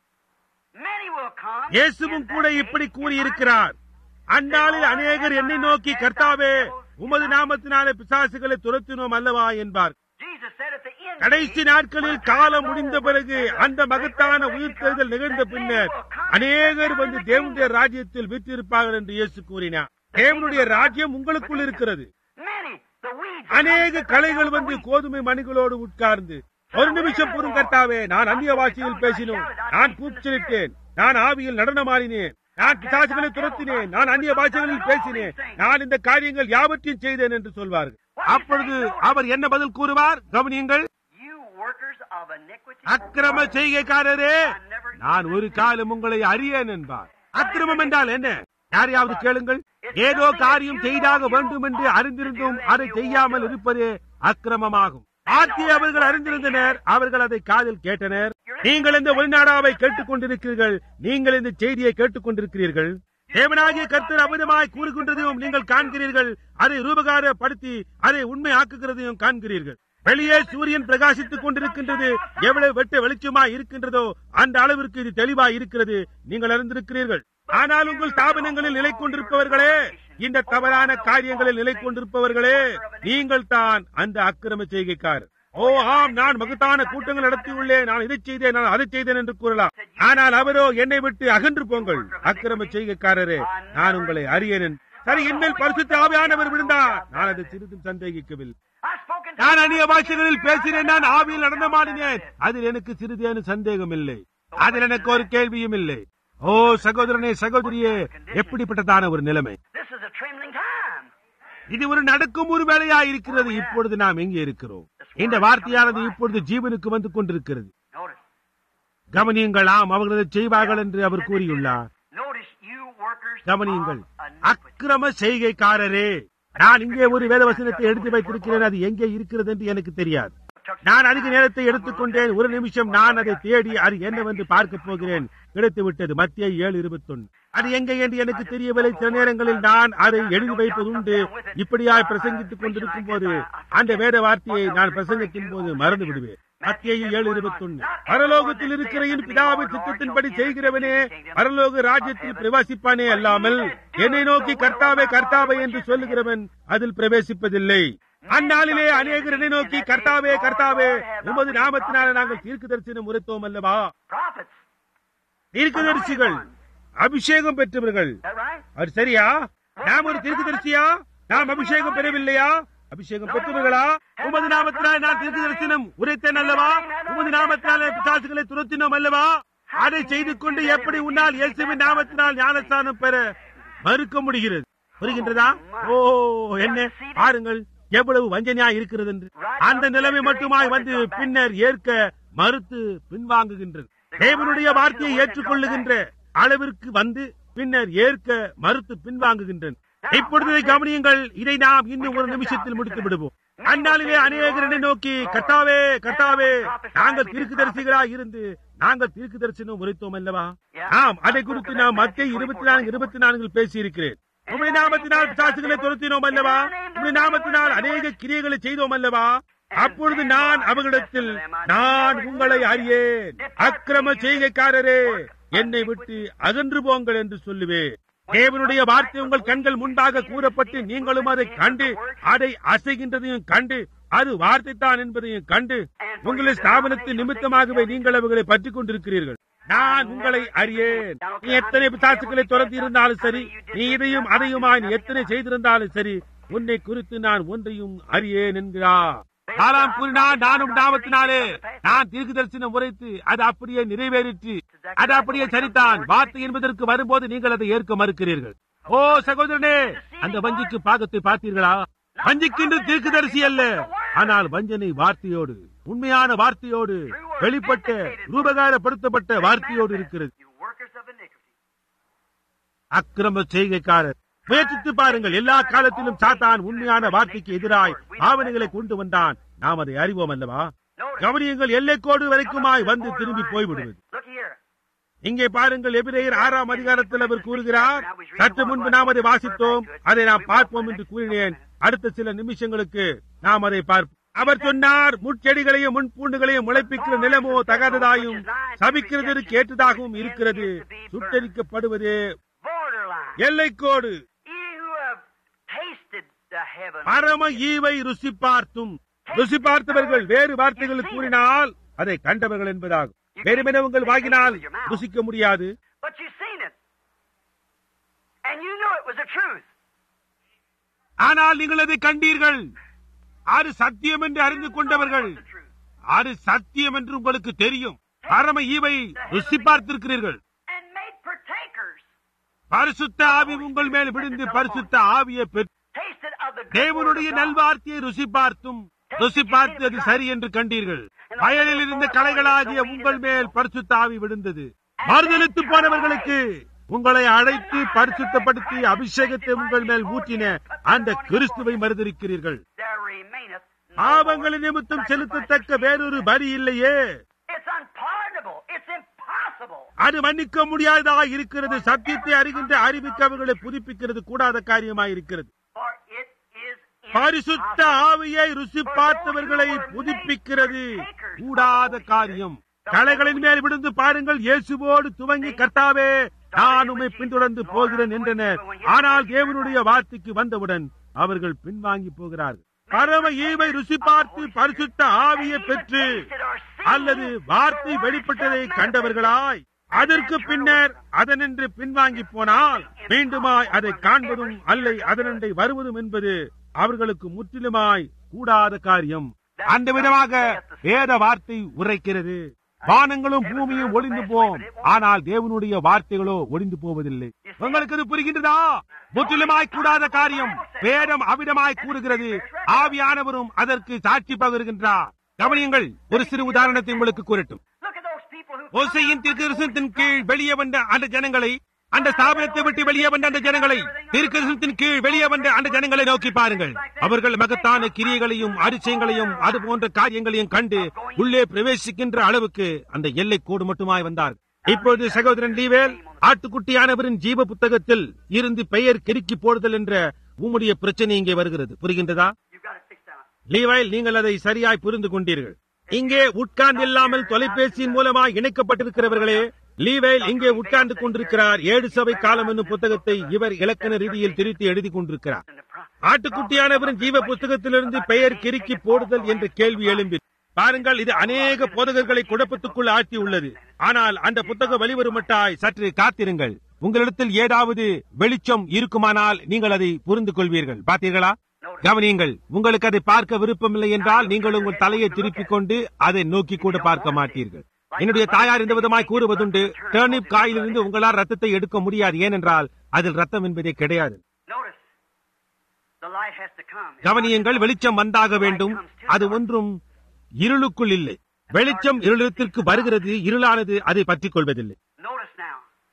Many will come. இயேசுவும் in கூட that day இப்படி in கூறியிருக்கிறார் அந்நாளில் அநேகர் என்னை நோக்கி கர்த்தாவே உமது நாமத்தினாலே பிசாசுகளை துரத்தினோம் அல்லவா என்பார் Jesus said at the end. கடைசி நாட்களில் காலம் முடிந்த பிறகு அந்த மகத்தான உயிர்த்தெழுதல் நிகழ்ந்த பின்னர் அநேகர் வந்து தேவனுடைய ராஜ்யத்தில் விற்றிருப்பார்கள் என்று இயேசு கூறினார் தேவனுடைய ராஜ்யம் உங்களுக்குள் இருக்கிறது Many, the weeds. அநேக கலைகள் வந்து கோதுமை மணிகளோடு உட்கார்ந்து ஒரு நிமிஷம் பொறும் கர்த்தாவே நான் அந்நிய வாசியில் பேசினோம் நான் கூச்சலிட்டேன் நான் ஆவியில் நடனமாடினேன் நான் பிசாசுகளை துரத்தினேன் நான் அந்நிய பாஷைகளில் பேசினேன் நான் இந்த காரியங்கள் யாவற்றையும் செய்தேன் என்று சொல்வார்கள் அப்பொழுது அவர் என்ன பதில் கூறுவார் கவனியுங்கள் You workers of iniquity. அக்கிரம செய்கைக்காரரே நான் ஒரு காலம் உங்களை அறியேன் என்பார் அக்கிரமம் என்றால் என்ன யாரையாவது கேளுங்கள் ஏதோ காரியம் செய்தாக வேண்டும் என்று அறிந்திருந்தும் அதை செய்யாமல் இருப்பதே அக்கிரமமாகும் ஆத்தியை அவர்கள் அறிந்திருந்தனர் அவர்கள் அதை காதில் கேட்டனர் நீங்கள் இந்த வெளிநாடாவை கேட்டுக் கொண்டிருக்கிறீர்கள் நீங்கள் இந்த செய்தியை கேட்டுக் கொண்டிருக்கிறீர்கள் தேவனாகிய கர்த்தர் அமிதமாய் கூறுகின்றதையும் நீங்கள் காண்கிறீர்கள் அதை ரூபகாரப்படுத்தி அதை உண்மை ஆக்குகிறதையும் காண்கிறீர்கள் வெளியே சூரியன் பிரகாசித்துக் கொண்டிருக்கின்றது எவ்வளவு வெட்ட வெளிச்சமாய் இருக்கின்றதோ அந்த அளவிற்கு இது தெளிவாய் இருக்கிறது நீங்கள் அறிந்திருக்கிறீர்கள் ஆனால் உங்கள் ஸ்தாபனங்களில் நிலை கொண்டிருப்பவர்களே இந்த தவறான காரியங்களில் நிலை கொண்டிருப்பவர்களே நீங்கள் தான் அந்த அக்கிரம செய்கைக்காரர் ஓ ஆம் நான் மகத்தான கூட்டங்கள் நடத்தியுள்ளேன் நான் இதை செய்தேன் நான் அதை செய்தேன் என்று கூறலாம் ஆனால் அவரோ என்னை விட்டு அகன்று போங்கள் அக்கிரம செய்கைக்காரரே நான் உங்களை அறியேன் சரி இனிமேல் பரிசுத்த ஆவியானவர் விழுந்தார் நான் அதை சிறிதும் சந்தேகிக்கவில்லை I've spoken to நான் அந்நிய பாஷைகளில் பேசினேன் நான் ஆவியில் நடனமாடினேன் அதில் எனக்கு சிறிதேனும் சந்தேகம் இல்லை அதில் எனக்கு ஒரு கேள்வியும் இல்லை ஓ சகோதரனே சகோதரியே எப்படிப்பட்டதான ஒரு நிலைமை This is a trembling time. இது ஒரு நடக்கும் ஒரு வேலையா இருக்கிறது இப்பொழுது நாம் எங்கே இருக்கிறோம் இந்த வார்த்தையானது இப்பொழுது ஜீவனுக்கு வந்து கொண்டிருக்கிறது Notice. கவனியுங்கள் ஆம் அவர்கள் அதை செய்வார்கள் என்று அவர் கூறியுள்ளார் Notice you workers கவனியுங்கள் of iniquity. அக்கிரம செய்கைக்காரரே நான் இங்கே ஒரு வேத வசனத்தை எடுத்து வைத்திருக்கிறேன் அது எங்கே இருக்கிறது என்று எனக்கு தெரியாது நான் அதிக நேரத்தை எடுத்துக்கொண்டேன் ஒரு நிமிஷம் நான் அதை தேடி அது என்னவென்று பார்க்க போகிறேன் கிடைத்து விட்டது மத்திய ஏழு இருபத்தொன்னு அது எங்கே என்று எனக்கு தெரியவில்லை சில நேரங்களில் நான் அதை எழுதி வைப்பதுண்டு இப்படியாய் பிரசங்கித்துக் கொண்டிருக்கும் போது அந்த வேத வார்த்தையை நான் பிரசங்கத்தின் போது மறந்து விடுவேன் மத்திய ஏழு இருபத்தொன்னு பரலோகத்தில் இருக்கிற என் பிதாவின் சித்தத்தின்படி செய்கிறவனே பரலோக ராஜ்யத்தில் பிரவேசிப்பானே அல்லாமல் என்னை நோக்கி கர்த்தாவே கர்த்தாவே என்று சொல்லுகிறவன் அதில் பிரவேசிப்பதில்லை அந்நாளிலே அநேகர் என்னை நோக்கி கர்த்தாவே கர்த்தாவே உமது நாமத்தினால நாங்கள் தீர்க்கு தரிசனம் உரைத்தோம் அல்லவா Prophets. தீர்க்கதரிசிகள் அபிஷேகம் பெற்றவர்கள் Is that right? அது சரியா நாம் ஒரு தீர்க்கதரிசியா நாம் அபிஷேகம் பெறவில்லையா அபிஷேகம் பெற்றவர்களா உமது நாமத்தினால் நான் தீர்க்க தரிசனம் உரைத்தேன் அல்லவா உமது நாமத்தினாலே பிசாசுகளை துரத்தினோம் அல்லவா அதை செய்து கொண்டு எப்படி உன்னால் இயேசுவின் நாமத்தினால் ஞானஸ்தானம் பெற மறுக்க முடிகிறது புரிகின்றதா ஓ என்ன பாருங்கள் எவ்வளவு வஞ்சனையா இருக்கிறது என்று அந்த நிலைமை மட்டுமாய் வந்து பின்னர் ஏற்க மறுத்து பின்வாங்குகின்றது தேவனுடைய வார்த்தையை ஏற்றுக்கொள்ளுகின்ற அளவிற்கு வந்து பின்னர் ஏற்க மறுத்து பின்வாங்குகின்றன இப்பொழுது இதை கவனியுங்கள் இதை நாம் இன்னும் ஒரு நிமிஷத்தில் முடித்து விடுவோம் அந்நாளிலே அநேகரனை நோக்கி கர்த்தாவே கர்த்தாவே நாங்கள் தீர்க்குதரிசிகளாய் இருந்து நாங்கள் தீர்க்கு தரிசனம் உரைத்தோம் அல்லவா ஆம் அதை குறித்து நாம் மத்திய இருபத்தி நான்கு இருபத்தி நான்கில் பேசியிருக்கிறேன் உம்முடைய நாமத்தினால் பிசாசுகளை துரத்தினோம் அல்லவா உம்முடைய நாமத்தினால் அநேக கிரியைகளை செய்தோம் அல்லவா அப்பொழுது நான் அவர்களிடத்தில் நான் உங்களை அறியேன் அக்கிரம செய்கைக்காரரே என்னை விட்டு அகன்று போங்கள் என்று சொல்லுவேன் தேவனுடைய வார்த்தை உங்கள் கண்கள் முன்பாக கூறப்பட்டு நீங்களும் அதை கண்டு அதை அசைகின்றதையும் கண்டு அது வார்த்தை தான் என்பதையும் கண்டு உங்களை ஸ்தாபனத்தின் நிமித்தமாகவே நீங்கள் அவர்களை பற்றிக் கொண்டிருக்கிறீர்கள் நான் உங்களை அறியேன் நீ எத்தனை பிசாசுகளை துரத்தி இருந்தாலும் சரி நீ இதையும் அதையுமாய் நீ எத்தனை செய்திருந்தாலும் சரி உன்னை குறித்து நான் ஒன்றையும் அறியேன் என்கிறார் ஆறாம் கூறினார் நானும் நாமத்தினாலே நான் தீர்க்கு தரிசனம் உரைத்து அது அப்படியே நிறைவேறிற்று அது அப்படியே சரிதான் வார்த்தை என்பதற்கு வரும்போது நீங்கள் அதை ஏற்க மறுக்கிறீர்கள் ஓ சகோதரனே அந்த வஞ்சிக்கு பாகத்தை பார்த்தீர்களா வஞ்சிக்கின்ற தீர்க்குதரிசி அல்ல ஆனால் வஞ்சனை வார்த்தையோடு உண்மையான வார்த்தையோடு வெளிப்பட்ட ரூபகாரப்படுத்தப்பட்ட வார்த்தையோடு இருக்கிறது You workers of iniquity. அக்கிரம செய்கைக்காரர் முயற்சித்து பாருங்கள் எல்லா காலத்திலும் சாத்தான் உண்மையான வார்த்தைக்கு எதிராய் ஆவணங்களை கொண்டு வந்தான் நாம் அதை அறிவோம் அல்லவா Notice. கவனியங்கள் எல்லைக்கோடு வரைக்குமாய் வந்து திரும்பி போய்விடுவது Look here. இங்கே பாருங்கள் எபிரேயர் ஆறாம் அதிகாரத்தில் அவர் கூறுகிறார் சற்று முன்பு நாம் அதை வாசித்தோம் அதை நாம் பார்ப்போம் என்று கூறினேன் அடுத்த சில நிமிஷங்களுக்கு நாம் அதை பார்ப்போம் அவர் சொன்னார் முட்செடிகளையும் முன்பூண்டுகளையும் முளைப்பிக்கிற நிலமோ தகாததாயும் சபிக்கிறதற்கு ஏற்றதாகவும் இருக்கிறது சுட்டரிக்கப்படுவது borderline. எல்லைக்கோடு Ye who have tasted the heaven. பரம ஈவை ருசி பார்த்தும் ருசி பார்த்தவர்கள் வேறு வார்த்தைகள் கூறினால் அதை கண்டவர்கள் என்பதாகும் வெறுமென உங்கள் வாங்கினால் ருசிக்க முடியாது But you've seen it. And you knew it was the truth. ஆனால் நீங்கள் அதை கண்டீர்கள் அது சத்தியம் என்று அறிந்து கொண்டவர்கள் The truth. அது சத்தியம் என்று உங்களுக்கு தெரியும் பரம ஈவை ருசி பார்த்திருக்கிறீர்கள் And made partakers. பரிசுத்த ஆவி உங்கள் மேல் விழுந்து பரிசுத்த ஆவியை பெற்று Tasted of the good தேவனுடைய word of God. நல்வார்த்தையை ருசி பார்த்தும் ருசி பார்த்து அது சரி என்று கண்டீர்கள் வயலில் இருந்த கலைகளாகிய உங்கள் மேல் பரிசுத்த ஆவி விழுந்தது மறுதளித்து போனவர்களுக்கு உங்களை அழைத்து பரிசுத்தப்படுத்தி அபிஷேகத்தை உங்கள் மேல் ஊற்றின அந்த கிறிஸ்துவை மறுதலிக்கிறீர்கள் There remaineth no பாவங்களின் more நிமித்தம் sacrifice செலுத்தத்தக்க for sin. வேறொரு பலி இல்லையே It's unpardonable. It's impossible. அது மன்னிக்க முடியாததாக இருக்கிறது சத்தியத்தை அறிகின்ற அறிவிக்க அவர்களை புதுப்பிக்கிறது கூடாத காரியமாயிருக்கிறது For it is பரிசுத்த impossible. ஆவியை ருசி பார்த்தவர்களை புதுப்பிக்கிறது கூடாத காரியம் கலைகளின் மேல் விழுந்து பாருங்கள் இயேசுவோடு துவங்கி கர்த்தாவே நான் உம்மை பின்தொடர்ந்து போகிறேன் என்றனர் ஆனால் தேவனுடைய வார்த்தைக்கு வந்தவுடன் அவர்கள் பின்வாங்கி போகிறார்கள் பரம ஈவை ருசி பார்த்து பரிசுத்த ஆவியை பெற்று அல்லது வார்த்தை வெளிப்பட்டதை கண்டவர்களாய் அதற்கு பின்னர் அதனின்று பின்வாங்கி போனால் மீண்டுமாய் அதை காண்பதும் அல்லை அதனண்டை வருவதும் என்பது அவர்களுக்கு முற்றிலுமாய் கூடாத காரியம் அந்த விதமாக வேத வார்த்தை உரைக்கிறது வானங்களும் பூமியும் ஒளிந்து போம் ஆனால் தேவனுடைய வார்த்தைகளோ ஒளிந்து போவதில்லை உங்களுக்கு இது புரிகின்றதா முற்றிலுமாய் கூடாத காரியம் வேதம் அவிடமாய் கூறுகிறது ஆவியானவரும் அதற்கு சாட்சி பகர்கின்றார் கவனியுங்கள் ஒரு சிறு உதாரணத்தை உங்களுக்கு கூறட்டும் Look at those people who ஓசையின் திருக்கரசத்தின் கீழ் வெளியே வந்த அந்த ஜனங்களை அந்த ஸ்தாபனத்தை விட்டு வெளியே வந்த அந்த ஜனங்களை திருக்கரசத்தின் கீழ் வெளியே வந்த அந்த ஜனங்களை நோக்கி பாருங்கள் அவர்கள் மகத்தான கிரியைகளையும் அதிசயங்களையும் அது போன்ற காரியங்களையும் கண்டு உள்ளே பிரவேசிக்கின்ற அளவுக்கு அந்த எல்லை கோடு மட்டுமாய் வந்தார்கள் இப்பொழுது சகோதரன் லீவேல் ஆட்டுக்குட்டியானவரின் ஜீவ புத்தகத்தில் இருந்து பெயர் கிறுக்கி போடுதல் என்ற உம்முடைய பிரச்சனை இங்கே வருகிறது புரிகின்றதா You've got it fixed out. லீவாயில் நீங்கள் அதை சரியாய் புரிந்து கொண்டீர்கள் இங்கே உட்கார்ந்து இல்லாமல் தொலைபேசியின் மூலமாய் இணைக்கப்பட்டிருக்கிறவர்களே லீவைல் இங்கே உட்கார்ந்து கொண்டிருக்கிறார் ஏழு சபை காலம் என்னும் புத்தகத்தை இவர் இலக்கண ரீதியில் திருத்தி எழுதி கொண்டிருக்கிறார் In the pro- ஆட்டுக்குட்டியானவரின் ஜீவ புத்தகத்திலிருந்து பெயர் கிறுக்கி போடுதல் என்ற கேள்வி எழும்பி பாருங்கள் இது அநேக போதகர்களை குழப்பத்துக்குள் ஆட்சி உள்ளது ஆனால் அந்த புத்தகம் வெளிவரும் மட்டாய் சற்று காத்திருங்கள் உங்களிடத்தில் ஏதாவது வெளிச்சம் இருக்குமானால் நீங்கள் அதை புரிந்து கொள்வீர்கள் பார்த்தீர்களா கவனியுங்கள் உங்களுக்கு அதை பார்க்க விருப்பமில்லை என்றால் நீங்கள் உங்கள் தலையை திருப்பிக் கொண்டு அதை நோக்கி கூட பார்க்க மாட்டீர்கள் என்னுடைய தாயார் இந்த விதமாய் கூறுவதுண்டு டர்னிப் காயிலிருந்து உங்களால் ரத்தத்தை எடுக்க முடியாது ஏனென்றால் அதில் ரத்தம் என்பதே கிடையாது Notice, the light has to come. கவனியுங்கள் வெளிச்சம் வந்தாக வேண்டும் அது ஒன்றும் இருளுக்குள் இல்லை வெளிச்சம் இருளத்திற்கு வருகிறது இருளானது அதை பற்றிக் கொள்வதில்லை Notice now.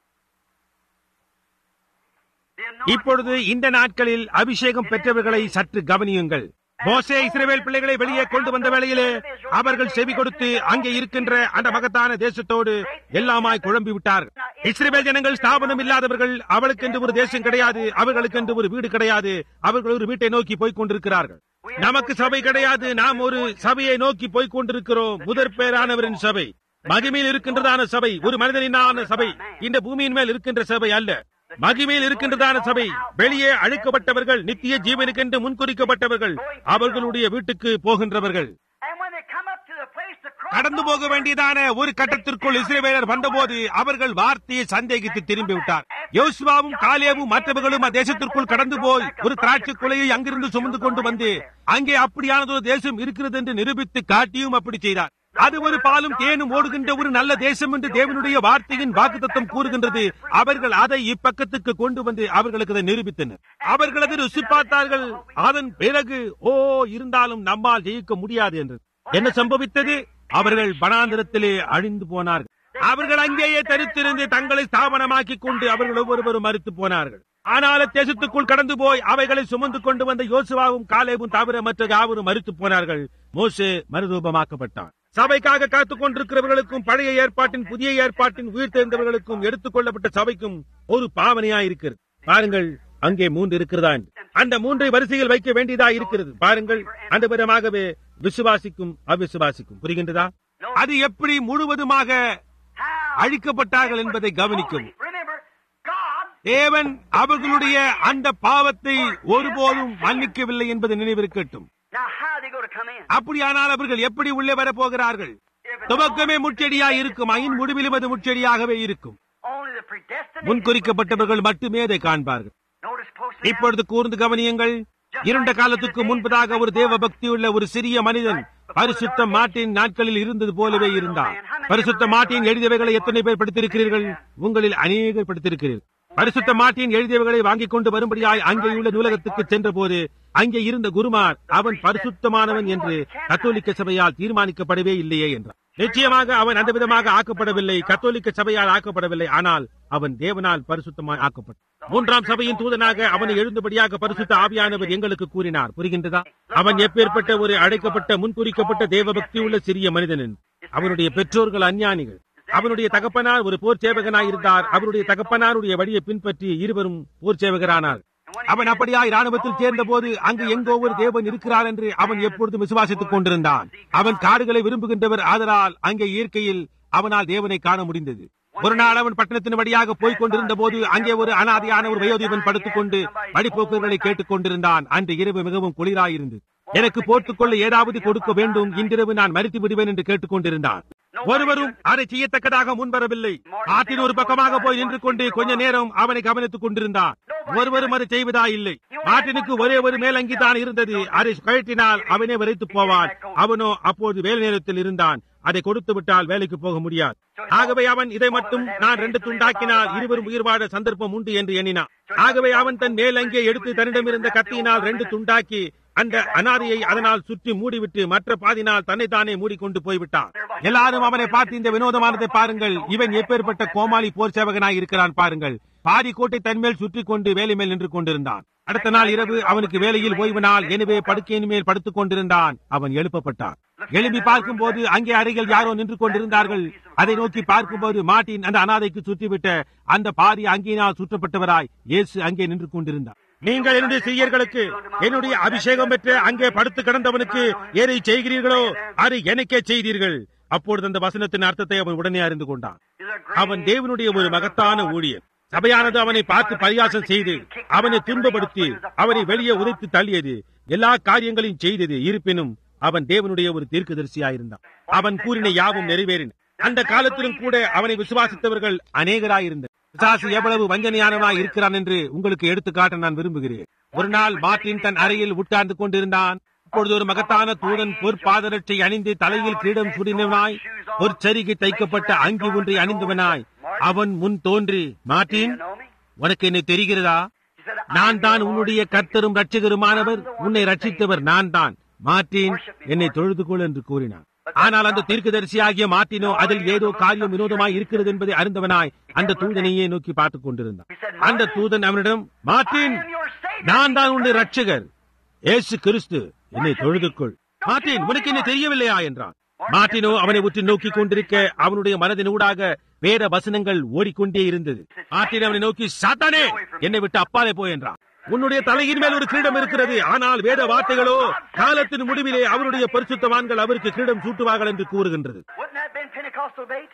The anointing இப்பொழுது இந்த நாட்களில் அபிஷேகம் பெற்றவர்களை சற்று கவனியுங்கள் மோசே இஸ்ரவேல் பிள்ளைகளை வெளியே கொண்டு வந்த வேளையிலே அவர்கள் செவி கொடுத்து அங்கே இருக்கின்ற அந்த மகத்தான தேசத்தோடு எல்லாமாய் குழம்பி விட்டார்கள் இஸ்ரவேல் ஜனங்கள் ஸ்தாபனம் இல்லாதவர்கள் அவளுக்கென்று ஒரு தேசம் கிடையாது அவர்களுக்கென்று ஒரு வீடு கிடையாது அவர்கள் ஒரு வீட்டை நோக்கி போய்க் கொண்டிருக்கிறார்கள் நமக்கு சபை கிடையாது நாம் ஒரு சபையை நோக்கி போய்க் கொண்டிருக்கிறோம் முதற் பேரானவரின் சபை மகிமையில் இருக்கின்றதான சபை ஒரு மனிதனினான சபை இந்த பூமியின் மேல் இருக்கின்ற சபை அல்ல மகிமையில் இருக்கின்றதான சபை வெளியே அழைக்கப்பட்டவர்கள் நித்திய ஜீவனுக்கென்று முன்குறிக்கப்பட்டவர்கள் அவர்களுடைய வீட்டுக்கு போகின்றவர்கள் And when they come up to the place to cross கடந்து போக வேண்டியதான ஒரு கட்டத்திற்குள் இஸ்ரவேலர் வந்தபோது அவர்கள் வார்த்தையை சந்தேகித்து திரும்பி விட்டார் யோசுவாவும் காலேவும் மற்றவர்களும் அத்தேசத்திற்குள் கடந்து போய் ஒரு திராட்சை குலையை அங்கிருந்து சுமந்து கொண்டு வந்து அங்கே அப்படியானதொரு தேசம் இருக்கிறது என்று நிரூபித்து காட்டியும் அப்படி செய்தார் அது ஒரு பாலும் தேனும் ஓடுகின்ற ஒரு நல்ல தேசம் என்று தேவனுடைய வார்த்தையின் வாக்குத்தத்தம் கூறுகின்றது அவர்கள் அதை இப்பக்கத்துக்கு கொண்டு வந்து அவர்களுக்கு அதை நிரூபித்தனர் அவர்கள் அதை ருசி பார்த்தார்கள் அதன் பிறகு ஓ இருந்தாலும் நம்மால் ஜெயிக்க முடியாது என்று என்ன சம்பவித்தது அவர்கள் வனாந்திரத்திலே அழிந்து போனார்கள் அவர்கள் அங்கேயே தரித்திருந்து தங்களை ஸ்தாபனமாக்கிக் கொண்டு அவர்கள் ஒவ்வொருவரும் மறுத்து போனார்கள் ஆனால் தேசத்துக்குள் கடந்து போய் அவைகளை சுமந்து கொண்டு வந்த யோசுவாவும் காலேவும் தவிர மற்ற யாவரும் மறுத்து போனார்கள் மோசே மறுரூபமாக்கப்பட்டான் சபைக்காக காத்துக் கொண்டிருக்கிறவர்களுக்கும் பழைய ஏற்பாட்டின் புதிய ஏற்பாட்டின் உயிர் தெரிந்தவர்களுக்கும் எடுத்துக் கொள்ளப்பட்ட சபைக்கும் ஒரு பாவனையா இருக்கிறது பாருங்கள் அங்கே மூன்று இருக்கிறதா என்று. அந்த மூன்றை வரிசையில் வைக்க வேண்டியதா இருக்கிறது பாருங்கள் அந்த விதமாகவே விசுவாசிக்கும் அவிசுவாசிக்கும் புரிகின்றதா அது எப்படி முழுவதுமாக அழிக்கப்பட்டார்கள் என்பதை கவனிக்கவும் Remember, God தேவன் அவர்களுடைய அந்த பாவத்தை ஒருபோதும் மன்னிக்கவில்லை என்பது நினைவிருக்கட்டும் Now, how are they going to come in? அப்படியானால் அவர்கள் எப்படி உள்ளே வரப் போகிறார்கள் If it's துவக்கமே முச்செடியா இருக்கும் ஐன் முடிவிலும் அது முச்செடியாகவே இருக்கும் only the predestinated. முன்குறிக்கப்பட்டவர்கள் மட்டுமே அதை காண்பார்கள் Notice closely. இப்பொழுது கூர்ந்து கவனியுங்கள் இருண்ட காலத்துக்கு முன்பதாக ஒரு தேவ பக்தியுள்ள ஒரு சிறிய மனிதன் பரிசுத்த மாட்டின் நாட்களில் இருந்தது போலவே இருந்தார் பரிசுத்த மாட்டின் எழுதியவைகளை எத்தனை பேர் படித்திருக்கிறீர்கள் உங்களில் அநேகர் படித்திருக்கிறீர்கள் பரிசுத்த மாட்டின் எழுதியவைகளை வாங்கிக் கொண்டு வரும்படியாய் அங்கேயுள்ள நூலகத்துக்கு சென்ற போது அங்கே இருந்த குருமார் அவன் பரிசுத்தமானவன் என்று கத்தோலிக்க சபையால் தீர்மானிக்கப்படவே இல்லையே என்றார் நிச்சயமாக அவன் அந்த விதமாக ஆக்கப்படவில்லை கத்தோலிக்க சபையால் ஆக்கப்படவில்லை ஆனால் அவன் தேவனால் பரிசுத்தமாய் ஆக்கப்பட்டான் மூன்றாம் சபையின் தூதனாக அவனை எழுந்தபடியாக பரிசுத்த ஆவியானவர் எங்களுக்கு கூறினார் புரிகின்றதா அவன் எப்பேற்பட்ட ஒரு அழைக்கப்பட்ட முன்குறிக்கப்பட்ட தேவபக்தி உள்ள சிறிய மனிதன் என்று. அவனுடைய பெற்றோர்கள் அஞ்ஞானிகள் அவனுடைய தகப்பனார் ஒரு போர் சேவகனாய் இருந்தார் அவருடைய தகப்பனாருடைய வழியை பின்பற்றி இருவரும் போர் சேவகரானார் அவன் அப்படியாய் ராணுவத்தில் சேர்ந்த போது அங்கு எங்கோ ஒரு தேவன் இருக்கிறார் என்று அவன் எப்பொழுதும் விசுவாசித்துக் கொண்டிருந்தான் அவன் காடுகளை விரும்புகின்றவர் ஆதலால் அங்கே இயற்கையில் அவனால் தேவனை காண முடிந்தது ஒரு நாள் அவன் பட்டணத்தின் வழியாக போய்க் கொண்டிருந்த போது அங்கே ஒரு அனாதையான ஒரு வயோதிபன் படுத்துக் கொண்டு வழிபோக்குகளை கேட்டுக் கொண்டிருந்தான் அன்று இரவு மிகவும் குளிராயிருந்தது எனக்கு போட்டுக்கொள்ள ஏதாவது கொடுக்க வேண்டும் இன்றிரவு நான் மறித்து விடுவேன் என்று கேட்டுக் கொண்டிருந்தான் ஒருவரும் அதை செய்யத்தக்கதாக முன்வரவில்லை ஆற்றின் ஒரு பக்கமாக போய் நின்று கொண்டு கொஞ்ச நேரம் அவனை கவனித்துக் கொண்டிருந்தான் ஒருவரும் அதை செய்வதா இல்லை மாட்டினுக்கு ஒரே ஒரு மேலங்கி தான் இருந்தது அதை கழட்டினால் அவனே விரைத்து போவான் அவனோ அப்போது வேலை நேரத்தில் இருந்தான் அதை கொடுத்து விட்டால் வேலைக்கு போக முடியாது ஆகவே அவன் இதை மட்டும் நான் ரெண்டு துண்டாக்கினால் இருவரும் உயிர் வாழ சந்தர்ப்பம் உண்டு என்று எண்ணினான் ஆகவே அவன் தன் மேலங்கே எடுத்து தன்னிடமிருந்த கத்தியினால் ரெண்டு துண்டாக்கி அந்த அனாதையை அதனால் சுற்றி மூடிவிட்டு மற்ற பாதினால் தன்னைத்தானே மூடிக்கொண்டு போய்விட்டான் எல்லாரும் அவனை பார்த்து இந்த வினோதமானதை பாருங்கள் இவன் எப்பேற்பட்ட கோமாளி போர் சேவகனாய் இருக்கிறான் பாருங்கள் பாதி கோட்டை தன்மேல் சுற்றி கொண்டு வேலை மேல் நின்று கொண்டிருந்தான் அடுத்த நாள் இரவு அவனுக்கு வேலையில் ஓய்வு நாள் எனவே படுக்கையின் மேல் படுத்துக் கொண்டிருந்தான் அவன் எழுப்பப்பட்டான் எழுப்பி பார்க்கும் போது அங்கே அருகில் யாரோ நின்று கொண்டிருந்தார்கள் அதை நோக்கி பார்க்கும்போது மாட்டின் அந்த அனாதைக்கு சுற்றிவிட்ட அந்த பாதி அங்கினால் சுற்றப்பட்டவராய் இயேசு அங்கே நின்று கொண்டிருந்தார் நீங்கள் என்னுடைய சிறியர்களுக்கு என்னுடைய அபிஷேகம் பெற்ற அங்கே படுத்து கிடந்தவனுக்கு எதை செய்கிறீர்களோ அதை எனக்கே செய்தீர்கள் அப்பொழுது அந்த வசனத்தின் அர்த்தத்தை அவன் உடனே அறிந்து கொண்டான் அவன் தேவனுடைய ஒரு மகத்தான ஊழியர் சபையானது அவனை பார்த்து பரியாசம் செய்து அவனை துன்பப்படுத்தி அவனை வெளியே உதைத்து தள்ளியது எல்லா காரியங்களையும் செய்தது இருப்பினும் அவன் தேவனுடைய ஒரு தீர்க்கதரிசியாயிருந்தான் அவன் கூறின யாவும் நிறைவேறின அந்த காலத்திலும் கூட அவனை விசுவாசித்தவர்கள் அநேகராயிருந்தனர் பிசாசு எவ்வளவு வஞ்சனையானவனாய் இருக்கிறான் என்று உங்களுக்கு எடுத்துக்காட்ட நான் விரும்புகிறேன் ஒரு நாள் மார்ட்டின் தன் அறையில் உட்கார்ந்து கொண்டிருந்தான் அப்பொழுது ஒரு மகத்தான தூதன் பொற்பாதரட்சை அணிந்து தலையில் கிரீடம் சுடினவனாய் பொற்சரிகை தைக்கப்பட்ட அங்கி ஒன்றை அணிந்தவனாய் அவன் முன் தோன்றி மார்ட்டின் You know me? உனக்கு என்னை தெரிகிறதா He said, நான் தான் உன்னுடைய கர்த்தரும் ரட்சகருமானவர் உன்னை ரட்சித்தவர் நான் தான் மார்ட்டின் என்னை தொழுது கொள் என்று கூறினான் ஆனால் அந்த தீர்க்கதரிசியாகிய மார்ட்டினோ அதில் ஏதோ காரியம் வினோதமாய் இருக்கிறது என்பதை அறிந்தவனாய் அந்த தூதனையே நோக்கி பார்த்துக் கொண்டிருந்தான் அந்த தூதன் அவனிடம் மார்ட்டின் நான் தான் உன்னுடைய ரட்சகர் ஏசு கிறிஸ்து என்னை தொழுது கொள் மார்ட்டின் உனக்கு என்ன தெரியவில்லையா என்றான் மார்ட்டினோ அவனை உற்று நோக்கிக் கொண்டிருக்க அவனுடைய மனதின் ஊடாக வேத வசனங்கள் ஓடிக்கொண்டே இருந்தது மார்ட்டின் அவனை நோக்கி சாத்தானே என்னை விட்டு அப்பாலே போய் என்றான் உன்னுடைய தலையின் மேல் ஒரு கிரீடம் இருக்கிறது ஆனால் வேத வார்த்தைகளோ காலத்தின் முடிவிலே அவருடைய பரிசுத்தவான்கள் அவருக்கு கிரீடம் சூட்டுவார்கள் என்று கூறுகின்றது Wouldn't that been Pentecostal bait?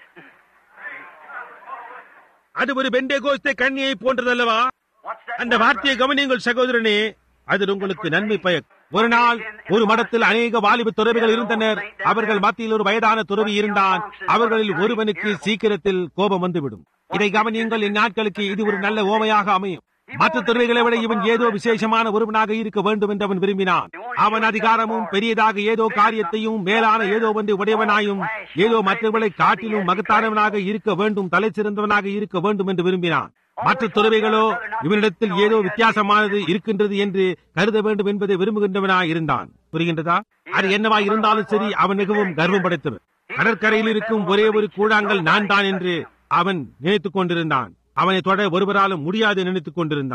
அது ஒரு பெண்டேகோஸ்தே கண்ணியை போன்றதல்லவா What's that? அந்த வார்த்தையை கவனியுங்கள் சகோதரனே அது உங்களுக்கு நன்மை பயக் ஒரு நாள் ஒரு மடத்தில் அநேக வாலிப துறவிகள் இருந்தனர் அவர்கள் மத்தியில் ஒரு வயதான துறவி இருந்தான் அவர்களில் ஒருவனுக்கு சீக்கிரத்தில் கோபம் வந்துவிடும் இதை கவனியுங்கள் இந்நாட்களுக்கு இது ஒரு நல்ல ஓமையாக அமையும் மற்ற துறவிகளை விட இவன் ஏதோ விசேஷமான ஒருவனாக இருக்க வேண்டும் என்று அவன் விரும்பினான் அவன் அதிகாரமும் பெரியதாக ஏதோ காரியத்தையும் மேலான ஏதோ ஒன்று உடையவனாயும் ஏதோ மற்றவர்களை காட்டிலும் மகத்தானவனாக இருக்க வேண்டும் தலை சிறந்தவனாக இருக்க வேண்டும் என்று விரும்பினான் மற்ற துறவிகளோ இவனிடத்தில் ஏதோ வித்தியாசமானது இருக்கின்றது என்று கருத வேண்டும் என்பதை விரும்புகின்றவனாய் இருந்தான் புரிகின்றதா அது என்னவாய் இருந்தாலும் சரி அவன் மிகவும் கர்வம் படைத்தவன் கடற்கரையில் இருக்கும் ஒரே ஒரு கூழாங்கல் நான் தான் என்று அவன் நினைத்துக் கொண்டிருந்தான் அவனை தொட ஒருவராலும் முடியாது நினைத்துக் கொண்டிருந்தான்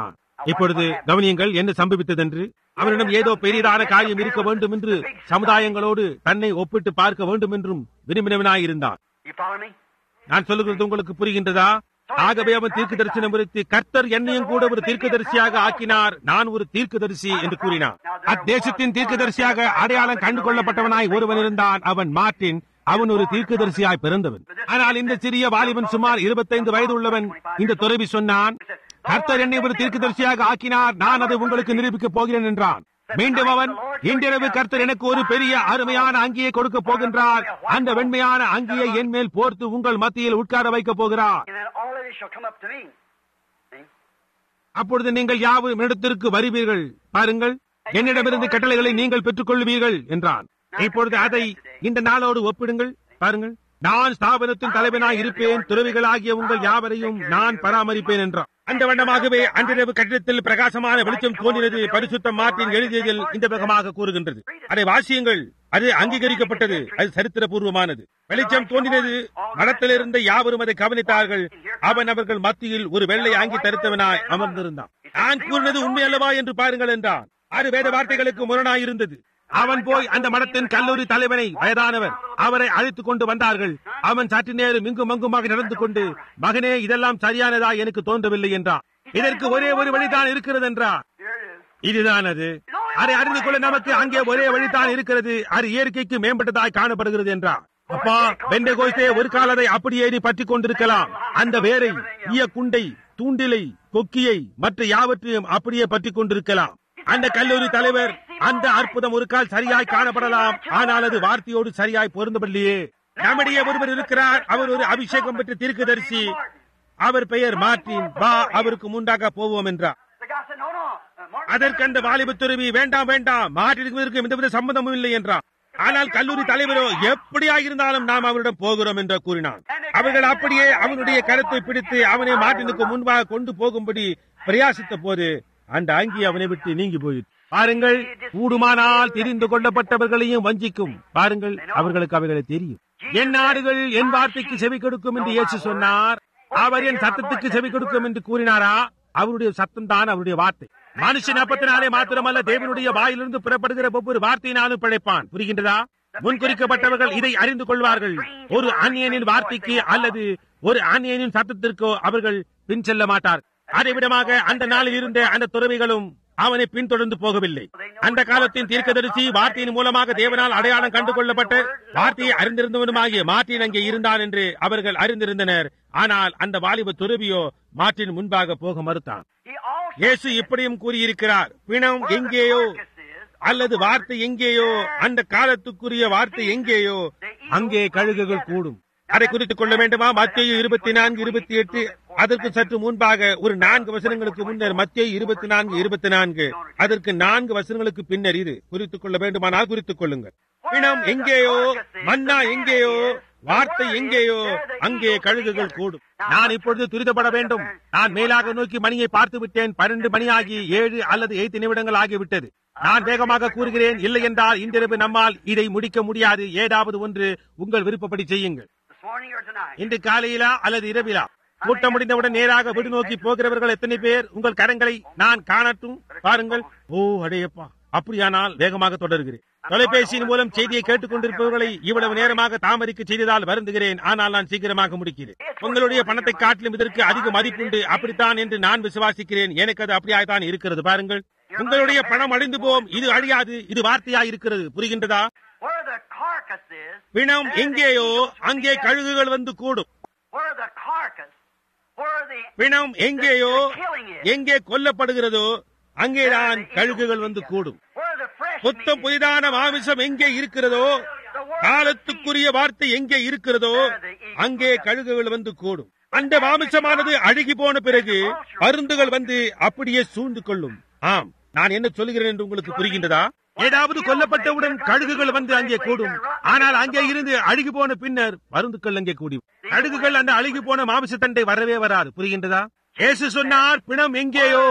இப்பொழுது கவனியங்கள் என்ன சம்பவித்ததென்று அவனிடம் ஏதோ பெரியதான காரியம் இருக்க வேண்டும் என்று சமுதாயங்களோடு தன்னை ஒப்பிட்டு பார்க்க வேண்டும் என்றும் விரும்பினவனாயிருந்தான் You follow me? நான் சொல்லுகிறது உங்களுக்கு புரிகின்றதா ஆகவே அவன் தீர்க்க தரிசனம் குறித்து கர்த்தர் என்னையும் கூட ஒரு தீர்க்கதரிசியாக ஆக்கினார் நான் ஒரு தீர்க்கதரிசி என்று கூறினார் அத்தேசத்தின் தீர்க்கதரிசியாக அடையாளம் கண்டு கொள்ளப்பட்டவனாய் ஒருவன் இருந்தான் அவன் மார்ட்டின் அவன் ஒரு தீர்க்கதரிசியாய் பிறந்தவன் ஆனால் இந்த சிறிய வாலிபன் சுமார் இருபத்தைந்து வயது உள்ளவன் இந்த துறவி சொன்னான் கர்த்தர் என்னை ஒரு தீர்க்கதரிசியாக ஆக்கினார் நான் அதை உங்களுக்கு நிரூபிக்கப் போகிறேன் என்றான் மீண்டும் அவன் இன்றிரவு கர்த்தர் எனக்கு ஒரு பெரிய அருமையான அங்கியை கொடுக்க போகின்றார் அந்த வெண்மையான அங்கியை என் மேல் போர்த்து உங்கள் மத்தியில் உட்கார வைக்கப் போகிறார் And then all of this shall come up to me. See? அப்பொழுது நீங்கள் யாவும் இடத்திற்கு வருவீர்கள் பாருங்கள் என்னிடமிருந்து கட்டளைகளை நீங்கள் பெற்றுக் கொள்வீர்கள் என்றான் இப்பொழுது அதை இந்த நாளோடு ஒப்பிடுங்கள் பாருங்கள் நான் ஸ்தாபனத்தின் தலைவனாய் இருப்பேன் துறவிகளாகிய உங்கள் யாவரையும் நான் பராமரிப்பேன் என்றான் அந்த வண்ணமாகவே அன்றிரவு கட்டிடத்தில் பிரகாசமான வெளிச்சம் தோன்றினது பரிசுத்த மார்ட்டின் எழுதியதில் இந்த வேகமாக கூறுகின்றது அதை வாசியுங்கள் அது அங்கீகரிக்கப்பட்டது அது சரித்திரபூர்வமானது வெளிச்சம் தோன்றினது மடத்தில் இருந்த யாவரும் அதை கவனித்தார்கள் அவன் அவர்கள் மத்தியில் ஒரு வெள்ளை ஆங்கி தரித்தவனாய் அமர்ந்திருந்தான் நான் கூறினது உண்மை அல்லவா என்று பாருங்கள் என்றான் அது வேத வார்த்தைகளுக்கு முரணாய் இருந்தது அவன் போய் அந்த மடத்தின் கல்லூரி தலைவனை வயதானவர் அவரை அழைத்துக் கொண்டு வந்தார்கள் அவன் சற்று நேரம் இங்கும் அங்குமாக நடந்து கொண்டு மகனே இதெல்லாம் சரியானதா எனக்கு தோன்றவில்லை என்றான் இதற்கு ஒரே ஒரு வழிதான் இருக்கிறது என்றார் Here it is. இதுதான் அது அதை அறிந்து கொள்ள நமக்கு அங்கே ஒரே வழிதான் இருக்கிறது அது இயற்கைக்கு மேம்பட்டதாய் காணப்படுகிறது என்றார் அப்பா வெண்டை கோய்த்தே ஒரு காலத்தை அப்படியே நீ பற்றிக் கொண்டிருக்கலாம் அந்த வேரை ஈய குண்டை தூண்டிலை கொக்கியை மற்ற யாவற்றையும் அப்படியே பற்றிக் கொண்டிருக்கலாம் அந்த கல்லூரி தலைவர் அந்த அற்புதம் ஒரு கால் சரியாய் காணப்படலாம் ஆனால் அது வார்த்தையோடு சரியாய் பொருந்தவில்லையே நம்முடைய ஒருவர் இருக்கிறார் அவர் ஒரு அபிஷேகம் பெற்ற தீர்க்கதரிசி அவர் பெயர் மார்ட்டின் வா அவருக்கு முன்பாக போவோம் என்றார் The guy said, no, no. Uh, Martin, அதற்கு அந்த வாலிப துறவி வேண்டாம் வேண்டாம் மாற்றிற்கு எந்தவித சம்பந்தமும் இல்லை என்றார் ஆனால் கல்லூரி தலைவரோ எப்படியா இருந்தாலும் நாம் அவரிடம் போகிறோம் என்று கூறினான் அவர்கள் அப்படியே அவனுடைய கருத்தை பிடித்து அவனை மார்ட்டினுக்கு முன்பாக கொண்டு போகும்படி பிரயாசித்த போது அந்த அங்கி அவனை விட்டு நீங்கி போயிற்று பாருங்கள் கூடுமானால் தெரிந்து கொள்ளப்பட்டவர்களையும் வஞ்சிக்கும் பாருங்கள் அவர்களுக்கு அவைகளை தெரியும் என் நாடுகள் என் வார்த்தைக்கு செவி கொடுக்கும் என்று இயேசு சொன்னார் அவர் என் சத்தத்துக்கு செவி கொடுக்கும் என்று கூறினாரா அவருடைய சத்தம் தான் அவருடைய வார்த்தை மனுஷன் அப்பத்தினாலே மாத்திரமல்ல தேவனுடைய வாயிலிருந்து புறப்படுகிற ஒவ்வொரு வார்த்தையினாலும் பிழைப்பான் புரிகின்றதா முன்குறிக்கப்பட்டவர்கள் இதை அறிந்து கொள்வார்கள் ஒரு அந்நியனின் வார்த்தைக்கு அல்லது ஒரு அந்நியனின் சத்தத்திற்கோ அவர்கள் பின் செல்ல மாட்டார் அதை விடமாக அந்த நாளில் இருந்த அந்த துறவிகளும் அவனை பின்தொடர்ந்து போகவில்லை அந்த காலத்தின் தீர்க்கதரிசி வார்த்தையின் மூலமாக தேவனால் அடையாளம் கண்டு கொள்ளப்பட்டு வார்த்தையை அறிந்திருந்தவனுமாகிய மார்ட்டின் அங்கே இருந்தான் என்று அவர்கள் அறிந்திருந்தனர் ஆனால் அந்த வாலிப துறவியோ மார்ட்டின் முன்பாக போக மறுத்தான் he also இயேசு இப்படியும் கூறியிருக்கிறார் பிணம் எங்கேயோ அல்லது வார்த்தை எங்கேயோ அந்த காலத்துக்குரிய வார்த்தை எங்கேயோ அங்கே கழுகுகள் கூடும் அதை குறித்துக் கொள்ள வேண்டுமா மத்திய இருபத்தி நான்கு இருபத்தி எட்டு அதற்கு சற்று முன்பாக ஒரு நான்கு வசனங்களுக்கு முன்னர் மத்திய இருபத்தி நான்கு இருபத்தி நான்கு அதற்கு நான்கு வசனங்களுக்கு பின்னர் இது குறித்துக் கொள்ள வேண்டுமானால் குறித்துக் கொள்ளுங்கள் பிணம் எங்கேயோ மன்னா எங்கேயோ வார்த்தை எங்கேயோ அங்கே கழுகுகள் கூடும் நான் இப்பொழுது துரிதப்பட வேண்டும் நான் மேலாக நோக்கி மணியை பார்த்து விட்டேன் பன்னெண்டு மணியாகி ஏழு அல்லது எய்த்து நிமிடங்கள் ஆகிவிட்டது நான் வேகமாக கூறுகிறேன் இல்லை என்றால் இன்றிரவு நம்மால் இதை முடிக்க முடியாது ஏதாவது ஒன்று உங்கள் விருப்பப்படி செய்யுங்கள் this morning or tonight. இன்று காலையிலா அல்லது இரவிலா கூட்டம் முடிந்தவுடன் நேராக வீடு நோக்கி போகிறவர்கள் எத்தனை பேர் உங்கள் கரங்களை நான் காணட்டும் பாருங்கள் ஓ அடையப்பா அப்படியானால் வேகமாக தொடர்கிறேன் தொலைபேசியின் மூலம் செய்தியை கேட்டுக் கொண்டிருப்பவர்களை இவ்வளவு நேரமாக தாமதிக்க செய்ததால் வருந்துகிறேன் ஆனால் நான் சீக்கிரமாக முடிக்கிறேன் உங்களுடைய பணத்தை காட்டிலும் இதற்கு அதிக மதிப்புண்டு அப்படித்தான் என்று நான் விசுவாசிக்கிறேன் எனக்கு அது அப்படியாய்தான் இருக்கிறது பாருங்கள் உங்களுடைய பணம் அழிந்து போம் இது அழியாது இது வார்த்தையாய் இருக்கிறது புரிகின்றதா Where the carcass is, பிணம் எங்கேயோ அங்கே கழுகுகள் வந்து கூடும் where the carcass, where the பிணம் எங்கேயோ எங்கே கொல்லப்படுகிறதோ அங்கேதான் கழுகுகள் வந்து கூடும் where the fresh புத்தம் புதிதான மாமிசம் எங்கே இருக்கிறதோ காலத்துக்குரிய வார்த்தை எங்கே இருக்கிறதோ அங்கே கழுகுகள் வந்து கூடும் அந்த மாமிசமானது அழுகி போன பிறகு பருந்துகள் வந்து அப்படியே சூழ்ந்து கொள்ளும் ஆம் நான் என்ன சொல்கிறேன் என்று உங்களுக்கு புரிகின்றதா ஏதாவது கொல்லப்பட்டவுடன் கழுகுகள் வந்து அங்கே கூடும் ஆனால் அங்கே இருந்து அழுகி போன பின்னர் பருந்துக்கள் அங்கே கூடும் கழுகுகள் அந்த அழுகி போன மாமிசத்தண்டை வரவே வராது புரிகின்றதா இயேசு சொன்னார் பிணம் எங்கேயோ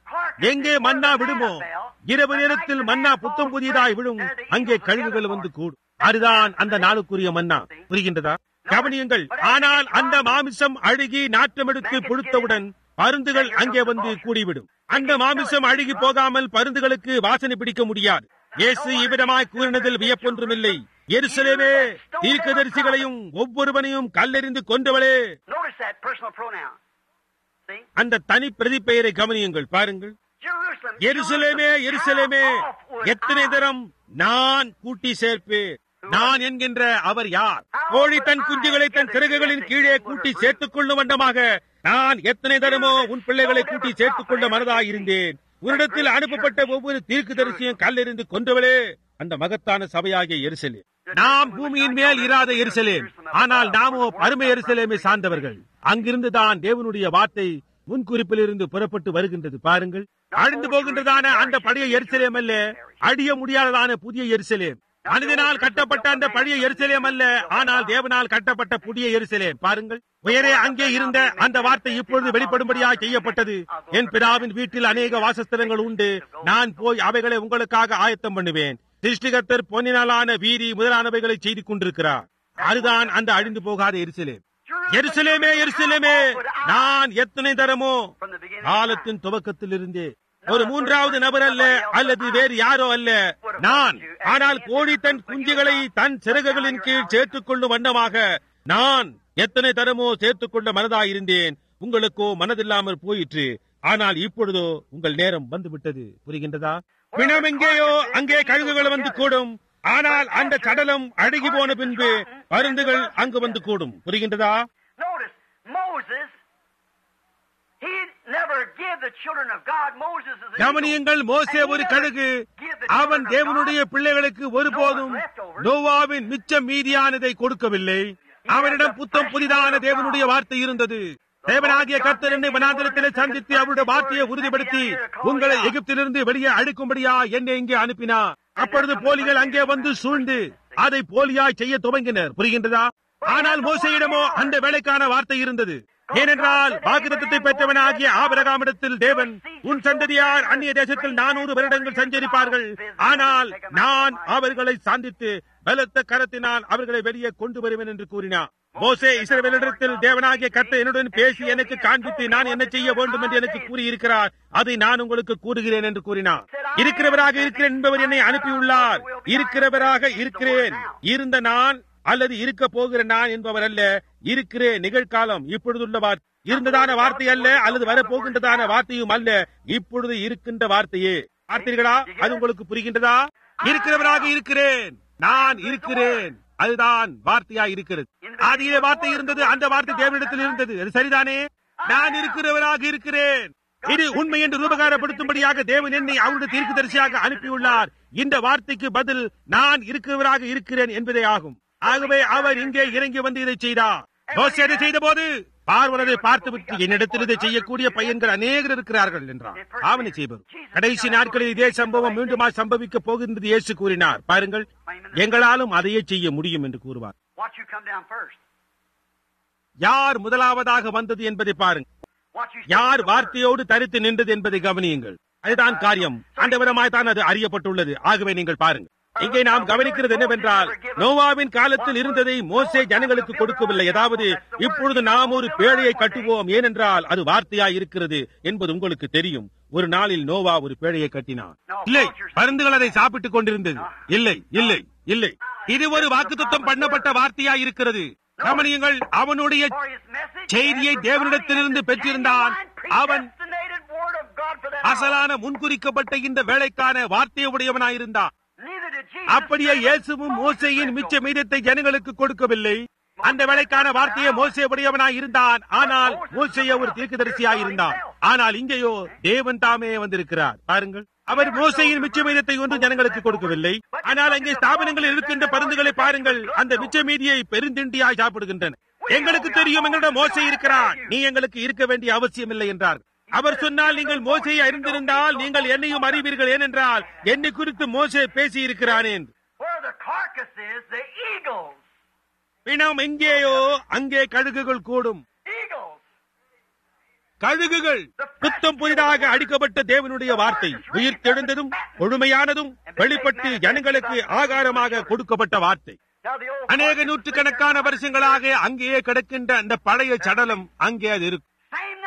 எங்கே மன்னா விடுமோ இரவு நேரத்தில் மன்னா புத்தம் புதியதாய் விடும் அங்கே கழுகுகள் வந்து கூடும் அதுதான் அந்த நாளுக்குரிய மன்னா புரிகின்றதா கவனியுங்கள் ஆனால் அந்த மாமிசம் அழுகி நாற்றமெடுத்து புழுத்தவுடன் பருந்துகள் அங்கே வந்து கூடிவிடும் அந்த மாமிசம் அழுகி போகாமல் பருந்துகளுக்கு வாசனை பிடிக்க முடியாது இயேசு இவ்விடமாய் கூறினதில் வியப்பொன்றுமில்லை எருசலேமே தீர்க்கதரிசிகளையும் ஒவ்வொருவனையும் கல்லெறிந்து கொன்றவளே Notice that personal pronoun. See? அந்த தனி பிரதிப்பெயரை கவனியுங்கள் பாருங்கள் Jerusalem. எருசலேமே எருசலேமே how oft would எத்தனை I- தரம் நான் கூட்டி சேர்ப்பேன் நான் என்கின்ற அவர் யார் கோழி தன் குஞ்சுகளை தன் சிறகுகளின் கீழே கூட்டி சேர்த்துக் கொள்ளும் வண்ணமாக நான் எத்தனை தரமோ உன் பிள்ளைகளை கூட்டி சேர்த்துக் கொள்ள மனதாயிருந்தேன் உன்னிடத்தில் அனுப்பப்பட்ட ஒவ்வொரு தீர்க்கதரிசியும் கல்லெறிந்து கொன்றவளே அந்த மகத்தான சபையாகிய எருசலே நாம் பூமியின் மேல் இராத எருசலேம் ஆனால் நாமோ பருமை எருசலேமை சார்ந்தவர்கள் அங்கிருந்து தான் தேவனுடைய வார்த்தை முன்குறிப்பிலிருந்து புறப்பட்டு வருகின்றது பாருங்கள் அழிந்து போகின்றதான அந்த பழைய எருசலேம் அல்ல அழிய முடியாததான புதிய எருசலேம் மனிதனால் கட்டப்பட்ட அந்த பழைய எருசலேம் அல்ல ஆனால் தேவனால் கட்டப்பட்ட புதிய எருசலேம் பாருங்கள் உயரே அங்கே இருந்த அந்த வார்த்தை இப்பொழுது வெளிப்படும்படியாக செய்யப்பட்டது என் பிதாவின் வீட்டில் அநேக வாசஸ்தலங்கள் உண்டு நான் போய் அவைகளை உங்களுக்காக ஆயத்தம் பண்ணுவேன் சிருஷ்டிகர்த்தர் பொன்னினாலான வீரி முதலானவைகளை செய்து கொண்டிருக்கிறார் அதுதான் அந்த அழிந்து போகாத எருசலேம் எருசலேமே எருசலேமே நான் எத்தனை தரமோ காலத்தின் துவக்கத்தில் இருந்தே ஒரு மூன்றாவது நபர் அல்ல அல்லது வேறு யாரோ அல்ல நான் ஆனால் கோழி தன் குஞ்சுகளை தன் சிறகுகளின் கீழ் சேர்த்துக் கொள்ளும் வண்ணமாக நான் எத்தனை தரமோ சேர்த்துக் கொள்ள மனதாயிருந்தேன் உங்களுக்கோ மனதில்லாமல் போயிற்று ஆனால் இப்பொழுதோ உங்கள் நேரம் வந்துவிட்டது புரிகின்றதா பிணம் எங்கேயோ அங்கே கழுகுகள் வந்து கூடும் ஆனால் அந்த கடலம் அழுகி போன பின்பு பருந்துகள் அங்கு வந்து கூடும் புரிகின்றதா Notice, Moses, he never gave the children of God, Moses is an கவனியுங்கள் மோசே ஒரு கழுகு அவன் தேவனுடைய பிள்ளைகளுக்கு ஒருபோதும் நோவாவின் மிச்சம் மீதியானதை கொடுக்கவில்லை அவனிடம் புத்தம் புதிதான தேவனுடைய வார்த்தை இருந்தது தேவனாகிய கர்த்தர் என்னை வனாந்தரத்திலே சந்தித்து அவருடைய வார்த்தையை உறுதிப்படுத்தி உங்களை எகிப்திலிருந்து வெளியே அழைக்கும்படியா என்னை இங்கே அனுப்பினார் அப்பொழுது போலிகள் அங்கே வந்து சூழ்ந்து அதை போலியாய் செய்ய துவங்கினர் புரிகின்றதா ஆனால் மோசையிடமோ அந்த வேலைக்கான வார்த்தை இருந்தது ஏனென்றால் வாக்குத்தத்தை பெற்றவனாகிய ஆபரகாமிடத்தில் தேவன் உன் சந்ததியார் அந்நிய தேசத்தில் நானூறு வருடங்கள் சஞ்சரிப்பார்கள் ஆனால் நான் அவர்களை சந்தித்து பலத்த கரத்தினால் அவர்களை வெளியே கொண்டு வருவேன் என்று கூறினார் மோசே இஸ்ரவேலிடத்தில் தேவனாகிய கர்த்தர் என்னுடன் பேசி எனக்கு காண்பித்து நான் என்ன செய்ய வேண்டும் என்று எனக்கு கூறியிருக்கிறார் அதை நான் உங்களுக்கு கூறுகிறேன் என்று கூறினார் இருக்கிறவராக இருக்கிறேன் என்பவர் என்னை அனுப்பியுள்ளார் இருக்கிறவராக இருக்கிறேன் இருந்த நான் அல்லது இருக்க போகிற நான் என்பவர் அல்ல இருக்கிற நிகழ்காலம் இப்பொழுதுள்ள வார்த்தை இருந்ததான வார்த்தை அல்ல அல்லது வரப்போகின்றதான வார்த்தையும் அல்ல இப்பொழுது இருக்கின்ற வார்த்தையே பார்த்தீர்களா அது உங்களுக்கு புரிகின்றதா இருக்கிறவராக இருக்கிறேன் நான் இருக்கிறேன் அதுதான் வார்த்தையா இருக்கிறது ஆதியிலே வார்த்தை இருந்தது அந்த வார்த்தை தேவனிடத்தில் இருந்தது அது சரிதானே நான் இருக்கிறவராக இருக்கிறேன் இது உண்மை என்று ரூபகாரப்படுத்தும்படியாக தேவன் என்னை அவருடைய தீர்க்கதரிசியாக அனுப்பியுள்ளார் இந்த வார்த்தைக்கு பதில் நான் இருக்கிறவராக இருக்கிறேன் என்பதே ஆகும் ஆகவே அவர் இங்கே இறங்கி வந்து இதை செய்தார் மோசே அதை செய்த போது பார்வனதை பார்த்துவிட்டு என்னிடத்தில் இதை செய்யக்கூடிய பையன்கள் அநேகர் இருக்கிறார்கள் என்றார் ஆவணி செய்வது கடைசி நாட்களில் இதே சம்பவம் மீண்டுமா சம்பவிக்க போகின்றது இயேசு கூறினார் பாருங்கள் எங்களாலும் அதையே செய்ய முடியும் என்று கூறுவார் Watch you come down first. யார் முதலாவதாக வந்தது என்பதை பாருங்கள் Watch you யார் speak the word. வார்த்தையோடு தரித்து நின்றது என்பதை கவனியுங்கள் அதுதான் காரியம் அந்த விதமாய் தான் அது அறியப்பட்டுள்ளது ஆகவே நீங்கள் பாருங்கள் இங்கே நாம் கவனிக்கிறது என்னவென்றால் நோவாவின் காலத்தில் இருந்ததை மோசே ஜனங்களுக்கு கொடுக்கவில்லை அதாவது இப்பொழுது நாம் ஒரு பேழையை கட்டுவோம் ஏனென்றால் அது வார்த்தையாய் இருக்கிறது என்பது உங்களுக்கு தெரியும் ஒரு நாளில் நோவா ஒரு பேழையை கட்டினான் இல்லை பருந்துகள் அதை சாப்பிட்டுக் கொண்டிருந்தது இல்லை இல்லை இல்லை இது ஒரு வாக்குத்தத்தம் பண்ணப்பட்ட வார்த்தையாய் இருக்கிறது கவனியுங்கள் அவனுடைய For his message, செய்தியை and தேவனிடத்திலிருந்து the பெற்றிருந்தான் divine அவன் predestinated word of God for that hour. அசலான முன்குறிக்கப்பட்ட இந்த வேலைக்கான வார்த்தை உடையவனாயிருந்தான் Neither did Jesus அப்படியே say இயேசுவும் Moses மோசையின் said மிச்ச so. மீதத்தை ஜனங்களுக்கு கொடுக்கவில்லை அந்த வேலைக்கான வார்த்தையை மோசே உடையவனாய் இருந்தான் ஆனால் மோசைய ஒரு தீர்க்கதரிசியாய் இருந்தான் ஆனால் இங்கேயோ தேவன் தாமே வந்திருக்கிறார் பாருங்கள் அவர் மோசையின் மிச்ச மீதத்தை ஒன்று ஜனங்களுக்கு கொடுக்கவில்லை ஆனால் அங்கே ஸ்தாபனங்களில் இருக்கின்ற பருந்துகளை பாருங்கள் அந்த மிச்ச மீதியை பெருந்திண்டியாய் சாப்பிடுகின்றன எங்களுக்கு தெரியும் எங்களிடம் மோசை இருக்கிறார் நீ எங்களுக்கு இருக்க வேண்டிய அவசியம் இல்லை என்றார் அவர் சொன்னால் நீங்கள் மோசையை அறிந்திருந்தால் நீங்கள் என்னையும் அறிவீர்கள் ஏனென்றால் என்னை குறித்து மோசே பேசி இருக்கிறான் என்று Where the carcass is, the eagles. பிணம் எங்கேயோ அங்கே கழுகுகள் கூடும் Eagles. கழுகுகள் புத்தம் புதிதாக அடிக்கப்பட்ட தேவனுடைய வார்த்தை உயிர் தெழுந்ததும் கொழுமையானதும் வெளிப்பட்டு ஜனங்களுக்கு ஆகாரமாக கொடுக்கப்பட்ட வார்த்தை Now the old அநேக நூற்றுக்கணக்கான வருஷங்களாக அங்கேயே கிடக்கின்ற அந்த பழைய சடலம் அங்கே அது இருக்கும் same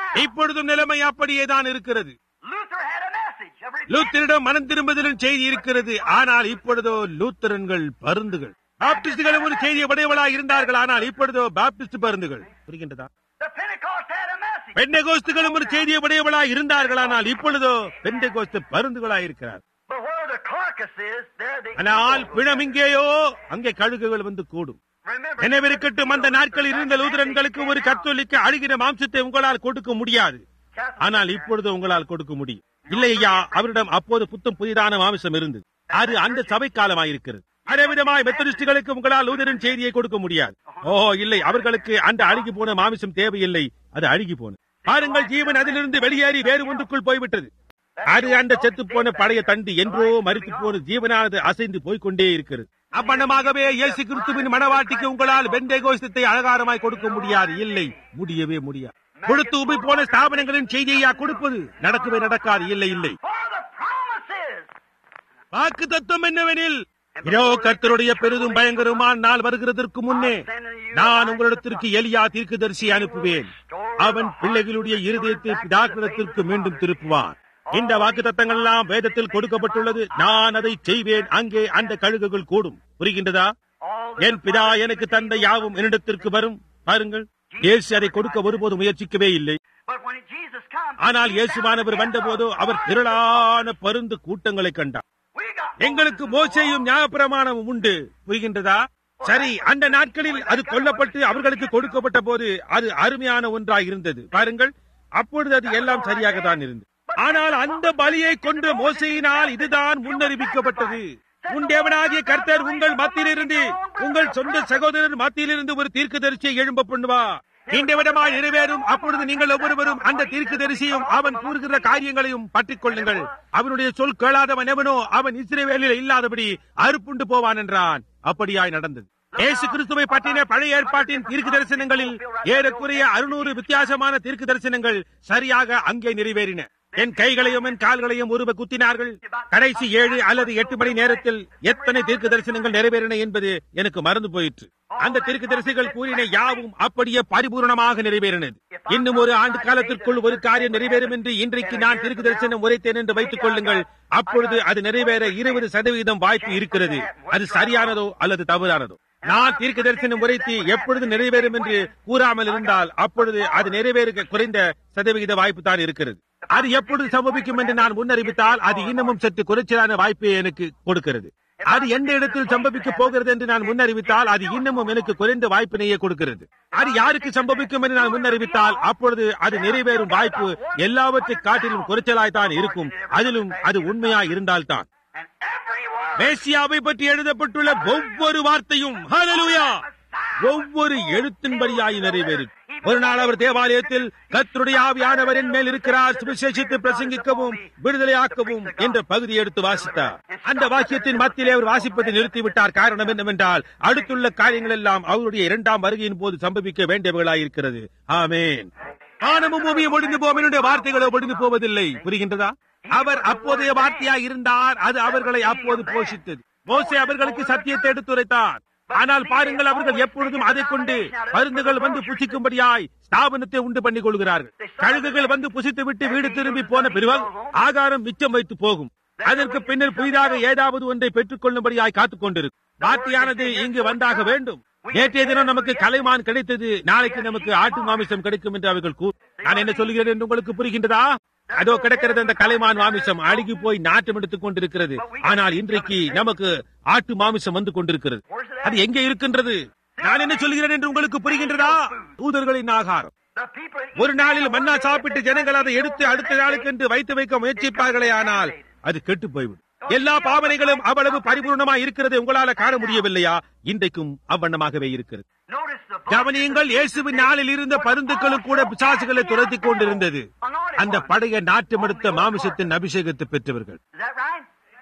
இப்பொழுதும் நிலைமை அப்படியே தான் இருக்கிறது Luther had a message of repentance. லூத்தரிடம் மனம் திரும்புதலின் செய்தி இருக்கிறது ஆனால் இப்பொழுதோ லூத்தரன்கள் பருந்துகள் பாப்டிஸ்டுகளும் ஒரு செய்தியை உடையவளாய் இருந்தார்கள் ஆனால் இப்பொழுதோ பாப்டிஸ்ட் பருந்துகள் புரிகின்றதா The Pentecost had a message. பெண்டகோஸ்துகளும் ஒரு செய்தியை உடையவளாய் இருந்தார்கள் ஆனால் இப்பொழுதோ பெண்டகோஸ்து பருந்துகளாய் இருக்கிறார் But where the carcass is, there the ஆனால் பிணம் இங்கேயோ அங்கே கழுகுகள் வந்து கூடும் Remember, நினைவிருக்கட்டும் அந்த நாட்களில் இருந்த லூதரன்களுக்கு ஒரு கத்தோலிக்க அழுகிற மாம்சத்தை உங்களால் கொடுக்க முடியாது ஆனால் இப்பொழுது உங்களால் கொடுக்க முடியும் இல்லை ஐயா அவரிடம் அப்போது புத்தம் புதிதான மாமிசம் இருந்தது அது அந்த சபை காலமாயிருக்கிறது அதே விதமாய் மெத்தடிஸ்டுகளுக்கு உங்களால் லூதரின் செய்தியை கொடுக்க முடியாது ஓ இல்லை அவர்களுக்கு அந்த அழுகி போன மாமிசம் தேவையில்லை அது அழுகி போனது பாருங்கள் ஜீவன் அதிலிருந்து வெளியேறி வேறு ஒன்றுக்குள் போய்விட்டது அது அந்த செத்து போன பழைய தண்டு என்றோ மறித்து போன ஜீவனானது அசைந்து போய்க்கொண்டே இருக்கிறது அவ்வண்ணமாகவே இயேசு கிறிஸ்துவின் மனவாட்டிக்கு உங்களால் வெண்டேகோஷத்தை அலங்காரமாய் கொடுக்க முடியாது இல்லை முடியவே முடியாது கொடுத்து உபி போன ஸ்தாபனங்களின் செய்தியா கொடுப்பது நடக்கவே நடக்காது இல்லை இல்லை for the promises. வாக்கு தத்துவம் என்னவெனில் இதோ கர்த்தருடைய பெரிதும் பயங்கரமான நாள் வருகிறதற்கு முன்னே நான் உங்களிடத்திற்கு எலியா தீர்க்கதரிசி அனுப்புவேன் அவன் பிள்ளைகளுடைய இருதயத்தை பிதாக்கிடத்திற்கு மீண்டும் திருப்புவான் இந்த வாக்கு தத்தங்கள் எல்லாம் வேதத்தில் கொடுக்கப்பட்டுள்ளது நான் அதை செய்வேன் அங்கே அந்த கழுகுகள் கூடும் புரிகின்றதா All என் பிதா எனக்கு தந்த யாவும் என்னிடத்திற்கு வரும் பாருங்கள் இயேசு அதை கொடுக்க ஒருபோது முயற்சிக்கவே இல்லை But when Jesus comes, ஆனால் இயேசுவானவர் வந்தபோதோ அவர் திரளான பருந்து கூட்டங்களை கண்டார் we got எங்களுக்கு மோசையும் நியாயப்பிரமாணமும் உண்டு புரிகின்றதா சரி அந்த நாட்களில் அது கொல்லப்பட்டு அவர்களுக்கு கொடுக்கப்பட்ட போது அது அருமையான ஒன்றாய் இருந்தது பாருங்கள் அப்பொழுது அது எல்லாம் சரியாக தான் இருந்தது ஆனால் அந்த பலியை கொண்ட மோசையினால் இதுதான் முன்னறிவிக்கப்பட்டது உன் தேவனாகிய கர்த்தர் உங்கள் மத்தியிலிருந்து உங்கள் சொந்த சகோதரர் மத்தியிலிருந்து ஒரு தீர்க்கதரிசியை எழும்ப பண்ணுவா இந்த விடமாய் நிறைவேறும் அப்பொழுது நீங்கள் ஒவ்வொருவரும் அந்த தீர்க்கதரிசியும் அவன் கூறுகிற காரியங்களையும் பற்றிக் கொள்ளுங்கள் அவனுடைய சொல் கேளாதவன் எவனோ அவன் இஸ்ரேவேலில் இல்லாதபடி அறுப்புண்டு போவான் என்றான் அப்படியாய் நடந்தது இயேசு கிறிஸ்துவை பற்றின பழைய ஏற்பாட்டின் தீர்க்கு தரிசனங்களில் ஏறக்குறைய அறுநூறு வித்தியாசமான தீர்க்கு தரிசனங்கள் சரியாக அங்கே நிறைவேறின என் கைகளையும் என் கால்களையும் உருவ குத்தினார்கள் கடைசி ஏழு அல்லது எட்டு மணி நேரத்தில் எத்தனை தீர்க்கு தரிசனங்கள் நிறைவேறின என்பது எனக்கு மறந்து போயிற்று அந்த தீர்க்கு தரிசிகள் கூறின யாவும் அப்படியே பரிபூர்ணமாக நிறைவேறினது இன்னும் ஒரு ஆண்டு காலத்திற்குள் ஒரு காரியம் நிறைவேறும் என்று இன்றைக்கு நான் தீர்க்கு தரிசனம் உரைத்தேன் என்று வைத்துக் கொள்ளுங்கள் அப்பொழுது அது நிறைவேற இருபது சதவீதம் வாய்ப்பு இருக்கிறது அது சரியானதோ அல்லது தவறானதோ நான் தீர்க்க தரிசனம் உரைத்து எப்பொழுது நிறைவேறும் என்று கூறாமல் இருந்தால் அப்பொழுது அது நிறைவேற குறைந்த சதவிகித வாய்ப்பு தான் இருக்கிறது அது எப்பொழுது சம்பவிக்கும் என்று நான் முன்னறிவித்தால் அது இன்னமும் சற்று குறைச்சலான வாய்ப்பை எனக்கு கொடுக்கிறது அது எந்த இடத்தில் சம்பவிக்க போகிறது என்று நான் முன்னறிவித்தால் அது இன்னமும் எனக்கு குறைந்த வாய்ப்பினையே கொடுக்கிறது அது யாருக்கு சம்பவிக்கும் என்று நான் முன்னறிவித்தால் அப்பொழுது அது நிறைவேறும் வாய்ப்பு எல்லாவற்றை காட்டிலும் குறைச்சலாய்த்தான் இருக்கும் அதிலும் அது உண்மையாய் இருந்தால்தான் and every word. மேசியாவை பற்றி எழுதப்பட்டுள்ள ஒவ்வொரு வார்த்தையும் ஹalleluya ஒவ்வொரு எழுத்தின்படியாய் நிறைவேறும் ஒரு நாள் அவர் தேவாலயத்தில் கர்த்தருடைய ஆவியானவரின் மேல் இருக்கிறார் சுவிசேஷித்து பிரசங்கிக்கவும் விடுதலையாக்கவும் என்ற பகுதி எடுத்து வாசித்தார் அந்த வாக்கியத்தின் மத்தியிலே அவர் வாசிப்பதை நிறுத்திவிட்டார் காரணம் என்னவென்றால் அடுத்துள்ள காரியங்கள் எல்லாம் அவருடைய இரண்டாம் வருகையின் போது சம்பவிக்க வேண்டியவர்களாயிருக்கிறது ஆமேன் ஆனமும் பூமியும் ஒழிந்து போம் என்னுடைய வார்த்தைகளோ ஒழிந்து போவதில்லை புரிகின்றதா அவர் அப்போதைய வார்த்தையாய் இருந்தார் அது அவர்களை அப்போது போஷித்தது மோசே அவர்களுக்கு சத்தியத்தை எடுத்துரைத்தார் ஆனால் பாருங்கள் அவர்கள் எப்பொழுதும் அதை கொண்டு மருந்துகள் வந்து புசிக்கும்படியாய் ஸ்தாபனத்தை உண்டு பண்ணிக் கொள்கிறார்கள் கழுகுகள் வந்து புசித்து விட்டு வீடு திரும்பி போன பிறகு ஆகாரம் மிச்சம் வைத்து போகும் அதற்கு பின்னர் புதிதாக ஏதாவது ஒன்றை பெற்றுக் கொள்ளும்படியாய் காத்துக் கொண்டிருக்கும் வார்த்தையானது இங்கு வந்தாக வேண்டும் நேற்றைய தினம் நமக்கு கலைமான் கிடைத்தது நாளைக்கு நமக்கு ஆட்டு மாமிசம் கிடைக்கும் என்று அவர்கள் கூறு நான் என்ன சொல்கிறேன் என்று உங்களுக்கு புரிகின்றதா அதோ கிடக்கிறது அந்த கலைமான் மாமிசம் அழுகி போய் நாட்டம் எடுத்துக் கொண்டிருக்கிறது ஆனால் இன்றைக்கு நமக்கு ஆட்டு மாமிசம் வந்து கொண்டிருக்கிறது அது எங்கே இருக்கின்றது நான் என்ன சொல்கிறேன் என்று உங்களுக்கு புரிகின்றதா தூதர்களின் ஆகாரம் The people ஒரு நாளில் மன்னா சாப்பிட்டு ஜனங்கள் அதை எடுத்து அடுத்த நாளுக்கு என்று வைத்து வைக்க முயற்சிப்பார்களே ஆனால் அது கெட்டு போய்விடும் எல்லா பாவனைகளும் அவ்வளவு பரிபூர்ணமாய் இருக்கிறதை உங்களால காண முடியவில்லையா இன்றைக்கும் அவ்வண்ணமாகவே இருக்கிறது notice the கவனியுங்கள் இயேசுவின் நாளில் இருந்த பருந்துக்களும் கூட பிசாசுகளை துரத்திக் கொண்டிருந்தது அந்த படைய நாட்டமெடுத்த மாமிசத்தின் அபிஷேகத்தை பெற்றவர்கள் Is that right?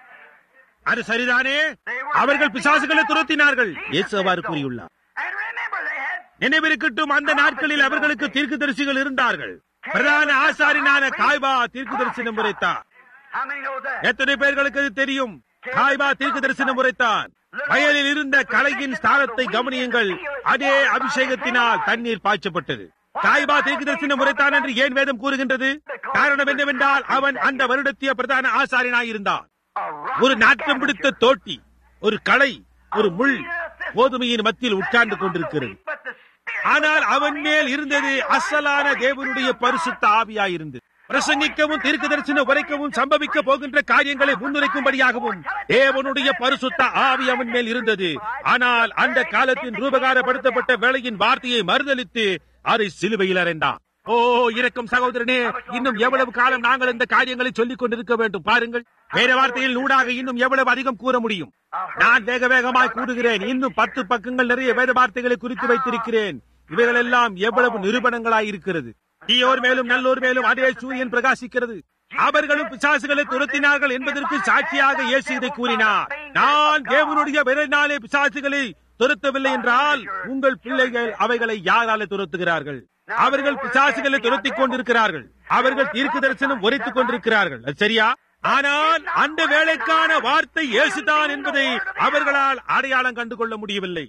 அது சரிதானே அவர்கள் பிசாசுகளை துரத்தினார்கள் இயேசு அவ்வாறு கூறியுள்ளார் And remember, they had நினைவிருக்கட்டும் அந்த நாட்களில் அவர்களுக்கு தீர்க்கதரிசிகள் இருந்தார்கள் பிரதான ஆசாரினான காய்பா தீர்க்கு தரிசனம் உரைத்தார் how many know that? எத்தனை பேர்களுக்கு அது தெரியும் காய்பா தீர்க்கு தரிசனம் உரைத்தான் வயலில் இருந்த கலையின் ஸ்தானத்தை கவனியுங்கள் அதே அபிஷேகத்தினால் தண்ணீர் பாய்ச்சப்பட்டது காய்பா தீர்க்கதரிசனம் முறைத்தான் என்று ஏன் வேதம் கூறுகின்றது காரணம் என்னவென்றால் அவன் அந்த வருடத்திய பிரதான ஆசாரியனாயிருந்தான் ஒரு நாட்டம் பிடித்த தோட்டி ஒரு களை ஒரு முள் கோதுமையின் மத்தியில் உட்கார்ந்து கொண்டிருக்கிறது ஆனால் அவன் மேல் இருந்தது அசலான தேவனுடைய பரிசுத்த ஆவியாயிருந்தது பிரசங்கிக்கவும் தீர்க்க தரிசனம் உரைக்கவும் சம்பவிக்க போகின்ற காரியங்களை முன்னுரைக்கும்படியாகவும் தேவனுடைய பரிசுத்த ஆவி அவன் மேல் இருந்தது ஆனால் அந்த காலத்தின் ரூபகாரப்படுத்தப்பட்ட வேளையின் வார்த்தையை மறுதளித்து அதை சிலுவையில் அறைந்தான் ஓ இரக்கம் சகோதரனே இன்னும் எவ்வளவு காலம் நாங்கள் இந்த காரியங்களை சொல்லிக் கொண்டிருக்க வேண்டும் பாருங்கள் வேற வார்த்தையில் நூடாக இன்னும் எவ்வளவு அதிகம் கூற முடியும் நான் வேக வேகமாய் கூறுகிறேன் இன்னும் பத்து பக்கங்கள் நிறைய வேத வார்த்தைகளை குறித்து வைத்திருக்கிறேன் இவைகள் எல்லாம் எவ்வளவு நிரூபணங்களாய் இருக்கிறது தீயோர் மேலும் நல்லோர் மேலும் அதே சூரியன் பிரகாசிக்கிறது அவர்களும் பிசாசுகளை துரத்தினார்கள் என்பதற்கு சாட்சியாக இயேசு இதை கூறினார் நான் தேவனுடைய விரைநாளே பிசாசுகளை துரத்தவில்லை என்றால் உங்கள் பிள்ளைகள் அவைகளை யாரால துரத்துகிறார்கள் அவர்கள் பிசாசுகளை துரத்திக் கொண்டிருக்கிறார்கள் அவர்கள் தீர்க்க தரிசனம் உரைத்துக் கொண்டிருக்கிறார்கள் அது சரியா ஆனால் அந்த வேலைக்கான வார்த்தை இயேசுதான் என்பதை அவர்களால் அடையாளம் கண்டு கொள்ள முடியவில்லை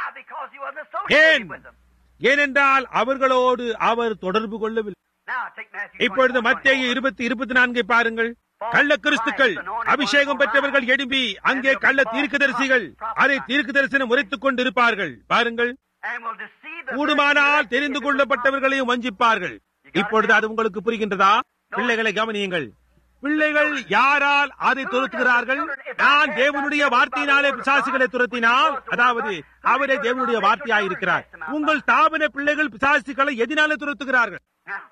ஏன் ஏனென்றால் அவர்களோடு அவர் தொடர்பு கொள்ளவில்லை இப்பொழுது மத்திய இருபத்தி இருபத்தி நான்கை பாருங்கள் கள்ள கிறிஸ்துக்கள் அபிஷேகம் பெற்றவர்கள் எழும்பி அங்கே கள்ள தீர்க்கதரிசிகள் அதை தீர்க்க தரிசனம் உரைத்துக் கொண்டிருப்பார்கள் பாருங்கள் கூடுமானால் தெரிந்து கொள்ளப்பட்டவர்களையும் வஞ்சிப்பார்கள் இப்பொழுது அது உங்களுக்கு புரிகின்றதா பிள்ளைகளை கவனியுங்கள் பிள்ளைகள் யாரால் அதை துரத்துகிறார்கள் நான் தேவனுடைய வார்த்தையினாலே பிசாசுகளை துரத்தினால் அதாவது அவரே தேவனுடைய வார்த்தையாயிருக்கிறார் உங்கள் தாபன பிள்ளைகள் பிசாசுகளை எதினாலே துரத்துகிறார்கள்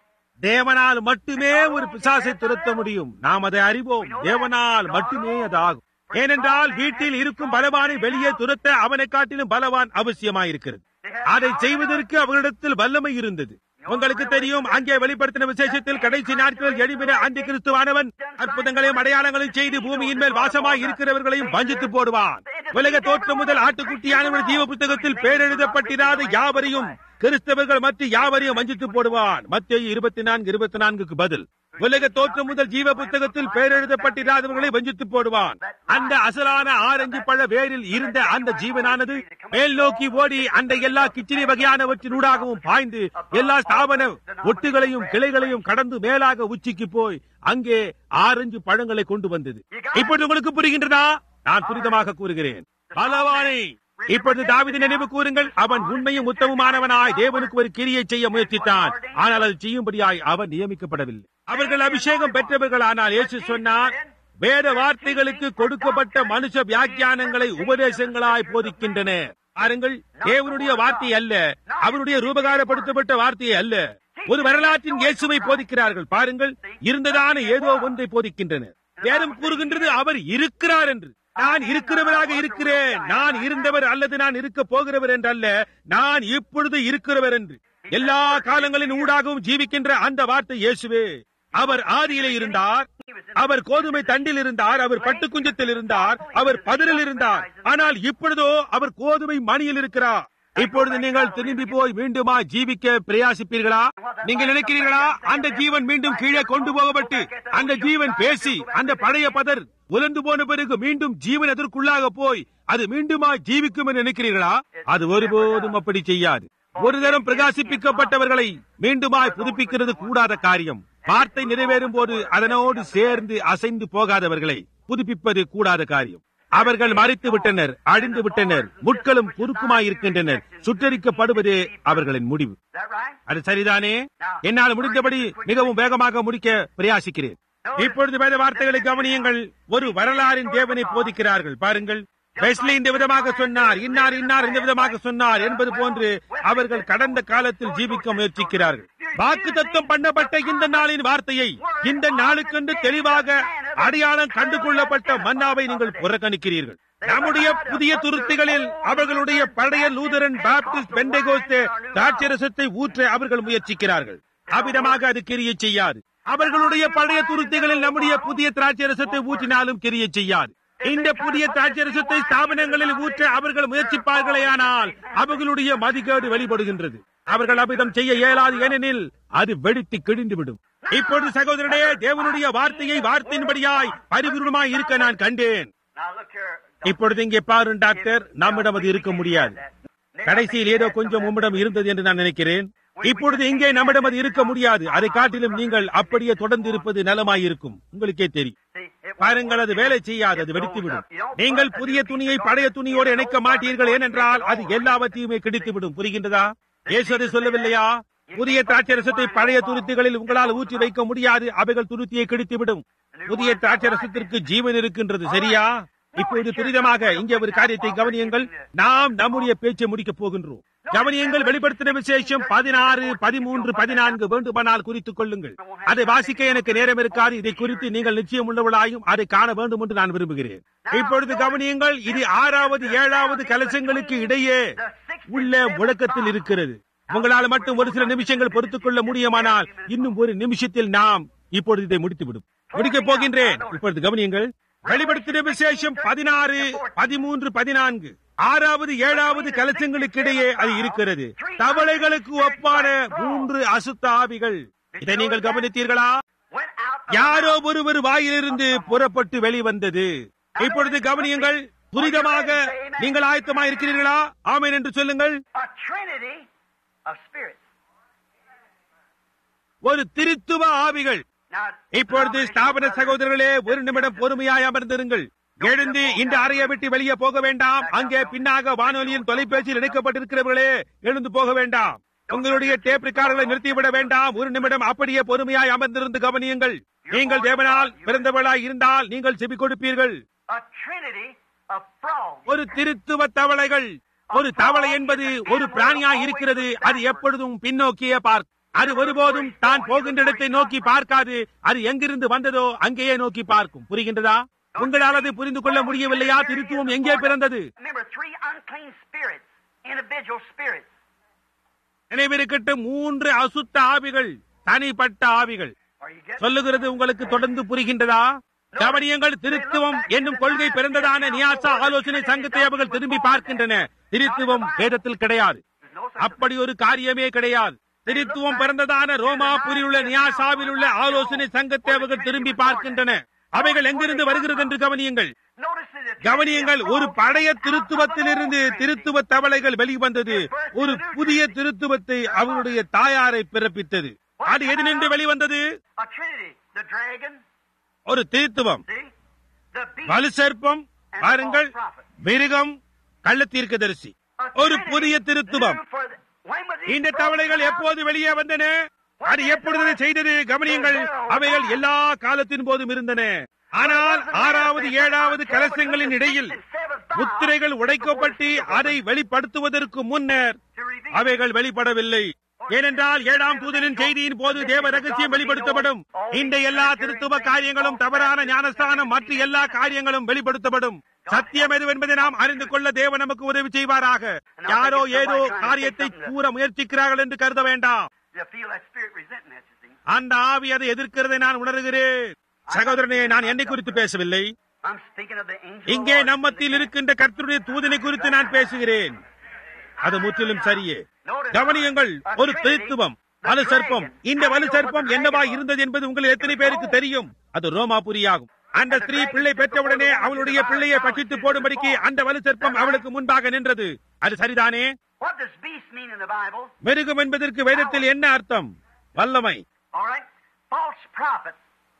தேவனால் மட்டுமே ஒரு பிசாசை துரத்த முடியும் நாம் அதை அறிவோம் தேவனால் மட்டுமே அது ஆகும் ஏனென்றால் வீட்டில் இருக்கும் பலவானை வெளியே துரத்த அவனை காட்டிலும் பலவான் அவசியமாயிருக்கிறது அதை செய்வதற்கு அவர்களிடத்தில் வல்லமை இருந்தது உங்களுக்கு தெரியும் அங்கே வெளிப்படுத்தின விசேஷத்தில் கடைசி நாட்களில் எழுப்பின அந்தி கிறிஸ்துவானவன் அற்புதங்களையும் அடையாளங்களையும் செய்து பூமியின் மேல் வாசமாய் இருக்கிறவர்களையும் வஞ்சித்து போடுவான் உலக தோற்றம் முதல் ஆட்டுக்குட்டியானவன் ஜீவ புத்தகத்தில் பேரெழுதப்பட்டிராத யாவரையும் கிறிஸ்தவர்கள் மற்ற யாவரையும் வஞ்சித்து போடுவான் மத்திய இருபத்தி நான்கு இருபத்தி நான்குக்கு பதில் உலக தோற்றம் முதல் ஜீவ புத்தகத்தில் பெயரெழுதப்பட்டிராதவர்களை வஞ்சித்து போடுவான் அந்த அசலான ஆரஞ்சு பழ வேரில் இருந்த அந்த ஜீவனானது மேல் நோக்கி ஓடி அந்த எல்லா கிச்சினி வகையானவற்றினூடாகவும் பாய்ந்து எல்லா ஸ்தாபன ஒட்டுகளையும் கிளைகளையும் கடந்து மேலாக உச்சிக்கு போய் அங்கே ஆரஞ்சு பழங்களை கொண்டு வந்தது இப்பொழுது உங்களுக்கு புரிகின்றதா நான் துரிதமாக கூறுகிறேன் பலவானே இப்பொழுது தாவித நினைவு கூறுங்கள் அவன் உண்மையும் உத்தமமானவனாய் தேவனுக்கு ஒரு கிரியை செய்ய முயற்சித்தான் ஆனால் அது செய்யும்படியாய் அவன் நியமிக்கப்படவில்லை அவர்கள் அபிஷேகம் பெற்றவர்கள் ஆனால் இயேசு சொன்னார் வேத வார்த்தைகளுக்கு கொடுக்கப்பட்ட மனுஷ வியாக்கியானங்களை உபதேசங்களாய் போதிக்கின்றன பாருங்கள் தேவனுடைய வார்த்தை அல்ல அவருடைய ரூபகாரப்படுத்தப்பட்ட வார்த்தையை அல்ல ஒரு வரலாற்றின் இயேசுவை போதிக்கிறார்கள் பாருங்கள் இருந்ததான ஏதோ ஒன்றை போதிக்கின்றனர் வேதம் கூறுகின்றது அவர் இருக்கிறார் என்று நான் இருக்கிறவராக இருக்கிறேன் நான் இருந்தவர் அல்லது நான் இருக்க போகிறவர் என்றல்ல நான் இப்பொழுது இருக்கிறவர் என்று எல்லா காலங்களின் ஊடாகவும் ஜீவிக்கின்ற அந்த வார்த்தை இயேசுவே அவர் ஆதியிலே இருந்தார் அவர் கோதுமை தண்டில் இருந்தார் அவர் பட்டுக்குஞ்சத்தில் இருந்தார் அவர் பதிலில் இருந்தார் ஆனால் இப்பொழுதோ அவர் கோதுமை மணியில் இருக்கிறார் இப்பொழுது நீங்கள் திரும்பி போய் மீண்டுமா ஜீவிக்க பிரயாசிப்பீர்களா நீங்க நினைக்கிறீர்களா அந்த ஜீவன் மீண்டும் கீழே கொண்டு போகப்பட்டு அந்த ஜீவன் பேசி அந்த பழைய பதர் உலர்ந்து போன பிறகு மீண்டும் ஜீவன் அதற்குள்ளாக போய் அது மீண்டுமா ஜீவிக்கும் என்று நினைக்கிறீர்களா அது ஒருபோதும் அப்படி செய்யாது ஒரு தரம் பிரகாசிப்பிக்கப்பட்டவர்களை மீண்டுமாய் புதுப்பிக்கிறது கூடாத காரியம் வார்த்தை நிறைவேறும் போது அதனோடு சேர்ந்து அசைந்து போகாதவர்களை புதுப்பிப்பது கூடாத காரியம் அவர்கள் மறித்து விட்டனர் அழிந்து விட்டனர் முட்களும் குறுக்குமாய் இருக்கின்றனர் சுற்றரிக்கப்படுவதே அவர்களின் முடிவு அது சரிதானே என்னால் முடிந்தபடி மிகவும் வேகமாக முடிக்க பிரயாசிக்கிறேன் இப்பொழுது வேத வார்த்தைகளை கவனியுங்கள் ஒரு வரலாறின் தேவனை போதிக்கிறார்கள் பாருங்கள் வெஸ்லி இந்த விதமாக சொன்னார் இன்னார் இன்னார் இந்த விதமாக சொன்னார் என்பது போன்று அவர்கள் கடந்த காலத்தில் ஜீவிக்க முயற்சிக்கிறார்கள் வாக்கு தத்துவம் பண்ணப்பட்ட இந்த நாளின் வார்த்தையை இந்த நாளுக்கென்று தெளிவாக அடையாளம் கண்டு கொள்ளப்பட்ட மன்னாவை நீங்கள் புறக்கணிக்கிறீர்கள் நம்முடைய புதிய துருத்திகளில் அவர்களுடைய பழைய லூதரன் பாப்டிஸ்ட் பெண்டகோஸ்தே திராட்சரசத்தை ஊற்ற அவர்கள் முயற்சிக்கிறார்கள் அவ்விதமாக அது கிரியை செய்யாது அவர்களுடைய பழைய துருத்திகளில் நம்முடைய புதிய திராட்சரசத்தை ஊற்றினாலும் கிரியை செய்யாது இந்த புதிய திராட்சரசத்தை ஸ்தாபனங்களில் ஊற்ற அவர்கள் முயற்சிப்பார்களேயானால் அவர்களுடைய மதிகேடு வெளிப்படுகின்றது அவர்கள் அபிதம் செய்ய இயலாது ஏனெனில் அது வெடித்து கிழிந்துவிடும் இப்பொழுது சகோதரனே தேவனுடைய வார்த்தையை வார்த்தையின்படியாய் பரிபூர்ணமாய் இருக்க நான் கண்டேன் இப்பொழுது இங்கே பாருங்க டாக்டர் நம்மிடம் அது இருக்க முடியாது கடைசியில் ஏதோ கொஞ்சம் உம்மிடம் இருந்தது என்று நான் நினைக்கிறேன் இப்பொழுது இங்கே நம்மிடம் அது இருக்க முடியாது அதை காட்டிலும் நீங்கள் அப்படியே தொடர்ந்து இருப்பது நலமாயிருக்கும் உங்களுக்கே தெரியும் பாருங்கள் அது வேலை செய்யாது அது வெடித்துவிடும் நீங்கள் புதிய துணியை பழைய துணியோடு இணைக்க மாட்டீர்கள் ஏனென்றால் அது எல்லாவற்றையுமே கிடைத்துவிடும் புரிகின்றதா இயேசு அதை சொல்லவில்லையா புதிய திராட்சரசத்தை பழைய துருத்திகளில் உங்களால் ஊற்றி வைக்க முடியாது அவைகள் துருத்தியை கிடைத்துவிடும் புதிய திராட்சரசத்திற்கு ஜீவன் இருக்கின்றது சரியா இப்பொழுது துரிதமாக இங்கே ஒரு காரியத்தை கவனியுங்கள் நாம் நம்முடைய பேச்சை முடிக்கப் போகின்றோம் கவனியங்கள் வெளிப்படுத்தின விசேஷம் பதினாறு பதிமூன்று பதினான்கு வேண்டுமானால் குறித்துக் கொள்ளுங்கள் அதை வாசிக்க எனக்கு நேரம் இருக்காது இதை குறித்து நீங்கள் நிச்சயம் உள்ளவளாயும் அதை காண வேண்டும் என்று நான் விரும்புகிறேன் இப்பொழுது கவனியுங்கள் இது ஆறாவது ஏழாவது கலசங்களுக்கு இடையே உள்ள முழக்கத்தில் இருக்கிறது உங்களால் மட்டும் ஒரு சில நிமிஷங்கள் பொறுத்துக் கொள்ள முடியுமானால் இன்னும் ஒரு நிமிஷத்தில் நாம் இப்பொழுது இதை முடித்துவிடும் முடிக்கப் போகின்றேன் இப்பொழுது கவனியுங்கள் வெளிப்படுத்தின விசேஷம் பதினாறு பதிமூன்று பதினான்கு ஆறாவது ஏழாவது கலசங்களுக்கு இடையே அது இருக்கிறது தவளைகளுக்கு ஒப்பான மூன்று அசுத்த ஆவிகள் இதை நீங்கள் கவனித்தீர்களா யாரோ ஒருவர் வாயிலிருந்து புறப்பட்டு வெளிவந்தது இப்பொழுது கவனியுங்கள் துரிதமாக நீங்கள் ஆயத்தமா இருக்கிறீர்களா ஆமேன் என்று சொல்லுங்கள் A trinity of spirits. ஒரு திருத்துவ ஆவிகள் Now, இப்பொழுது ஸ்தாபன சகோதரர்களே ஒரு நிமிடம் பொறுமையாய் அமர்ந்திருங்கள் எழுந்து இந்த அறையை விட்டு வெளியே போக வேண்டாம் அங்கே பின்னாக வானொலியின் தொலைபேசியில் இணைக்கப்பட்டிருக்கிறவர்களே எழுந்து போக வேண்டாம் உங்களுடைய டேப் ரெக்கார்டுகளை நிறுத்திவிட வேண்டாம் ஒரு நிமிடம் அப்படியே பொறுமையாய் அமர்ந்திருந்து கவனியுங்கள் நீங்கள் தேவனால் பிறந்தவர்களாய் இருந்தால் நீங்கள் செவி கொடுப்பீர்கள் a trinity of frogs. ஒரு திருத்துவ தவளைகள் ஒரு தவளை என்பது ஒரு பிராணியாய் இருக்கிறது அது எப்பொழுதும் பின்னோக்கியே பார்க்கும் அது ஒருபோதும் தான் போகின்ற இடத்தை நோக்கி பார்க்காது அது எங்கிருந்து வந்ததோ அங்கேயே நோக்கி பார்க்கும் புரிகின்றதா உங்களால் அது புரிந்து கொள்ள முடியவில்லையா திருத்துவம் எங்கே பிறந்தது Remember, three unclean spirits, individual spirits. நினைவிருக்கட்டும் மூன்று அசுத்த ஆவிகள் தனிப்பட்ட ஆவிகள் Are you getting சொல்லுகிறது உங்களுக்கு தொடர்ந்து புரிகின்றதா கவனியங்கள் திருத்துவம் என்னும் கொள்கை பிறந்ததான நியாசா ஆலோசனை சங்கத்தை அவர்கள் திரும்பி பார்க்கின்றன திருத்துவம் வேதத்தில் கிடையாது There's no such அப்படி ஒரு காரியமே கிடையாது திருத்துவம் பிறந்ததான ரோமாபுரியில் உள்ள நியாசாவில் உள்ள ஆலோசனை சங்கத்தை அவர்கள் திரும்பி பார்க்கின்றன அவைகள் எங்கிருந்து வருகிறது என்று கவனியுங்கள் Notice that the கவனியுங்கள் ஒரு பழைய திருத்துவத்திலிருந்து திருத்துவ தவளைகள் வெளிவந்தது ஒரு புதிய திருத்துவத்தை அவருடைய தாயாரை பிறப்பித்தது அது எதினின்று வெளிவந்தது a trinity. The dragon, ஒரு திருத்துவம் see? The beast. வலு சர்ப்பம் பாருங்கள் மிருகம் கள்ள தீர்க்கதரிசி A ஒரு trinity புதிய திருத்துவம் new for the- when was these இந்த frogs தவளைகள் out? எப்போது வெளியே வந்தன அது எப்பொழுது இதை செய்தது கவனியுங்கள் அவைகள் எல்லா காலத்தின் போதும் இருந்தன ஆனால் ஆறாவது ஏழாவது கலசங்களின் இடையில் முத்திரைகள் உடைக்கப்பட்டு அதை வெளிப்படுத்துவதற்கு முன்னர் அவைகள் வெளிப்படவில்லை ஏனென்றால் ஏழாம் தூதனின் செய்தியின் போது தேவ ரகசியம் வெளிப்படுத்தப்படும் இந்த எல்லா திருத்துவ காரியங்களும் தவறான ஞானஸ்தானம் மற்ற எல்லா காரியங்களும் வெளிப்படுத்தப்படும் சத்தியம் எது என்பதை நாம் அறிந்து கொள்ள தேவன் நமக்கு உதவி செய்வாராக யாரோ ஏதோ காரியத்தை கூற முயற்சிக்கிறார்கள் என்று கருத வேண்டாம் You feel that spirit resenting that, you see. அந்த ஆவி அதை எதிர்க்கிறதை நான் உணர்கிறேன் சகோதரனே நான் என்னை குறித்து பேசவில்லை I'm speaking of the angel. of இங்கே the Lord. நம்மத்தில் இருக்கின்ற கர்த்தருடைய தூதனை குறித்து நான் பேசுகிறேன் அது முற்றிலும் சரியே கவனியுங்கள் ஒரு திருத்துவம் வலு சர்ப்பம் இந்த வலு சர்ப்பம் என்னவா இருந்தது என்பது உங்கள் எத்தனை பேருக்கு தெரியும் அது ரோமாபுரியாகும் அந்த ஸ்திரீ பிள்ளை பெற்றவுடனே அவளுடைய பிள்ளையை பட்சித்து போடும்படிக்கு அந்த வலு சர்ப்பம் அவளுக்கு முன்பாக நின்றது அது சரிதானே What does beast mean in the Bible? மிருகம் என்பதற்கு வேதத்தில் என்ன அர்த்தம் வல்லமை All right. False prophet.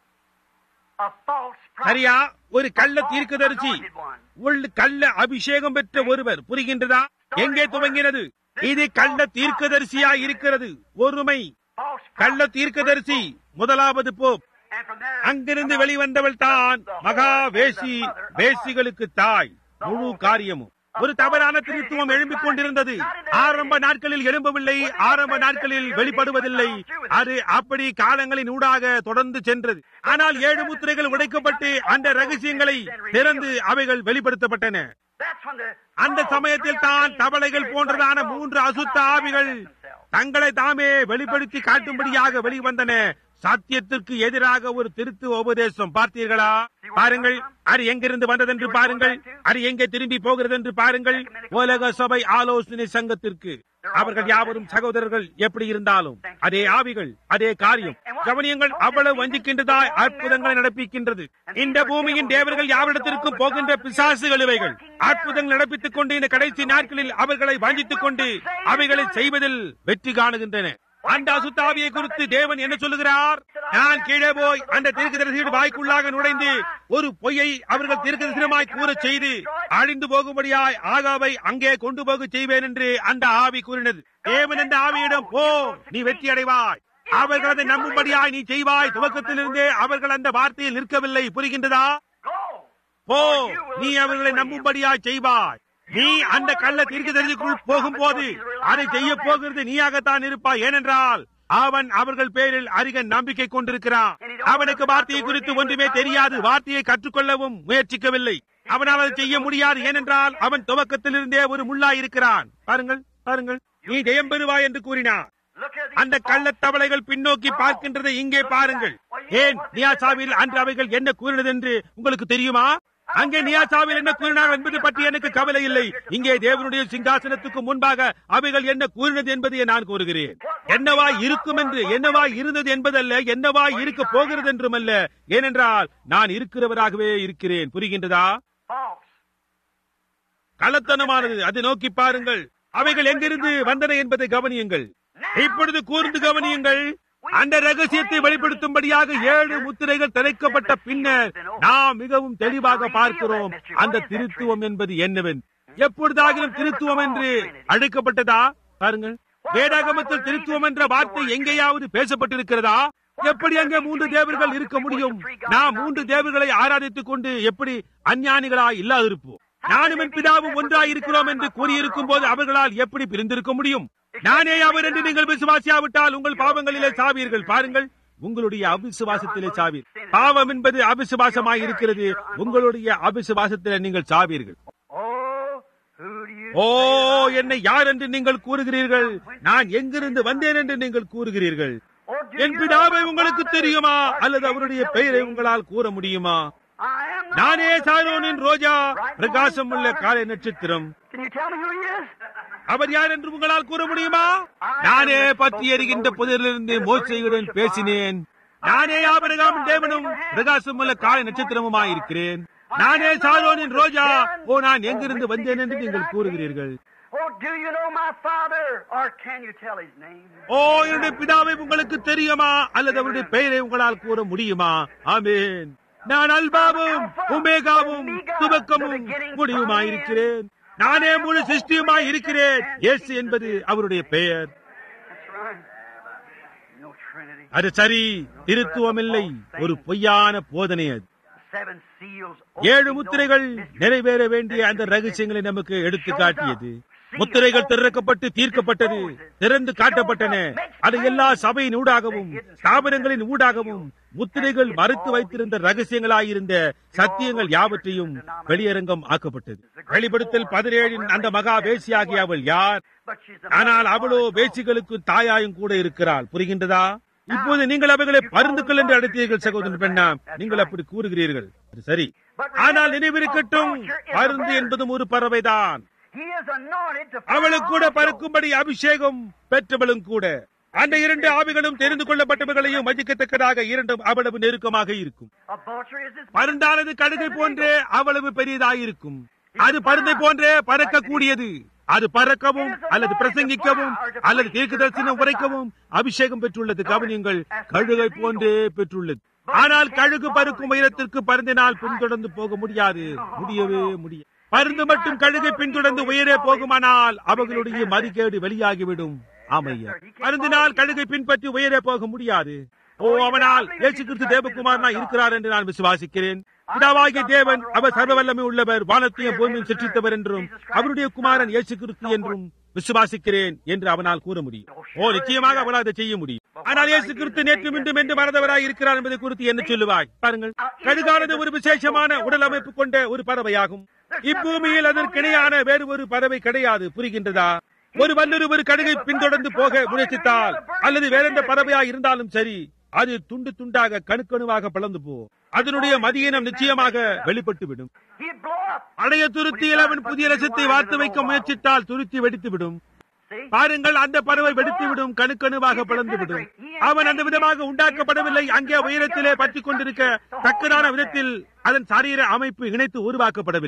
A false prophet. சரியா ஒரு கள்ள A false தீர்க்கதரிசி anointed one. உள் கள்ள அபிஷேகம் பெற்ற ஒருவர் புரிகின்றதா எங்கே துவங்கினது இது கள்ள தீர்க்கதரிசியா இருக்கிறது ஒருமை False கள்ள prophet. தீர்க்கதரிசி முதலாவது போப் And from there, அங்கிருந்து வெளிவந்தவள் தான் மகா வேசி வேசிகளுக்கு தாய் முழு காரியமும் ஒரு தவறான திருத்துவம் எழும்பிக் கொண்டிருந்தது ஆரம்ப நாட்களில் எழும்பவில்லை ஆரம்ப நாட்களில் வெளிப்படுவதில்லை அது அப்படி காலங்களின் ஊடாக தொடர்ந்து சென்றது ஆனால் ஏழு முத்திரைகள் உடைக்கப்பட்டு அந்த ரகசியங்களை திறந்து அவைகள் வெளிப்படுத்தப்பட்டன That's when the அந்த சமயத்தில் தான் தவளைகள் போன்றதான மூன்று அசுத்த ஆவிகள் தங்களை தாமே வெளிப்படுத்தி காட்டும்படியாக வெளிவந்தன சத்தியத்திற்கு எதிராக ஒரு திருத்துவ உபதேசம் பார்த்தீர்களா பாருங்கள் அது எங்கிருந்து வந்ததென்று பாருங்கள் அது எங்கே திரும்பி போகிறது என்று பாருங்கள் உலக சபை ஆலோசனை சங்கத்திற்கு அவர்கள் யாவரும் சகோதரர்கள் எப்படி இருந்தாலும் அதே ஆவிகள் அதே காரியம் கவனியங்கள் அவ்வளவு வஞ்சிக்கின்றதாய் அற்புதங்களை நடப்பிக்கின்றது இந்த பூமியின் தேவர்கள் யாவரிடத்திற்கும் போகின்ற பிசாசுகள் இவைகள் அற்புதங்கள் நடப்பித்துக் கொண்டு இந்த கடைசி நாட்களில் அவர்களை வஞ்சித்துக் கொண்டு அவைகளை செய்வதில் வெற்றி காணுகின்றன அந்த அசுத்தாவியை குறித்து தேவன் என்ன சொல்லுகிறார் நான் கீழே போய் அந்த தீர்க்கதரிசியின் வாய்க்குள்ளாக நுழைந்து ஒரு பொய்யை அவர்கள் தீர்க்கதரிசனமாய் கூறச் செய்து அழிந்து போகும்படியாய் ஆகாவை அங்கே கொண்டு போக செய்வேன் என்று அந்த ஆவி கூறினது தேவன் அந்த ஆவியிடம் போ நீ வெற்றி அடைவாய் அவர்கள் அதை நம்பும்படியாய் நீ செய்வாய் துவக்கத்திலிருந்தே அவர்கள் அந்த வார்த்தையில் நிற்கவில்லை புரிகின்றதா போ நீ அவர்களை நம்பும்படியாய் செய்வாய் நீ அந்த கள்ள தீர்க்கதரிசிக்குள் போகும்போது அதை செய்ய போகிறது நீயாகத்தான் இருப்பாய் ஏனென்றால் அவன் அவர்கள் பேரில் அதிக நம்பிக்கை கொண்டிருக்கிறான் அவனுக்கு வார்த்தையை குறித்து ஒன்றுமே தெரியாது வார்த்தையை கற்றுக்கொள்ளவும் முயற்சிக்கவில்லை அவனால் அதை செய்ய முடியாது ஏனென்றால் அவன் துவக்கத்திலிருந்தே ஒரு முள்ளாய் இருக்கிறான் பாருங்கள் பாருங்கள் நீ ஜெயம் பெறுவாய் என்று கூறினார் அந்த கள்ளத்தவளைகள் பின்னோக்கி பார்க்கின்றதை இங்கே பாருங்கள் ஏன் நியாசாவில் அன்று அவைகள் என்ன கூறினது என்று உங்களுக்கு தெரியுமா அங்கே நியாசாவில் என்ன கூறினார் என்பது பற்றி எனக்கு கவலை இல்லை இங்கே தேவனுடைய சிங்காசனத்துக்கு முன்பாக அவைகள் என்ன கூறினது என்பதை நான் கூறுகிறேன் என்னவா இருக்கும் என்று என்னவா இருந்தது என்பதல்ல என்னவா இருக்க போகிறது என்றும் அல்ல ஏனென்றால் நான் இருக்கிறவராகவே இருக்கிறேன் புரிகின்றதா கள்ளத்தனமானது அதை நோக்கி பாருங்கள் அவைகள் எங்கிருந்து வந்தன என்பதை கவனியுங்கள் இப்பொழுது கூர்ந்து கவனியுங்கள் அந்த ரகசியத்தை வெளிப்படுத்தும்படியாக ஏழு முத்திரைகள் திரைக்கப்பட்ட பின்னர் நாம் மிகவும் தெளிவாக பார்க்கிறோம் அந்த திருத்துவம் என்பது என்னவென்று எப்பொழுதாகிலும் திருத்துவம் என்று அழைக்கப்பட்டதா பாருங்கள் வேதாகமத்தில் திருத்துவம் என்ற வார்த்தை எங்கேயாவது பேசப்பட்டிருக்கிறதா எப்படி அங்கே மூன்று தேவர்கள் இருக்க முடியும் நாம் மூன்று தேவர்களை ஆராதித்துக் கொண்டு எப்படி அஞ்ஞானிகளாய் இல்லாதிருப்போம் நானும் என் பிதாவும் ஒன்றாய் இருக்கிறோம் என்று கூறியிருக்கும் போது அவர்களால் எப்படி பிரிந்திருக்க முடியும் நானே அவர் என்று நீங்கள் விசுவாசியாவிட்டால் உங்கள் பாவங்களிலே சாவீர்கள் பாருங்கள் உங்களுடைய அவிசுவாசத்திலே சாவீர் பாவம் என்பது அவிசுவாசமாய் இருக்கிறது உங்களுடைய அவிசுவாசத்திலே நீங்கள் சாவீர்கள் ஓ என்னை யார் என்று நீங்கள் கூறுகிறீர்கள் நான் எங்கிருந்து வந்தேன் என்று நீங்கள் கூறுகிறீர்கள் என் பிதாவை உங்களுக்கு தெரியுமா அல்லது அவருடைய பெயரை உங்களால் கூற முடியுமா நானே சாரோனின் ரோஜா பிரகாசம் உள்ள காலை நட்சத்திரம் அவர் யார் என்று உங்களால் கூற முடியுமா நானே பற்றி எறிகின்ற புதிரிலிருந்து மோசையுடன் பேசினேன் நானே ஆபரகாம் தேவனும் பிரகாசம் உள்ள காலை நட்சத்திரமுமாய் இருக்கிறேன் நானே சாரோனின் ரோஜா ஓ நான் எங்கிருந்து வந்தேன் என்று நீங்கள் கூறுகிறீர்கள் ஓ என்னுடைய பிதாவை உங்களுக்கு தெரியுமா அல்லது அவருடைய பெயரை உங்களால் கூற முடியுமா ஆமேன் நான் அல்பாவும் உமேகாவும் துவக்கமும் முடிவுமாயிருக்கிறேன் நானே முழு சிருஷ்டியுமாய் இருக்கிறேன் இயேசு என்பது அவருடைய பெயர் அது சரி திருத்துவம் இல்லை ஒரு பொய்யான போதனை அது ஏழு முத்திரைகள் நிறைவேற வேண்டிய அந்த ரகசியங்களை நமக்கு எடுத்து காட்டியது முத்திரைகள் திறக்கப்பட்டு தீர்க்கப்பட்டது திறந்து காட்டப்பட்டன அது எல்லா சபையின் ஊடாகவும் ஸ்தாபனங்களின் ஊடாகவும் முத்திரைகள் மறைத்து வைத்திருந்த ரகசியங்களாயிருந்த சத்தியங்கள் யாவற்றையும் வெளியரங்கம் ஆக்கப்பட்டது வெளிப்படுத்தல் பதினேழின் அந்த மகா வேசியாகிய அவள் யார் ஆனால் அவளோ வேசிகளுக்கு தாயாயும் கூட இருக்கிறாள் புரிகின்றதா இப்போது நீங்கள் அவைகளை பருந்துக்கள் என்று அழைத்தீர்கள் சகோதரன் பெண்ணா நீங்கள் அப்படி கூறுகிறீர்கள் சரி ஆனால் நினைவிருக்கட்டும் பருந்து என்பதும் ஒரு பறவைதான் அவளுக்கு கூட பறக்கும்படி அபிஷேகம் பெற்றவளும் கூட அந்த இரண்டு ஆவிகளும் தெரிந்து கொள்ளப்பட்டவர்களையும் மதிக்கத்தக்கதாக இரண்டும் அவ்வளவு நெருக்கமாக இருக்கும் பருந்தானது கடுகை போன்றே அவ்வளவு பெரியதாயிருக்கும் அது பருந்தை போன்றே பறக்கக்கூடியது அது பறக்கவும் அல்லது பிரசங்கிக்கவும் அல்லது தீர்க்க தரிசனம் உரைக்கவும் அபிஷேகம் பெற்றுள்ளது கவனியங்கள் கழுகை போன்றே பெற்றுள்ளது ஆனால் கழுகு பறக்கும் உயரத்திற்கு பருந்தினால் பின்தொடர்ந்து போக முடியாது முடியவே முடியாது பருந்து மட்டும் கழுகை பின்தொடர்ந்து உயரே போகுமானால் அவர்களுடைய மதிக்கேடு வெளியாகிவிடும் ஆமையா பருந்தினால் கழுகை பின்பற்றி உயரே போக முடியாது ஓ அவனால் இயேசு கிறிஸ்து தேவகுமாரனா இருக்கிறார் என்று நான் விசுவாசிக்கிறேன் பிதாவாகிய தேவன் அவர் சர்வ வல்லமை உள்ளவர் வானத்தையும் பூமியும் சிற்றித்தவர் என்றும் அவருடைய குமாரன் இயேசு கிறிஸ்து என்றும் விசுவாசிக்கிறேன் என்று அவனால் கூற முடியும் ஓ நிச்சயமாக அவனால் அதை செய்ய முடியும் ஆனால் இயேசு கிறிஸ்து நேற்று மீண்டும் என்று மறந்தவராய் இருக்கிறார் என்பதை குறித்து என்ன சொல்லுவாய் பாருங்கள் கடுகானது ஒரு விசேஷமான உடல் அமைப்பு கொண்ட ஒரு பறவையாகும் இப்பூமியில் அதற்கிணையான வேறு ஒரு பறவை கிடையாது புரிகின்றதா ஒரு வல்லொரு ஒரு கடுகை பின்தொடர்ந்து போக முயற்சித்தால் அல்லது வேறெந்த பறவையா இருந்தாலும் சரி அது துண்டு துண்டாக கணுக்கணுவாக பிளந்து போ அதனுடைய மதியினம் நிச்சயமாக வெளிப்பட்டு விடும் அடைய துருத்தியில் அவன் புதிய ரசத்தை வார்த்து வைக்க முயற்சித்தால் துருத்தி வெடித்து விடும் பாருங்கள் அந்த பறவை வெடித்துவிடும் கணுக்கணுவாக பிளந்துவிடும் அவன் அந்த விதமாக உண்டாக்கப்படவில்லை அங்கே உயரத்திலே பற்றி கொண்டிருக்க தக்கதான விதத்தில் அதன் சரீர அமைப்பு இணைத்து உருவாக்கப்படவில்லை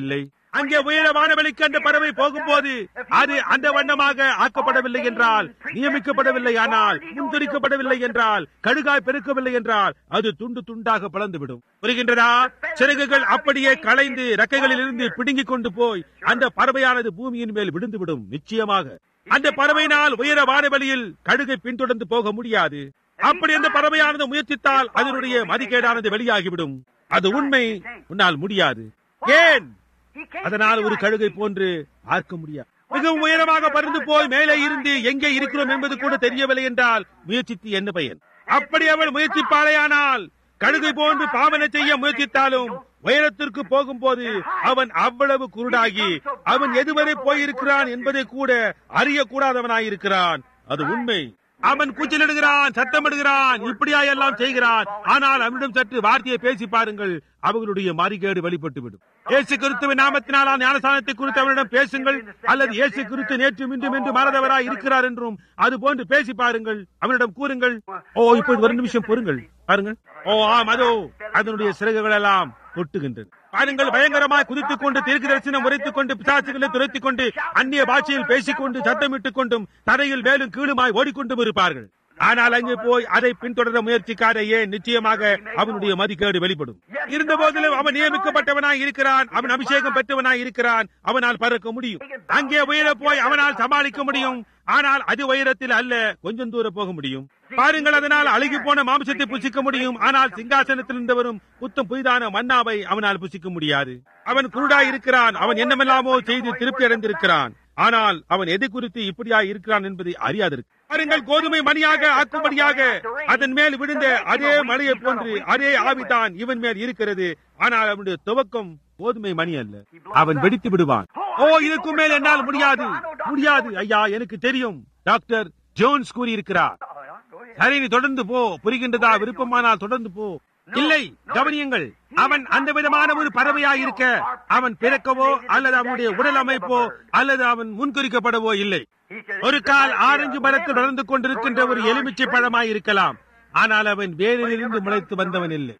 அங்கே உயர வானவெளிக்கு அந்த பறவை போகும்போது அது அந்த வண்ணமாக ஆக்கப்படவில்லை என்றால் நியமிக்கப்படவில்லை ஆனால் முன்குறிக்கப்படவில்லை என்றால் கடுகாய் பெருக்கவில்லை என்றால் அது துண்டு துண்டாக பிளந்துவிடும் புரிகின்றதா சிறகுகள் அப்படியே களைந்து ரெக்கைகளில் இருந்து பிடுங்கிக் கொண்டு போய் அந்த பறவையானது பூமியின் மேல் விழுந்துவிடும் நிச்சயமாக அந்த பறவையினால் உயர வானவெளியில் கடுகை பின்தொடர்ந்து போக முடியாது அப்படி அந்த பறவையானது முயற்சித்தால் அதனுடைய மதிக்கேடானது வெளியாகிவிடும் அது உண்மை உன்னால் முடியாது ஏன் அதனால் ஒரு கழுகை போன்று ஆர்க்க முடியாது மிகவும் உயரமாக பறந்து போய் மேலே இருந்து எங்கே இருக்கிறோம் என்பது கூட தெரியவில்லை என்றால் முயற்சித்து என்ன பயன் அப்படி அவள் முயற்சிப்பாளையானால் கழுகை போன்று பாவனை செய்ய முயற்சித்தாலும் உயரத்திற்கு போகும்போது அவன் அவ்வளவு குருடாகி அவன் எதுவரை போயிருக்கிறான் என்பதை கூட அறியக்கூடாதவனாயிருக்கிறான் அது உண்மை அவன் கூச்சலிடுகிறான் சத்தமிடுகிறான் இப்படியா எல்லாம் செய்கிறான் ஆனால் அவனிடம் சற்று வார்த்தையை பேசி பாருங்கள் அவர்களுடைய மறிகேடு வெளிப்பட்டுவிடும் இயேசு கிறிஸ்துவின் நாமத்தினால் ஞானசானத்தை குறித்து அவனிடம் பேசுங்கள் அல்லது இயேசு கிறிஸ்து நேற்று மீண்டும் என்று மறந்தவராய் இருக்கிறார் என்றும் அது போன்று பேசி பாருங்கள் அவனிடம் கூறுங்கள் ஓ இப்போது ஒரு நிமிஷம் பொறுங்கள் பாருங்கள் ஓ ஆம் அதோ அதனுடைய சிறகுகள் எல்லாம் கொட்டுகின்றது பாருங்கள் பயங்கரமாய் குதித்துக் கொண்டு தீர்க்க தரிசனம் உரைத்துக் கொண்டு பிசாசுகளை துரைத்துக் கொண்டு அந்நிய பாஷையில் பேசிக்கொண்டு சத்தமிட்டுக் கொண்டும் தரையில் மேலும் கீழுமாய் ஓடிக்கொண்டும் இருப்பார்கள் ஆனால் அங்கே போய் அதை பின்தொடர முயற்சிக்காத ஏன் நிச்சயமாக அவனுடைய மதிக்கேடு வெளிப்படும் இருந்த போதிலும் அவன் நியமிக்கப்பட்டவனாய் இருக்கிறான் அவன் அபிஷேகம் பெற்றவனாய் இருக்கிறான் அவனால் பறக்க முடியும் அங்கே உயர போய் அவனால் சமாளிக்க முடியும் ஆனால் அது உயரத்தில் அல்ல கொஞ்சம் தூரம் போக முடியும் பாருங்கள் அதனால் அழுகி போன மாம்சத்தை புசிக்க முடியும் ஆனால் சிங்காசனத்தில் இருந்தவரும் புத்தம் புதிதான மன்னாவை அவனால் புசிக்க முடியாது அவன் குருடாய் இருக்கிறான் அவன் என்னமெல்லாமோ செய்து திருப்தி அடைந்திருக்கிறான் ஆனால் அவன் எதை குறித்து இப்படியா இருக்கிறான் என்பதை அறியாதிருக்கு பாருங்கள் கோதுமை மணியாக ஆக்கும்படியாக அதன் மேல் விழுந்த அதே மழையை போன்று அதே ஆவிதான் இவன் மேல் இருக்கிறது ஆனால் அவனுடைய துவக்கம் கோதுமை மணி அல்ல அவன் வெடித்து விடுவான் ஓ இதுக்கு மேல் என்னால் முடியாது முடியாது ஐயா எனக்கு தெரியும் டாக்டர் ஜோன்ஸ் கூறியிருக்கிறார் சரி நீ தொடர்ந்து போ புரிகின்றதா விருப்பமானால் தொடர்ந்து போ இல்லை கவனியுங்கள் அவன் அந்த விதமான ஒரு பறவையாய் இருக்க அவன் பிறக்கவோ அல்லது அவனுடைய உடல் அமைப்போ அல்லது அவன் முன்குறிக்கப்படவோ இல்லை ஒரு கால் ஆரஞ்சு மரத்தில் வளர்ந்து கொண்டிருக்கின்ற ஒரு எலுமிச்சை பழமாய் இருக்கலாம் ஆனால் அவன் வேரிலிருந்து முளைத்து வந்தவன் இல்லை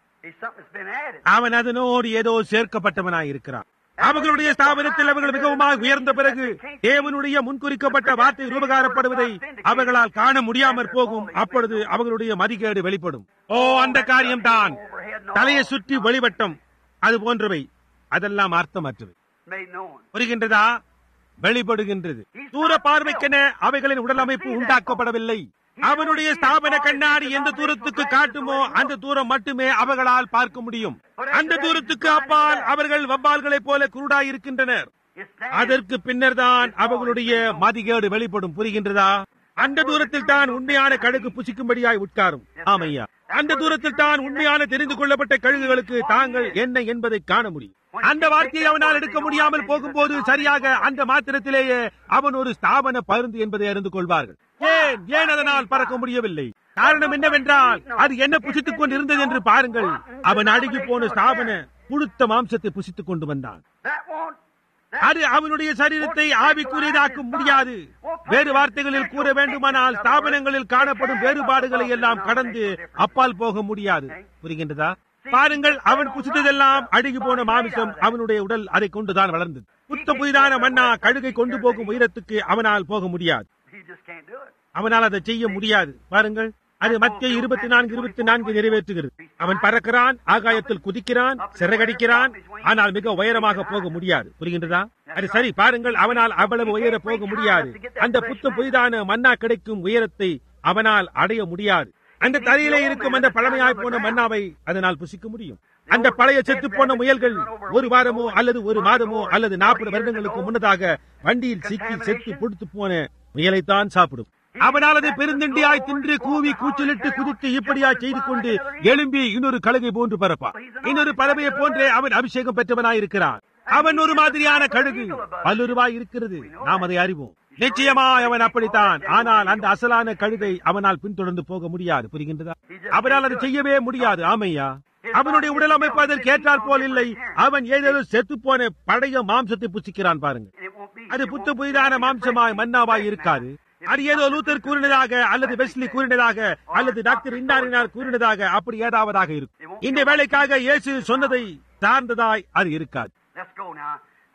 அவன் அதனோடு ஏதோ சேர்க்கப்பட்டவனாய் இருக்கிறான் அவர்களுடைய ஸ்தாபனத்தில் அவர்கள் மிகவும் உயர்ந்த பிறகு தேவனுடைய முன்குறிக்கப்பட்ட வார்த்தை ரூபகாரப்படுவதை அவர்களால் காண முடியாமற் போகும் அப்பொழுது அவர்களுடைய மதிகேடு வெளிப்படும் ஓ அந்த காரியம்தான் தலையை சுற்றி வெளிவட்டம் அது போன்றவை அதெல்லாம் அர்த்தமற்றவை புரிகின்றதா வெளிப்படுகின்றது தூர பார்வைக்கென அவைகளின் உடல் அமைப்பு உண்டாக்கப்படவில்லை அவனுடைய ஸ்தாபன கண்ணாடி எந்த தூரத்துக்கு காட்டுமோ அந்த தூரம் மட்டுமே அவர்களால் பார்க்க முடியும் அந்த தூரத்துக்கு அப்பால் அவர்கள் வவ்வால்களைப் போல குருடாய் இருக்கின்றனர் அதற்கு பின்னர் தான் அவர்களுடைய மதிகேடு வெளிப்படும் புரிகின்றதா அந்த தூரத்தில் தான் உண்மையான கழுகு புசிக்கும்படியாய் உட்காரும் ஆமையா அந்த தூரத்தில் தான் உண்மையான தெரிந்து கொள்ளப்பட்ட கழுகுகளுக்கு தாங்கள் என்ன என்பதை காண முடியும் அந்த வார்த்தையை அவனால் எடுக்க முடியாமல் போகும்போது சரியாக அந்த மாத்திரத்திலேயே அவன் ஒரு ஸ்தாபன பருந்து என்பதை அறிந்து கொள்வார்கள் ஏன் ஏன் அதனால் பறக்க முடியவில்லை காரணம் என்னவென்றால் அது என்ன புசித்துக் கொண்டு இருந்தது என்று பாருங்கள் அவன் அழுகி போன ஸ்தாபன புழுத்த மாம்சத்தை புசித்துக் கொண்டு வந்தான் அது அவனுடைய சரீரத்தை ஆவிக்குரியதாக்க முடியாது வேறு வார்த்தைகளில் கூற வேண்டுமானால் ஸ்தாபனங்களில் காணப்படும் வேறுபாடுகளை எல்லாம் கடந்து அப்பால் போக முடியாது புரிகின்றதா பாருங்கள் அவன் புசித்ததெல்லாம் அழுகி போன மாமிசம் அவனுடைய உடல் அதை கொண்டுதான் வளர்ந்தது புத்த புதிதான மண்ணா கழுகை கொண்டு போகும் உயரத்துக்கு அவனால் போக முடியாது அவனால் அதை செய்ய முடியாது பாருங்கள் அது மத்திய இருபத்தி நான்கு இருபத்தி நான்கு நிறைவேற்றுகிறது அவன் பறக்கிறான் ஆகாயத்தில் குதிக்கிறான் சிறகடிக்கிறான் ஆனால் மிக உயரமாக போக முடியாது புரிகின்றதா அது சரி பாருங்கள் அவனால் அவ்வளவு உயர போக முடியாது அந்த புத்த புதிதான மன்னா கிடைக்கும் உயரத்தை அவனால் அடைய முடியாது அந்த தரையிலே இருக்கும் அந்த பழமையாய் போன மன்னாவை அதனால் புசிக்க முடியும் அந்த பழைய செத்து போன முயல்கள் ஒரு வாரமோ அல்லது ஒரு மாதமோ அல்லது நாற்பது வருடங்களுக்கு முன்னதாக வண்டியில் சிக்கி செத்து பொடுத்து போன முயலைத்தான் சாப்பிடும் அவனால் அதை பெருந்தண்டியாய் தின்று கூவி கூச்சலிட்டு குதித்து இப்படியாய் செய்து கொண்டு எழும்பி இன்னொரு கழுகை போன்று பரப்பான் இன்னொரு பறவையை போன்றே அவன் அபிஷேகம் பெற்றவனாய் இருக்கிறான் அவன் ஒரு மாதிரியான கழுகு பல்லுருவாய் இருக்கிறது நாம் அதை அறிவோம் நிச்சயமாய் அவன் அப்படித்தான் ஆனால் அந்த அசலான கழுதை அவனால் பின்தொடர்ந்து போக முடியாது புரிகின்றதா அவனால் அதை செய்யவே முடியாது ஆமையா அவனுடைய உடல் அமைப்பு அதற்கு ஏற்றால் போல் இல்லை அவன் ஏதேதோ செத்து போன பழைய மாம்சத்தை புசிக்கிறான் பாருங்க அது புத்த புதிதான மாம்சமாய் மன்னாவாய் இருக்காது அது ஏதோ லூத்தர் கூறினதாக அல்லது வெஸ்லி கூறினதாக அல்லது டாக்டர் இன்னாரினார் கூறினதாக அப்படி ஏதாவதாக இருக்கும் இந்த வேலைக்காக இயேசு சொன்னதை சார்ந்ததாய் அது இருக்காது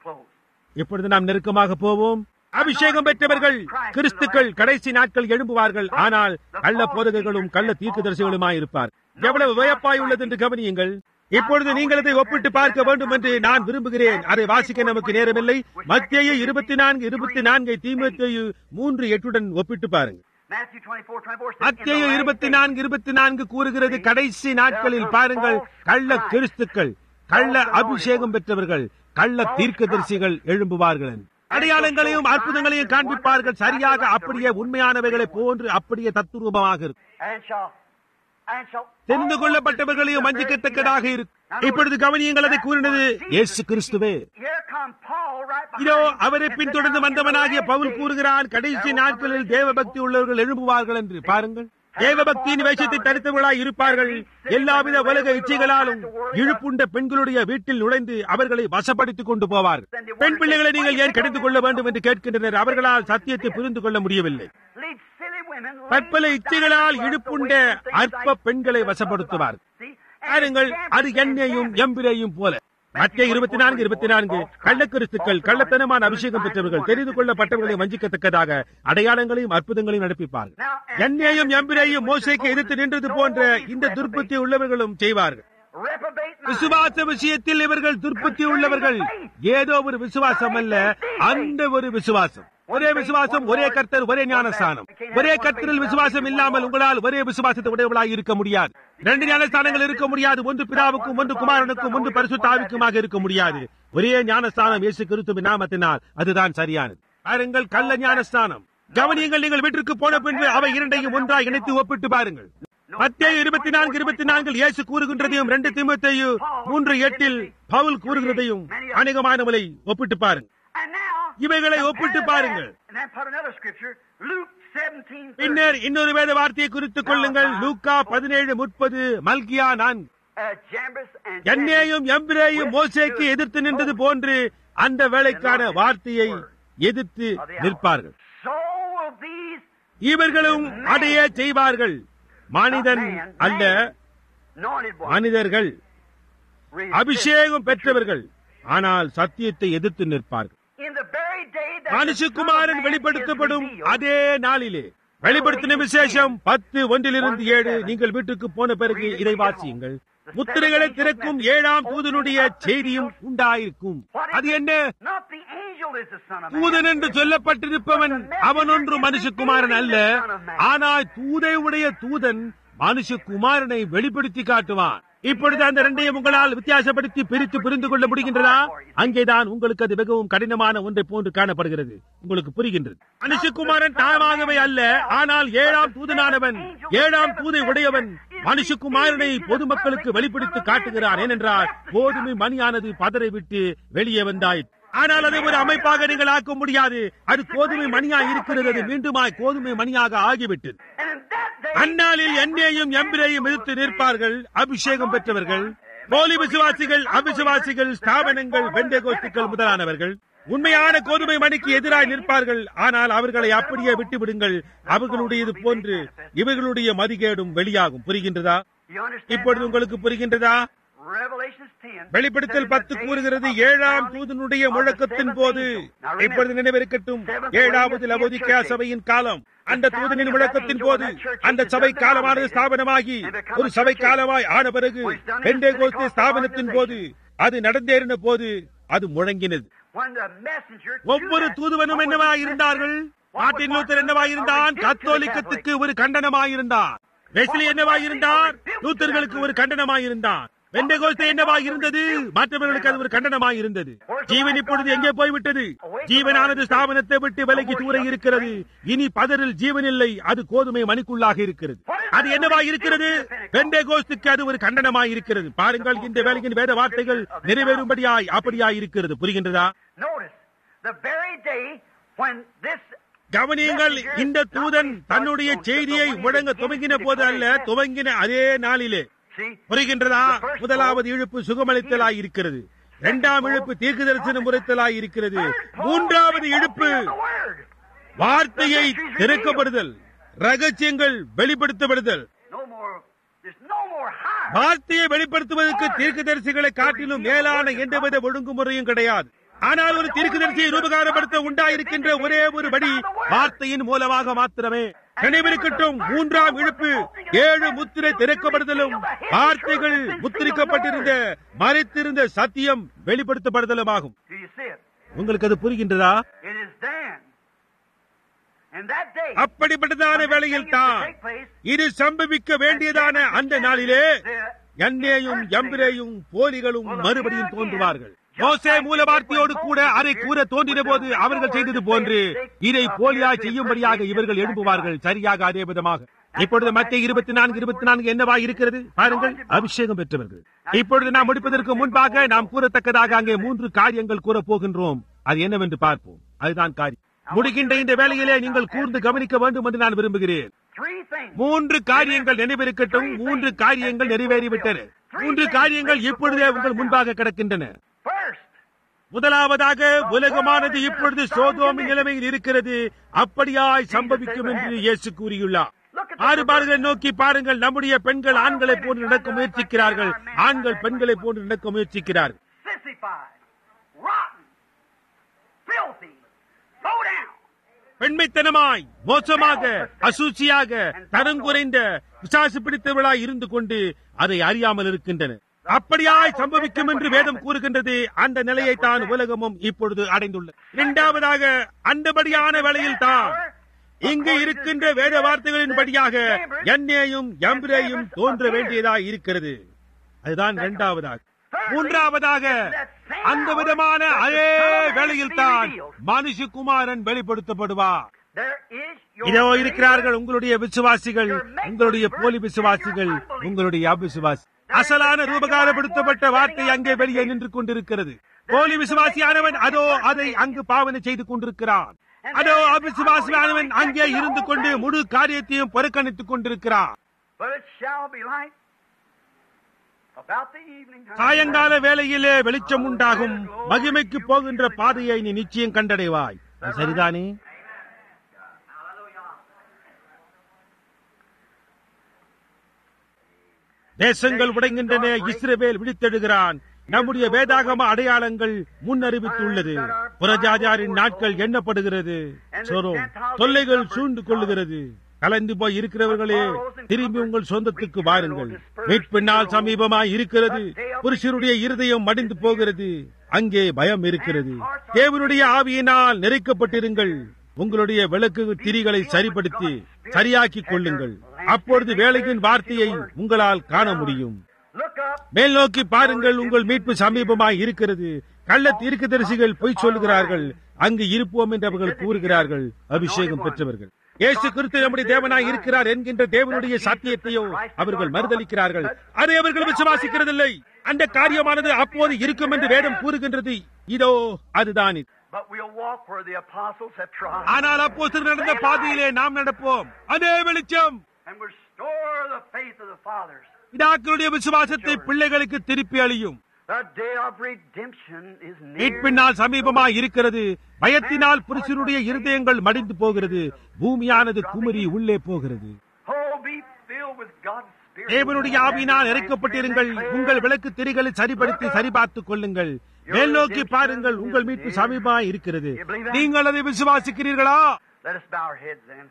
close. இப்பொழுது நாம் நெருக்கமாக போவோம் அபிஷேகம் பெற்றவர்கள் கிறிஸ்துக்கள் கடைசி நாட்கள் எழும்புவார்கள் ஆனால் கள்ள போதகர்களும் கள்ள தீர்க்கதரிசிகளுமாய் இருப்பார் எவ்வளவு வியப்பாய் உள்ளது என்று கவனியுங்கள் இப்பொழுது நீங்கள் அதை ஒப்பிட்டு பார்க்க வேண்டும் என்று நான் விரும்புகிறேன் அதை வாசிக்க நமக்கு நேரமில்லை மத்திய இருபத்தி நான்கு இருபத்தி நான்கை தீமத்தேயு மூன்று எட்டுடன் ஒப்பிட்டு பாருங்கள் Matthew 24, 24 says, மத்திய "In the last இருபத்தி days, நான்கு இருபத்தி நான்கு கூறுகிறது கடைசி நாட்களில் பாருங்கள் கள்ள கிறிஸ்துக்கள் கள்ள அபிஷேகம் பெற்றவர்கள் கள்ள தீர்க்கதரிசிகள் எழும்புவார்கள் என்று. அடையாளங்களையும் அற்புதங்களையும் காண்பிப்பார்கள் சரியாக அப்படியே உண்மையானவைகளை போன்று அப்படியே தத்துரூபமாக இருக்கும் and shall, and shall தெரிந்து கொள்ளப்பட்டவர்களையும் வஞ்சிக்கத்தக்கதாக இருக்கும் இப்பொழுது கவனியங்கள் அதை கூறினது இயேசு கிறிஸ்துவே Here come Paul right behind இதோ him. அவரை பின்தொடர்ந்து வந்தவனாகிய பவுல் கூறுகிறான் கடைசி நாட்களில் தேவபக்தி உள்ளவர்கள் எழும்புவார்கள் என்று பாருங்கள் தேவபக்தியின் வேஷத்தை தரித்தவர்களாய் இருப்பார்கள் எல்லாவித உலக இச்சைகளாலும் இழுப்புண்ட பெண்களுடைய வீட்டில் நுழைந்து அவர்களை வசப்படுத்திக் கொண்டு போவார்கள் பெண் பிள்ளைகளை நீங்கள் ஏன் கடிந்து கொள்ள வேண்டும் என்று கேட்கின்றனர் அவர்களால் சத்தியத்தை புரிந்து கொள்ள முடியவில்லை Lead silly women, பற்பல laying இச்சைகளால் down the இழுப்புண்ட ways of things அற்ப like பெண்களை this. வசப்படுத்துவார் See? And பாருங்கள் அது Jambres and எண்ணெயும் Jambres. எம்பிரையும் போல மத்திய இருபத்தி நான்கு இருபத்தி நான்கு கள்ளக்கிறிஸ்துக்கள் கள்ளத்தனமான அபிஷேகம் பெற்றவர்கள் தெரிந்து கொள்ளப்பட்டவர்களை வஞ்சிக்கத்தக்கதாக அடையாளங்களையும் அற்புதங்களையும் நடப்பிப்பார்கள் எண்ணெயும் எம்பிரையும் மோசைக்கு எதிர்த்து நின்றது போன்ற இந்த துர்புத்தி உள்ளவர்களும் செய்வார்கள் Reprobate mind. விசுவாச விஷயத்தில் இவர்கள் துர்புத்தி உள்ளவர்கள் ஏதோ ஒரு விசுவாசம் அல்ல அந்த ஒரு விசுவாசம் ஒரே விசுவாசம் ஒரே கர்த்தர் ஒரே ஞானஸ்தானம் ஒரே கர்த்தரில் விசுவாசம் இல்லாமல் உங்களால் ஒரே விசுவாசத்தை உடையவளாய் இருக்க முடியாது ரெண்டு ஞானஸ்தானங்கள் இருக்க முடியாது ஒன்று பிதாவுக்கும் ஒன்று குமாரனுக்கும் ஒன்று பரிசுத்தாவிக்குமாக இருக்க முடியாது ஒரே ஞானஸ்தானம் இயேசு கிறிஸ்துவின் நாமத்தினால் அதுதான் சரியானது பாருங்கள் கள்ள ஞானஸ்தானம் கவனியங்கள் நீங்கள் வீட்டிற்கு போன பின்பு அவை இரண்டையும் ஒன்றாய் இணைத்து ஒப்பிட்டு பாருங்கள் மத்திய இருபத்தி நான்கு இருபத்தி நான்கில் இயேசு கூறுகின்றதையும் ரெண்டு திமுத்தையு மூன்று எட்டில் பவுல் கூறுகிறதையும் அநேகமானவளை ஒப்பிட்டு பாருங்கள் And now, இவைகளை ஒப்பிட்டு பாருங்கள் and then put another scripture, Luke 17, பின்னர் இன்னொரு வேத வார்த்தையை குறித்துக் கொள்ளுங்கள் லூக்கா பதினேழு முப்பது மல்கியா நான்கு uh, Jambres and Jambres. என்னையும் எம்பிரேயும் மோசேக்கு எதிர்த்து நின்றது போன்று அந்த வேலைக்கான வார்த்தையை எதிர்த்து நிற்பார்கள் So will these இவர்களும் அடைய செய்வார்கள் மனிதன் அல்ல anointed ones மனிதர்கள் resist அபிஷேகம் பெற்றவர்கள் ஆனால் சத்தியத்தை எதிர்த்து நிற்பார்கள் in the very day that the மனுஷகுமாரன் Son of Man வெளிப்படுத்தப்படும் is revealed, அதே நாளிலே வெளிப்படுத்தின விசேஷம் பத்து ஒன்றிலிருந்து ஏழு நீங்கள் வீட்டுக்கு போன பிறகு இதை வாசியுங்கள் முத்திரைகளை திறக்கும் ஏழாம் தூதனுடைய செய்தியும் உண்டாயிருக்கும் அது என்ன Not the angel is the son of man. தூதன் என்று சொல்லப்பட்டிருப்பவன் அவன் ஒன்று மனுஷகுமாரன் அல்ல ஆனால் தூதை உடைய தூதன் மனுஷகுமாரனை வெளிப்படுத்தி காட்டுவான் இப்பொழுது அந்த ரெண்டையும் உங்களால் வித்தியாசப்படுத்தி பிரித்து புரிந்து கொள்ள முடிகின்றதா அங்கேதான் உங்களுக்கு அது மிகவும் கடினமான ஒன்றை போன்று காணப்படுகிறது உங்களுக்கு புரிகின்றது மனுஷகுமாரன் தாமாகவே அல்ல ஆனால் ஏழாம் தூதனானவன் ஏழாம் தூதை உடையவன் மனுஷகுமாரனை பொதுமக்களுக்கு வெளிப்படுத்தி காட்டுகிறான் ஏனென்றால் கோதுமை மணியானது பதரை விட்டு வெளியே வந்தாயிற்று ஆனால் அதை ஒரு அமைப்பாக நீங்கள் ஆக்க முடியாது அது கோதுமை மணியாக இருக்கிறது அது மீண்டுமாய் கோதுமை மணியாக ஆகிவிட்டது And in that day, அந்நாளில் எண்ணெயும் எம்பிரையும் எதிர்த்து நிற்பார்கள் அபிஷேகம் பெற்றவர்கள் போலி விசுவாசிகள் அவிசுவாசிகள் ஸ்தாபனங்கள் பெண்டகோஸ்துக்கள் முதலானவர்கள் உண்மையான கோதுமை மணிக்கு எதிராய் நிற்பார்கள் ஆனால் அவர்களை அப்படியே விட்டுவிடுங்கள் அவர்களுடையது போன்று இவர்களுடைய மதிகேடும் வெளியாகும் புரிகின்றதா you understand இப்பொழுது now? உங்களுக்கு புரிகின்றதா Revelations 10. வெளிப்படுத்தல் பத்து கூறுகிறது ஏழாம் தூதனுடைய முழக்கத்தின் போது இப்பொழுது நினைவிருக்கட்டும் ஏழாவது லவோதிக்கா சபையின் காலம் அந்த தூதனின் முழக்கத்தின் போது அந்த சபை காலமானது ஸ்தாபனமாகி ஒரு சபை காலமாய் ஆன பிறகு பெண்டேகோஸ்து ஸ்தாபனத்தின் போது அது நடந்தேறின போது அது முழங்கினது When the messenger to ஒவ்வொரு that தூதுவனும் என்னவாய் இருந்தார்கள் மார்ட்டின் லூத்தர் என்னவாய் இருந்தான் கத்தோலிக்கத்துக்கு ஒரு கண்டனமாய் இருந்தான் வெஸ்லி என்னவாய் இருந்தார் லூத்தர்களுக்கு ஒரு கண்டனமாய் இருந்தான் பெண்டகோஸ்தே என்னவாய் இருந்தது மற்றவர்களுக்கு அது ஒரு கண்டனமாய் இருந்தது ஜீவன் இப்பொழுது எங்கே போய்விட்டது ஜீவனானது ஸ்தாபனத்தை விட்டு விலகி தூர இருக்கிறது இனி பதரில் ஜீவன் இல்லை அது கோதுமை மணிக்குள்ளாக இருக்கிறது அது என்னவாய் இருக்கிறது பெண்டேகோஸ்துக்கு அது ஒரு கண்டனமாய் இருக்கிறது பாருங்கள் இந்த வேலையின் வேத வார்த்தைகள் நிறைவேறும்படியாய் அப்படியாய் இருக்கிறது புரிகின்றதா Notice, the very day when this கவனியுங்கள் இந்த தூதன் தன்னுடைய செய்தியை முழங்க துவங்கின போது அல்ல துவங்கின அதே நாளிலே see புரிகின்றதா முதலாவது இழுப்பு சுகமளித்தலாய் இருக்கிறது இரண்டாம் இழுப்பு தீர்க்க தரிசனம் முறைத்தலாய் இருக்கிறது மூன்றாவது இழுப்பு the word. வார்த்தையை திறக்கப்படுதல் ரகசியங்கள் வெளிப்படுத்தப்படுதல் No more. There's no more high. வார்த்தையை வெளிப்படுத்துவதற்கு தீர்க்கதரிசிகளை காட்டிலும் மேலான எந்தவித ஒழுங்குமுறையும் கிடையாது ஆனால் ஒரு தீர்க்கதரிசியை ரூபகாரப்படுத்த உண்டாயிருக்கின்ற ஒரே ஒரு படி வார்த்தையின் மூலமாக மாத்திரமே நினைவிருக்கட்டும் மூன்றாம் இழுப்பு ஏழு முத்திரை திறக்கப்படுதலும் வார்த்தைகள் முத்திரிக்கப்பட்டிருந்த மறைத்திருந்த சத்தியம் வெளிப்படுத்தப்படுதலும் ஆகும் Do you see it? உங்களுக்கு அது புரிகின்றதா It is then. And that day, அப்படிப்பட்டதான when வேளையில் things தான் take place, இது சம்பவிக்க வேண்டியதான அந்த நாளிலே எண்ணேயும் எம்பிரேயும் போலிகளும் மறுபடியும் தோன்றுவார்கள் மோசே மூல வார்த்தையோடு கூட அதை கூற தோன்றின போது அவர்கள் செய்தது போன்று இதை போலியாய் செய்யும்படியாக இவர்கள் எழுப்புவார்கள் சரியாக அதே விதமாக இப்பொழுது மத்திய இருபத்தி நான்கு இருபத்தி நான்கு என்னவா இருக்கிறது பாருங்கள் அபிஷேகம் பெற்றவர்கள் இப்பொழுது நாம் முடிப்பதற்கு முன்பாக நாம் கூறத்தக்கதாக அங்கே மூன்று காரியங்கள் கூறப் போகின்றோம் அது என்னவென்று பார்ப்போம் அதுதான் காரியம் முடிகின்ற இந்த வேளையிலே நீங்கள் கூர்ந்து கவனிக்க வேண்டும் என்று நான் விரும்புகிறேன் three things. மூன்று காரியங்கள் நினைவிருக்கட்டும் மூன்று காரியங்கள் நிறைவேறிவிட்டன மூன்று காரியங்கள் இப்பொழுதே உங்கள் முன்பாக கிடக்கின்றன First, முதலாவதாக உலகமானது இப்பொழுது சோதோமின் நிலைமையில் இருக்கிறது அப்படியாய் சம்பவிக்கும் என்று இயேசு கூறியுள்ளார் மாறுபாடுகளை நோக்கி பாருங்கள் நம்முடைய பெண்கள் ஆண்களை போன்று நடக்க முயற்சிக்கிறார்கள் ஆண்கள் பெண்களை போன்று நடக்க முயற்சிக்கிறார்கள் sissified, rotten, filthy, low down. பெண்மைத்தனமாய் மோசமாக அசூச்சியாக தரம் குறைந்த பிசாசு பிடித்தவளாய் இருந்து கொண்டு அதை அறியாமல் இருக்கின்றன அப்படியாய் சம்பவிக்கும் என்று வேதம் கூறுகின்றது அந்த நிலையை தான் உலகமும் இப்பொழுது அடைந்துள்ளது இரண்டாவதாக அந்தபடியான வேளையில் தான் இங்கு இருக்கின்ற வேத வார்த்தைகளின் படியாக எண்ணேயும் எம்பிரேயும் தோன்ற வேண்டியதாய் இருக்கிறது அதுதான் இரண்டாவதாக மூன்றாவதாக அந்த விதமான அதே வேளையில் தான் மனுஷகுமாரன் வெளிப்படுத்தப்படுவார் There is your இதோ இருக்கிறார்கள் உங்களுடைய விசுவாசிகள் உங்களுடைய போலி விசுவாசிகள் உங்களுடைய அவிசுவாசி அசலான ரூபகாரப்படுத்தப்பட்ட வார்த்தை அங்கே வெளியே நின்று கொண்டிருக்கிறது போலி விசுவாசியானவன் அதோ அதை அங்கு பாவனை செய்து கொண்டிருக்கிறான் அதோ அவிசுவாசியானவன் அங்கே இருந்து கொண்டு முழு காரியத்தையும் புறக்கணித்துக் கொண்டிருக்கிறான் But it shall be light about the evening time. சாயங்கால வேளையிலே வெளிச்சம் உண்டாகும் மகிமைக்கு போகின்ற பாதையை நீ நிச்சயம் கண்டடைவாய் அது சரிதானே தேசங்கள் உடைகின்றன இஸ்ரவேல் விழித்தெழுகிறான் நம்முடைய வேதாகம அடையாளங்கள் முன்னறிவித்துள்ளது புறஜாஜாரின் நாட்கள் எண்ணப்படுகிறது சோரோம் தொல்லைகள் சூழ்ந்து கொள்ளுகிறது கலந்து போய் இருக்கிறவர்களே திரும்பி உங்கள் சொந்தத்துக்கு வாருங்கள் மீட்பினால் சமீபமாய் இருக்கிறது புருஷருடைய இருதயம் மடிந்து போகிறது அங்கே பயம் இருக்கிறது தேவனுடைய ஆவியினால் நெருக்கப்பட்டிருங்கள் உங்களுடைய விளக்கு திரிகளை சரிப்படுத்தி சரியாக்கிக் கொள்ளுங்கள் அப்பொழுது வேலையின் வார்த்தையை உங்களால் காண முடியும் Look up. மேல் நோக்கி பாருங்கள் உங்கள் மீட்பு சமீபமாய் இருக்கிறது கள்ள தீர்க்கதரிசிகள் பொய் சொல்லுகிறார்கள் அங்கு இருப்போம் என்று அவர்கள் கூறுகிறார்கள் அபிஷேகம் பெற்றவர்கள் இயேசு கிறிஸ்து நம்முடைய தேவனாய் இருக்கிறார் என்கின்ற தேவனுடைய சத்தியத்தையோ அவர்கள் மறுதளிக்கிறார்கள் அதை அவர்கள் விசுவாசிக்கிறதில்லை அந்த காரியமானது அப்போது இருக்கும் என்று வேதம் கூறுகின்றது இதோ அதுதான் இது But we'll walk where the apostles have trod ஆனால் அப்போது நடந்த பாதையிலே நாம் நடப்போம் அதே வெளிச்சம் and restore the faith of the fathers. பிதாக்களுடைய விசுவாசத்தை பிள்ளைகளுக்கு திருப்பி அழியும் The day of redemption is near. மீட்பினால் சமீபமாய் இருக்கிறது பயத்தினால் புருஷனுடைய இருதயங்கள் மடிந்து போகிறது பூமியானது குமரி உள்ளே போகிறது Oh, be filled with God's Spirit. தேவனுடைய ஆவியினால் இறைக்கப்பட்டிருங்கள் உங்கள் விளக்கு திரிகளை சரிப்படுத்தி சரிபார்த்துக் கொள்ளுங்கள் மேல் நோக்கி பாருங்கள் உங்கள் மீட்பு சமீபமாய் இருக்கிறது நீங்கள் அதை விசுவாசிக்கிறீர்களா Let us bow our heads then.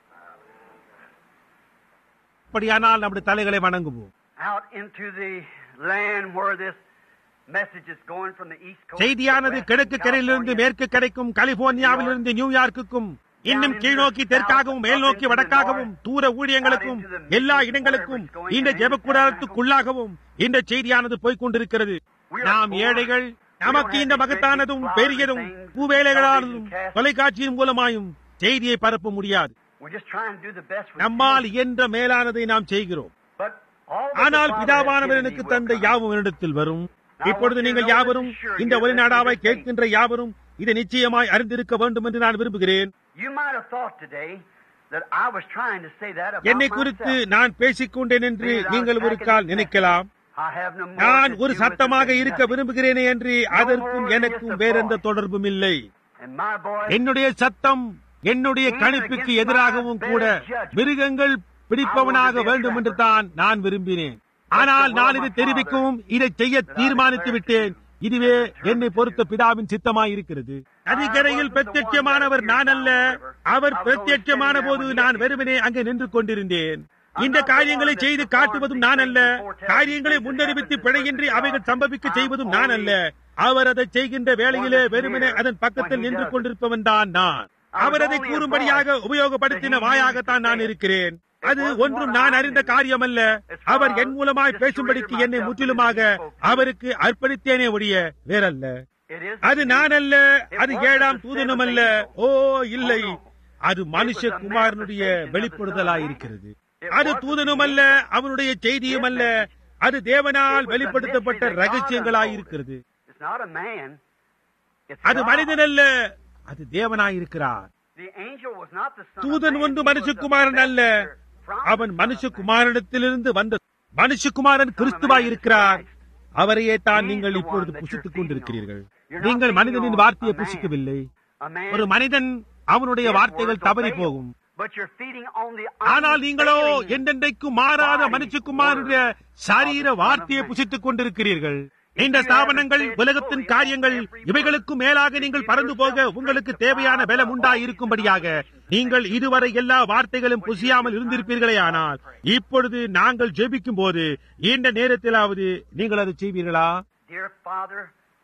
அப்படியானால் நம்முடைய தலைகளை வணங்குவோம் Out into the land where this message is going from the east coast. செய்தியானது to west கிழக்கு கரையிலிருந்து California. மேற்கு கரைக்கும் கலிபோர்னியாவிலிருந்து நியூயார்க்குக்கும் இன்னும் கீழ்நோக்கி தெற்காகவும் மேல் நோக்கி வடக்காகவும் தூர ஊழியங்களுக்கும் எல்லா இடங்களுக்கும் இந்த ஜெபக்கூடாரத்துக்குள்ளாகவும் இந்த செய்தியானது போய்க் கொண்டிருக்கிறது நாம் ஏழைகள் நமக்கு இந்த மகத்தானதும் பெரியதும் பூவேலைகளானதும் தொலைக்காட்சியின் மூலமாயும் செய்தியை பரப்ப முடியாது We're just trying to do the best we நம்மால் can. இயன்ற மேலானதை நாம் செய்கிறோம் But all that ஆனால் the Father பிதாவானவர் has given எனக்கு me will தந்த come. யாவும் என்னிடத்தில் வரும் இப்பொழுது நீங்கள் யாவரும் இந்த ஒளிநாடாவை கேட்கின்ற யாவரும் இதை நிச்சயமாய் அறிந்திருக்க வேண்டும் என்று நான் விரும்புகிறேன் You might have thought today that I was trying to say that about என்னை குறித்து myself. நான் பேசிக்கொண்டேன் என்று நீங்கள் ஒரு கால் நினைக்கலாம் I have no more நான் to ஒரு do with சத்தமாக it than இருக்க nothing. விரும்புகிறேனே என்று அதற்கும் எனக்கும் வேறெந்த தொடர்பும் இல்லை And my voice என்னுடைய சத்தம் என்னுடைய கணிப்புக்கு எதிராகவும் கூட மிருகங்கள் பிடிப்பவனாக வேண்டும் என்று தான் நான் விரும்பினேன் ஆனால் நான் இதை தெரிவிக்கவும் இதை செய்ய தீர்மானித்து விட்டேன் இதுவே என்னை பொறுத்த பிதாவின் சித்தமாய் இருக்கிறது நதிக்கரையில் பிரத்யட்சமானவர் நான் அல்ல அவர் பிரத்யட்சமான போது நான் வெறுமனே அங்கே நின்று கொண்டிருந்தேன் இந்த காரியங்களை செய்து காட்டுவதும் நான் அல்ல காரியங்களை முன்னறிவித்து பிழையின்றி அவைகள் சம்பவிக்க செய்வதும் நான் அல்ல அவர் அதை செய்கின்ற வேளையிலே வெறுமனே அதன் பக்கத்தில் நின்று கொண்டிருப்பவன் தான் நான் அவர் அதை கூறும்படியாக உபயோகப்படுத்தின வாயாகத்தான் நான் இருக்கிறேன் அது ஒன்றும் நான் அறிந்த காரியம் அல்ல அவர் என் மூலமாய் பேசும்படிக்கு என்னை முற்றிலுமாக அவருக்கு அர்ப்பணித்தேனே ஒழிய வேறல்ல It is அது நான் அல்ல அது ஏழாம் தூதனும் அல்ல ஓ இல்லை அது மனுஷகுமாரனுடைய வெளிப்படுதலாயிருக்கிறது அது தூதனும் அல்ல அவனுடைய செய்தியும் அல்ல அது தேவனால் வெளிப்படுத்தப்பட்ட ரகசியங்களாயிருக்கிறது It's not a man. It's அது God. மனிதன் அல்ல அது தேவனாயிருக்கிறார் The angel was not the son of தூதன் man. ஒன்று He was a மனுஷகுமாரன் அல்ல messenger from அவன் the son of man. மனுஷகுமாரனிடத்திலிருந்து வந்த மனுஷகுமாரன் கிறிஸ்துவாய் இருக்கிறார் அவரையே தான் நீங்கள் இப்பொழுது புசித்துக் கொண்டிருக்கிறீர்கள் நீங்கள் மனிதனின் வார்த்தையை புசிக்கவில்லை A man ஒரு மனிதன் அவனுடைய வார்த்தைகள் தவறி போகும் But you're feeding on the ஆனால் நீங்களோ unfailing என்றென்றைக்கும் மாறாத மனுஷகுமாரனுடைய சரீர வார்த்தையை புசித்துக் கொண்டிருக்கிறீர்கள் இந்த ஸ்தாபனங்கள் உலகத்தின் காரியங்கள் இவைகளுக்கும் மேலாக நீங்கள் பறந்து போக உங்களுக்கு தேவையான பலம் உண்டாயிருக்கும்படியாக நீங்கள் இதுவரை எல்லா வார்த்தைகளும் புசியாமல் இருந்திருப்பீர்களே ஆனால் இப்பொழுது நாங்கள் ஜெபிக்கும் போது இந்த நேரத்திலாவது நீங்கள் அதை செய்வீர்களா Dear Father,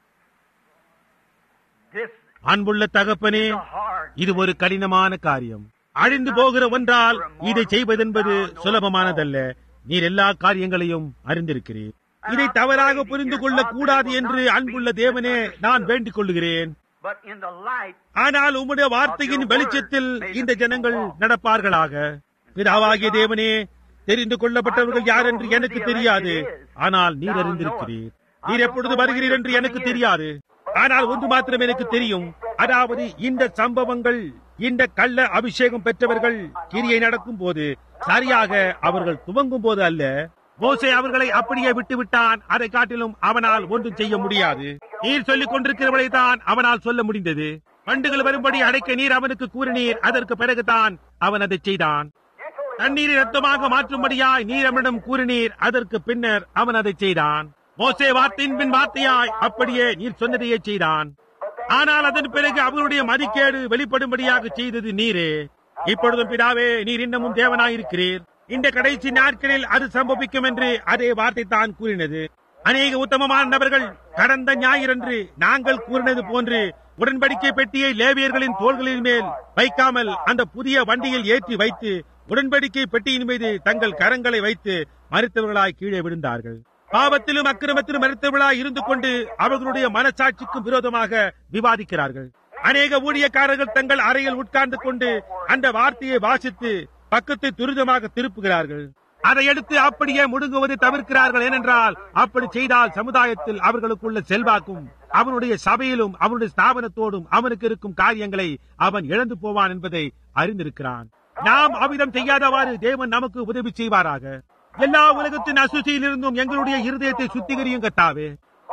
this அன்புள்ள தகப்பனே is a hard இது ஒரு கடினமான காரியம் அழிந்து போகிற ஒன்றால் இதை செய்வதென்பது சுலபமானதல்ல நீர் எல்லா காரியங்களையும் அறிந்திருக்கிறீர் இதை தவறாக புரிந்து கொள்ளக் கூடாது என்று அன்புள்ள தேவனே நான் வேண்டிக் கொள்கிறேன் but in the light ஆனால் உம்முடைய வார்த்தையின் வெளிச்சத்தில் இந்த ஜனங்கள் நடப்பார்களாக பிதாவாகிய தேவனே தெரிந்து கொள்ளப்பட்டவர்கள் யார் என்று எனக்கு தெரியாது ஆனால் நீர் அறிந்திருக்கிறீர் நீர் எப்பொழுது வருகிறீர் என்று எனக்கு தெரியாது ஆனால் ஒன்று மாத்திரம் எனக்கு தெரியும் அதாவது இந்த சம்பவங்கள் இந்த கள்ள அபிஷேகம் பெற்றவர்கள் கிரியை நடக்கும் போது சரியாக அவர்கள் துவங்கும் போது அல்ல மோசே அவர்களை அப்படியே விட்டு விட்டான் அதை காட்டிலும் அவனால் ஒன்றும் செய்ய முடியாது நீர் சொல்லிக் கொண்டிருக்கிறவளை தான் அவனால் சொல்ல முடிந்தது வண்டுகள் வரும்படி அடைக்க நீர் அவனுக்கு கூறினீர் அதற்கு பிறகுதான் அவன் அதை செய்தான் தண்ணீரை ரத்தமாக மாற்றும்படியாய் நீர் அவனிடம் கூறினீர் அதற்கு பின்னர் அவன் அதை செய்தான் மோசே வார்த்தையின் பின் வார்த்தையாய் அப்படியே நீர் சொன்னதையே செய்தான் ஆனால் அதன் பிறகு அவருடைய மதிக்கேடு வெளிப்படும்படியாக செய்தது நீரே இப்பொழுதும் பிதாவே நீர் இன்னமும் தேவனாயிருக்கிறீர் இந்த கடைசி நாட்களில் அது சம்பவிக்கும் என்று அதே வார்த்தை தான் கூறினது அநேக உத்தமமான நபர்கள் கடந்த ஞாயிறன்று நாங்கள் கூறினது போன்று உடன்படிக்கை பெட்டியை லேவியர்களின் தோள்களின் மேல் வைக்காமல் அந்த புதிய வண்டியில் ஏற்றி வைத்து உடன்படிக்கை பெட்டியின் மீது தங்கள் கரங்களை வைத்து மறித்தவர்களாய் கீழே விழுந்தார்கள் பாவத்திலும் அக்கிரமத்திலும் மறித்தவர்களாய் இருந்து கொண்டு அவர்களுடைய மனசாட்சிக்கும் விரோதமாக விவாதிக்கிறார்கள் அநேக ஊழியக்காரர்கள் தங்கள் அறையில் உட்கார்ந்து கொண்டு அந்த வார்த்தையை வாசித்து பக்கத்தை துரிதமாக திருப்புகிறார்கள் அதை எடுத்து அப்படியே முடுங்குவதை தவிர்க்கிறார்கள் ஏனென்றால் அப்படி செய்தால் சமுதாயத்தில் அவர்களுக்குள்ள செல்வாக்கும் அவனுடைய சபையிலும் அவனுடைய ஸ்தாபனத்தோடும் அவனுக்கு இருக்கும் காரியங்களை அவன் இழந்து போவான் என்பதை அறிந்திருக்கிறான் நாம் அவ்விதம் செய்யாதவாறு தேவன் நமக்கு உதவி செய்வாராக எல்லா உலகத்தின் அசுசியிலிருந்தும் எங்களுடைய இருதயத்தை சுத்திகரியும் கத்தாவே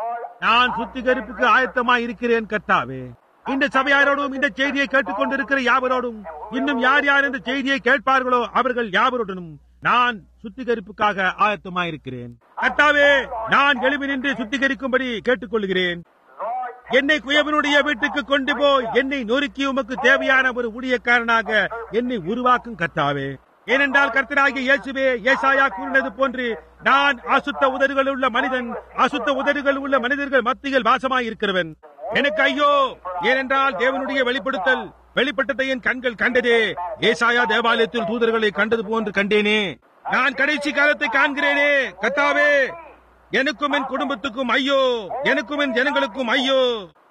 நான் சுத்திகரிப்புக்கு ஆயத்தமாய் இருக்கிறேன் கத்தாவே இந்த சபையாரோடும் இந்த செய்தியை கேட்டுக் கொண்டிருக்கிற யாவரோடும் இன்னும் யார் யார் இந்த செய்தியை கேட்பார்களோ அவர்கள் யாவருடனும் நான் சுத்திகரிப்புக்காக ஆயத்தமாயிருக்கிறேன் கர்த்தாவே நான் எழுப்பி நின்று சுத்திகரிக்கும்படி கேட்டுக்கொள்கிறேன் என்னை குயவனுடைய வீட்டுக்கு கொண்டு போய் என்னை நொறுக்கி உமக்கு தேவையான ஒரு ஊழியக்காரனாக என்னை உருவாக்கும் கர்த்தாவே ஏனென்றால் கர்த்தராகிய இயேசுவே ஏசாயா கூறினது போன்று நான் அசுத்த உதடுகள் உள்ள மனிதன் அசுத்த உதடுகள் உள்ள மனிதர்கள் மத்தியில் வாசமாய் இருக்கிறவன் எனக்கு ஐயோ ஏனென்றால் தேவனுடைய வெளிப்படுத்தல் வெளிப்பட்டதை என் கண்கள் கண்டதே ஏசாயா தேவாலயத்தில் தூதர்களை கண்டது போன்று கண்டேனே நான் கடைசி காலத்தை காண்கிறேனே கத்தாவே எனக்கும் என் குடும்பத்துக்கும் ஐயோ எனக்கும் என் ஜனங்களுக்கும் ஐயோ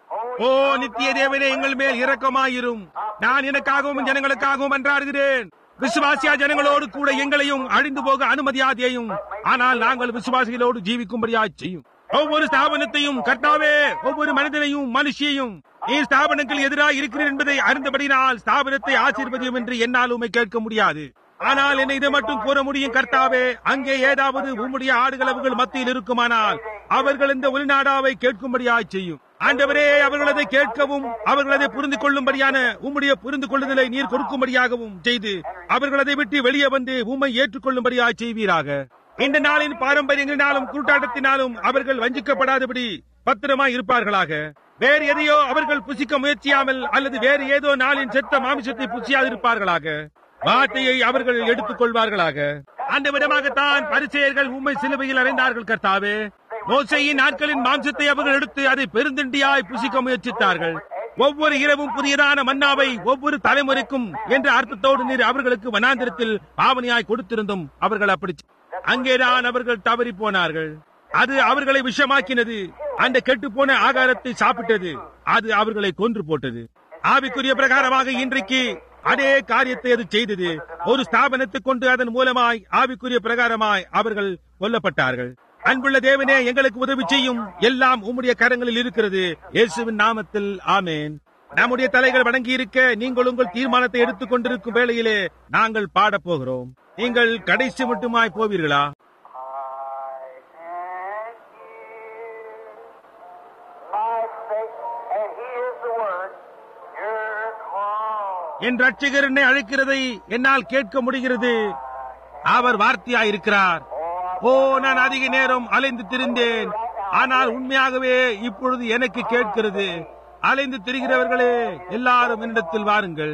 ஓ நித்திய தேவனே எங்கள் மேல் இரக்கமாயிரும் நான் எனக்காகவும் என் ஜனங்களுக்காகவும் அன்றாடுகிறேன் விசுவாசியா ஜனங்களோடு கூட எங்களையும் அழிந்து போக அனுமதியாதேயும் ஆனால் நாங்கள் விசுவாசிகளோடு ஜீவிக்கும்படியா செய்யும் ஒவ்வொரு ஸ்தாபனத்தையும் கர்த்தாவே ஒவ்வொரு மனிதனையும் மனுஷியையும் நீ ஸ்தாபனங்கள் எதிராக இருக்கிறீர் என்பதை அறிந்தபடினால் ஸ்தாபனத்தை ஆசீர்வதியும் என்று என்னால் உண்மை கேட்க முடியாது ஆனால் என்னை இதை மட்டும் கூற முடியும் கர்த்தாவே அங்கே ஏதாவது உம்முடைய ஆடுகளவுகள் மத்தியில் இருக்குமானால் அவர்கள் இந்த ஒளிநாடாவை கேட்கும்படியாய் செய்யும் ஆண்டவரே அவர்கள் அதை கேட்கவும் அவர்கள் அதை புரிந்து கொள்ளும்படியான உம்முடைய புரிந்து கொள்ளுதலை நீர் கொடுக்கும்படியாகவும் செய்து அவர்கள் அதை விட்டு வெளியே வந்து உம்மை ஏற்றுக்கொள்ளும்படியாய் செய்வீராக இந்த நாளின் பாரம்பரியங்களினாலும் கூட்டாட்டத்தினாலும் அவர்கள் வஞ்சிக்கப்படாதபடி பத்திரமாய் இருப்பார்களாக வேறு எதையோ அவர்கள் புசிக்க முயற்சியாமல் அல்லது வேறு ஏதோ நாளின் செத்த மாமிசத்தை புசியாதிருப்பார்களாக வார்த்தையை அவர்கள் எடுத்துக் கொள்வார்களாக அந்த விதமாகத்தான் பரிசெயர்கள் உண்மை சிலுவையில் அறைந்தார்கள் கர்த்தாவே மோசையின் நாட்களின் மாம்சத்தை அவர்கள் எடுத்து அதை பெருந்திண்டியாய் புசிக்க முயற்சித்தார்கள் ஒவ்வொரு இரவும் புதியதான மன்னாவை ஒவ்வொரு தலைமுறைக்கும் என்ற அர்த்தத்தோடு நீர் அவர்களுக்கு வனாந்திரத்தில் பாவனையாய் கொடுத்திருந்தும் அவர்கள் அப்படி செ- அங்கேதான் அவர்கள் தவறி போனார்கள் அது அவர்களை விஷமாக்கினது அந்த கெட்டுப்போன ஆகாரத்தை சாப்பிட்டது அது அவர்களை கொன்று போட்டது ஆவிக்குரிய பிரகாரமாக இன்றைக்கு அதே காரியத்தை அது செய்தது ஒரு ஸ்தாபனத்தை கொண்டு அதன் மூலமாய் ஆவிக்குரிய பிரகாரமாய் அவர்கள் கொல்லப்பட்டார்கள் அன்புள்ள தேவனே எங்களுக்கு உதவி செய்யும் எல்லாம் உம்முடைய கரங்களில் இருக்கிறது இயேசுவின் நாமத்தில் ஆமேன் நம்முடைய தலைகள் வணங்கி இருக்க நீங்கள் உங்கள் தீர்மானத்தை எடுத்துக் கொண்டிருக்கும் வேளையிலே நாங்கள் பாடப் போகிறோம் நீங்கள் கடைசி மட்டுமாய் போவீர்களா I and give my faith, and He is the Word, your call. என் ரட்சகர் என்னை அழைக்கிறதை என்னால் கேட்க முடிகிறது அவர் வார்த்தையாயிருக்கிறார் ஓ நான் அதிக நேரம் அலைந்து திரிந்தேன் ஆனால் உண்மையாகவே இப்பொழுது எனக்கு கேட்கிறது அலைந்து திரிகிறவர்களே எல்லாரும் என்னிடத்தில் வாருங்கள்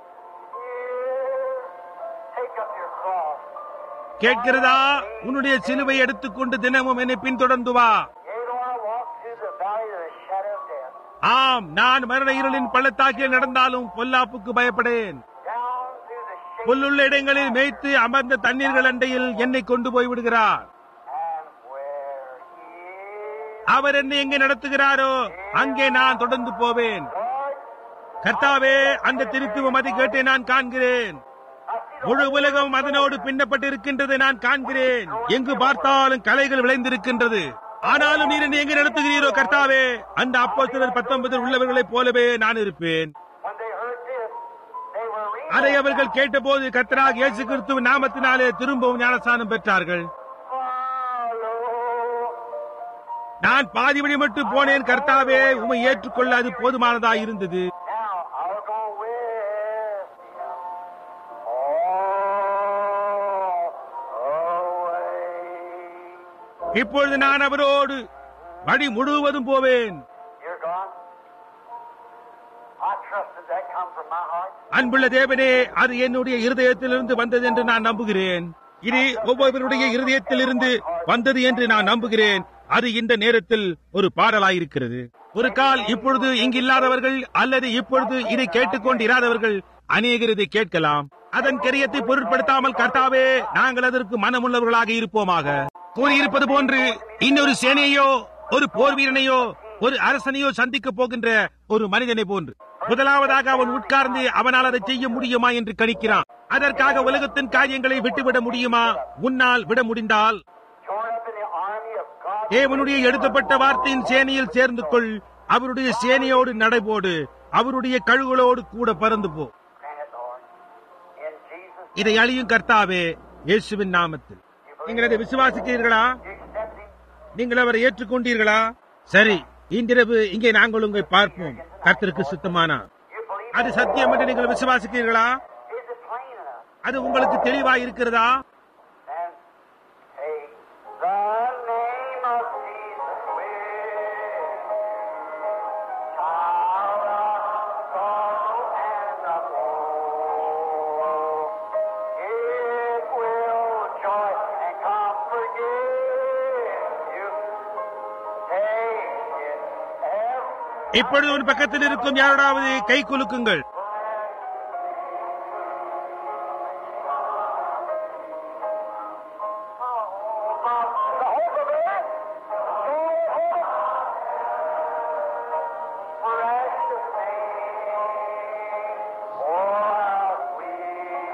Take up your cross. கேட்கிறதா உன்னுடைய சிலுவை எடுத்துக்கொண்டு தினமும் என்னை பின்தொடர்ந்து வா Yea, though I walk through the valley of the shadow of death, ஆம் நான் மரண இருளின் பள்ளத்தாக்கில் நடந்தாலும் பொல்லாப்புக்கு பயப்படேன் down through the shade, புல்லுள்ள இடங்களில் மேய்த்து அமர்ந்த தண்ணீர்கள் அண்டையில் என்னை கொண்டு போய் விடுகிறார் and where He அவர் என்னை எங்கே நடத்துகிறாரோ அங்கே நான் தொடர்ந்து போவேன் Lord, கர்த்தாவே அந்த திருத்துவம் அதை கேட்டே நான் காண்கிறேன் I see the முழு உலகம் அதனோடு பின்னப்பட்டிருக்கின்றதை நான் காண்கிறேன் எங்கு பார்த்தாலும் கலைகள் விளைந்திருக்கின்றது ஆனாலும் நீர் என்னை எங்கு நடத்துகிறீரோ கர்த்தாவே அந்த அப்போஸ்தலர் பத்தொன்பதில் உள்ளவர்களைப் போலவே நான் இருப்பேன் when they heard this, they were reading. அதை அவர்கள் கேட்டபோது கர்த்தராக இயேசு கிறிஸ்துவின் நாமத்தினாலே திரும்பவும் ஞானஸ்தானம் பெற்றார்கள் Follow. நான் பாதி வழி மட்டும் போனேன் கர்த்தாவே உமை ஏற்றுக்கொள்ள அது போதுமானதாய் இருந்தது Now I'll go with you all away. இப்பொழுது நான் அவரோடு வழி முழுவதும் போவேன் Dear God, I trust that that come from my heart. அன்புள்ள தேவனே அது என்னுடைய இருதயத்திலிருந்து வந்தது என்று நான் நம்புகிறேன் இது ஒவ்வொருவருடைய இருதயத்திலிருந்து வந்தது என்று நான் நம்புகிறேன் அது இந்த நேரத்தில் ஒரு பாடலாயிருக்கிறது ஒரு கால் இப்பொழுது இங்கு இல்லாதவர்கள் அல்லது இப்பொழுது இதை கேட்டுக்கொண்டு இராதவர்கள் அநேகர் இதை கேட்கலாம் அதன் கரியத்தை பொருட்படுத்தாமல் கர்த்தாவே நாங்கள் அதற்கு மனமுள்ளவர்களாக இருப்போமாக கூறியிருப்பது போன்று இன்னொரு சேனையோ ஒரு போர் வீரனையோ ஒரு அரசனையோ சந்திக்க போகின்ற ஒரு மனிதனை போன்று முதலாவதாக அவன் உட்கார்ந்து அவனால் அதை செய்ய முடியுமா என்று கணிக்கிறான் அதற்காக உலகத்தின் காரியங்களை விட்டுவிட முடியுமா உன்னால் விட முடிந்தால் Join up in the army of God. தேவனுடைய எழுதப்பட்ட வார்த்தையின் சேனையில் சேர்ந்து கொள் அவருடைய சேனையோடு நடைபோடு அவருடைய கழுகுகளோடு கூட பறந்து போ Grant it, Lord. In Jesus' இதை அழியும் கர்த்தாவே இயேசுவின் நாமத்தில் நீங்கள் அதை விசுவாசிக்கிறீர்களா you accept Him. நீங்கள் அவரை ஏற்றுக்கொண்டீர்களா சரி இன்றிரவு இங்கே நாங்கள் உங்களை பார்ப்போம் கர்த்தருக்கு சுத்தமானா You believe அது சத்தியம் என்று நீங்கள் விசுவாசிக்கிறீர்களா Is it plain enough? அது உங்களுக்கு தெளிவாய் இருக்கிறதா And take the name of Jesus with child of sorrow and of woe. It will joy and comfort give you. Take it every இப்பொழுது ஒரு பக்கத்தில் இருக்கும் யாரோடாவது கை குலுக்குங்கள் the hope of it. Precious name. Oh, how sweet.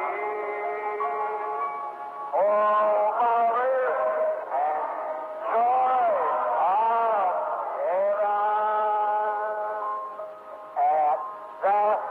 Oh, mother and joy of heaven. At the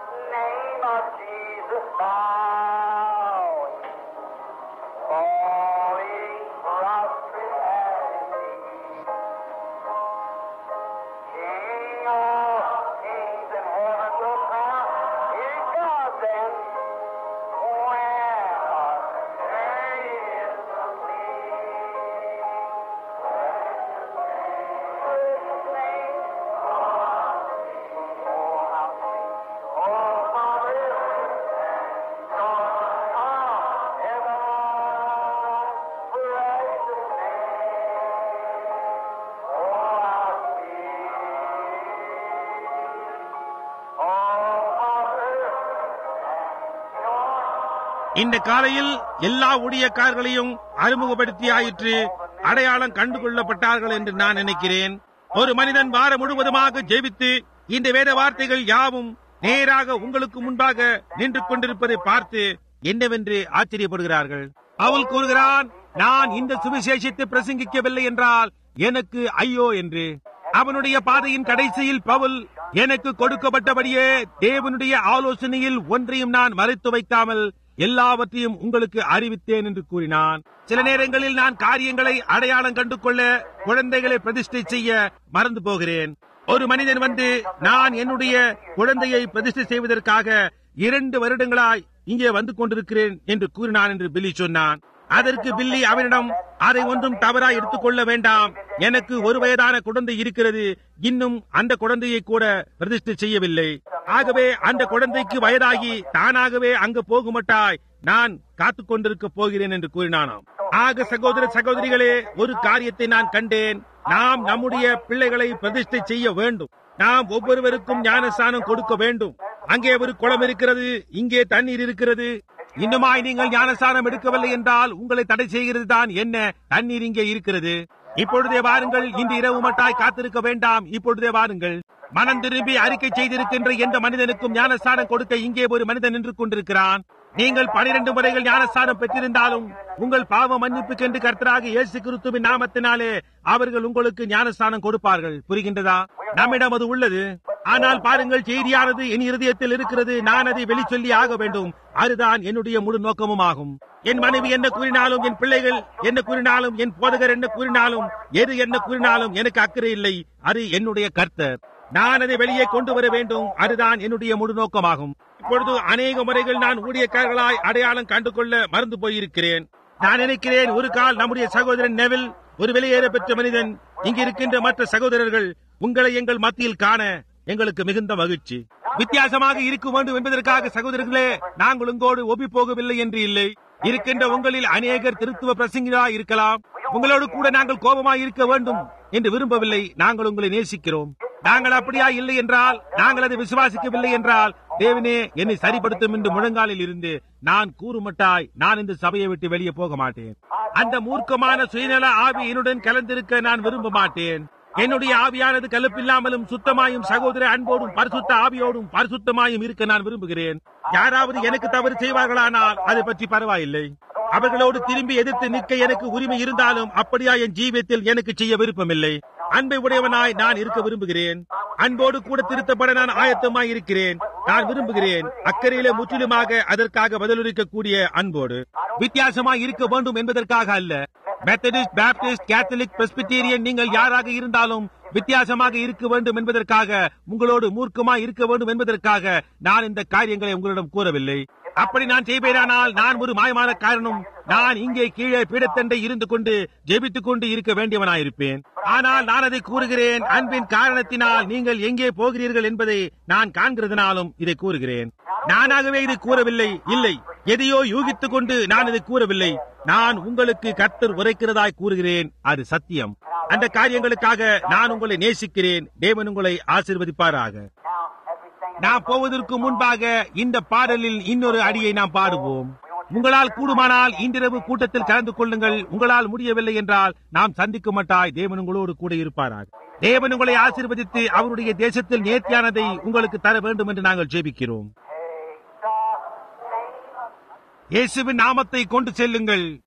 இந்த காலையில் எல்லா ஊழியக்காரர்களையும் அறிமுகப்படுத்தி ஆயிற்று அடையாளம் கண்டு கொள்ளப்பட்டார்கள் என்று நான் நினைக்கிறேன் ஒரு மனிதன் வாரம் முழுவதுமாக ஜெபித்து இந்த வேத வார்த்தைகள் யாவும் நேராக உங்களுக்கு முன்பாக நின்று கொண்டிருப்பதை பார்த்து என்னவென்று ஆச்சரியப்படுகிறார்கள் அவள் கூறுகிறான் நான் இந்த சுவிசேஷத்தை பிரசங்கிக்கவில்லை என்றால் எனக்கு ஐயோ என்று அவனுடைய பாதையின் கடைசியில் பவுல் எனக்கு கொடுக்கப்பட்டபடியே தேவனுடைய ஆலோசனையில் ஒன்றையும் நான் மறைத்து வைக்காமல் எல்லாவற்றையும் உங்களுக்கு அறிவித்தேன் என்று கூறினான் சில நேரங்களில் நான் காரியங்களை அடையாளம் கண்டு கொள்ள குழந்தைகளை பிரதிஷ்டை செய்ய மறந்து போகிறேன் ஒரு மனிதன் வந்து நான் என்னுடைய குழந்தையை பிரதிஷ்டை செய்வதற்காக இரண்டு வருடங்களாய் இங்கே வந்து கொண்டிருக்கிறேன் என்று கூறினான் என்று பில்லி சொன்னான் அதற்கு பில்லி அவனிடம் அதை ஒன்றும் தவறாய் எடுத்துக்கொள்ள வேண்டாம் எனக்கு ஒரு வயதான குழந்தை இருக்கிறது இன்னும் அந்த குழந்தையை கூட பிரதிஷ்டை செய்யவில்லை ஆகவே அந்த குழந்தைக்கு வயதாகி தானாகவே அங்கு போகுமட்டாய் நான் காத்துக் கொண்டிருக்க போகிறேன் என்று கூறினானாம் ஆக சகோதர சகோதரிகளே ஒரு காரியத்தை நான் கண்டேன் நாம் நம்முடைய பிள்ளைகளை பிரதிஷ்டை செய்ய வேண்டும் நாம் ஒவ்வொருவருக்கும் ஞானஸ்தானம் கொடுக்க வேண்டும் அங்கே ஒரு குளம் இருக்கிறது இங்கே தண்ணீர் இருக்கிறது இன்னுமாய் நீங்கள் ஞானஸ்தானம் எடுக்கவில்லை என்றால் உங்களை தடை செய்கிறது தான் என்ன தண்ணீர் இங்கே இருக்கிறது இப்பொழுதே வாருங்கள் இன்று இரவு மட்டாய் காத்திருக்க வேண்டாம் இப்பொழுதே வாருங்கள் மனம் திரும்பி அறிக்கை செய்திருக்கின்ற எந்த மனிதனுக்கும் ஞானஸ்தானம் கொடுக்க இங்கே ஒரு மனிதன் நின்று கொண்டிருக்கிறான் நீங்கள் பனிரெண்டு முறைகள் ஞானஸ்தானம் பெற்றிருந்தாலும் உங்கள் பாவ மன்னிப்புக்கென்று கர்த்தராக இயேசு கிறிஸ்துவின் நாமத்தினாலே அவர்கள் உங்களுக்கு ஞானஸ்தானம் கொடுப்பார்கள் புரிகின்றதா நம்மிடம் அது உள்ளது ஆனால் பாருங்கள் செய்தியானது என் இருதயத்தில் இருக்கிறது நான் அதை வெளிச்சொல்லி ஆக வேண்டும் அதுதான் என்னுடைய முழு நோக்கமும் ஆகும் என் மனைவி என்ன கூறினாலும் என் பிள்ளைகள் என்ன கூறினாலும் என் போதகர் என்ன கூறினாலும் எது என்ன கூறினாலும் எனக்கு அக்கறை இல்லை அது என்னுடைய கர்த்தர் நான் அதை வெளியே கொண்டு வர வேண்டும் அதுதான் என்னுடைய முழு நோக்கமாகும் இப்பொழுது அநேக முறைகள் நான் ஊழியக்காரர்களாய் அடையாளம் கண்டு கொள்ள மறந்து போயிருக்கிறேன் நான் நினைக்கிறேன் ஒரு கால் நம்முடைய சகோதரன் நெவில் ஒரு வெளியேற பெற்ற மனிதன் இங்கு இருக்கின்ற மற்ற சகோதரர்கள் உங்களை எங்கள் மத்தியில் காண எங்களுக்கு மிகுந்த மகிழ்ச்சி வித்தியாசமாக இருக்க வேண்டும் என்பதற்காக சகோதரர்களே நாங்கள் உங்களோடு ஒப்பி போகவில்லை என்று இல்லை இருக்கின்ற உங்களில் அநேகர் திருத்துவ பிரசங்கிகளா இருக்கலாம் உங்களோடு கூட நாங்கள் கோபமாய் இருக்க வேண்டும் என்று விரும்பவில்லை நாங்கள் உங்களை நேசிக்கிறோம் நாங்கள் அப்படியா இல்லை என்றால் நாங்கள் அதை விசுவாசிக்கவில்லை என்றால் தேவனே என்னை சரிப்படுத்தும் என்று முழங்காலில் இருந்து நான் கூறுமட்டாய் நான் இந்த சபையை விட்டு வெளியே போக மாட்டேன் அந்த மூர்க்கமான சுயநல ஆவி என்னுடன் கலந்திருக்க நான் விரும்ப மாட்டேன் என்னுடைய ஆவியானது கலப்பில்லாமலும் சுத்தமாயும் சகோதர அன்போடும் பரிசுத்த ஆவியோடும் பரிசுத்தமாயும் இருக்க நான் விரும்புகிறேன் யாராவது எனக்கு தவறு செய்வார்களானால் அதை பற்றி பரவாயில்லை அவர்களோடு திரும்பி எதிர்த்து நிற்க எனக்கு உரிமை இருந்தாலும் அப்படியா என் ஜீவியத்தில் எனக்கு செய்ய விருப்பமில்லை அன்பை உடையவனாய் நான் இருக்க விரும்புகிறேன் அன்போடு கூட திருத்தப்பட நான் ஆயத்தமாய் இருக்கிறேன் நான் விரும்புகிறேன் அக்கறையிலே முற்றிலுமாக அதற்காக பதிலளிக்கக்கூடிய அன்போடு வித்தியாசமாய் இருக்க வேண்டும் என்பதற்காக அல்ல மெத்தடிஸ்ட் பேப்டிஸ்ட் கேத்தலிக் பிரஸ்பிட்டீரியன் நீங்கள் யாராக இருந்தாலும் வித்தியாசமாக இருக்க வேண்டும் என்பதற்காக உங்களோடு மூர்க்கமாய் இருக்க வேண்டும் என்பதற்காக நான் இந்த காரியங்களை உங்களிடம் கூறவில்லை அப்படி நான் செய்வேனானால் நான் ஒரு மாயமான காரணம் நான் இங்கே கீழே பீடத்தண்டை இருந்து கொண்டு ஜெபித்துக் கொண்டு இருக்க வேண்டியவனாயிருப்பேன் ஆனால் நான் அதை கூறுகிறேன் அன்பின் காரணத்தினால் நீங்கள் எங்கே போகிறீர்கள் என்பதை நான் காண்கிறதுனாலும் இதை கூறுகிறேன் நானாகவே இதை கூறவில்லை இல்லை எதையோ யூகித்துக் கொண்டு நான் இதை கூறவில்லை நான் உங்களுக்கு கர்த்தர் உரைக்கிறதாய் கூறுகிறேன் அது சத்தியம் அந்த காரியங்களுக்காக நான் உங்களை நேசிக்கிறேன் தேவன் உங்களை ஆசிர்வதிப்பாராக நாம் போவதற்கு முன்பாக இந்த பாடலில் இன்னொரு அடியை நாம் பாடுவோம் உங்களால் கூடுமானால் இன்றிரவு கூட்டத்தில் கலந்து கொள்ளுங்கள் உங்களால் முடியவில்லை என்றால் நாம் சந்திக்க மாட்டாய் தேவன் உங்களோடு கூட இருப்பாராக தேவன் உங்களை ஆசீர்வதித்து அவருடைய தேசத்தில் நேர்த்தியானதை உங்களுக்கு தர வேண்டும் என்று நாங்கள் ஜெபிக்கிறோம் இயேசுவின் நாமத்தை கொண்டு செல்லுங்கள்